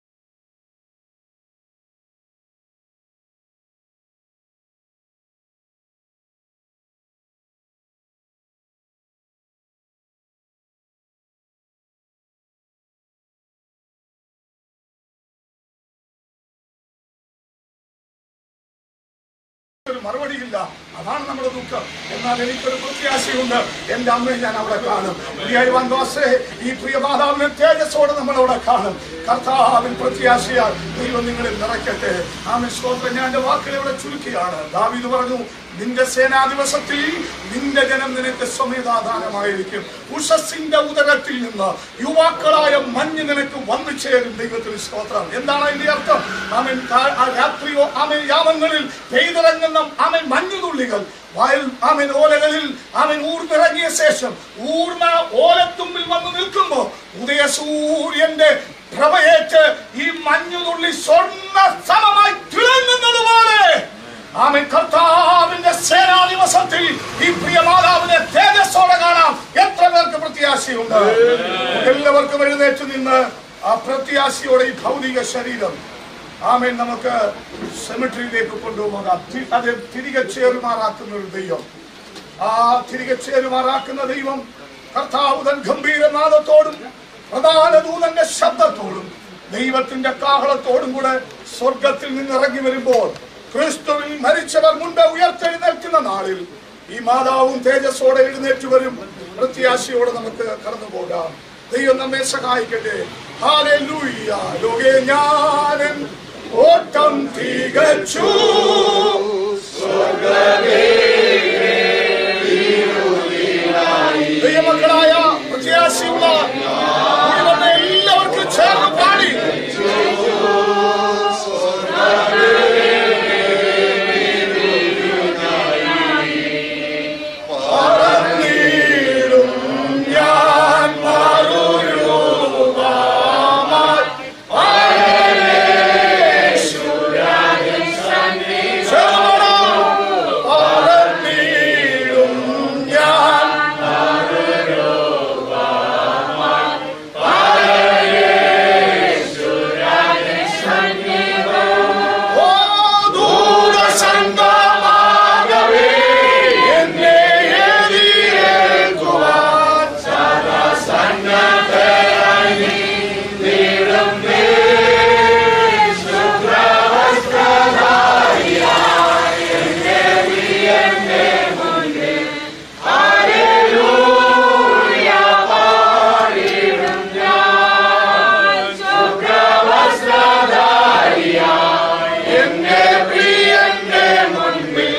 ഒരു മറുപടിയില്ല അതാണ് നമ്മുടെ ദുഃഖം എന്നാൽ എനിക്കൊരു പ്രത്യാശയുണ്ട് എന്റെ അമ്മയെ ഞാൻ അവിടെ കാണും പ്രിയവാൻ ദോസേ ഈ പ്രിയ മാതാവിനെ തേജസ്സോടെ നമ്മൾ അവിടെ കാണും കർത്താവിൻ പ്രത്യാശയാൽ ദൈവം നിങ്ങളിൽ നിറയ്ക്കട്ടെ ആമൻ സ്തോത്രം ഞാൻ എന്റെ വാക്കുകൾ ഇവിടെ ചുരുക്കിയാണ് ദാവീദ് പറഞ്ഞു നിന്റെ സേനാ ദിവസത്തിൽ നിന്റെ ജനം നിനക്ക് സമേതാദാനമായിരിക്കും ഉഷസിന്റെ ഉദരത്തിൽ നിന്ന് യുവാക്കളായ മഞ്ഞ് നിനക്ക് വന്നു ചേരും ദൈവത്തിന് സ്തോത്രം എന്താണ് അതിന്റെ അർത്ഥം ആമൻ കാ- ആ രാത്രിയോ ആമൻ യാമങ്ങളിൽ പെയ്തിറങ്ങുന്ന ആമൻ മഞ്ഞുതുള്ളികൾ വയൽ ആമൻ ഓലകളിൽ ആമൻ ഊർന്നിറങ്ങിയ ശേഷം ഊർന്ന ഓലത്തുമ്പിൽ വന്ന് നിൽക്കുമ്പോ ഉദയസൂര്യന്റെ പ്രഭയേറ്റ് ഈ മഞ്ഞുതുള്ളി സ്വർണ്ണ സമമായി തിളങ്ങുന്നത് പോലെ ആമൻ കർത്താവിന്റെ സേനാ ദിവസത്തിൽ ഈ പ്രിയ മാതാവിനെ തേജസ്സോടെ കാണാം എത്ര പേർക്ക് പ്രത്യാശയുണ്ട് എല്ലാവർക്കും എഴുന്നേറ്റ് നിന്ന് ആ പ്രത്യാശയോടെ ഈ ഭൗതിക ശരീരം ആമേൻ നമുക്ക് സെമിട്രിയിലേക്ക് കൊണ്ടുപോകാം തി- അത് തിരികെ ചേരുമാറാക്കുന്ന ഒരു ദൈവം ആ തിരികെ ചേരുമാറാക്കുന്ന ദൈവം കർത്താവുതൻ ഗംഭീരനാദത്തോടും പ്രധാന ദൂതന്റെ ശബ്ദത്തോടും ദൈവത്തിന്റെ കാഹളത്തോടും കൂടെ സ്വർഗത്തിൽ നിന്ന് ഇറങ്ങി വരുമ്പോൾ ക്രിസ്തുവിൽ മരിച്ചവർ മുൻപ് ഉയർത്തെഴുന്നേൽക്കുന്ന നാളിൽ ഈ മാതാവും തേജസ്സോടെ എഴുന്നേറ്റ് വരും പ്രത്യാശയോടെ നമുക്ക് കടന്നു പോകാം ദൈവം നമ്മെ സഹായിക്കട്ടെ ഹാലൂയ്യ ലോകെ ഞാനൻ ഓട്ടം തികച്ചു ദൈവമക്കളായ പ്രത്യാശയുള്ള മുഴുവൻ എല്ലാവർക്കും ചേർന്ന് പാടി പറന്നിടും ഞാൻ മറുരൂപമായി പരമേശ്വരൻ സന്നിധി. പറന്നിടും ഞാൻ ഓ ദൂരസംഗമാകവേ എന്നെ എതിരേൽക്കുവാൻ സദാസന്നദ്ധരായി നീളുന്നേ ശുഭ്രവസ്ത്രധാരിയായി എന്റെ പ്രിയന്റെ മുന്നിൽ ഹല്ലേലൂയ പാടിടും ഞാൻ ശുഭ്രവസ്ത്രധാരിയായി എന്റെ പ്രിയന്റെ മുൻപിൽ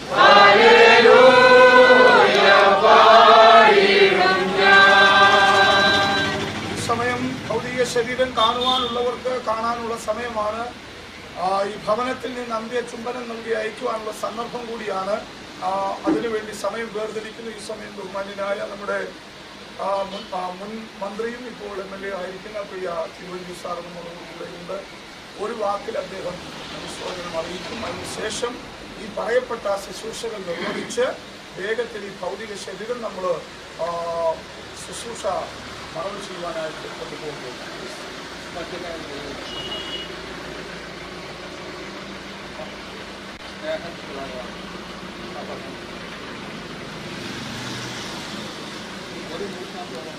ഹല്ലേലൂയ പാടിടും ഞാൻ ഈ സമയം ഭൗതിക ശരീരം കാണുവാനുള്ളവർക്ക് കാണാനുള്ള സമയമാണ് ആ, ഈ ഭവനത്തിൽ നിന്ന് അന്ത്യചുംബനം നൽകി അയക്കുവാനുള്ള സന്ദർഭം കൂടിയാണ് ആ, അതിനുവേണ്ടി സമയം വേർതിരിക്കുന്ന ഈ സമയം ബഹുമാന്യനായ നമ്മുടെ ആ, മുൻ ആ, മുൻ മന്ത്രിയും ഇപ്പോൾ എം എൽ എ ആയിരിക്കുന്ന പ്രിയ തിരുവഞ്ചൂർ സാർ നമ്മുടെ കൂടെയുണ്ട് ഒരു വാക്കിൽ അദ്ദേഹം അനുശോചനം അറിയിക്കും അതിനുശേഷം ഈ പറയപ്പെട്ട ശുശ്രൂഷകൾ നിർവഹിച്ച് വേഗത്തിൽ ഈ ഭൗതിക ശരീരം നമ്മൾ ശുശ്രൂഷ മറവ് ചെയ്യുവാനായിട്ട് കൊണ്ടുപോകുകയാണ് ഒരു നൂറ്റാണ്ടോളം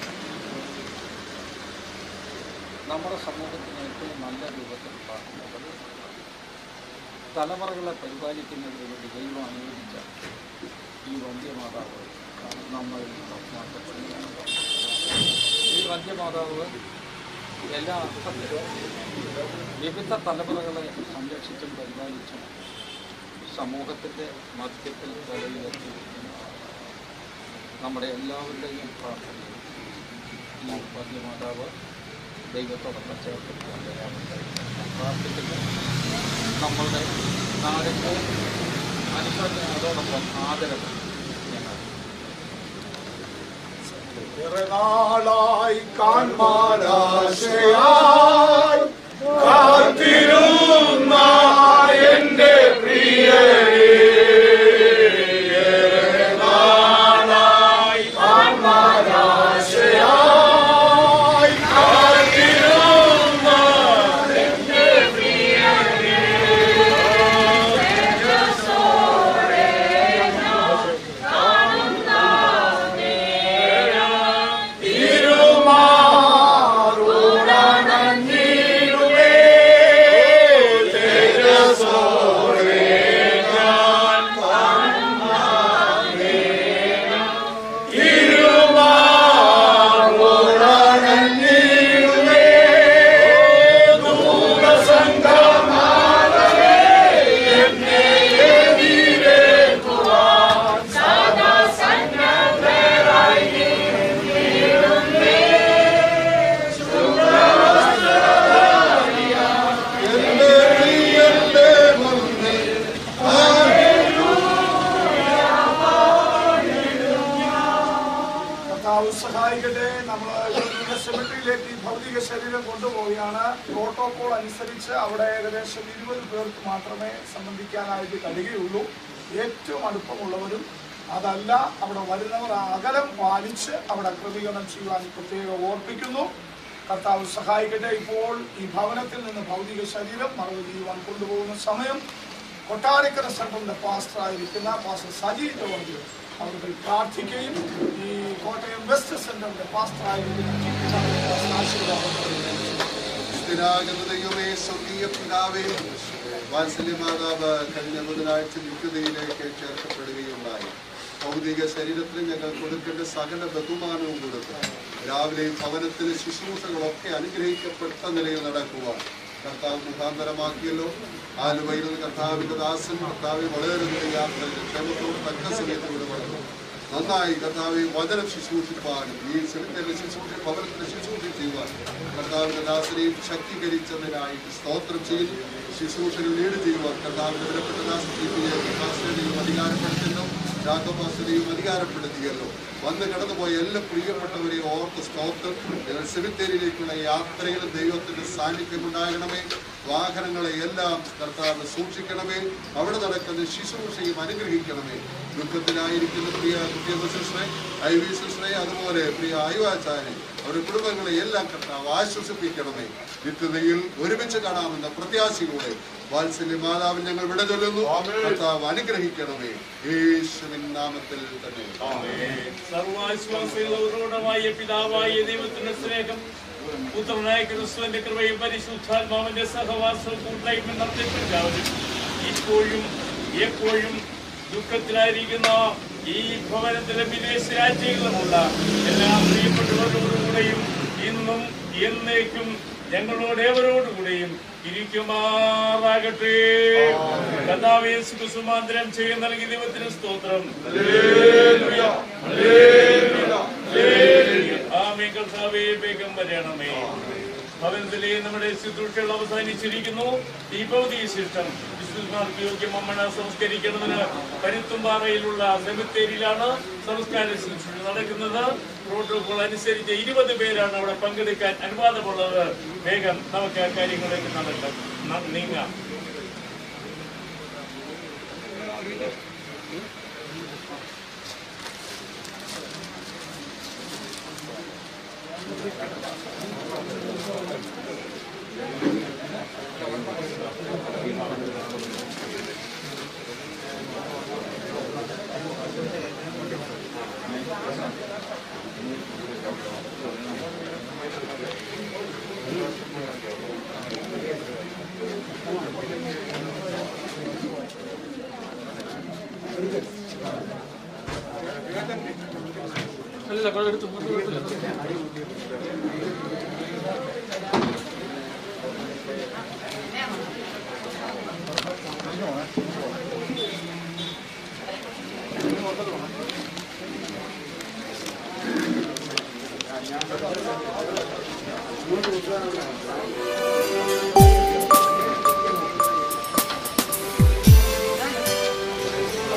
നമ്മുടെ സമൂഹത്തിന് ഏറ്റവും നല്ല രൂപത്തിൽ ഉണ്ടാക്കുന്നത് തലമുറകളെ പരിപാലിക്കുന്നതിന് വേണ്ടി ദൈവം അനുവദിച്ച ഈ വന്ധ്യമാതാവ് നമ്മൾ മാറ്റപ്പെടുകയാണ് ഈ വന്ധ്യമാതാവ് എല്ലാ അർത്ഥത്തിലും വിവിധ തലമുറകളെ സംരക്ഷിച്ചും പരിപാലിച്ചും സമൂഹത്തിൻ്റെ മധ്യത്തിൽ തലയിലെത്തി നമ്മുടെ എല്ലാവരുടെയും പ്രാർത്ഥന ഈ വന്ധ്യമാതാവ് ദൈവത്തോടൊപ്പം ചേർത്ത് കൊണ്ടുവരാറുണ്ട് പ്രാർത്ഥിക്കുന്നു നമ്മളുടെ നാടിൻ്റെ അനുസരണ അതോടൊപ്പം ആദരവ് ഞങ്ങൾ ഏറെ നാളായി കാൺമാനാശയായി കാത്തിരുന്ന എന്റെ പ്രിയരേ പ്രോട്ടോകോൾ അനുസരിച്ച് അവിടെ ഏകദേശം ഇരുപത് പേർക്ക് മാത്രമേ സംബന്ധിക്കാനായിട്ട് കഴിയുകയുള്ളൂ ഏറ്റവും അടുപ്പമുള്ളവരും അതല്ല അവിടെ വരുന്നവർ ആ അകലം പാലിച്ച് അവിടെ ക്രമീകരണം ചെയ്യുവാൻ പ്രത്യേകം ഓർപ്പിക്കുന്നു കർത്താവ് സഹായിക്കട്ടെ ഇപ്പോൾ ഈ ഭവനത്തിൽ നിന്ന് ഭൗതിക ശരീരം മറവ് ചെയ്യുവാൻ കൊണ്ടുപോകുന്ന സമയം കൊട്ടാരക്കര സെന്ററിന്റെ പാസ്റ്റർ ആയിരിക്കുന്ന പാസ്റ്റർ സജി ജോർജ് അവർക്ക് പ്രാർത്ഥിക്കുകയും ഈ കോട്ടയം വെസ്റ്റ് സെന്ററിന്റെ പാസ്റ്റർ ആയിരിക്കുന്ന ടി. പിതാവിന്റെ പാസ്റ്റർ ആശീർവാദം നൽകുകയും സ്ഥിരാകുന്ന ദൈവമേ സ്വർഗീയ പിതാവേ വാത്സല്യമാതാവ് കഴിഞ്ഞ ബുധനാഴ്ച നിത്യതയിലേക്ക് ചേർക്കപ്പെടുകയുണ്ടായി ഭൗതിക ശരീരത്തിന് ഞങ്ങൾ കൊടുക്കേണ്ട സകല ബഹുമാനവും കൊടുത്ത് രാവിലെ ഭവനത്തിലെ ശുശ്രൂഷകളൊക്കെ അനുഗ്രഹിക്കപ്പെട്ട നിലയിൽ നടക്കുവാൻ കർത്താവ് മുഖാന്തരമാക്കിയല്ലോ ആലുവയിൽ നിന്ന് കർത്താവിന്റെ ദാസൻ കർത്താവ് വളരുന്ന യാത്രയിൽ ക്ഷേമത്തോട് തക്ക സമയത്തോട് വളർന്നു നന്നായി കർത്താവെ വചനം ശുശ്രൂഷിപ്പാനും ഈ സെമിത്തേരിലെ ശുശ്രൂഷ ഭവനത്തിന്റെ ശുശ്രൂഷ ചെയ്യുവാൻ കർത്താവിന്റെ ദാസനെയും ശക്തീകരിച്ചതിനായി സ്തോത്രം ചെയ്യുന്നു ശുശ്രൂഷകൾ ലീഡ് ചെയ്യുവാൻ കർത്താവിന്റെ വിലപ്പെട്ട ദാസനെയും അധികാരപ്പെടുത്തുന്നു രാഘവാസനെയും അധികാരപ്പെടുത്തിയല്ലോ വന്ന് കടന്നുപോയ എല്ലാ പ്രിയപ്പെട്ടവരെയും ഓർത്ത് സ്തോത്രം ഞങ്ങൾ സെമിത്തേരിയിലേക്കുള്ള യാത്രയിൽ ദൈവത്തിന്റെ സാന്നിധ്യം ഉണ്ടാകണമേ വാഹനങ്ങളെ എല്ലാം കർത്താവ് സൂക്ഷിക്കണമേ അവിടെ നടക്കുന്ന ശുശ്രൂഷയും അനുഗ്രഹിക്കണമേ ദുഃഖത്തിലായിരിക്കുന്ന പ്രിയ കുട്ടിയ സിസ്റ്ററെ ഐ വി സിസ്റ്ററെ അതുപോലെ പ്രിയ ആയുവാചാരെ അവരുടെ കുടുംബങ്ങളെ എല്ലാം കർത്താവ് ആശ്വസിപ്പിക്കണമേ നിത്യതയിൽ ഒരുമിച്ച് കാണാമെന്ന പ്രത്യാശയോടെ വാത്സല്യ മാതാവിൽ ഞങ്ങൾ വിട ചൊല്ലുന്നു കർത്താവ് അനുഗ്രഹിക്കണമേ യേശുവിൻ നാമത്തിൽ തന്നെ സർവാശ്വാസികളുടെ പിതാവായ ദൈവത്തിന്റെ സ്നേഹം പുത്രനായ ക്രിസ്തുവിന്റെ കൃപയും പരിശുദ്ധാത്മാവിന്റെ സഹവാസവും കൂട്ടായ്മ നടത്തിപ്പില്ലാവരും ഇപ്പോഴും എപ്പോഴും ദുഃഖത്തിലായിരിക്കുന്ന ഈ ഭവനത്തിലെ വിദേശ രാജ്യങ്ങളുമുള്ള എല്ലാ പ്രിയപ്പെട്ടവരോടുകൂടെയും ഇന്നും എന്നേക്കും ഞങ്ങളോട് ഏവരോടുകൂടെയും ഇരിക്കുമാറാകട്ടെ കഥാവേ സുഖസുമാന്തരം ചെയ്യ നൽകി ദൈവത്തിന് സ്തോത്രം ആമേ കർത്താവേ വേഗം വരണമേ ഭവനത്തിലെ നമ്മുടെ ശുശ്രൂഷകൾ അവസാനിച്ചിരിക്കുന്നു ഈ ഭൗതിക ശിഷ്ടം വിശുദ്ധന്മാർക്ക് യോഗ്യമമ്മണ സംസ്കരിക്കുന്നതിന് പരുത്തുംപാറയിലുള്ള സെമിത്തേരിയിലാണ് സംസ്കാര ശുശ്രൂഷ നടക്കുന്നത് പ്രോട്ടോകോൾ അനുസരിച്ച് ഇരുപത് പേരാണ് അവിടെ പങ്കെടുക്കാൻ അനുവാദമുള്ളത് വേഗം നമുക്ക് ആ കാര്യങ്ങളിലേക്ക് നടക്കാം ന- നീങ്ങാം അല്ല എടുത്തു കുഴപ്പമില്ല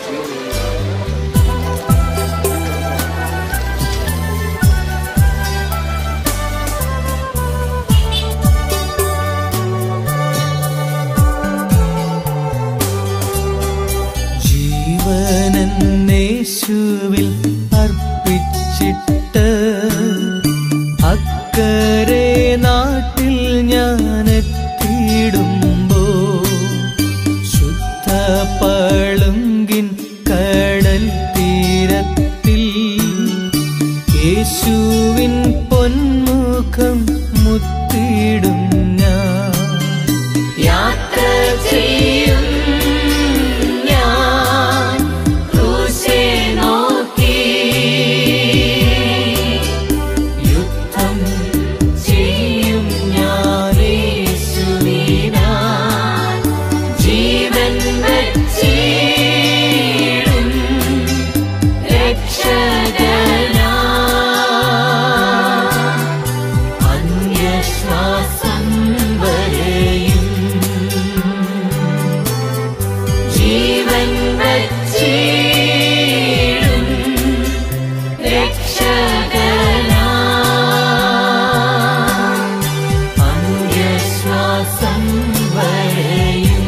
ും അന്ത്യശ്വാസം വരെയും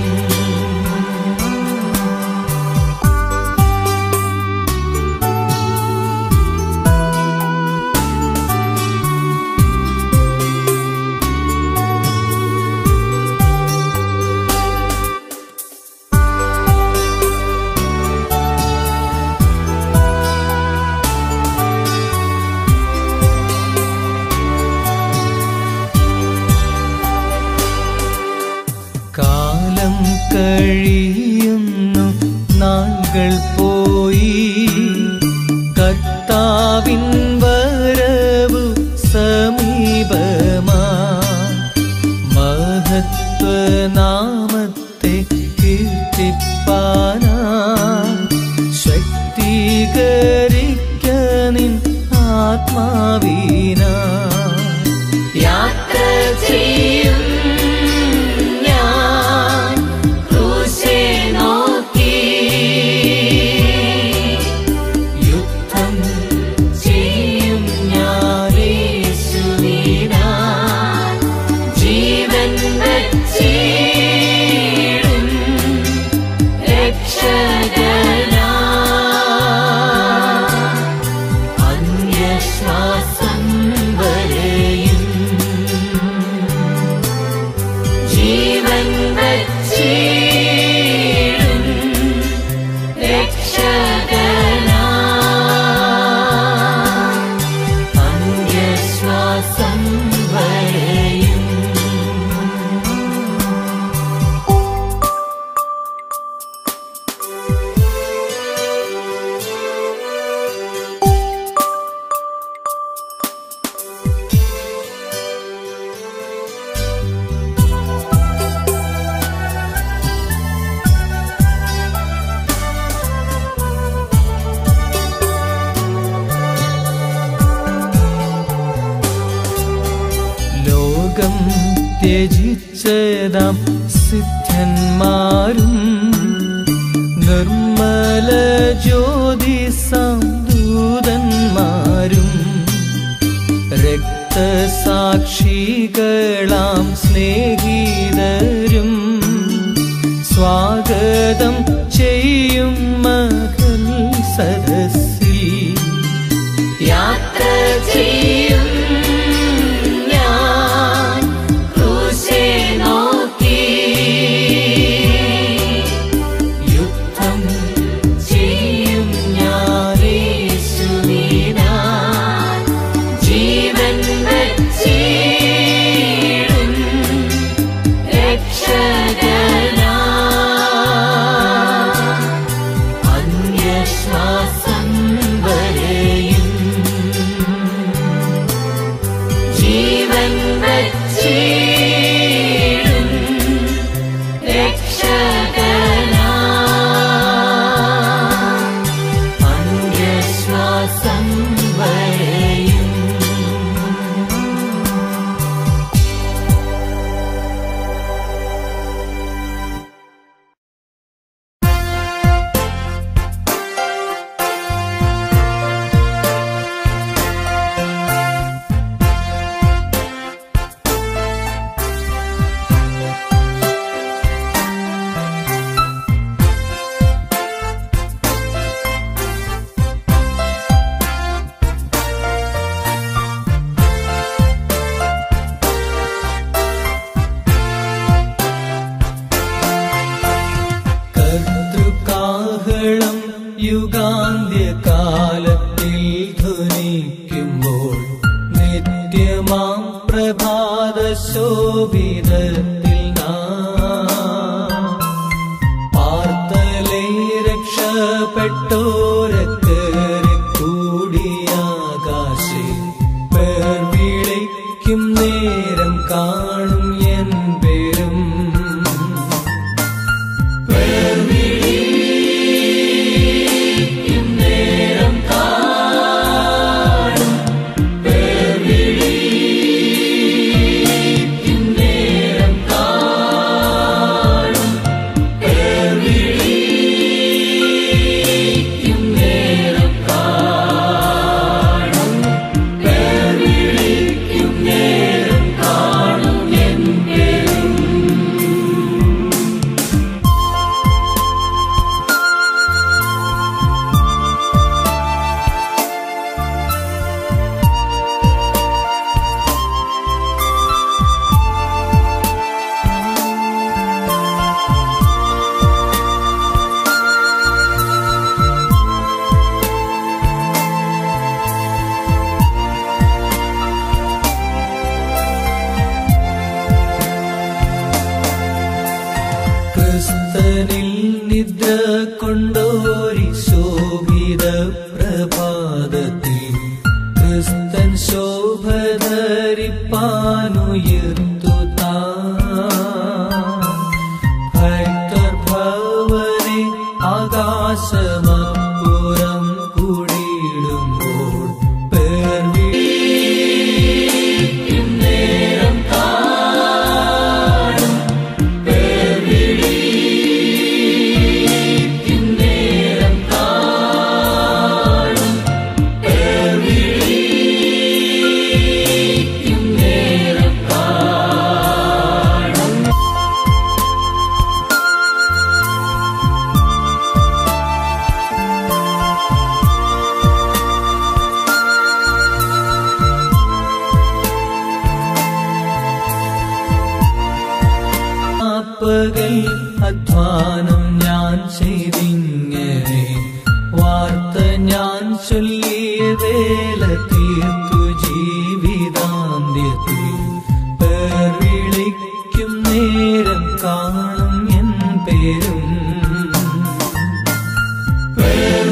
കാലം കഴിയുന്നു നാളുകൾ പോയി കർത്താവിൻ വരവു സമീപമാ മഹത്വനാമത്തെ കീർത്തിപ്പാനാ ശക്തീകരിക്ക നിൻ ആത്മാവീന യാത്ര ചെയ്യും ഞാൻ ക്രൂശെ നോക്കി യുദ്ധം ചെയ്യും ഞാൻ യേശുവിനാൽ ജീവൻ വച്ചിടും രക്ഷകനാ അന്യശ്വാസം വരെയും ജീവൻ വച്ചിടും രക്ഷകനാ അന്യശ്വാസം വരെയും ലോകം ത്യജിച്ചതാം സിദ്ധന്മാരും നിർമ്മല ജ്യോതിസാം ദൂതന്മാരും രക്തസാക്ഷികളാം സ്നേഹിതരും സ്വാഗതം ചെയ്യും മകൾ സദസ്സിൽ യാത്ര ചെയ്യും ഞാൻ ക്രൂശെ നോക്കി യുദ്ധം ചെയ്യും ഞാൻ യേശുവിനാൽ ജീവൻ വച്ചിടും രക്ഷകനാ അന്യശ്വാസം വരെയും ജീവൻ വച്ചിടും രക്ഷകനാ അന്യശ്വാസം വരെയും കർത്തൃകാഹളം യുഗാന്ത്യകാലത്തിൽ ധ്വനിക്കുമ്പോൾ നിത്യമാം പ്രഭാത ശോഭിതത്തിൽ പാർത്തലേ രക്ഷപ്പെട്ടോരക്കേറി കൂടിയാകാശേ പേർ വിളിക്കും നേരം കാണും എൻ പേരും പേർ വിളിക്കും നേരം കാണും പേർ വിളിക്കും നേരം കാണും പേർ വിളിക്കും നേരം കാണും പേർ വിളിക്കും നേരം കാണും എൻ പേരും അവനിൽ നിദ്ര കൊണ്ടോരി ശോഭിത പ്രഭാതത്തിൽ ക്രിസ്തൻ ശോഭ ധരിപ്പാനുയർത്തു ഭക്തർ ഭവനെ ആകാശമപ്പുറം കൂടിയിടുമ്പോൾ പേർ വിളിക്കും നേരം കാണും പേർ വിളിക്കും നേരം കാണും പേർ വിളിക്കും നേരം കാണും പകൽ അധ്വാനം ഞാൻ ചെയ്തിങ്ങനെ വാർത്ത ഞാൻ ചൊല്ലിയ വേല തീർത്തു ജീവിതാന്ത്യത്തിൽ പേർ വിളിക്കും നേരം കാണും എൻ പേരും പേർ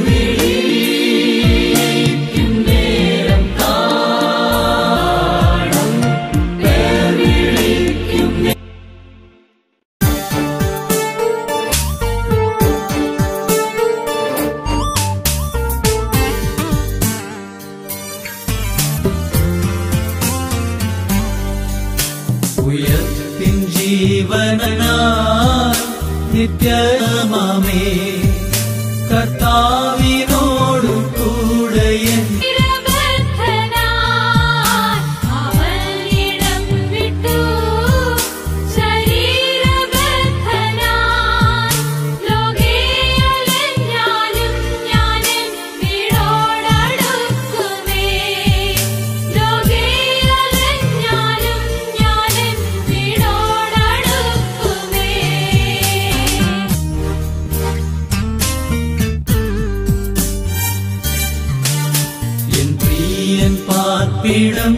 വിളിക്കും നേരം കാണും പേർ വിളിക്കും നേ- ഉയർപ്പിൻ ജീവനായി നിത്യമാമേ കർത്താവിനോടു കൂടെ എൻ അവനിടം വിട്ടു ശരീരബദ്ധനായി ലോകേയലഞ്ഞാലും ഞാനെൻ വീടോടടുക്കുമേ ലോകേയലഞ്ഞാലും ഞാനെൻ വീടോടടുക്കുമേ എൻ പ്രിയൻ പാർപ്പിടം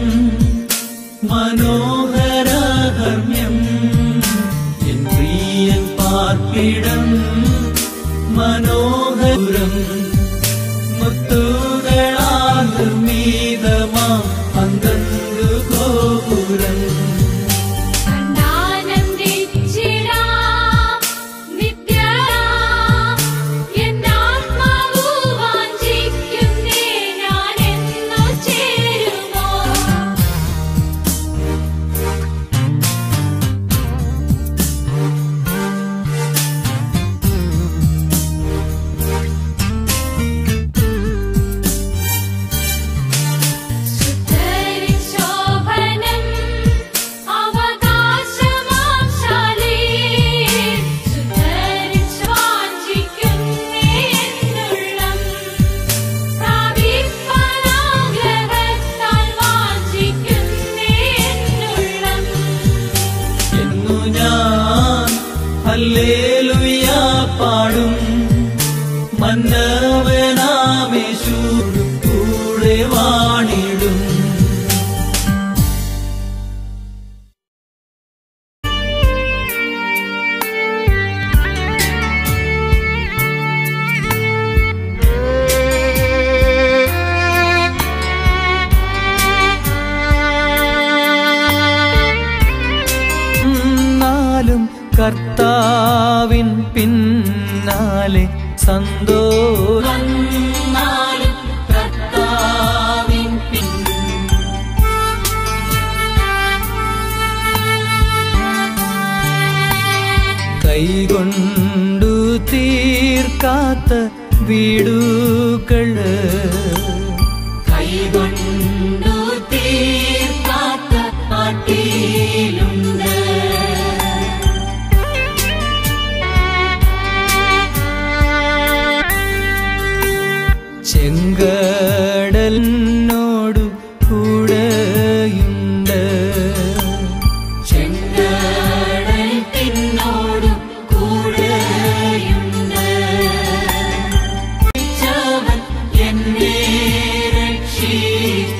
മനോഹരഹർമ്മ്യം എൻ പ്രിയൻ പാർപ്പിടം മനോഹരം മുത്തുകളാൽ നിർമ്മീതമാം പന്ത്രണ്ട് ഗോപുരം കണ്ടാനന്ദിച്ചിടാം നിത്യരാം എന്നാത്മാവു വാഞ്ചിക്കുന്നേ ഞാനെന്നു ചേരുമോ ശുദ്ധരിൻ ശോഭനം അവകാശമാം ശാലേ ശുദ്ധരിൻ വാഞ്ചിക്കുന്നേ എന്നുള്ളം പ്രാപിപ്പാനാഗ്രഹത്താൽ വാഞ്ചിക്കുന്നേ എന്നുള്ളം എന്നു ഞാൻ ഹല്ലേലൂയ പാടും മന്നവനാമേശു കൂടെ വാണിടും നാലും കർത്താവിൻ പിന്നാലെ സന്തോഷം നാലും കർത്താവിൻ പിൻ കൈകൊണ്ടു തീർക്കാത്ത വീടുകള് കൈകൊണ്ടു തീർക്കാത്ത നാട്ടിലുണ്ട് ചെങ്കടലിനോടു കൂടെയുണ്ട് ചെങ്കടൽ പിന്നോടു കൂടെയുണ്ട് ചവൻ എന്നെ രക്ഷിച്ചു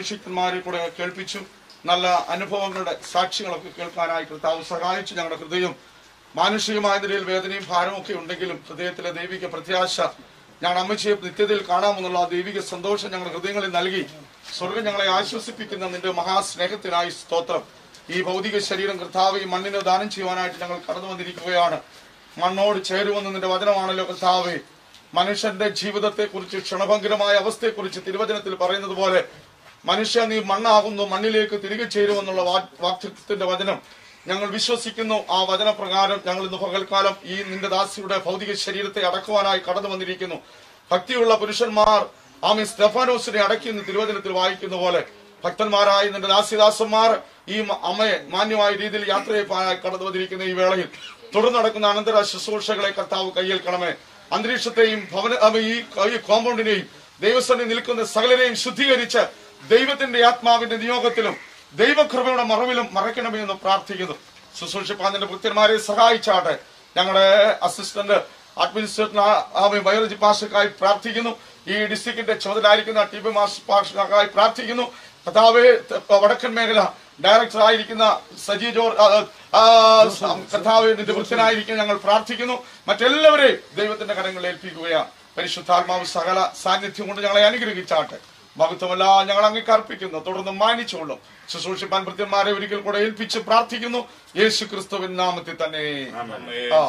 അഭിഷിക്തന്മാരെ കൂടെ കേൾപ്പിച്ചു നല്ല അനുഭവങ്ങളുടെ സാക്ഷ്യങ്ങളൊക്കെ കേൾക്കാനായി കർത്താവ് സഹായിച്ചു ഞങ്ങളുടെ ഹൃദയം മാനുഷികമായ നിലയിൽ വേദനയും ഭാരവും ഒക്കെ ഉണ്ടെങ്കിലും ഹൃദയത്തിലെ ദൈവിക പ്രത്യാശ ഞങ്ങൾ അമ്മച്ചിയെ നിത്യതയിൽ കാണാമെന്നുള്ള ആ ദൈവിക സന്തോഷം ഞങ്ങളുടെ ഹൃദയങ്ങളിൽ നൽകി സ്വർഗം ഞങ്ങളെ ആശ്വസിപ്പിക്കുന്ന നിന്റെ മഹാസ്നേഹത്തിനായി സ്തോത്രം ഈ ഭൗതിക ശരീരം കർത്താവ് ഈ മണ്ണിന് ദാനം ചെയ്യുവാനായിട്ട് ഞങ്ങൾ കടന്നു വന്നിരിക്കുകയാണ് മണ്ണോട് ചേരുമെന്ന് നിന്റെ വചനമാണല്ലോ കർത്താവേ മനുഷ്യന്റെ ജീവിതത്തെ കുറിച്ച് ക്ഷണഭംഗരമായ അവസ്ഥയെക്കുറിച്ച് തിരുവചനത്തിൽ പറയുന്നത് പോലെ മനുഷ്യ നീ മണ്ണാകുന്നു മണ്ണിലേക്ക് തിരികെ ചേരുമെന്നുള്ള വാ- വാക്യത്തിന്റെ വചനം ഞങ്ങൾ വിശ്വസിക്കുന്നു ആ വചനപ്രകാരം ഞങ്ങൾ ഇന്ന് പകൽക്കാലം ഈ നിന്റെ ദാസിയുടെ ഭൗതിക ശരീരത്തെ അടക്കുവാനായി കടന്നു വന്നിരിക്കുന്നു ഭക്തിയുള്ള പുരുഷന്മാർ ആമി സ്റ്റെഫാനോസിനെ അടക്കിയെന്ന് തിരുവചനത്തിൽ വായിക്കുന്ന പോലെ ഭക്തന്മാരായ നിന്റെ ദാസിദാസന്മാർ ഈ മ- അമ്മയെ മാന്യമായ രീതിയിൽ യാത്രയെ കടന്നു വന്നിരിക്കുന്ന ഈ വേളയിൽ തുടർന്ന് നടക്കുന്ന അനന്തര ശുശ്രൂഷകളെ കർത്താവ് കയ്യേൽക്കണമേ അന്തരീക്ഷത്തെയും ഭവന അവ ഈ ഈ കോമ്പൗണ്ടിനെയും ദൈവസ്ഥനിൽ നിൽക്കുന്ന സകലരെയും ശുദ്ധീകരിച്ച് ദൈവത്തിന്റെ ആത്മാവിന്റെ നിയോഗത്തിലും ദൈവകൃപയുടെ മറവിലും മറയ്ക്കണമേ എന്ന് പ്രാർത്ഥിക്കുന്നു ശുശ്രൂഷിപ്പാൻ ഭക്തന്മാരെ സഹായിച്ചാട്ടെ ഞങ്ങളുടെ അസിസ്റ്റന്റ് അഡ്മിനിസ്ട്രേറ്റർ ബയോളജി പാസ്റ്റർക്കായി പ്രാർത്ഥിക്കുന്നു ഈ ഡിസ്ട്രിക്റ്റിന്റെ ചുമതലയായിരിക്കുന്ന ടി ബി മാസ്റ്റർ പാസ്റ്റർക്കായി പ്രാർത്ഥിക്കുന്നു കഥാവെ വടക്കൻ മേഖല ഡയറക്ടർ ആയിരിക്കുന്ന സജി ജോർ ആ, ആ, കർത്താവെ നിന്റെ വൃത്തനായിരിക്കും ഞങ്ങൾ പ്രാർത്ഥിക്കുന്നു മറ്റെല്ലാവരെയും ദൈവത്തിന്റെ കരങ്ങളിൽ ഏൽപ്പിക്കുകയാണ് പരിശുദ്ധാത്മാവ് സകല സാന്നിധ്യം കൊണ്ട് ഞങ്ങളെ അനുഗ്രഹിച്ചാട്ടെ മഹത്വമല്ല ഞങ്ങൾ അങ്ങേക്ക് അർപ്പിക്കുന്നു തുടർന്ന് മാനിച്ചുകൊള്ളും ശുശ്രൂഷിപ്പാൻ ഭൃത്യന്മാരെ ഒരിക്കൽ കൂടെ ഏൽപ്പിച്ച് പ്രാർത്ഥിക്കുന്നു യേശു ക്രിസ്തുവിൻ നാമത്തിൽ തന്നെ ആ.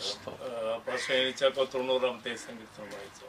പ്രശേഷിച്ചപ്പോ തൊണ്ണൂറാമത്തെ സംഗീതം വായിച്ചു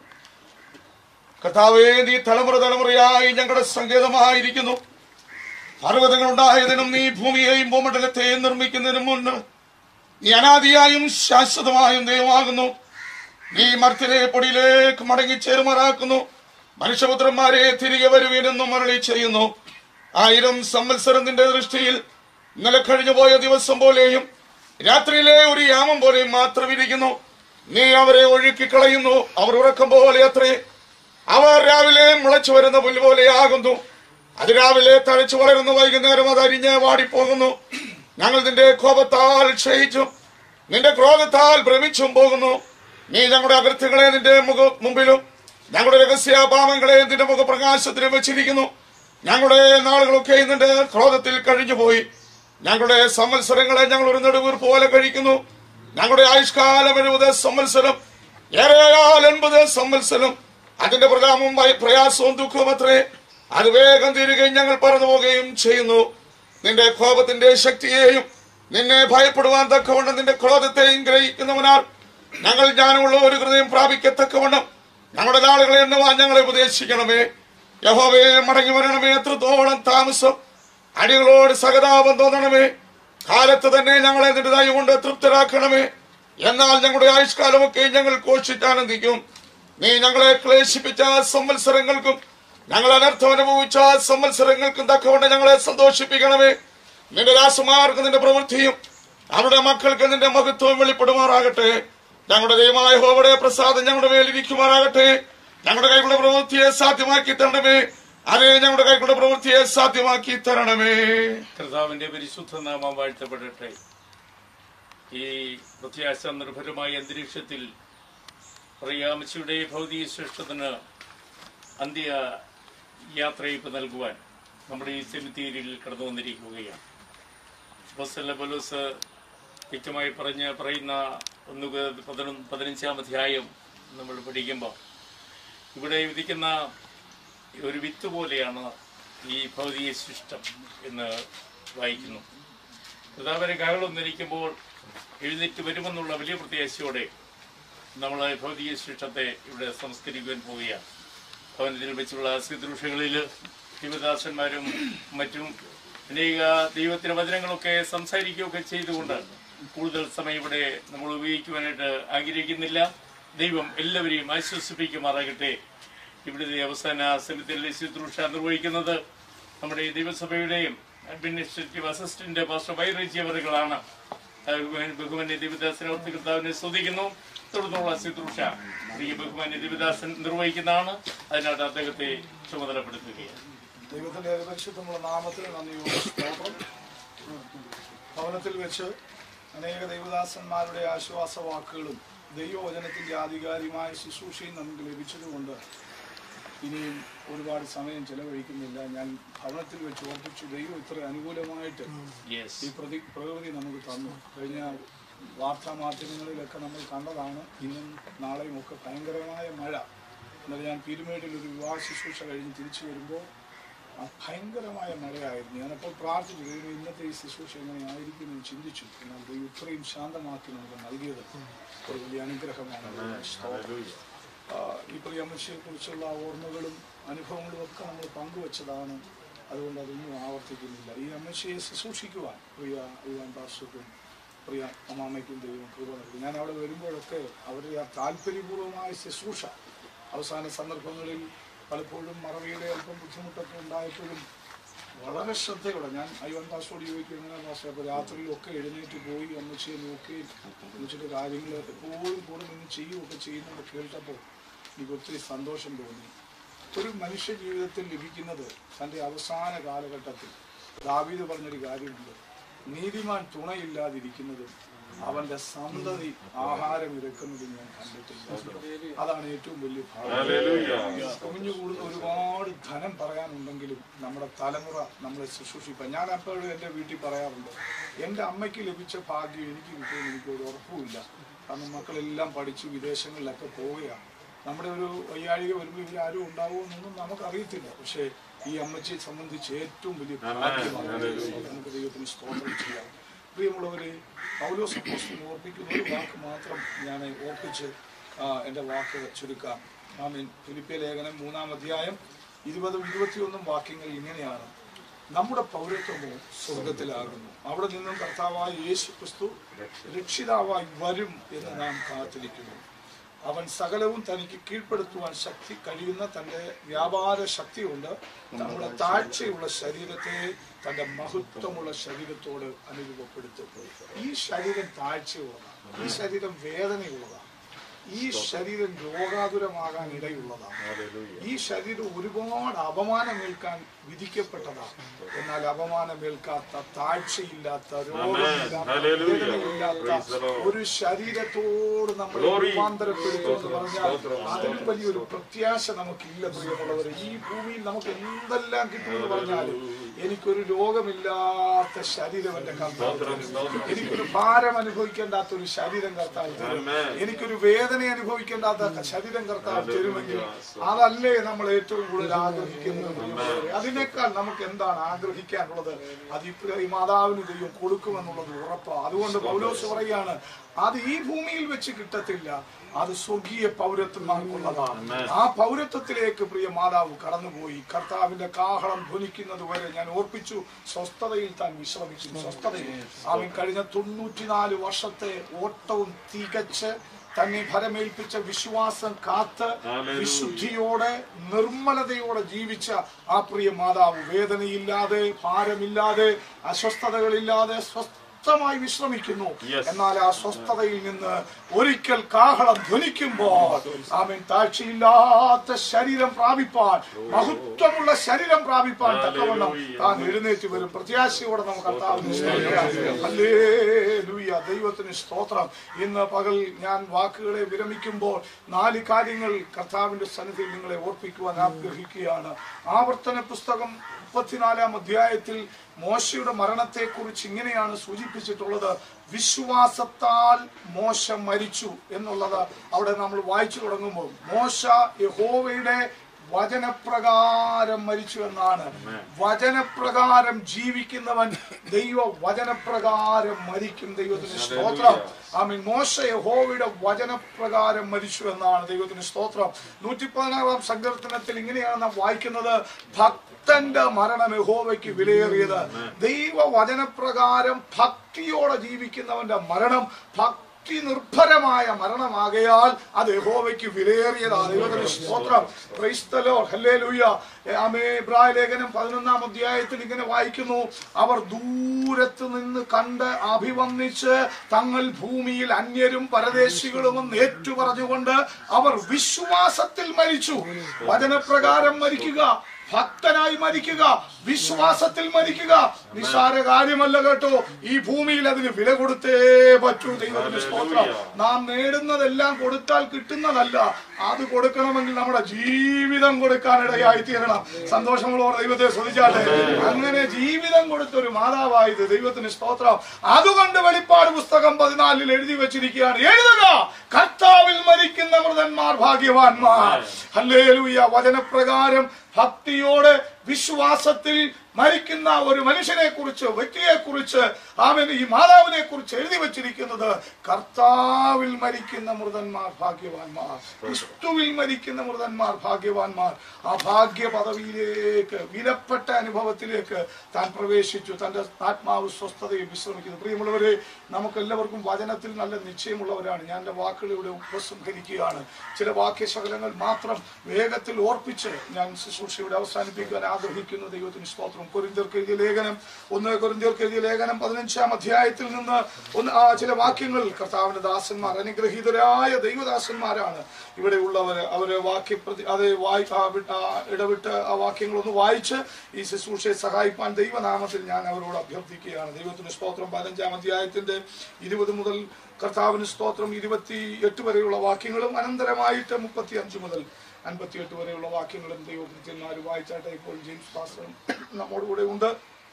കർത്താവേ നീ തലമുറ തലമുറയായി ഞങ്ങളുടെ സങ്കേതമായിരിക്കുന്നു പർവ്വതങ്ങൾ ഉണ്ടായതിനും നീ ഭൂമിയെയും ഭൂമണ്ഡലത്തെയും നിർമ്മിക്കുന്നതിനും മുന്ന് നീ അനാദിയായും ശാശ്വതമായും ദൈവമാകുന്നു നീ മർത്തിലെ പൊടിയിലേക്ക് മടങ്ങി ചേരുമാറാക്കുന്നു മനുഷ്യപുത്രന്മാരെ തിരികെ വരുവീനെന്നും മരളി ചെയ്യുന്നു ആയിരം സംവത്സരം നിന്റെ ദൃഷ്ടിയിൽ ഇന്നലെ കഴിഞ്ഞു പോയ ദിവസം പോലെയും രാത്രിയിലെ ഒരു യാമം പോലെയും മാത്രം ഇരിക്കുന്നു നീ അവരെ ഒഴുക്കിക്കളയുന്നു അവർ ഉറക്കം പോലെ അത്രേ അവർ രാവിലെ മുളച്ചു വരുന്ന പുല്ല് പോലെയാകുന്നു അത് രാവിലെ തഴച്ചു വളരുന്ന വൈകുന്നേരം അത് അരിഞ്ഞ് വാടിപ്പോകുന്നു ഞങ്ങൾ നിന്റെ കോപത്താൽ ക്ഷയിച്ചു നിന്റെ ക്രോധത്താൽ ഭ്രമിച്ചും പോകുന്നു നീ ഞങ്ങളുടെ അകൃത്യങ്ങളെ നിന്റെ മുഖ മുമ്പിലും ഞങ്ങളുടെ രഹസ്യ പാപങ്ങളെ നിന്റെ മുഖപ്രകാശത്തിലും വെച്ചിരിക്കുന്നു ഞങ്ങളുടെ നാളുകളൊക്കെ നിന്റെ ക്രോധത്തിൽ കഴിഞ്ഞുപോയി ഞങ്ങളുടെ സംവത്സരങ്ങളെ ഞങ്ങൾ ഒരു നെടുവീർ പോലെ കഴിക്കുന്നു ഞങ്ങളുടെ ആയുഷ്കാലം എഴുപത് സംവത്സരം ഏറെയാൽ എൺപത് സംവത്സരം അതിന്റെ പ്രതാപവും ഭയ- പ്രയാസവും ദുഃഖവും അത്രേ അത് വേഗം തീരുകയും ഞങ്ങൾ പറന്നു പോവുകയും ചെയ്യുന്നു നിന്റെ കോപത്തിന്റെ ശക്തിയെയും നിന്നെ ഭയപ്പെടുവാൻ തക്കവണ്ണം നിന്റെ ക്രോധത്തെയും ഗ്രഹിക്കുന്നവനാൽ ഞങ്ങൾ ജ്ഞാനമുള്ള ഒരു ഹൃദയം പ്രാപിക്കത്തക്കവണ്ണം ഞങ്ങളുടെ നാളുകളെ എണ്ണുവാൻ ഞങ്ങളെ ഉപദേശിക്കണമേ യഹോവേ മടങ്ങി വരണമേ എത്രത്തോളം താമസം അടികളോട് സഹതാപം തോന്നണമേ കാലത്ത് തന്നെ ഞങ്ങളെ നിന്റെ ദയ കൊണ്ട് തൃപ്തരാക്കണമേ എന്നാൽ ഞങ്ങളുടെ ആയുഷ്കാലമൊക്കെ ഞങ്ങൾ ഘോഷിച്ചാനന്ദിക്കും നീ ഞങ്ങളെ ക്ലേശിപ്പിച്ച സംവത്സരങ്ങൾക്കും ഞങ്ങൾ അനർത്ഥം അനുഭവിച്ച സംവത്സരങ്ങൾക്കും തക്കവണ്ണം ഞങ്ങളെ സന്തോഷിപ്പിക്കണമേ നിന്റെ ദാസുമാർക്ക് നിന്റെ പ്രവൃത്തിയും അവരുടെ മക്കൾക്ക് നിന്റെ മഹത്വം വെളിപ്പെടുമാറാകട്ടെ ഞങ്ങളുടെ ദൈവമായ ഹോവയുടെ പ്രസാദം ഞങ്ങളുടെ മേലിരിക്കുമാറാകട്ടെ ഞങ്ങളുടെ കൈകളുടെ പ്രവൃത്തിയെ സാധ്യമാക്കി തരണമേ അതേ ഞങ്ങളുടെ കൈകളുടെ പ്രവൃത്തിയെ സാധ്യമാക്കി തരണമേ കർത്താവിന്റെ പരിശുദ്ധ നാമം വാഴ്ത്തപ്പെടട്ടെ ഈ പ്രത്യാശ നിർഭരമായ അന്തരീക്ഷത്തിൽ പ്രിയാമച്ചിയുടെ ഭൗതിക ശ്രേഷ്ഠത്തിന് അന്ത്യ യാത്രയപ്പ് നൽകുവാൻ നമ്മുടെ ഈ സെമിത്തേരിയിൽ കടന്നു വന്നിരിക്കുകയാണ് അപ്പോസ്തലൻ പൗലോസ് വ്യക്തമായി പറഞ്ഞ് പറയുന്ന ഒന്ന് പതിനൊന്ന് പതിനഞ്ചാം അധ്യായം നമ്മൾ പഠിക്കുമ്പോൾ ഇവിടെ വിധിക്കുന്ന ഒരു വിത്ത് പോലെയാണ് ഈ ഭൗതിക ശിഷ്ടം എന്ന് വായിക്കുന്നു കർത്താവിനെ കകളൊന്നിരിക്കുമ്പോൾ എഴുന്നേറ്റ് വരുമെന്നുള്ള വലിയ പ്രത്യാശയോടെ നമ്മൾ ഭൗതിക ശിഷ്ടത്തെ ഇവിടെ സംസ്കരിക്കുവാൻ പോവുകയാണ് ഭവനത്തിൽ വെച്ചുള്ള ശുശ്രൂഷകളിൽ ശിവദാസന്മാരും മറ്റും അനേക ദൈവത്തിന്റെ വചനങ്ങളൊക്കെ സംസാരിക്കുകയൊക്കെ ചെയ്തുകൊണ്ട് കൂടുതൽ സമയം ഇവിടെ നമ്മൾ ഉപയോഗിക്കുവാനായിട്ട് ആഗ്രഹിക്കുന്നില്ല ദൈവം എല്ലാവരെയും ആശ്വസിപ്പിക്കുമാറാകട്ടെ ഇവിടുത്തെ അവസാന സമിതിയിലെ ശുശ്രൂഷ നിർവഹിക്കുന്നത് നമ്മുടെ ഈ ദൈവസഭയുടെയും അഡ്മിനിസ്ട്രേറ്റീവ് അസിസ്റ്റന്റ് പാസ്റ്റർ വൈറേജി അവറുകളാണ് ബഹുമാന്യ ദേവദാസനെ ഓർത്ത് കർത്താവിനെ സ്തുതിക്കുന്നു തുടർന്നുള്ള ശുശ്രൂഷ ശ്രീ ബഹുമാന്യ ദേവദാസൻ നിർവഹിക്കുന്നതാണ് അതിനായിട്ട് അദ്ദേഹത്തെ ചുമതലപ്പെടുത്തുകയാണ് ദൈവത്തിന്റെ പരിശുദ്ധമുള്ള നാമത്തിൽ നന്ദിയോടെ സ്തോത്രം ഭവനത്തിൽ വെച്ച് അനേക ദൈവദാസന്മാരുടെ ആശ്വാസ വാക്കുകളും ദൈവവചനത്തിന്റെ ആധികാരികമായ ശുശ്രൂഷയും നമുക്ക് ലഭിച്ചതുകൊണ്ട് ഇനിയും ഒരുപാട് സമയം ചെലവഴിക്കുന്നില്ല ഞാൻ ഭവനത്തിൽ വെച്ച് ഓർപ്പിച്ചു ദൈവം ഇത്ര അനുകൂലമായിട്ട് ഈ പ്രതി പ്രകൃതി നമുക്ക് തന്നു കഴിഞ്ഞ വാർത്താ മാധ്യമങ്ങളിലൊക്കെ നമ്മൾ കണ്ടതാണ് ഇന്നും നാളെയും ഒക്കെ ഭയങ്കരമായ മഴ എന്നാൽ ഞാൻ പീരുമേട്ടിൽ ഒരു വിവാഹ ശുശ്രൂഷ കഴിഞ്ഞ് തിരിച്ചു വരുമ്പോൾ ആ ഭയങ്കരമായ മഴയായിരുന്നു ഞാനപ്പോൾ പ്രാർത്ഥിച്ചു ദൈവം ഇന്നത്തെ ഈ ശുശ്രൂഷ എങ്ങനെ ആയിരിക്കും എന്ന് ചിന്തിച്ചു എന്നാൽ ദൈവം ഇത്രയും ശാന്തമാക്കി നമുക്ക് നൽകിയത് ഒരു വലിയ അനുഗ്രഹമാണ് സ്തോത്രം. ആ, ഈ പ്രിയമ്മച്ചിയെ കുറിച്ചുള്ള ഓർമ്മകളും അനുഭവങ്ങളും ഒക്കെ നമ്മൾ പങ്കുവച്ചതാണ് അതുകൊണ്ട് അതൊന്നും ആവർത്തിക്കുന്നില്ല ഈ അമ്മച്ചിയെ ശുശ്രൂഷിക്കുവാൻ പ്രിയ യുവാൻ പാസ്റ്റർക്കും പ്രിയ അമ്മാമ്മയ്ക്കും ദൈവം കൃപ നൽകി ഞാൻ അവിടെ വരുമ്പോഴൊക്കെ അവരുടെ ആ താല്പര്യപൂർവമായ ശുശ്രൂഷ അവസാന സന്ദർഭങ്ങളിൽ പലപ്പോഴും മറവിയുടെ അല്പം ബുദ്ധിമുട്ടൊക്കെ ഉണ്ടായപ്പോഴും വളരെ ശ്രദ്ധയോടെ ഞാൻ അയ്യവൻ പാസ്റ്റോട് ചോദിക്കും എങ്ങനെയാണ് പാസ്റ്റർ അപ്പോൾ രാത്രിയിലൊക്കെ എഴുന്നേറ്റ് പോയി അമ്മച്ചിയെ നോക്കുകയും അമ്മച്ചിയുടെ കാര്യങ്ങൾ എപ്പോഴും കൂടെ നിന്ന് ചെയ്യുകയൊക്കെ ചെയ്യുന്നത് കേട്ടപ്പോൾ എനിക്ക് ഒത്തിരി സന്തോഷം തോന്നി ഒരു മനുഷ്യ ജീവിതത്തിൽ ലഭിക്കുന്നത് തൻ്റെ അവസാന കാലഘട്ടത്തിൽ ദാവീദ് പറഞ്ഞൊരു കാര്യമുണ്ട് നീതിമാൻ തുണയില്ലാതിരിക്കുന്നതും അവന്റെ സന്തതി ആഹാരം ഇറക്കുന്നതും ഞാൻ കണ്ടിട്ടില്ല അതാണ് ഏറ്റവും വലിയ ഹല്ലേലൂയ. ഭാഗ്യം കുഞ്ഞു കൂടുന്ന ഒരുപാട് ധനം പറയാനുണ്ടെങ്കിലും നമ്മുടെ തലമുറ നമ്മളെ ശുശ്രൂഷിപ്പാൻ ഞാൻ എപ്പോഴും എൻ്റെ വീട്ടിൽ പറയാറുണ്ട് എൻ്റെ അമ്മയ്ക്ക് ലഭിച്ച ഭാഗ്യം എനിക്ക് കിട്ടുമെന്ന് എനിക്ക് ഒരു ഉറപ്പുമില്ല കാരണം മക്കളെല്ലാം പഠിച്ച് വിദേശങ്ങളിലൊക്കെ പോവുകയാണ് നമ്മുടെ ഒരു വയ്യാഴിക വരുമ്പോൾ ഇവരാരും ഉണ്ടാവുമോ എന്നൊന്നും നമുക്കറിയത്തില്ല പക്ഷേ ഈ അമ്മച്ചിയെ സംബന്ധിച്ച് ഏറ്റവും വലിയ ഭാഗ്യമാണ് നമുക്ക് ദൈവത്തിന് സ്തോത്രം ചെയ്യാം പ്രിയമുള്ളവരെ പൗലോസ് അപ്പോസ്തലൻ ഓർപ്പിക്കുന്ന ഒരു വാക്ക് മാത്രം ഞാൻ ഓർപ്പിച്ച് ആ, എൻ്റെ വാക്ക് ചുരുക്കാം ആമീൻ ഫിലിപ്പിയ ലേഖനം മൂന്നാം അധ്യായം ഇരുപതും ഇരുപത്തിയൊന്നും വാക്യങ്ങൾ ഇങ്ങനെയാണ് നമ്മുടെ പൗരത്വമോ സ്വർഗത്തിലാകുന്നു അവിടെ നിന്നും കർത്താവായ യേശു ക്രിസ്തു രക്ഷിതാവായി വരും എന്ന് നാം കാത്തിരിക്കുന്നു അവൻ സകലവും തനിക്ക് കീഴ്പ്പെടുത്തുവാൻ ശക്തി കഴിയുന്ന തന്റെ വ്യാപാര ശക്തി കൊണ്ട് നമ്മുടെ താഴ്ചയുള്ള ശരീരത്തെ തന്റെ മഹത്വമുള്ള ശരീരത്തോട് അനുരൂപപ്പെടുത്തും ഈ ശരീരം താഴ്ചയുള്ളതാണ് ഈ ശരീരം വേദനയുള്ളതാണ് ഈ ശരീരം രോഗാതുരമാകാൻ ഇടയുള്ളതാണ് ഈ ശരീരം ഒരുപാട് അപമാനമേൽക്കാൻ വിധിക്കപ്പെട്ടതാണ് എന്നാൽ അപമാനമേൽക്കാത്ത താഴ്ചയില്ലാത്ത രോഗമില്ലാത്ത Hallelujah. വേദനയില്ലാത്ത Praise the Lord. ഒരു ശരീരത്തോട് നമ്മൾ Glory. രൂപാന്തരപ്പെടുത്തും എന്ന് പറഞ്ഞാൽ സ്തോത്രം, അതിൽ സ്തോത്രം. വലിയൊരു പ്രത്യാശ നമുക്കില്ല പ്രിയമുള്ളവർ ഈ ഭൂമിയിൽ നമുക്ക് എന്തെല്ലാം കിട്ടുമെന്ന് പറഞ്ഞാലും എനിക്കൊരു രോഗമില്ലാത്ത ശരീരം എന്റെ കർത്താവ് സ്തോത്രം, തരും. സ്തോത്രം. എനിക്കൊരു ഭാരം അനുഭവിക്കേണ്ടാത്ത ഒരു ശരീരം കർത്താവ് തരും Amen. എനിക്കൊരു വേദന അനുഭവിക്കേണ്ടാത്ത ശരീരം കർത്താവ് Hallelujah. തരുമെങ്കിൽ അതല്ലേ നമ്മൾ ഏറ്റവും കൂടുതൽ ആഗ്രഹിക്കുന്നത് അതിനേക്കാൾ നമുക്ക് എന്താണ് ആഗ്രഹിക്കാനുള്ളത് അത് ഇപ്പോഴും ഈ മാതാവിന് ദൈവം കൊടുക്കുമെന്നുള്ളത് ഉറപ്പാണ് അതുകൊണ്ട് പൗലോസ് പറയാണ് അത് ഈ ഭൂമിയിൽ വെച്ച് കിട്ടത്തില്ല അത് സ്വർഗീയ പൗരത്വമാർക്കുള്ളതാണ് ആ പൗരത്വത്തിലേക്ക് പ്രിയ മാതാവ് കടന്നുപോയി കർത്താവിന്റെ കാഹളം ധ്വനിക്കുന്നത് വരെ ഞാൻ ഓർപ്പിച്ചു സ്വസ്ഥതയിൽ താൻ വിശ്രമിച്ചു സ്വസ്ഥതയിൽ അവൻ കഴിഞ്ഞ തൊണ്ണൂറ്റിനാല് വർഷത്തെ ഓട്ടവും തികച്ച് തന്നെ ഫലമേൽപ്പിച്ച വിശ്വാസം കാത്ത് Hallelujah. വിശുദ്ധിയോടെ നിർമ്മലതയോടെ ജീവിച്ച ആ പ്രിയ മാതാവ് വേദനയില്ലാതെ ഭാരമില്ലാതെ അസ്വസ്ഥതകളില്ലാതെ സ്വസ്ഥമായി വിശ്രമിക്കുന്നു Yes. എന്നാൽ ആ സ്വസ്ഥതയിൽ നിന്ന് ഒരിക്കൽ കാഹളം ധ്വനിക്കുമ്പോൾ ആമൻ താഴ്ചയില്ലാത്ത ശരീരം പ്രാപിപ്പാൻ മഹത്വമുള്ള ശരീരം പ്രാപിപ്പാൻ തക്കവണ്ണം താൻ എഴുന്നേറ്റ് വരും പ്രത്യാശയോടെ നമുക്ക് കർത്താവിനെ സ്തുതിക്കാം. ഹല്ലേലൂയ. ദൈവത്തിന് സ്തോത്രം ഇന്ന് പകൽ ഞാൻ വാക്കുകളെ വിരമിക്കുമ്പോൾ നാല് കാര്യങ്ങൾ കർത്താവിന്റെ സന്നിധിയിൽ നിങ്ങളെ ഓർപ്പിക്കുവാൻ ആഗ്രഹിക്കുകയാണ് ആവർത്തന പുസ്തകം മുപ്പത്തിനാലാം അധ്യായത്തിൽ മോശയുടെ മരണത്തെക്കുറിച്ച് ഇങ്ങനെയാണ് സൂചിപ്പിച്ചിട്ടുള്ളത് വിശ്വാസത്താൽ മോശ മരിച്ചു എന്നുള്ളത് അവിടെ നമ്മൾ വായിച്ചു തുടങ്ങുമ്പോൾ മോശ യഹോവയുടെ വചനപ്രകാരം മരിച്ചു എന്നാണ് വചനപ്രകാരം ജീവിക്കുന്നവൻ ദൈവ വചനപ്രകാരം മരിക്കും ദൈവത്തിന് സ്തോത്രം ആമീൻ മോശ യഹോവയുടെ വചനപ്രകാരം മരിച്ചു എന്നാണ് ദൈവത്തിന് സ്തോത്രം നൂറ്റി പതിനാറാം സങ്കീർത്തനത്തിൽ ഇങ്ങനെയാണ് നാം വായിക്കുന്നത് ഭക്തന്റെ മരണം യഹോവയ്ക്ക് വിലയേറിയത് ദൈവ വചനപ്രകാരം ഭക്തിയോടെ ജീവിക്കുന്നവന്റെ മരണം ഭക്തി നിർഭരമായ മരണമാകയാൽ അത് യഹോവയ്ക്ക് വിലയേറിയതാണ് ദൈവത്തിന് സ്തോത്രം ക്രൈസ്തലോ ഹല്ലേലൂയ ആമേ ഇബ്രായ ലേഖനം പതിനൊന്നാം അധ്യായത്തിൽ ഇങ്ങനെ വായിക്കുന്നു അവർ ദൂരത്ത് നിന്ന് കണ്ട് അഭിവന്ദിച്ച് തങ്ങൾ ഭൂമിയിൽ അന്യരും പരദേശികളുമെന്ന് ഏറ്റുപറഞ്ഞുകൊണ്ട് അവർ വിശ്വാസത്തിൽ മരിച്ചു വചനപ്രകാരം മരിക്കുക ഭക്തനായി മരിക്കുക വിശ്വാസത്തിൽ മരിക്കുക നിസ്സാര കാര്യമല്ല കേട്ടോ ഈ ഭൂമിയിൽ അതിന് വില കൊടുത്തേ പറ്റൂ ദൈവത്തിന് സ്തോത്രം നാം നേടുന്നതെല്ലാം കൊടുത്താൽ കിട്ടുന്നതല്ല അത് കൊടുക്കണമെങ്കിൽ നമ്മുടെ ജീവിതം കൊടുക്കാൻ ഇടയായി തീരണം സന്തോഷമുള്ളവർ ദൈവത്തെ ശ്രദ്ധിച്ചാട്ടെ അങ്ങനെ ജീവിതം കൊടുത്തൊരു മാതാവായത് ദൈവത്തിന് സ്തോത്രം അതുകൊണ്ട് വെളിപ്പാട് പുസ്തകം പതിനാലിൽ എഴുതി വെച്ചിരിക്കുകയാണ് എഴുതുക കർത്താവിൽ മരിക്കുന്ന മൃതന്മാർ ഭാഗ്യവാന്മാർ ഹല്ലേലൂയ വചനപ്രകാരം ഭക്തിയോടെ വിശ്വാസത്തിൽ മരിക്കുന്ന ഒരു മനുഷ്യനെ കുറിച്ച് വ്യക്തിയെ കുറിച്ച് അവൻ ഈ മാതാവിനെ കുറിച്ച് എഴുതി വെച്ചിരിക്കുന്നത് കർത്താവിൽ മരിക്കുന്ന മൃതന്മാർ ഭാഗ്യവാന്മാർ ക്രിസ്തുവിൽ മരിക്കുന്ന മൃതന്മാർ ഭാഗ്യവാന്മാർ ആ ഭാഗ്യ പദവിയിലേക്ക് വിലപ്പെട്ട അനുഭവത്തിലേക്ക് താൻ പ്രവേശിച്ചു തന്റെ ആത്മാവ് സ്വസ്ഥതയിൽ വിശ്രമിക്കുന്നു പ്രിയമുള്ളവരെ നമുക്ക് എല്ലാവർക്കും വചനത്തിൽ നല്ല നിശ്ചയമുള്ളവരാണ് ഞാൻ എൻ്റെ വാക്കുകളിലൂടെ ഉപസംഹരിക്കുകയാണ് ചില വാക്യശകലങ്ങൾ മാത്രം വേഗത്തിൽ ഓർപ്പിച്ച് ഞാൻ ശുശ്രൂഷയുടെ അവസാനിപ്പിക്കാൻ ആഗ്രഹിക്കുന്നു ദൈവത്തിന് സ്തോത്രം കൊരിന്ത്യർക്ക് എഴുതിയ ലേഖനം ഒന്ന് കൊരിന്ത്യർക്ക് എഴുതിയ ലേഖനം പതിനഞ്ചാം അധ്യായത്തിൽ നിന്ന് ഒന്ന് ആ ചില വാക്യങ്ങൾ കർത്താവിന്റെ ദാസന്മാർ അനുഗ്രഹീതരായ ദൈവദാസന്മാരാണ് ഇവിടെ ഉള്ളവര് അവര് വാക്യപ്രതി അത് വായി ആ വി- ആ ഇടവിട്ട് ആ വാക്യങ്ങൾ ഒന്ന് വായിച്ച് ഈ ശുശ്രൂഷയെ സഹായിപ്പാൻ ദൈവനാമത്തിൽ ഞാൻ അവരോട് അഭ്യർത്ഥിക്കുകയാണ് ദൈവത്തിന് സ്തോത്രം പതിനഞ്ചാം അധ്യായത്തിന്റെ ഇരുപത് മുതൽ കർത്താവിന് സ്തോത്രം ഇരുപത്തി എട്ട് വരെയുള്ള വാക്യങ്ങളും അനന്തരമായിട്ട് മുപ്പത്തി അഞ്ച് മുതൽ അൻപത്തിയെട്ട് വരെയുള്ള വാക്യങ്ങളും ദൈവകൃത്യന്മാർ വായിച്ചാട്ടെ ഇപ്പോൾ ജെയിംസ് പാസ്റ്റർ നമ്മോട് കൂടെ ഉണ്ട്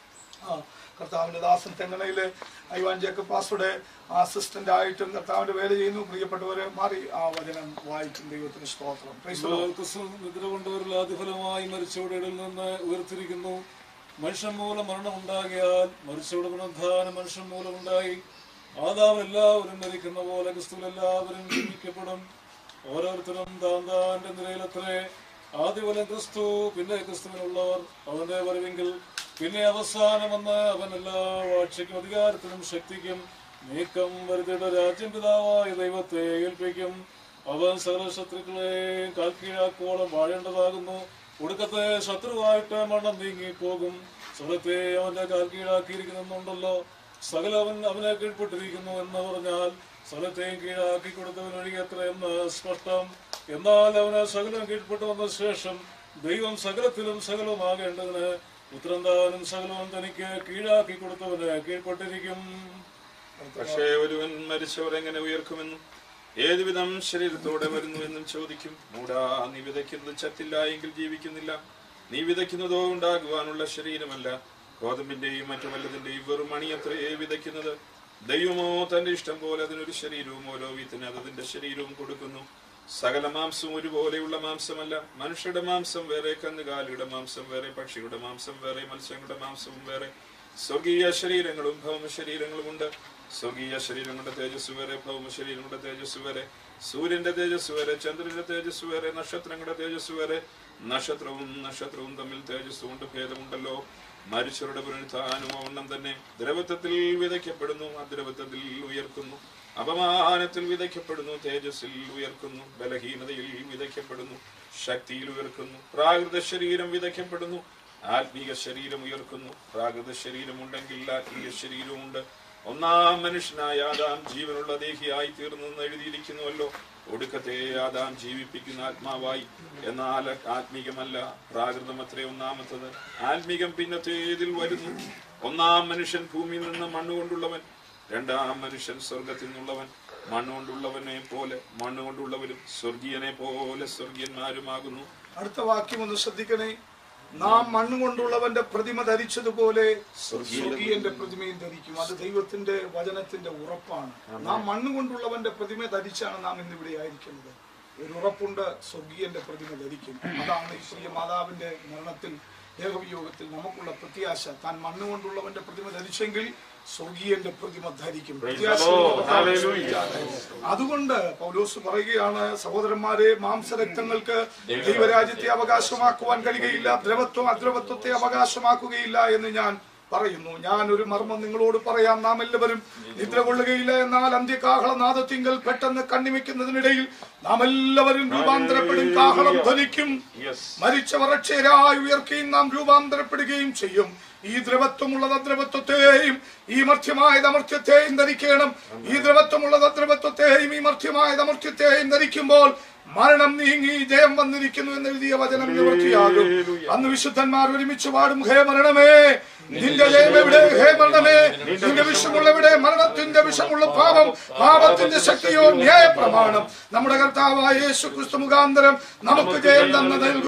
ആ, കർത്താവിന്റെ ദാസൻ തെങ്ങണയിലെ ഐവാൻ ജേക്കബ് പാസ്റ്ററുടെ അസിസ്റ്റന്റ് ആയിട്ടും കർത്താവിന്റെ വേല ചെയ്യുന്നു പ്രിയപ്പെട്ടവരെ മാറി ആ വചനം വായിക്കും ദൈവത്തിന് സ്തോത്രം Praise the Lord. ക്രിസ്തു നിദ്ര കൊണ്ടവരിൽ ആദ്യഫലമായി മരിച്ചവരുടെ ഇടയിൽ നിന്ന് ഉയർത്തിരിക്കുന്നു മനുഷ്യൻ മൂലം മരണം ഉണ്ടാകിയാൽ മരിച്ചവരുടെ പുനരുദ്ധാനം മനുഷ്യൻ മൂലം ഉണ്ടായി ആദാം എല്ലാവരും മരിക്കുന്ന പോലെ ക്രിസ്തുവിൽ എല്ലാവരും ജീവിക്കപ്പെടും ഓരോരുത്തരും താൻ താന്റെ നിലയിലത്രേ ആദ്യഫലം ക്രിസ്തു പിന്നെ ക്രിസ്തുവിനുള്ളവർ അവന്റെ വരവെങ്കിൽ പിന്നെ അവസാനമെന്ന് അവൻ എല്ലാ വാഴ്ചയ്ക്കും അധികാരത്തിനും ശക്തിക്കും നീക്കം വരുത്തിയുടെ രാജ്യം പിതാവായ ദൈവത്തെ ഏൽപ്പിക്കും അവൻ സകല ശത്രുക്കളെ കാൽക്കീഴാക്കോളം വാഴേണ്ടതാകുന്നു ഒടുക്കത്തെ ശത്രുവായിട്ട് മണ്ണം നീങ്ങിപ്പോകും സ്വലത്തെ അവന്റെ കാൽക്കീഴാക്കിയിരിക്കുന്നുണ്ടല്ലോ സകലവൻ അവനെ കീഴ്പ്പെട്ടിരിക്കുന്നു എന്ന് പറഞ്ഞാൽ സ്വലത്തെയും കീഴാക്കി കൊടുത്തവൻ ഒഴികെത്ര എന്ന് സ്പഷ്ടം എന്നാൽ അവന് സകലം കീഴ്പ്പെട്ടു വന്ന ശേഷം ദൈവം സകലത്തിലും സകലവുമാകേണ്ടതിന് ഉത്തരന്താനും സകലവും തനിക്ക് കീഴാക്കി കൊടുത്തവന് കീഴ്പ്പെട്ടിരിക്കും പക്ഷേ ഒരുവൻ മരിച്ചവർ എങ്ങനെ ഉയർക്കുമെന്നും ഏതുവിധം ശരീരത്തോടെ വരുന്നു എന്നും ചോദിക്കും മൂടാ നീ വിതയ്ക്കുന്നത് ചത്തില്ല എങ്കിൽ ജീവിക്കുന്നില്ല നീ വിതയ്ക്കുന്നതോ ഉണ്ടാകുവാനുള്ള ശരീരമല്ല ഗോതമ്പിന്റെയും മറ്റു വല്ലതിന്റെയും വെറും മണിയത്രേ വിതയ്ക്കുന്നത് ദൈവമോ തന്റെ ഇഷ്ടം പോലെ അതിനൊരു ശരീരവും ഓരോ വീത്തിന് അതതിന്റെ ശരീരവും കൊടുക്കുന്നു സകല മാംസവും ഒരുപോലെയുള്ള മാംസമല്ല മനുഷ്യരുടെ മാംസം വേറെ കന്നുകാലിയുടെ മാംസം വേറെ പക്ഷിയുടെ മാംസം വേറെ മത്സ്യങ്ങളുടെ മാംസവും വേറെ സ്വർഗീയ ശരീരങ്ങളും ഭൗമ ശരീരങ്ങളുമുണ്ട് സ്വർഗീയ ശരീരങ്ങളുടെ തേജസ് വേറെ ഭൗമ ശരീരങ്ങളുടെ തേജസ് വേറെ സൂര്യന്റെ തേജസ് വേറെ ചന്ദ്രന്റെ തേജസ് വേറെ നക്ഷത്രങ്ങളുടെ തേജസ് വേറെ നക്ഷത്രവും നക്ഷത്രവും തമ്മിൽ തേജസ് കൊണ്ട് ഭേദമുണ്ടല്ലോ മരിച്ചവരുടെ പുനരുത്ഥാനവും ഒണ്ണം തന്നെ ദ്രവത്വത്തിൽ വിതയ്ക്കപ്പെടുന്നു അദ്രവത്വത്തിൽ ഉയർക്കുന്നു അപമാനത്തിൽ വിതയ്ക്കപ്പെടുന്നു തേജസ്സിൽ ഉയർക്കുന്നു ബലഹീനതയിൽ വിതയ്ക്കപ്പെടുന്നു ശക്തിയിൽ ഉയർക്കുന്നു പ്രാകൃത ശരീരം വിതയ്ക്കപ്പെടുന്നു ആത്മീക ശരീരം ഉയർക്കുന്നു പ്രാകൃത ശരീരമുണ്ടെങ്കിൽ ആത്മീയ ശരീരമുണ്ട് ഒന്നാം മനുഷ്യനായ ആദാം ജീവനുള്ള ദേഹിയായി തീർന്നെന്ന് എഴുതിയിരിക്കുന്നുവല്ലോ ഒടുക്കത്തെ ആദാം ജീവിപ്പിക്കുന്ന ആത്മാവായി എന്നാൽ ആത്മീകമല്ല പ്രാകൃതമത്രേ ഒന്നാമത്തത് ആത്മീകം പിന്നത്തേതിൽ വരുന്നു ഒന്നാം മനുഷ്യൻ ഭൂമിയിൽ നിന്ന് മണ്ണുകൊണ്ടുള്ളവൻ രണ്ടാം മനുഷ്യൻ സ്വർഗത്തിൽ നിന്നുള്ളവൻ മണ്ണുകൊണ്ടുള്ളവനെ പോലെ മണ്ണുകൊണ്ടുള്ളവരും സ്വർഗീയനെ പോലെ സ്വർഗീയന്മാരുമാകുന്നു അടുത്ത വാക്യം ഒന്ന് ശ്രദ്ധിക്കണേ നാം മണ്ണുകൊണ്ടുള്ളവന്റെ പ്രതിമ ധരിച്ചതുപോലെ സ്വർഗീയന്റെ പ്രതിമയും ധരിക്കും അത് ദൈവത്തിന്റെ വചനത്തിന്റെ ഉറപ്പാണ് നാം മണ്ണുകൊണ്ടുള്ളവന്റെ പ്രതിമ ധരിച്ചാണ് നാം ഇന്നിവിടെ ആയിരിക്കുന്നത് ഒരു ഉറപ്പുണ്ട് സ്വർഗീയന്റെ പ്രതിമ ധരിക്കും അതാണ് ഈ ശ്രീ മാതാവിന്റെ മരണത്തിൽ ദേഹവിയോഗത്തിൽ നമുക്കുള്ള പ്രത്യാശ താൻ മണ്ണുകൊണ്ടുള്ളവന്റെ പ്രതിമ ധരിച്ചെങ്കിൽ സ്വർഗീയന്റെ പ്രതിമ ധരിക്കും പ്രത്യാശയുള്ള കർത്താവ് അതുകൊണ്ട് പൗലോസ് പറയുകയാണ് സഹോദരന്മാരെ മാംസരക്തങ്ങൾക്ക് ദൈവരാജ്യത്തെ അവകാശമാക്കുവാൻ കഴിയുകയില്ല ദ്രവത്വം അദ്രവത്വത്തെ അവകാശമാക്കുകയില്ല എന്ന് ഞാൻ പറയുന്നു ഞാൻ ഒരു മർമ്മം നിങ്ങളോട് പറയാം നാം എല്ലാവരും നിദ്ര കൊള്ളുകയില്ല എന്നാൽ അന്ത്യകാഹള നാദത്തിങ്കൽ പെട്ടെന്ന് കണ്ണിമിക്കുന്നതിനിടയിൽ നാം എല്ലാവരും രൂപാന്തരപ്പെടും കാഹളം ധ്വനിക്കും മരിച്ചവർ അക്ഷയരായി ഉയർക്കുകയും നാം രൂപാന്തരപ്പെടുകയും ചെയ്യും ഈ ദ്രവത്വമുള്ളത് അദ്രവത്വത്തെയും ഈ മർത്യമായത് അമർത്യത്തെയും ധരിക്കണം ഈ ദ്രവത്വമുള്ളത് അദ്രവത്വത്തെയും ഈ മർത്യമായത് അമർത്യത്തെയും ധരിക്കുമ്പോൾ മരണം നീങ്ങി ജയം വന്നിരിക്കുന്നു എന്ന് എഴുതിയ വചനം നിവൃത്തിയാകും അന്ന് വിശുദ്ധന്മാർ ഒരുമിച്ച് പാടും ഹേ മരണമേ നിന്റെ ജയം എവിടെ ഹേ മരണമേ നിന്റെ വിഷമുള്ളവിടെ മരണത്തിന്റെ വിഷമുള്ള പാപം പാപത്തിന്റെ ശക്തിയോ ന്യായ പ്രമാണം നമ്മുടെ കർത്താവായ യേശു ക്രിസ്തു മുഖാന്തരം നമുക്ക് ജയം തന്ന നൽകും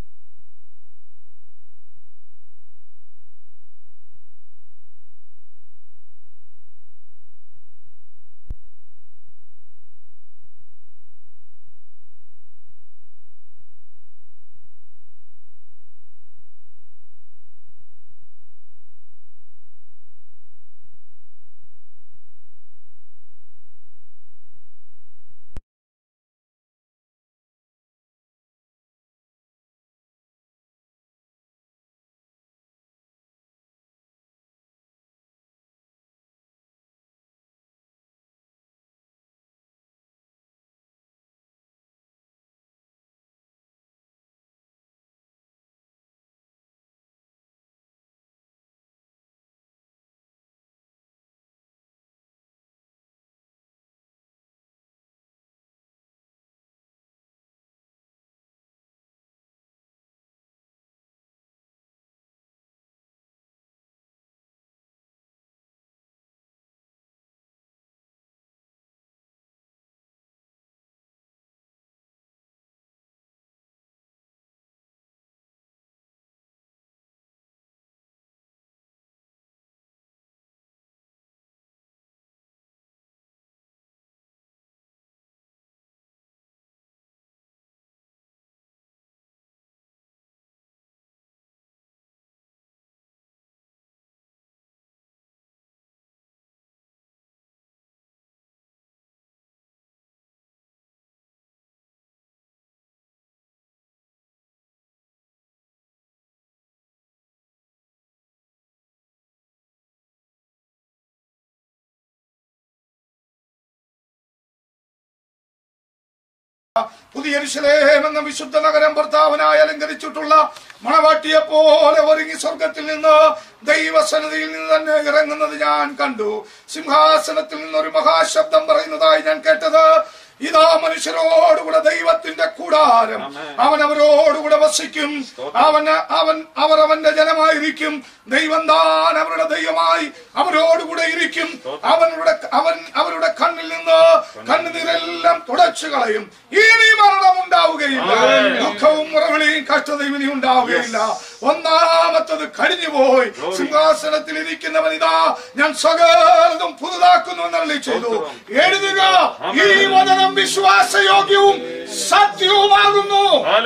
പുതിയ യെരൂശലേം എന്ന വിശുദ്ധ നഗരം ഭർത്താവിനായി അലങ്കരിച്ചിട്ടുള്ള മണവാട്ടിയെ പോലെ ഒരുങ്ങി സ്വർഗത്തിൽ നിന്ന് ദൈവസന്നിധിയിൽ നിന്ന് തന്നെ ഇറങ്ങുന്നത് ഞാൻ കണ്ടു സിംഹാസനത്തിൽ നിന്ന് ഒരു മഹാശബ്ദം പറയുന്നതായി ഞാൻ കേട്ടത് ഇതാ മനുഷ്യരോടുകൂടെ ദൈവത്തിന്റെ കൂടാരം അവൻ അവരോടുകൂടെ വസിക്കും അവൻ അവൻ അവർ അവന്റെ ജനമായിരിക്കും ദൈവം താൻ അവരുടെ ദൈവമായി അവരോടുകൂടെ ഇരിക്കും അവരുടെ അവൻ അവരുടെ കണ്ണിൽ നിന്ന് കണ്ണുനീരെല്ലാം തുടച്ചു കളയും ഇനി മരണം ഉണ്ടാവുകയില്ല ദുഃഖവും മുറവിളിയും കഷ്ടതയും ഇനി ഉണ്ടാവുകയില്ല ഒന്നാമത്തത് കഴിഞ്ഞുപോയി സിംഹാസനത്തിൽ ഇരിക്കുന്നവൻ ഇതാ ഞാൻ സകലതും പുതുതാക്കുന്നു എന്നള്ളി ചെയ്തു എഴുതുക ഈ വചനം വിശ്വാസയോഗ്യവും സത്യവുമാകുന്നു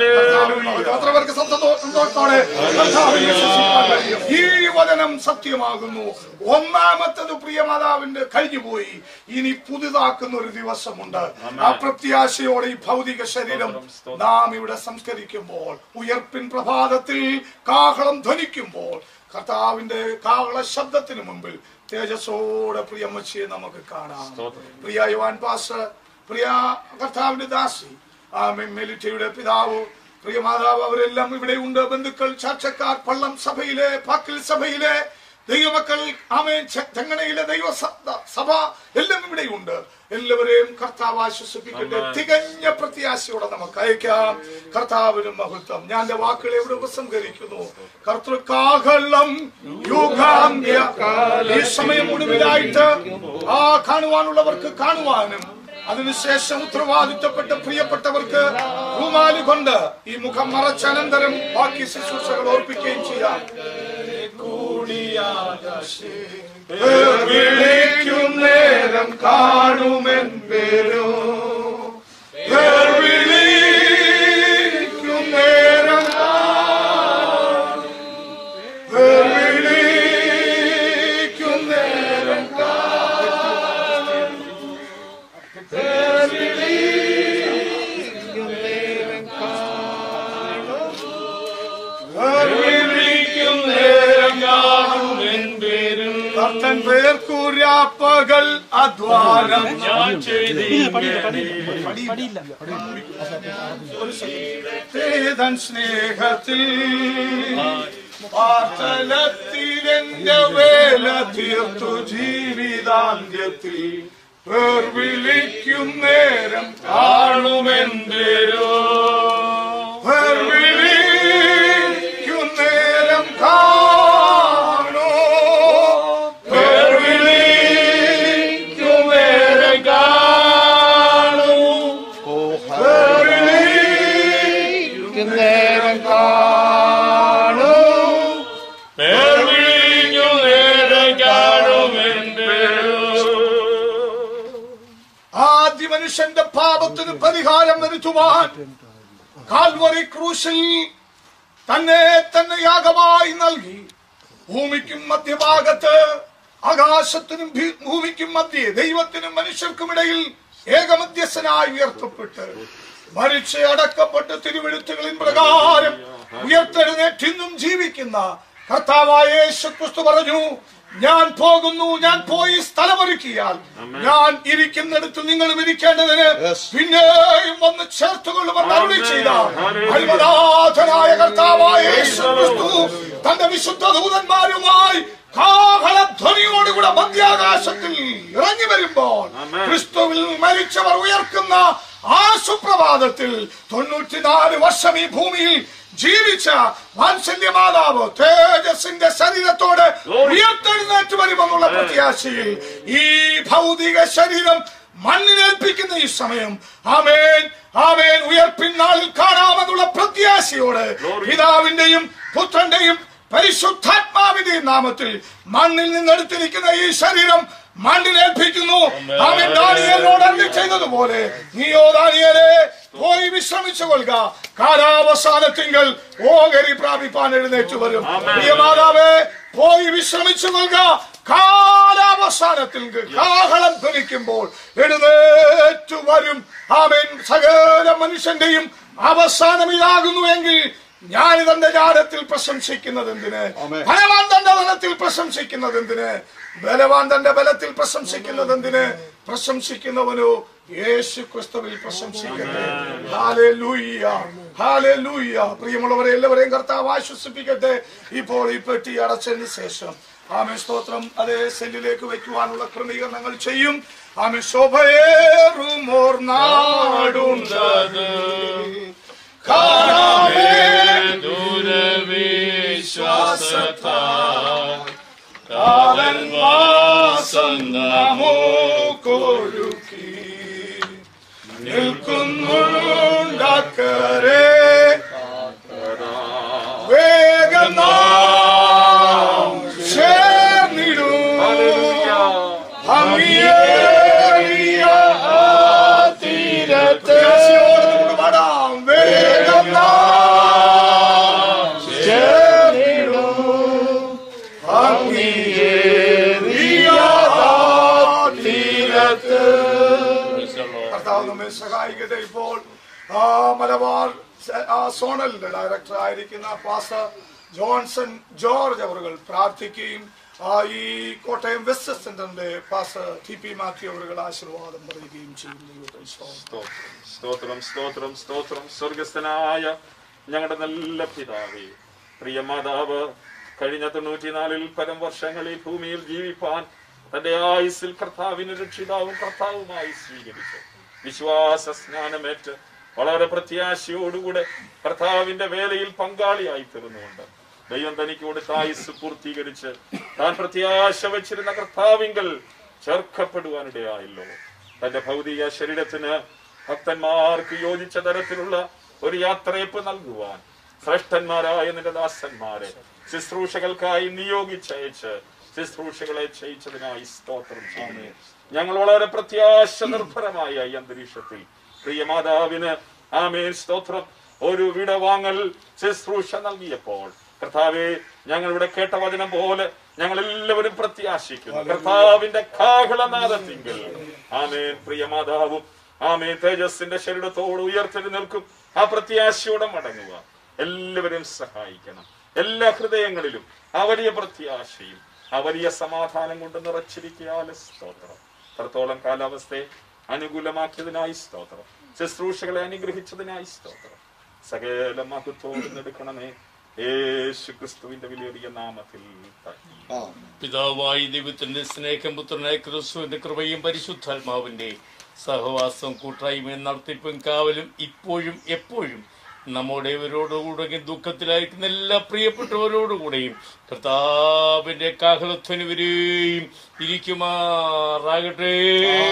എത്ര പേർക്ക് സന്തോ- സന്തോഷത്തോടെ കർത്താവിനെ വിശ്വസിക്കാൻ കഴിയും? ഈ വചനം സത്യമാകുന്നു ഒന്നാമത്തത് പ്രിയമാതാവിന്റെ കഴിഞ്ഞുപോയി ഇനി പുതുതാക്കുന്ന ഒരു ദിവസമുണ്ട് ആ പ്രത്യാശയോടെ ഈ ഭൗതിക ശരീരം നാം ഇവിടെ സംസ്കരിക്കുമ്പോൾ ഉയർപ്പിൻ പ്രഭാതത്തിൽ കാഹളം ധ്വനിക്കുമ്പോൾ കർത്താവിന്റെ കാഹള ശബ്ദത്തിന് മുമ്പിൽ തേജസ്സോടെ പ്രിയമ്മച്ചിയെ നമുക്ക് കാണാം പ്രിയ യുവാൻ പാസ് പ്രിയ കർത്താവിന്റെ ദാസി ആ മെലിറ്റയുടെ പിതാവ് പ്രിയ മാതാവ് അവരെല്ലാം ഇവിടെ ഉണ്ട് ബന്ധുക്കൾ ചർച്ചക്കാർ പള്ളം സഭയിലെ പാക്കിൽ സഭയിലെ ദൈവമക്കൾ ആമേൻ ചെ- ചെങ്ങണയിലെ ദൈവ സ- സഭ എല്ലാം ഇവിടെയുണ്ട് എല്ലാവരെയും കർത്താവ് ആശ്വസിപ്പിക്കട്ടെ തികഞ്ഞ പ്രത്യാശയോടെ നമുക്ക് അയക്കാം കർത്താവിനും മഹത്വം ഞാൻ എന്റെ വാക്കുകൾ എവിടെ ഉപസംഹരിക്കുന്നു കർത്തൃക്കാഹളം യുഗാന്ത്യ ഈ സമയം ഒടുവിലായിട്ട് ആ കാണുവാനുള്ളവർക്ക് കാണുവാനും അതിനുശേഷം ഉത്തരവാദിത്തപ്പെട്ട പ്രിയപ്പെട്ടവർക്ക് റൂമാലി കൊണ്ട് ഈ മുഖം മറച്ചനന്തരം ബാക്കി ശുശ്രൂഷകൾ ഓർപ്പിക്കുകയും ചെയ്യാം വിളിക്കും നേരം കാണുമെൻ പേരോ വിളിക്കും നേരം വിളിക്കും നേരം വിളിക്കും നേരം കാണുമെൻ പേരും കർത്തൻ പേർക്കൂരാപ്പകൽ അധ്വാനം ഞാൻ ചെയ്തൻ സ്നേഹത്തിൽ പാർത്തലത്തിൽ എന്റെ വേല തീർത്തു ജീവിതാന്ത്യത്തിൽ പേർ വിളിക്കും നേരം കാണുമെന്തേരോ പേർ വിളിക്കും നേരം കാണും പാപത്തിന് പരിഹാരം വരുത്തുവാൻ കാൽവറി ക്രൂശിൽ തന്നെ തന്നെ യാഗമായി നൽകി ഭൂമിക്കും മധ്യഭാഗത്ത് ആകാശത്തിനും ഭീ- ഭൂമിക്കും മധ്യേ ദൈവത്തിനും മനുഷ്യർക്കും ഇടയിൽ ഏകമധ്യസ്ഥനായി ഉയർത്തപ്പെട്ട് മരിച്ച് അടക്കപ്പെട്ട് തിരുവെഴുത്തുകളിൻ പ്രകാരം ഉയർത്തെഴുന്നേറ്റിന്നും ജീവിക്കുന്ന കർത്താവായ യേശു ക്രിസ്തു പറഞ്ഞു ഞാൻ പോകുന്നു ഞാൻ പോയി സ്ഥലമൊരുക്കിയാൽ ഞാൻ ഇരിക്കുന്നിടത്ത് നിങ്ങളും ഇരിക്കേണ്ടതിന് പിന്നെയും വന്ന് ചേർത്തുകൊള്ളുമെന്ന് അരുളി ചെയ്ത അൽമനാഥനായ കർത്താവായ യേശു ക്രിസ്തു തന്റെ വിശുദ്ധ ദൂതന്മാരുമായി കാഹളധ്വനിയോടുകൂടെ മധ്യാകാശത്തിൽ ഇറങ്ങി വരുമ്പോൾ ക്രിസ്തുവിൽ മരിച്ചവർ ഉയർക്കുന്ന ആ സുപ്രഭാതത്തിൽ തൊണ്ണൂറ്റിനാല് വർഷം ഈ ഭൂമിയിൽ ജീവിച്ച വാത്സല്യ മാതാവ് തേജസിന്റെ ശരീരത്തോട് ഉയർത്തെഴുന്നേറ്റ് വരുമെന്നുള്ള പ്രത്യാശയിൽ ഈ ഭൗതിക ശരീരം മണ്ണിനേൽപ്പിക്കുന്ന ഈ സമയം ആമേൻ ആമേൻ ഉയർപ്പിൻ നാളിൽ കാണാമെന്നുള്ള പ്രത്യാശയോട് പിതാവിന്റെയും പുത്രന്റെയും പരിശുദ്ധാത്മാവിന്റെയും നാമത്തിൽ മണ്ണിൽ നിന്നെടുത്തിരിക്കുന്ന ഈ ശരീരം മണ്ണിനേൽപ്പിക്കുന്നു അവൻ ദാനിയലിനോട് അരുളി ചെയ്തതുപോലെ നീയോ ദാനിയലെ പോയി വിശ്രമിച്ചു കൊള്ളുക കാലാവസാനത്തിങ്കൽ ഓഹരി പ്രാപിപ്പാൻ എഴുന്നേറ്റ് വരും പ്രിയ മാതാവേ പോയി വിശ്രമിച്ചു കൊള്ളുക കാലാവസാനത്തിൽ കാഹളം ധ്വനിക്കുമ്പോൾ എഴുന്നേറ്റു വരും അവൻ സകല മനുഷ്യന്റെയും അവസാനം ഇതാകുന്നു എങ്കിൽ ഞാൻ തന്റെ ജാലത്തിൽ പ്രശംസിക്കുന്നത് എന്തിന് ബലവാൻ തന്റെ ബലത്തിൽ പ്രശംസിക്കുന്നത് എന്തിന് ബലവാൻ തന്റെ ബലത്തിൽ പ്രശംസിക്കുന്നത് എന്തിന് പ്രശംസിക്കുന്നവനോ യേശു ക്രിസ്തുവിൽ പ്രശംസിക്കട്ടെ ഹാലൂയ്യ ഹാലൂയ്യ പ്രിയമുള്ളവരെ എല്ലാവരെയും കർത്താവ് ആശ്വസിപ്പിക്കട്ടെ ഇപ്പോൾ ഈ പെട്ടി അടച്ചതിന് ശേഷം ആമെ സ്തോത്രം അതേ സെല്ലിലേക്ക് വെക്കുവാനുള്ള ക്രമീകരണങ്ങൾ ചെയ്യും ആമെ ശോഭയേറുമോർ നാടുണ്ടത് കാണാമേ കാലൻ വാസം നമുക്കൊരുക്കി നിൽക്കുന്നുണ്ടക്കരെ വേഗം നാം ചേർന്നിടും ഭംഗിയേറിയ ആ തീരത്തെ പാടാം വേഗം നാം ചേർന്നിടും ഭംഗിയേറിയ ആ തീരത്ത് കർത്താവ് നമ്മെ സഹായിക്കട്ടെ ഇപ്പോൾ ആ മലബാർ സ- ആ സോണലിന്റെ ഡയറക്ടർ ആയിരിക്കുന്ന പാസ്റ്റർ ജോൺസൺ ജോർജ് അവർ പ്രാർത്ഥിക്കുകയും ആ ഈ കോട്ടയം വെസ്റ്റ് സെന്ററിന്റെ പാസ്റ്റർ ടി പി മാത്യു അവർ ആശീർവാദം പറയുകയും ചെയ്യുന്നു ദൈവത്തെ സ്തോത്രം. സ്തോത്രം സ്തോത്രം സ്തോത്രം സ്വർഗസ്ഥനായ ഞങ്ങളുടെ നല്ല പിതാവേ പ്രിയ മാതാവ് കഴിഞ്ഞ തൊണ്ണൂറ്റിനാലിൽ പരം വർഷങ്ങളിൽ ഭൂമിയിൽ ജീവിപ്പാൻ തന്റെ ആയുസിൽ കർത്താവിന് രക്ഷിതാവും കർത്താവുമായി സ്വീകരിച്ചു വിശ്വാസ സ്നാനമേറ്റ് വളരെ പ്രത്യാശയോടുകൂടെ കർത്താവിന്റെ വേലയിൽ പങ്കാളിയായി തീർന്നുകൊണ്ട് ദൈവം തനിക്ക് കൊടുത്ത ആയുസ് പൂർത്തീകരിച്ച് താൻ പ്രത്യാശ വെച്ചിരുന്ന കർത്താവിങ്കൽ ചേർക്കപ്പെടുവാനിടയായല്ലോ തന്റെ ഭൗതിക ശരീരത്തിന് ഭക്തന്മാർക്ക് യോജിച്ച തരത്തിലുള്ള ഒരു യാത്രയപ്പ് നൽകുവാൻ ശ്രേഷ്ഠന്മാരായ നിന്റെ ദാസന്മാരെ ശുശ്രൂഷകൾക്കായി നിയോഗിച്ചയച്ച് ശുശ്രൂഷകളെ ചെയ്യിച്ചതിനായി സ്തോത്രം ചെയ്യുന്നു ഞങ്ങൾ വളരെ പ്രത്യാശ നിർഭരമായ ഈ അന്തരീക്ഷത്തിൽ പ്രിയ മാതാവിന് ആമേൻ സ്തോത്രം ഒരു വിടവാങ്ങൽ ശുശ്രൂഷ നൽകിയപ്പോൾ കർത്താവെ ഞങ്ങൾ ഇവിടെ കേട്ട വചനം പോലെ ഞങ്ങൾ എല്ലാവരും പ്രത്യാശിക്കുന്നു കർത്താവിന്റെ കാഹളനാദത്തിങ്കിൽ ആമേൻ പ്രിയ മാതാവും ആമേൻ തേജസ്സിന്റെ ശരീരത്തോട് ഉയർത്തെഴു നിൽക്കും ആ പ്രത്യാശയോടെ മടങ്ങുക എല്ലാവരും സഹായിക്കണം എല്ലാ ഹൃദയങ്ങളിലും ആ വലിയ പ്രത്യാശയും ആ വലിയ സമാധാനം കൊണ്ട് നിറച്ചിരിക്കാല സ്തോത്രം അത്രത്തോളം കാലാവസ്ഥയെ അനുകൂലമാക്കിയതിനായി സ്തോത്രം ശുശ്രൂഷകളെ അനുഗ്രഹിച്ചതിനായി സ്തോത്രം സകല മഹത്വം എടുക്കണമേ യേശു ക്രിസ്തുവിന്റെ വലിയ നാമത്തിൽ തന്നെ. പിതാവായി ദൈവത്തിന്റെ സ്നേഹം പുത്രനായ ക്രിസ്തുവിന്റെ കൃപയും പരിശുദ്ധാത്മാവിന്റെ സഹവാസം കൂട്ടായ്മയും നടത്തിപ്പും കാവലും ഇപ്പോഴും എപ്പോഴും നമ്മുടെ ഇവരോടുകൂടെയും ദുഃഖത്തിലായിരിക്കുന്ന എല്ലാ പ്രിയപ്പെട്ടവരോടുകൂടെയും കർത്താവിന്റെ കാഹളധ്വനി വരെയും ഇരിക്കുമാറാകട്ടെ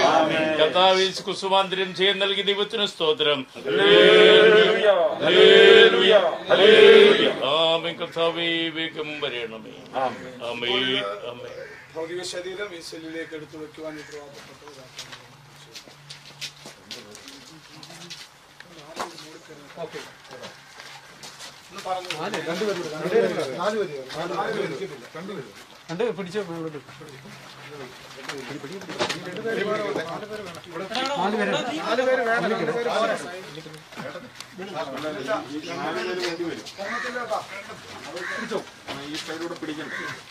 കർത്താവിൽ കുസുമാന്തരം ചെയ്യാൻ നൽകി ദൈവത്തിന് സ്തോത്രം ഹല്ലേലൂയ, ഹല്ലേലൂയ, ഹല്ലേലൂയ. ആമേൻ കർത്താവേ വേഗം വരണമേ ആമേൻ ആമേൻ ഭൗതിക ശരീരം ഈ സെല്ലിലേക്ക് എടുത്തു വെക്കുവാൻ ഉത്തരവാദപ്പെട്ടവരാണ് ഓക്കെ നാല് രണ്ടുപേരും നാല് പേര് നാല് പേര് രണ്ട് പിടിച്ചോ മേളോട്ട് നാല് പേര് നാല് പേര് വേണം നാല് പേര് പിടിച്ചോ ഈ സൈഡിലൂടെ പിടിക്കണം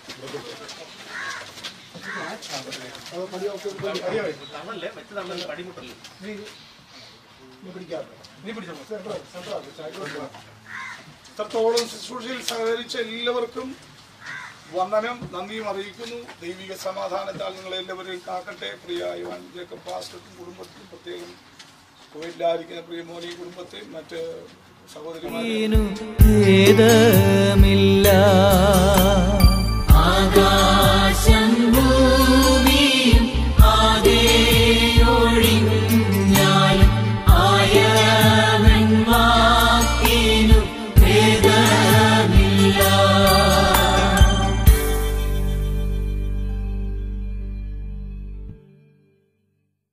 ഇത്രത്തോളം ശുശ്രൂഷയിൽ സഹകരിച്ച എല്ലാവർക്കും വന്ദനം നന്ദിയും അറിയിക്കുന്നു ദൈവിക സമാധാനത്താൽ നിങ്ങൾ എല്ലാവരെയും കാക്കട്ടെ പ്രിയ യുവാൻ ജേക്കബ് പാസ്റ്റർക്കും കുടുംബത്തിനും പ്രത്യേകം കുവൈറ്റിലായിരിക്കുന്ന പ്രിയ മോനി കുടുംബത്തെയും മറ്റ് സഹോദരിമാരെയും ഭേദമില്ല